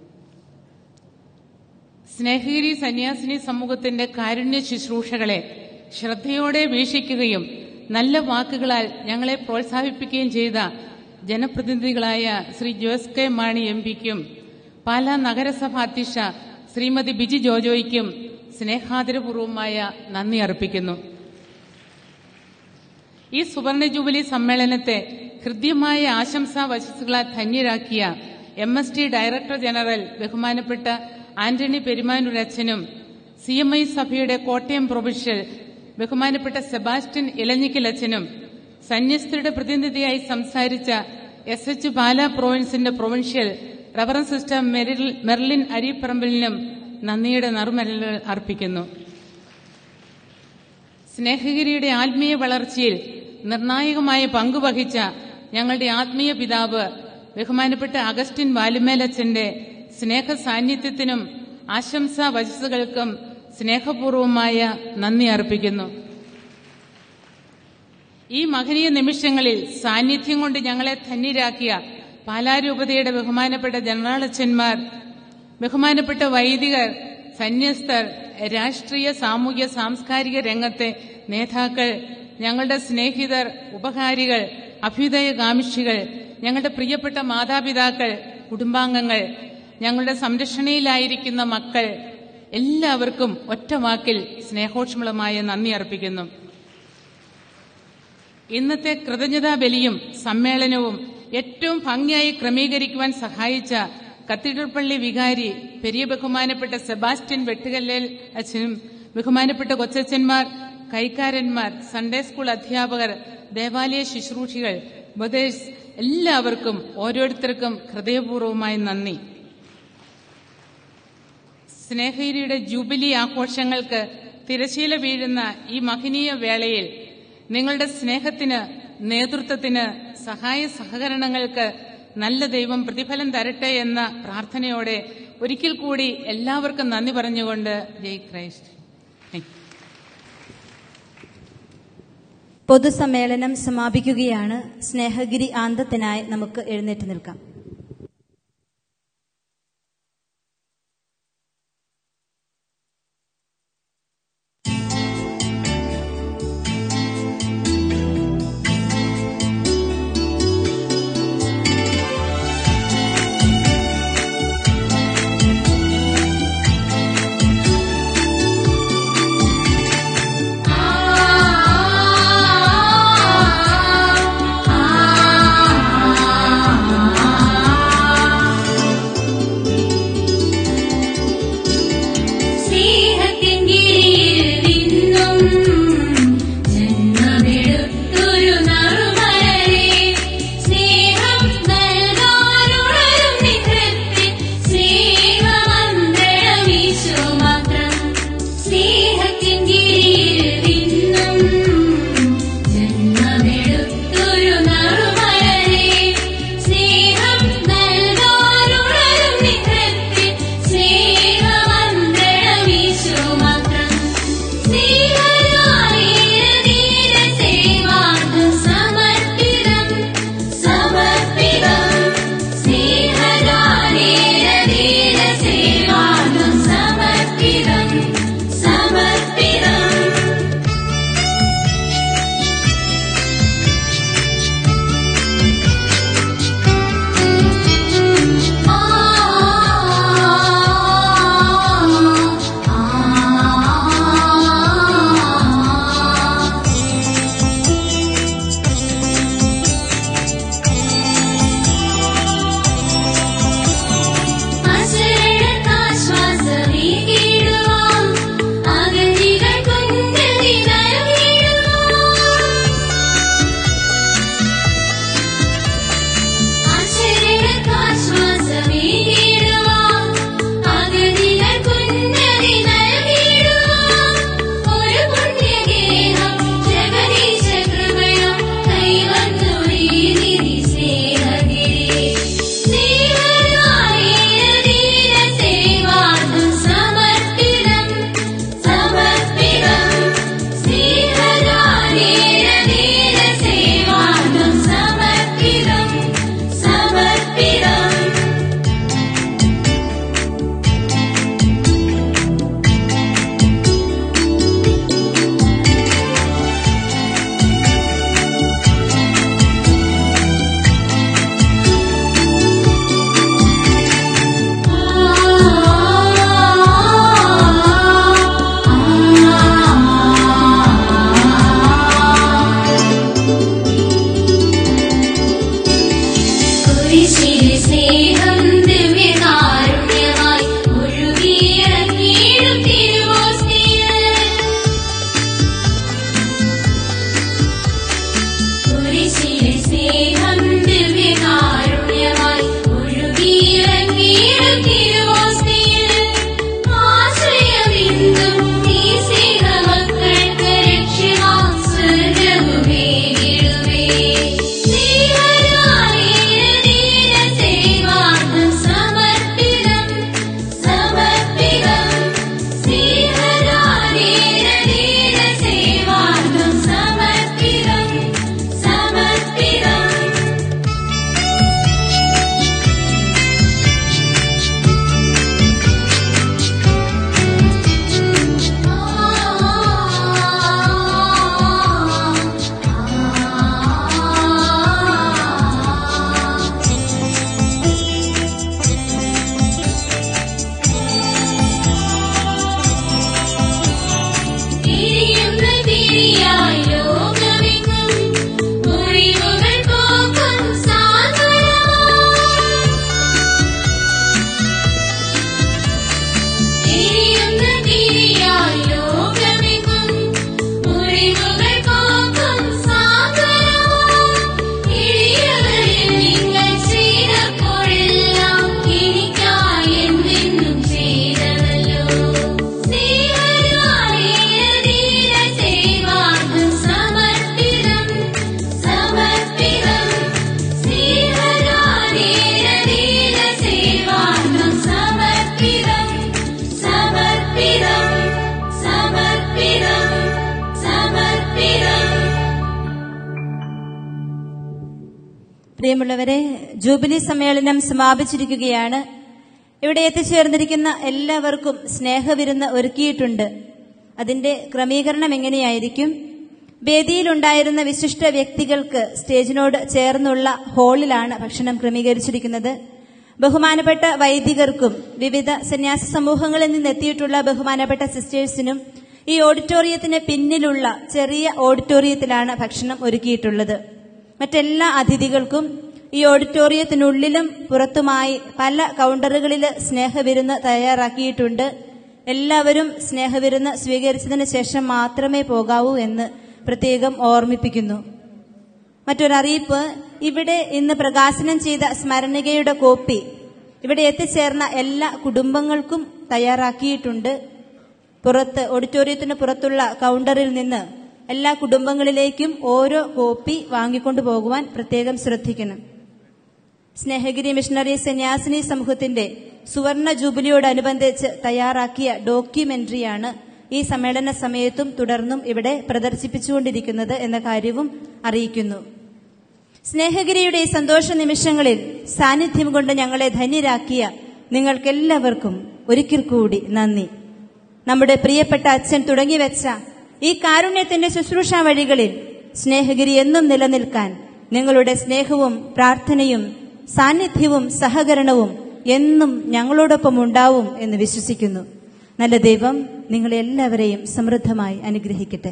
സ്നേഹഗിരി സന്യാസിനി സമൂഹത്തിന്റെ കാരുണ്യ ശുശ്രൂഷകളെ ശ്രദ്ധയോടെ വീക്ഷിക്കുകയും നല്ല വാക്കുകളാൽ ഞങ്ങളെ പ്രോത്സാഹിപ്പിക്കുകയും ചെയ്ത ജനപ്രതിനിധികളായ ശ്രീ ജോസ് കെ മാണി എം പിക്കും പാലാ നഗരസഭ അധ്യക്ഷ ശ്രീമതി ബിജി ജോജോയ്ക്കും സ്നേഹാദരപൂർവമായ നന്ദി അർപ്പിക്കുന്നു ഈ സുവർണ ജൂബിലി സമ്മേളനത്തെ ഹൃദ്യമായ ആശംസാ വശസ്സുകളാൽ ധന്യരാക്കിയ M S T director general ബഹുമാനപ്പെട്ട ആന്റണി പെരുമാനൂർ അച്ഛനും സി എം ഐ സഭയുടെ കോട്ടയം പ്രൊവിഷ്യൽ ബഹുമാനപ്പെട്ട സെബാസ്റ്റ്യൻ ഇലഞ്ഞിക്കൽ അച്ഛനും സന്യസ്തരുടെ പ്രതിനിധിയായി സംസാരിച്ച എസ് എച്ച് പാല പ്രൊവിൻസിന്റെ provincial reverend sister Meril- Merlin അരിപ്പറമ്പലിനും നന്ദിയുടെ നറുമരലുകൾ അർപ്പിക്കുന്നു സ്നേഹഗിരിയുടെ ആത്മീയ വളർച്ചയിൽ നിർണായകമായ പങ്കുവഹിച്ച ഞങ്ങളുടെ ആത്മീയ പിതാവ് ബഹുമാനപ്പെട്ട അഗസ്റ്റിൻ വാലുമേലച്ചന്റെ സ്നേഹ സാന്നിധ്യത്തിനും ആശംസാ വചസ്സുകൾക്കും സ്നേഹപൂർവമായ നന്ദി അർപ്പിക്കുന്നു ഈ മഹനീയ നിമിഷങ്ങളിൽ സാന്നിധ്യം കൊണ്ട് ഞങ്ങളെ ധന്യരാക്കിയ പാലാരൂപതയുടെ ബഹുമാനപ്പെട്ട ജനറാളച്ചന്മാർ ബഹുമാനപ്പെട്ട വൈദികർ സന്യസ്തർ രാഷ്ട്രീയ സാമൂഹ്യ സാംസ്കാരിക രംഗത്തെ നേതാക്കൾ ഞങ്ങളുടെ സ്നേഹിതർ ഉപകാരികൾ അഭ്യുദയകാംക്ഷികൾ ഞങ്ങളുടെ പ്രിയപ്പെട്ട മാതാപിതാക്കൾ കുടുംബാംഗങ്ങൾ ഞങ്ങളുടെ സംരക്ഷണയിലായിരിക്കുന്ന മക്കൾ എല്ലാവർക്കും ഒറ്റ വാക്കിൽ സ്നേഹോഷ്മളമായ നന്ദി അർപ്പിക്കുന്നു ഇന്നത്തെ കൃതജ്ഞതാ ബലിയും സമ്മേളനവും ഏറ്റവും ഭംഗിയായി ക്രമീകരിക്കുവാൻ സഹായിച്ച കത്തീഡ്രൽ പള്ളി വികാരി പെരിയ ബഹുമാനപ്പെട്ട സെബാസ്റ്റ്യൻ വെട്ടുകല്ലേൽ അച്ഛനും ബഹുമാനപ്പെട്ട കൊച്ചച്ഛന്മാർ കൈക്കാരന്മാർ സൺഡേ സ്കൂൾ അധ്യാപകർ ദേവാലയ ശുശ്രൂഷികൾ ബദേഴ്സ് എല്ലാവർക്കും ഓരോരുത്തർക്കും ഹൃദയപൂർവ്വമായ നന്ദി സ്നേഹഗിരിയുടെ ജൂബിലി ആഘോഷങ്ങൾക്ക് തിരശീല വീഴുന്ന ഈ മഹനീയ വേളയിൽ നിങ്ങളുടെ സ്നേഹത്തിന് നേതൃത്വത്തിന് സഹായ സഹകരണങ്ങൾക്ക് നല്ല ദൈവം പ്രതിഫലം തരട്ടെ എന്ന പ്രാർത്ഥനയോടെ ഒരിക്കൽ കൂടി എല്ലാവർക്കും നന്ദി പറഞ്ഞുകൊണ്ട് ജയ് ക്രൈസ്റ്റ് താങ്ക് യു. പൊതുസമ്മേളനം സമാപിക്കുകയാണ് സ്നേഹഗിരി ആന്തത്തിനായി നമുക്ക് എഴുന്നേറ്റ് നിൽക്കാം ആ പ്രിയമുള്ളവരെ ജൂബിലി സമ്മേളനം സമാപിച്ചിരിക്കുകയാണ് ഇവിടെ എത്തിച്ചേർന്നിരിക്കുന്ന എല്ലാവർക്കും സ്നേഹവിരുന്ന് ഒരുക്കിയിട്ടുണ്ട് അതിന്റെ ക്രമീകരണം എങ്ങനെയായിരിക്കും വേദിയിലുണ്ടായിരുന്ന വിശിഷ്ട വ്യക്തികൾക്ക് സ്റ്റേജിനോട് ചേർന്നുള്ള ഹാളിലാണ് ഭക്ഷണം ക്രമീകരിച്ചിരിക്കുന്നത് ബഹുമാനപ്പെട്ട വൈദികർക്കും വിവിധ സന്യാസ സമൂഹങ്ങളിൽ നിന്നെത്തിയിട്ടുള്ള ബഹുമാനപ്പെട്ട സിസ്റ്റേഴ്സിനും ഈ ഓഡിറ്റോറിയത്തിന് പിന്നിലുള്ള ചെറിയ ഓഡിറ്റോറിയത്തിലാണ് ഭക്ഷണം ഒരുക്കിയിട്ടുള്ളത് മറ്റെല്ലാ അതിഥികൾക്കും ഈ ഓഡിറ്റോറിയത്തിനുള്ളിലും പുറത്തുമായി പല കൗണ്ടറുകളിൽ സ്നേഹവിരുന്ന് തയ്യാറാക്കിയിട്ടുണ്ട് എല്ലാവരും സ്നേഹവിരുന്ന് സ്വീകരിച്ചതിന് ശേഷം മാത്രമേ പോകാവൂ എന്ന് പ്രത്യേകം ഓർമ്മിപ്പിക്കുന്നു മറ്റൊരറിയിപ്പ് ഇവിടെ ഇന്ന് പ്രകാശനം ചെയ്ത സ്മരണികയുടെ കോപ്പി ഇവിടെ എത്തിച്ചേർന്ന എല്ലാ കുടുംബങ്ങൾക്കും തയ്യാറാക്കിയിട്ടുണ്ട് പുറത്ത് ഓഡിറ്റോറിയത്തിന് പുറത്തുള്ള കൗണ്ടറിൽ നിന്ന് എല്ലാ കുടുംബങ്ങളിലേക്കും ഓരോ കോപ്പി വാങ്ങിക്കൊണ്ടു പോകുവാൻ പ്രത്യേകം ശ്രദ്ധിക്കണം സ്നേഹഗിരി മിഷണറി സന്യാസിനി സമൂഹത്തിന്റെ സുവർണ ജൂബിലിയോടനുബന്ധിച്ച് തയ്യാറാക്കിയ ഡോക്യുമെന്ററിയാണ് ഈ സമ്മേളന സമയത്തും തുടർന്നും ഇവിടെ പ്രദർശിപ്പിച്ചുകൊണ്ടിരിക്കുന്നത് എന്ന കാര്യവും അറിയിക്കുന്നു സ്നേഹഗിരിയുടെ ഈ സന്തോഷ നിമിഷങ്ങളിൽ സാന്നിധ്യം കൊണ്ട് ഞങ്ങളെ ധന്യരാക്കിയ നിങ്ങൾക്കെല്ലാവർക്കും ഒരിക്കൽ കൂടി നന്ദി നമ്മുടെ പ്രിയപ്പെട്ട അച്ഛൻ തുടങ്ങിവെച്ച ഈ കാരുണ്യത്തിന്റെ ശുശ്രൂഷ വഴികളിൽ സ്നേഹഗിരി എന്നും നിലനിൽക്കാൻ നിങ്ങളുടെ സ്നേഹവും പ്രാർത്ഥനയും സാന്നിധ്യവും സഹകരണവും എന്നും ഞങ്ങളോടൊപ്പം ഉണ്ടാവും എന്ന് വിശ്വസിക്കുന്നു നല്ല ദൈവം നിങ്ങളെല്ലാവരെയും സമൃദ്ധമായി അനുഗ്രഹിക്കട്ടെ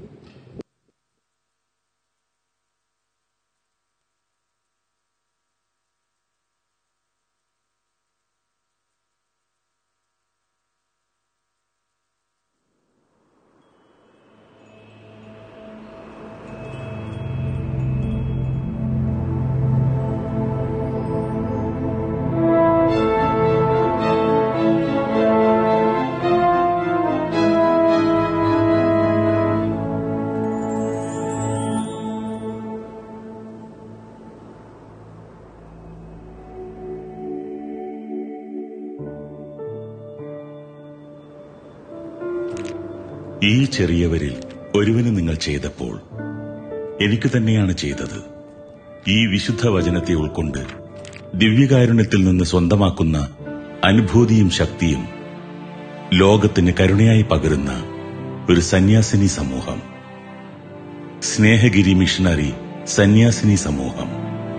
ഈ ചെറിയവരിൽ ഒരുവന് നിങ്ങൾ ചെയ്തപ്പോൾ എനിക്ക് തന്നെയാണ് ചെയ്തത് ഈ വിശുദ്ധ വചനത്തെ ഉൾക്കൊണ്ട് ദിവ്യകാരുണ്യത്തിൽ നിന്ന് സ്വന്തമാക്കുന്ന അനുഭൂതിയും ശക്തിയും ലോകത്തിന് കരുണയായി പകരുന്ന ഒരു സന്യാസിനി സമൂഹം സ്നേഹഗിരി മിഷണറി സന്യാസിനി സമൂഹം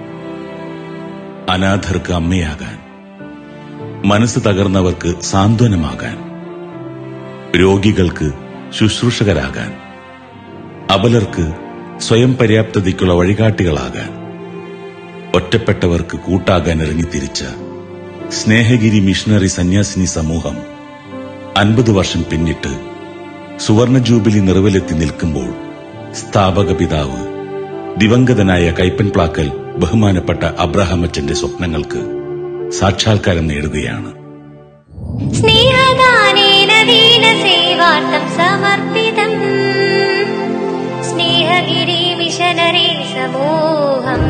അനാഥർക്ക് അമ്മയാകാൻ മനസ്സ് തകർന്നവർക്ക് സാന്ത്വനമാകാൻ രോഗികൾക്ക് ശുശ്രൂഷകരാകാൻ അബലർക്ക് സ്വയം പര്യാപ്തതയ്ക്കുള്ള വഴികാട്ടികളാകാൻ ഒറ്റപ്പെട്ടവർക്ക് കൂട്ടാകാൻ ഇറങ്ങിത്തിരിച്ച സ്നേഹഗിരി മിഷണറി സന്യാസിനി സമൂഹം അൻപത് വർഷം പിന്നിട്ട് സുവർണ ജൂബിലി നിറവിലെത്തി നിൽക്കുമ്പോൾ സ്ഥാപക പിതാവ് ദിവംഗതനായ കൈപ്പൻ പ്ലാക്കൽ ബഹുമാനപ്പെട്ട അബ്രഹാമച്ചന്റെ സ്വപ്നങ്ങൾക്ക് സാക്ഷാത്കാരം നേടുകയാണ് സ്നേഹദാനേന ദീനസേവാർത്ഥം സമർപ്പിതം സ്നേഹഗിരി മിഷനറി സമൂഹം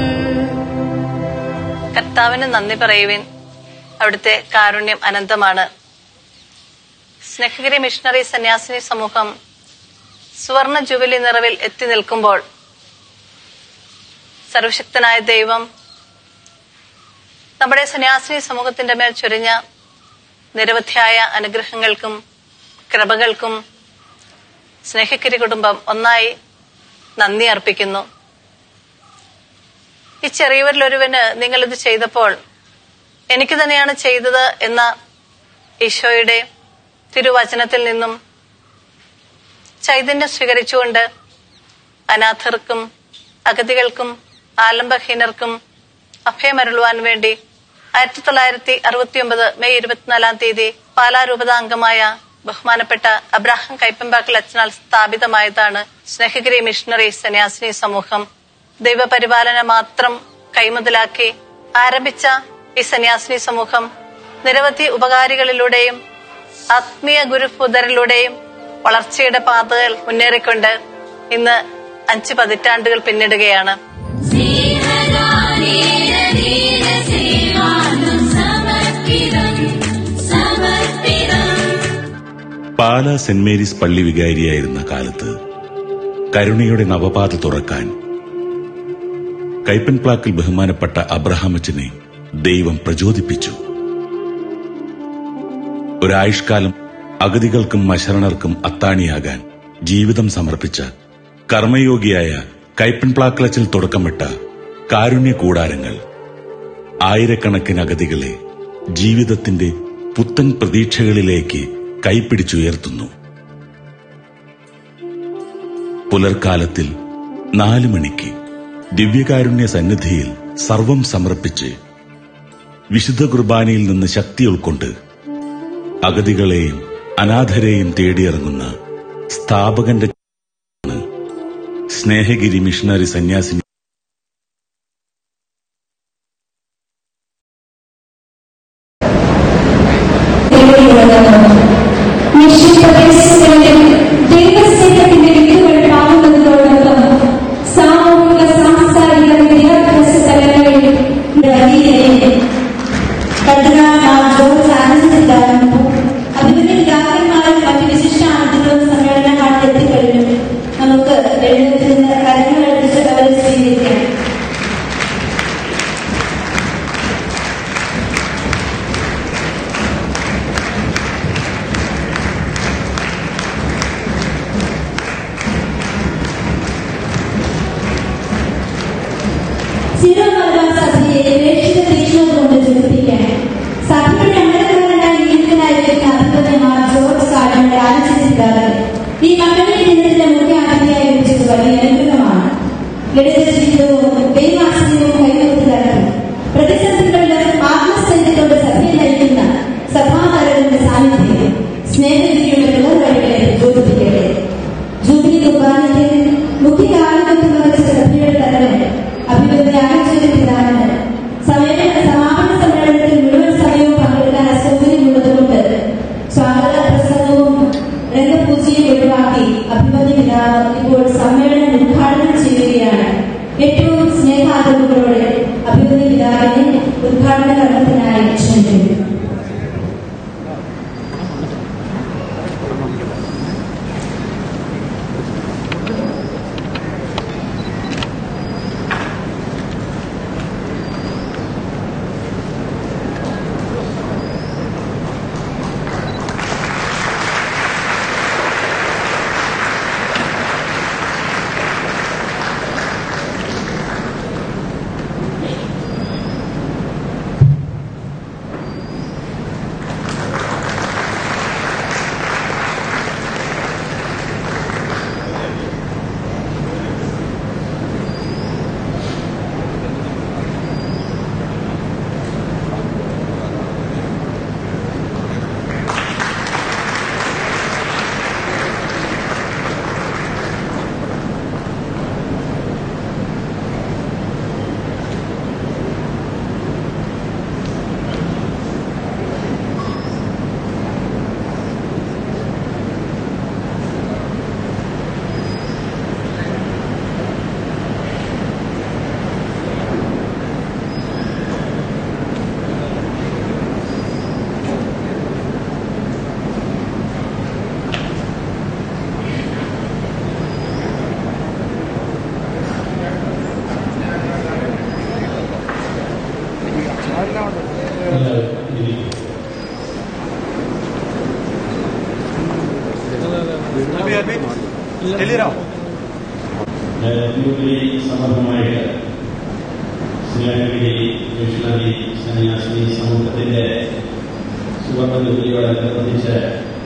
കർത്താവിന് നന്ദി പറയുവിൻ അവിടുത്തെ കാരുണ്യം അനന്തമാണ് സ്നേഹഗിരി മിഷണറി സന്യാസിനി സമൂഹം സുവർണ ജൂബിലി നിറവിൽ എത്തി നിൽക്കുമ്പോൾ സർവശക്തനായ ദൈവം നമ്മുടെ സന്യാസിനി സമൂഹത്തിന്റെ മേൽ ചൊരിഞ്ഞ നിരവധിയായ അനുഗ്രഹങ്ങൾക്കും കൃപകൾക്കും സ്നേഹക്കിരി കുടുംബം ഒന്നായി നന്ദി അർപ്പിക്കുന്നു ഈ ചെറിയവരിലൊരുവന് നിങ്ങൾ ഇത് ചെയ്തപ്പോൾ എനിക്ക് തന്നെയാണ് ചെയ്തത് എന്ന ഈശോയുടെ തിരുവചനത്തിൽ നിന്നും ചൈതന്യം സ്വീകരിച്ചുകൊണ്ട് അനാഥർക്കും അഗതികൾക്കും ആലംബഹീനർക്കും അഭയമരുളുവാൻ വേണ്ടി ആയിരത്തി തൊള്ളായിരത്തി അറുപത്തിയൊമ്പത് മെയ് ഇരുപത്തിനാലാം തീയതി പാലാരൂപത അംഗമായ ബഹുമാനപ്പെട്ട അബ്രാഹാം കൈപ്പമ്പാക്കൽ അച്ഛനാൽ സ്ഥാപിതമായതാണ് സ്നേഹഗിരി മിഷണറി സന്യാസിനി സമൂഹം ദൈവപരിപാലന മാത്രം കൈമുതലാക്കി ആരംഭിച്ച ഈ സന്യാസിനി സമൂഹം നിരവധി ഉപകാരികളിലൂടെയും ആത്മീയ ഗുരുപുതരിലൂടെയും വളർച്ചയുടെ പാതകൾ മുന്നേറിക്കൊണ്ട് ഇന്ന് അഞ്ച് പതിറ്റാണ്ടുകൾ പിന്നിടുകയാണ് സ്നേഹദാനേന ദീനസേവാർത്ഥം സമർപ്പിതം സമർപ്പിതം പാല സെന്റ് മേരീസ് പള്ളി വികാരിയായിരുന്ന കാലത്ത് കരുണയുടെ നവപാത തുറക്കാൻ കൈപ്പൻപ്ലാക്കിൽ ബഹുമാനപ്പെട്ട അബ്രഹാമച്ചനെ ദൈവം പ്രചോദിപ്പിച്ചു ഒരായുഷ്കാലം അഗതികൾക്കും അശരണർക്കും അത്താണിയാകാൻ ജീവിതം സമർപ്പിച്ച കർമ്മയോഗിയായ കൈപ്പൻപ്ലാക്കളച്ചിൽ തുടക്കമിട്ട കാരുണ്യ കൂടാരങ്ങൾ ആയിരക്കണക്കിന് അഗതികളെ ജീവിതത്തിന്റെ പുത്തൻ പ്രതീക്ഷകളിലേക്ക് കൈപ്പിടിച്ചുയർത്തുന്നു പുലർക്കാലത്തിൽ നാലു മണിക്ക് ദിവ്യകാരുണ്യ സന്നിധിയിൽ സർവം സമർപ്പിച്ച് വിശുദ്ധ കുർബാനയിൽ നിന്ന് ശക്തി ഉൾക്കൊണ്ട് അഗതികളെയും അനാഥരെയും തേടിയിറങ്ങുന്ന സ്ഥാപകന്റെ ആണ് സ്നേഹഗിരി മിഷണറി സന്യാസിനി നിശ്ചിതപ്രദേശങ്ങളിൽ ദൈവസ്നേഹത്തിന്റെ വിത്തുകൾ പാകുന്നതിനോടൊപ്പം സാമൂഹിക സാംസ്കാരിക വിദ്യാഭ്യാസ തലങ്ങളിൽ അഭിനന്ദാക്കന്മാരും മറ്റ് വിശിഷ്ട അതിഥികളും സമ്മേളന ഹാളിൽ എത്തിക്കഴിഞ്ഞു നമുക്ക് വെള്ളത്തിൽ നിന്ന് കരങ്ങൾ അടിച്ച് അവരെ സ്വീകരിക്കാം സീറോ മലബാർ സഭയെ പ്രേക്ഷിത തീക്ഷ്ണത കൊണ്ട് ജ്വലിപ്പിക്കാൻ സഭയുടെ അംഗക്കാരനായി നിയുക്തനായിരിക്കുന്ന അധിപതിമാർ ജോർജ് കാടന്റെ ആലോചിച്ചിട്ടാണ് ഈ മക്കളുടെ ദിനത്തിന്റെ മുഖ്യ അതിഥിയായി ലഭിച്ചത് വലിയ അനുഗ്രഹമാണ് ലളിത ജീവിതവും ദൈവാശ്രയവും കൈവത്ത് തരണം പ്രതിസന്ധികളിൽ ആത്മസ്ഥൈര്യത്തോടെ സഭയെ നയിക്കുന്ന സഭാകാരന്റെ സാന്നിധ്യം സ്നേഹഗിരിയുടെ പിളർ വഴികളെ ജ്യോതിപ്പിക്കട്ടെ ജൂബിലി കുർബാനയ്ക്ക് മുഖ്യ കാലഘട്ടം വഹിച്ച സഭയുടെ തലവൻ അഭിവൃദ്ധി ആലോചന പിതാവിന് സമ്മേളന സമാപന സമ്മേളനത്തിൽ മുഴുവൻ സമയവും പങ്കെടുക്കാൻ അസൗകര്യമുള്ളതുകൊണ്ട് സ്വാഗത പ്രസംഗവും രംഗപൂജയും ഒഴിവാക്കി അഭിവൃദ്ധി പിതാവ് ഇപ്പോൾ സമ്മേളനം ഉദ്ഘാടനം ചെയ്യുകയാണ് ഏറ്റവും സ്നേഹാദരവുകളോടെ അഭിവൃദ്ധി പിതാവിനെ ഉദ്ഘാടന കർമ്മത്തിനായി ക്ഷണിക്കുന്നു ജൂബിലി സമർപ്പമായിട്ട് സ്നേഹഗിരി മിഷണറി സന്യാസിനി സമൂഹത്തിന്റെ സുവർണ ജൂബിലിയോടനുബന്ധിച്ച്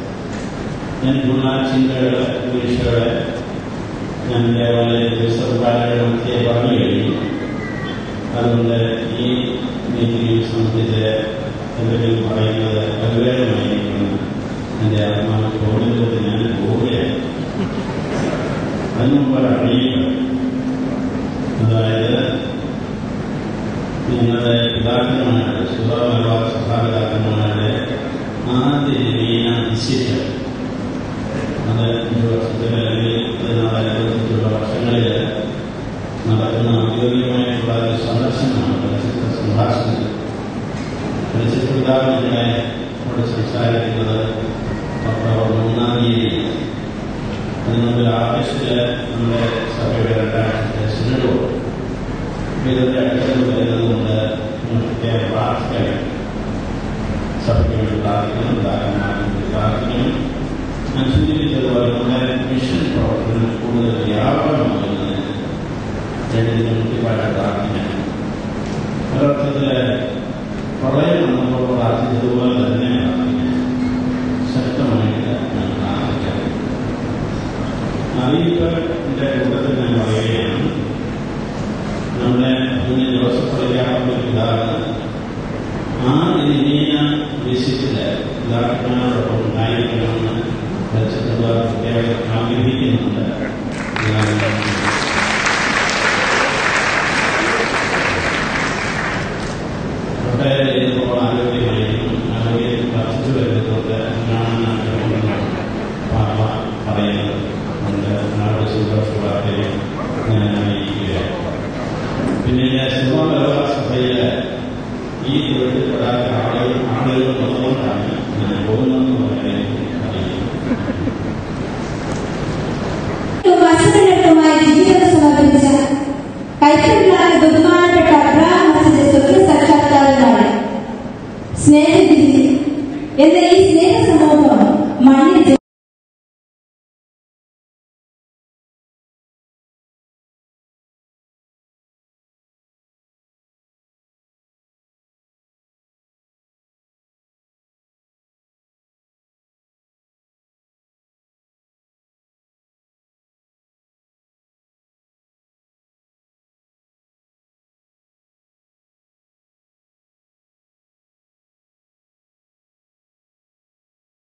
ഞാൻ ഗുണാചിന്തകൾ വീഴ്ചകളെ ഞാൻ ദേവാലയത്തിൽ സർക്കാരുകളുടെ മധ്യേ പറഞ്ഞു കഴിഞ്ഞു അതുകൊണ്ട് ഈ മീറ്റിംഗിൽ സംബന്ധിച്ച് എന്തെങ്കിലും പറയുന്നത് അവിവേകമായിരിക്കുന്നു എൻ്റെ ആത്മാവ് തോന്നുന്നത് ഞാൻ പോവുകയാണ് അതിനുമുമ്പ് ഒരു അറിയിപ്പ് അതായത് ഞങ്ങളുടെ പിതാക്കന്മാരുടെ സുധാമലബാർ സഭാപിതാക്കന്മാരുടെ ആദ്യ ജനീന നിശ്ചയിച്ചത് അത് അഞ്ച് വർഷത്തിൽ അല്ലെങ്കിൽ പതിനാലായിരത്തിലുള്ള വർഷങ്ങളിൽ നടക്കുന്ന ഔദ്യോഗികമായിട്ടുള്ള ഒരു സന്ദർശനമാണ് പരിശുദ്ധ സംഭാഷണം പരിശുദ്ധ പിതാവ് ഞങ്ങളെ ഇവിടെ സംസാരിക്കുന്നത് ഒക്ടോബർ മൂന്നാം തീയതി അതിനുമുമ്പ് ആഗസ്റ്റില് നമ്മുടെ സഭയുടെ രണ്ടാഴ്ചത്തെ സിനഡോ ഇതിന്റെ അടുത്ത് വരുന്നതുകൊണ്ട് പ്രത്യേക പ്രാർത്ഥിക്കണം സഭയ്ക്ക് വേണ്ടി പ്രാർത്ഥിക്കണം ദാനമാർക്ക് വേണ്ടി പ്രാർത്ഥിക്കണം ഞാൻ സൂചിപ്പിച്ചതുപോലെ നമ്മുടെ മിഷൻ പ്രവർത്തനം കൂടുതൽ വ്യാപകമാകുന്നതിന് ജനത്തിന് മുട്ടിപ്പാട്ട് പ്രാർത്ഥിക്കണം ഒരർത്ഥത്തിൽ പ്രളയം നമ്മളോട് പ്രാർത്ഥിച്ചതുപോലെ തന്നെ പ്രാർത്ഥിക്കണം ശക്തമായിട്ട് ഞാൻ പ്രാർത്ഥിക്കാം അറിയിപ്പിന്റെ കൂട്ടത്തിൽ ഞാൻ പറയുകയാണ് നമ്മുടെ കുഞ്ഞ് ജോസഫ് പള്ളിയാക്കുന്ന പിതാവ് ആ രീതിയ വിശിച്ചില് പിതാക്കന്മാരോടൊപ്പം ഉണ്ടായിരിക്കണമെന്ന് പരിശുദ്ധ പ്രത്യേകം ആഗ്രഹിക്കുന്നുണ്ട് ഞാൻ ഒട്ടേറെ ഇപ്പോൾ ആരോഗ്യമായിരിക്കും ആരോഗ്യം വർദ്ധിച്ചു വരുന്നതുകൊണ്ട് അങ്ങനെയാണ് ആഗ്രഹമെന്ന് പാപ്പ പറയുന്നത് അതുകൊണ്ട് നാളെ സുഖസുഖാർത്തയും ഞാൻ അറിയിക്കുകയാണ് പിന്നെ ശിവമലബാർ സഭയില് ഈ തൊഴിൽപ്പെടാത്ത ആളുകൾ ആളുകൾ വന്നുകൊണ്ടാണ് ഞാൻ പോകുന്നതെന്ന് പറയാൻ വർഷത്തിനടുത്തുമായി ജീവിതം സമർപ്പിച്ച കൈത്തറിലായ ബഹുമാനപ്പെട്ട അബ്രഹാം അച്ഛന്റെ സ്വർഗ സാക്ഷാത്കാരനാണ് സ്നേഹഗിരി എന്ന ഈ സ്നേഹ സമൂഹം മണ്ണിൽ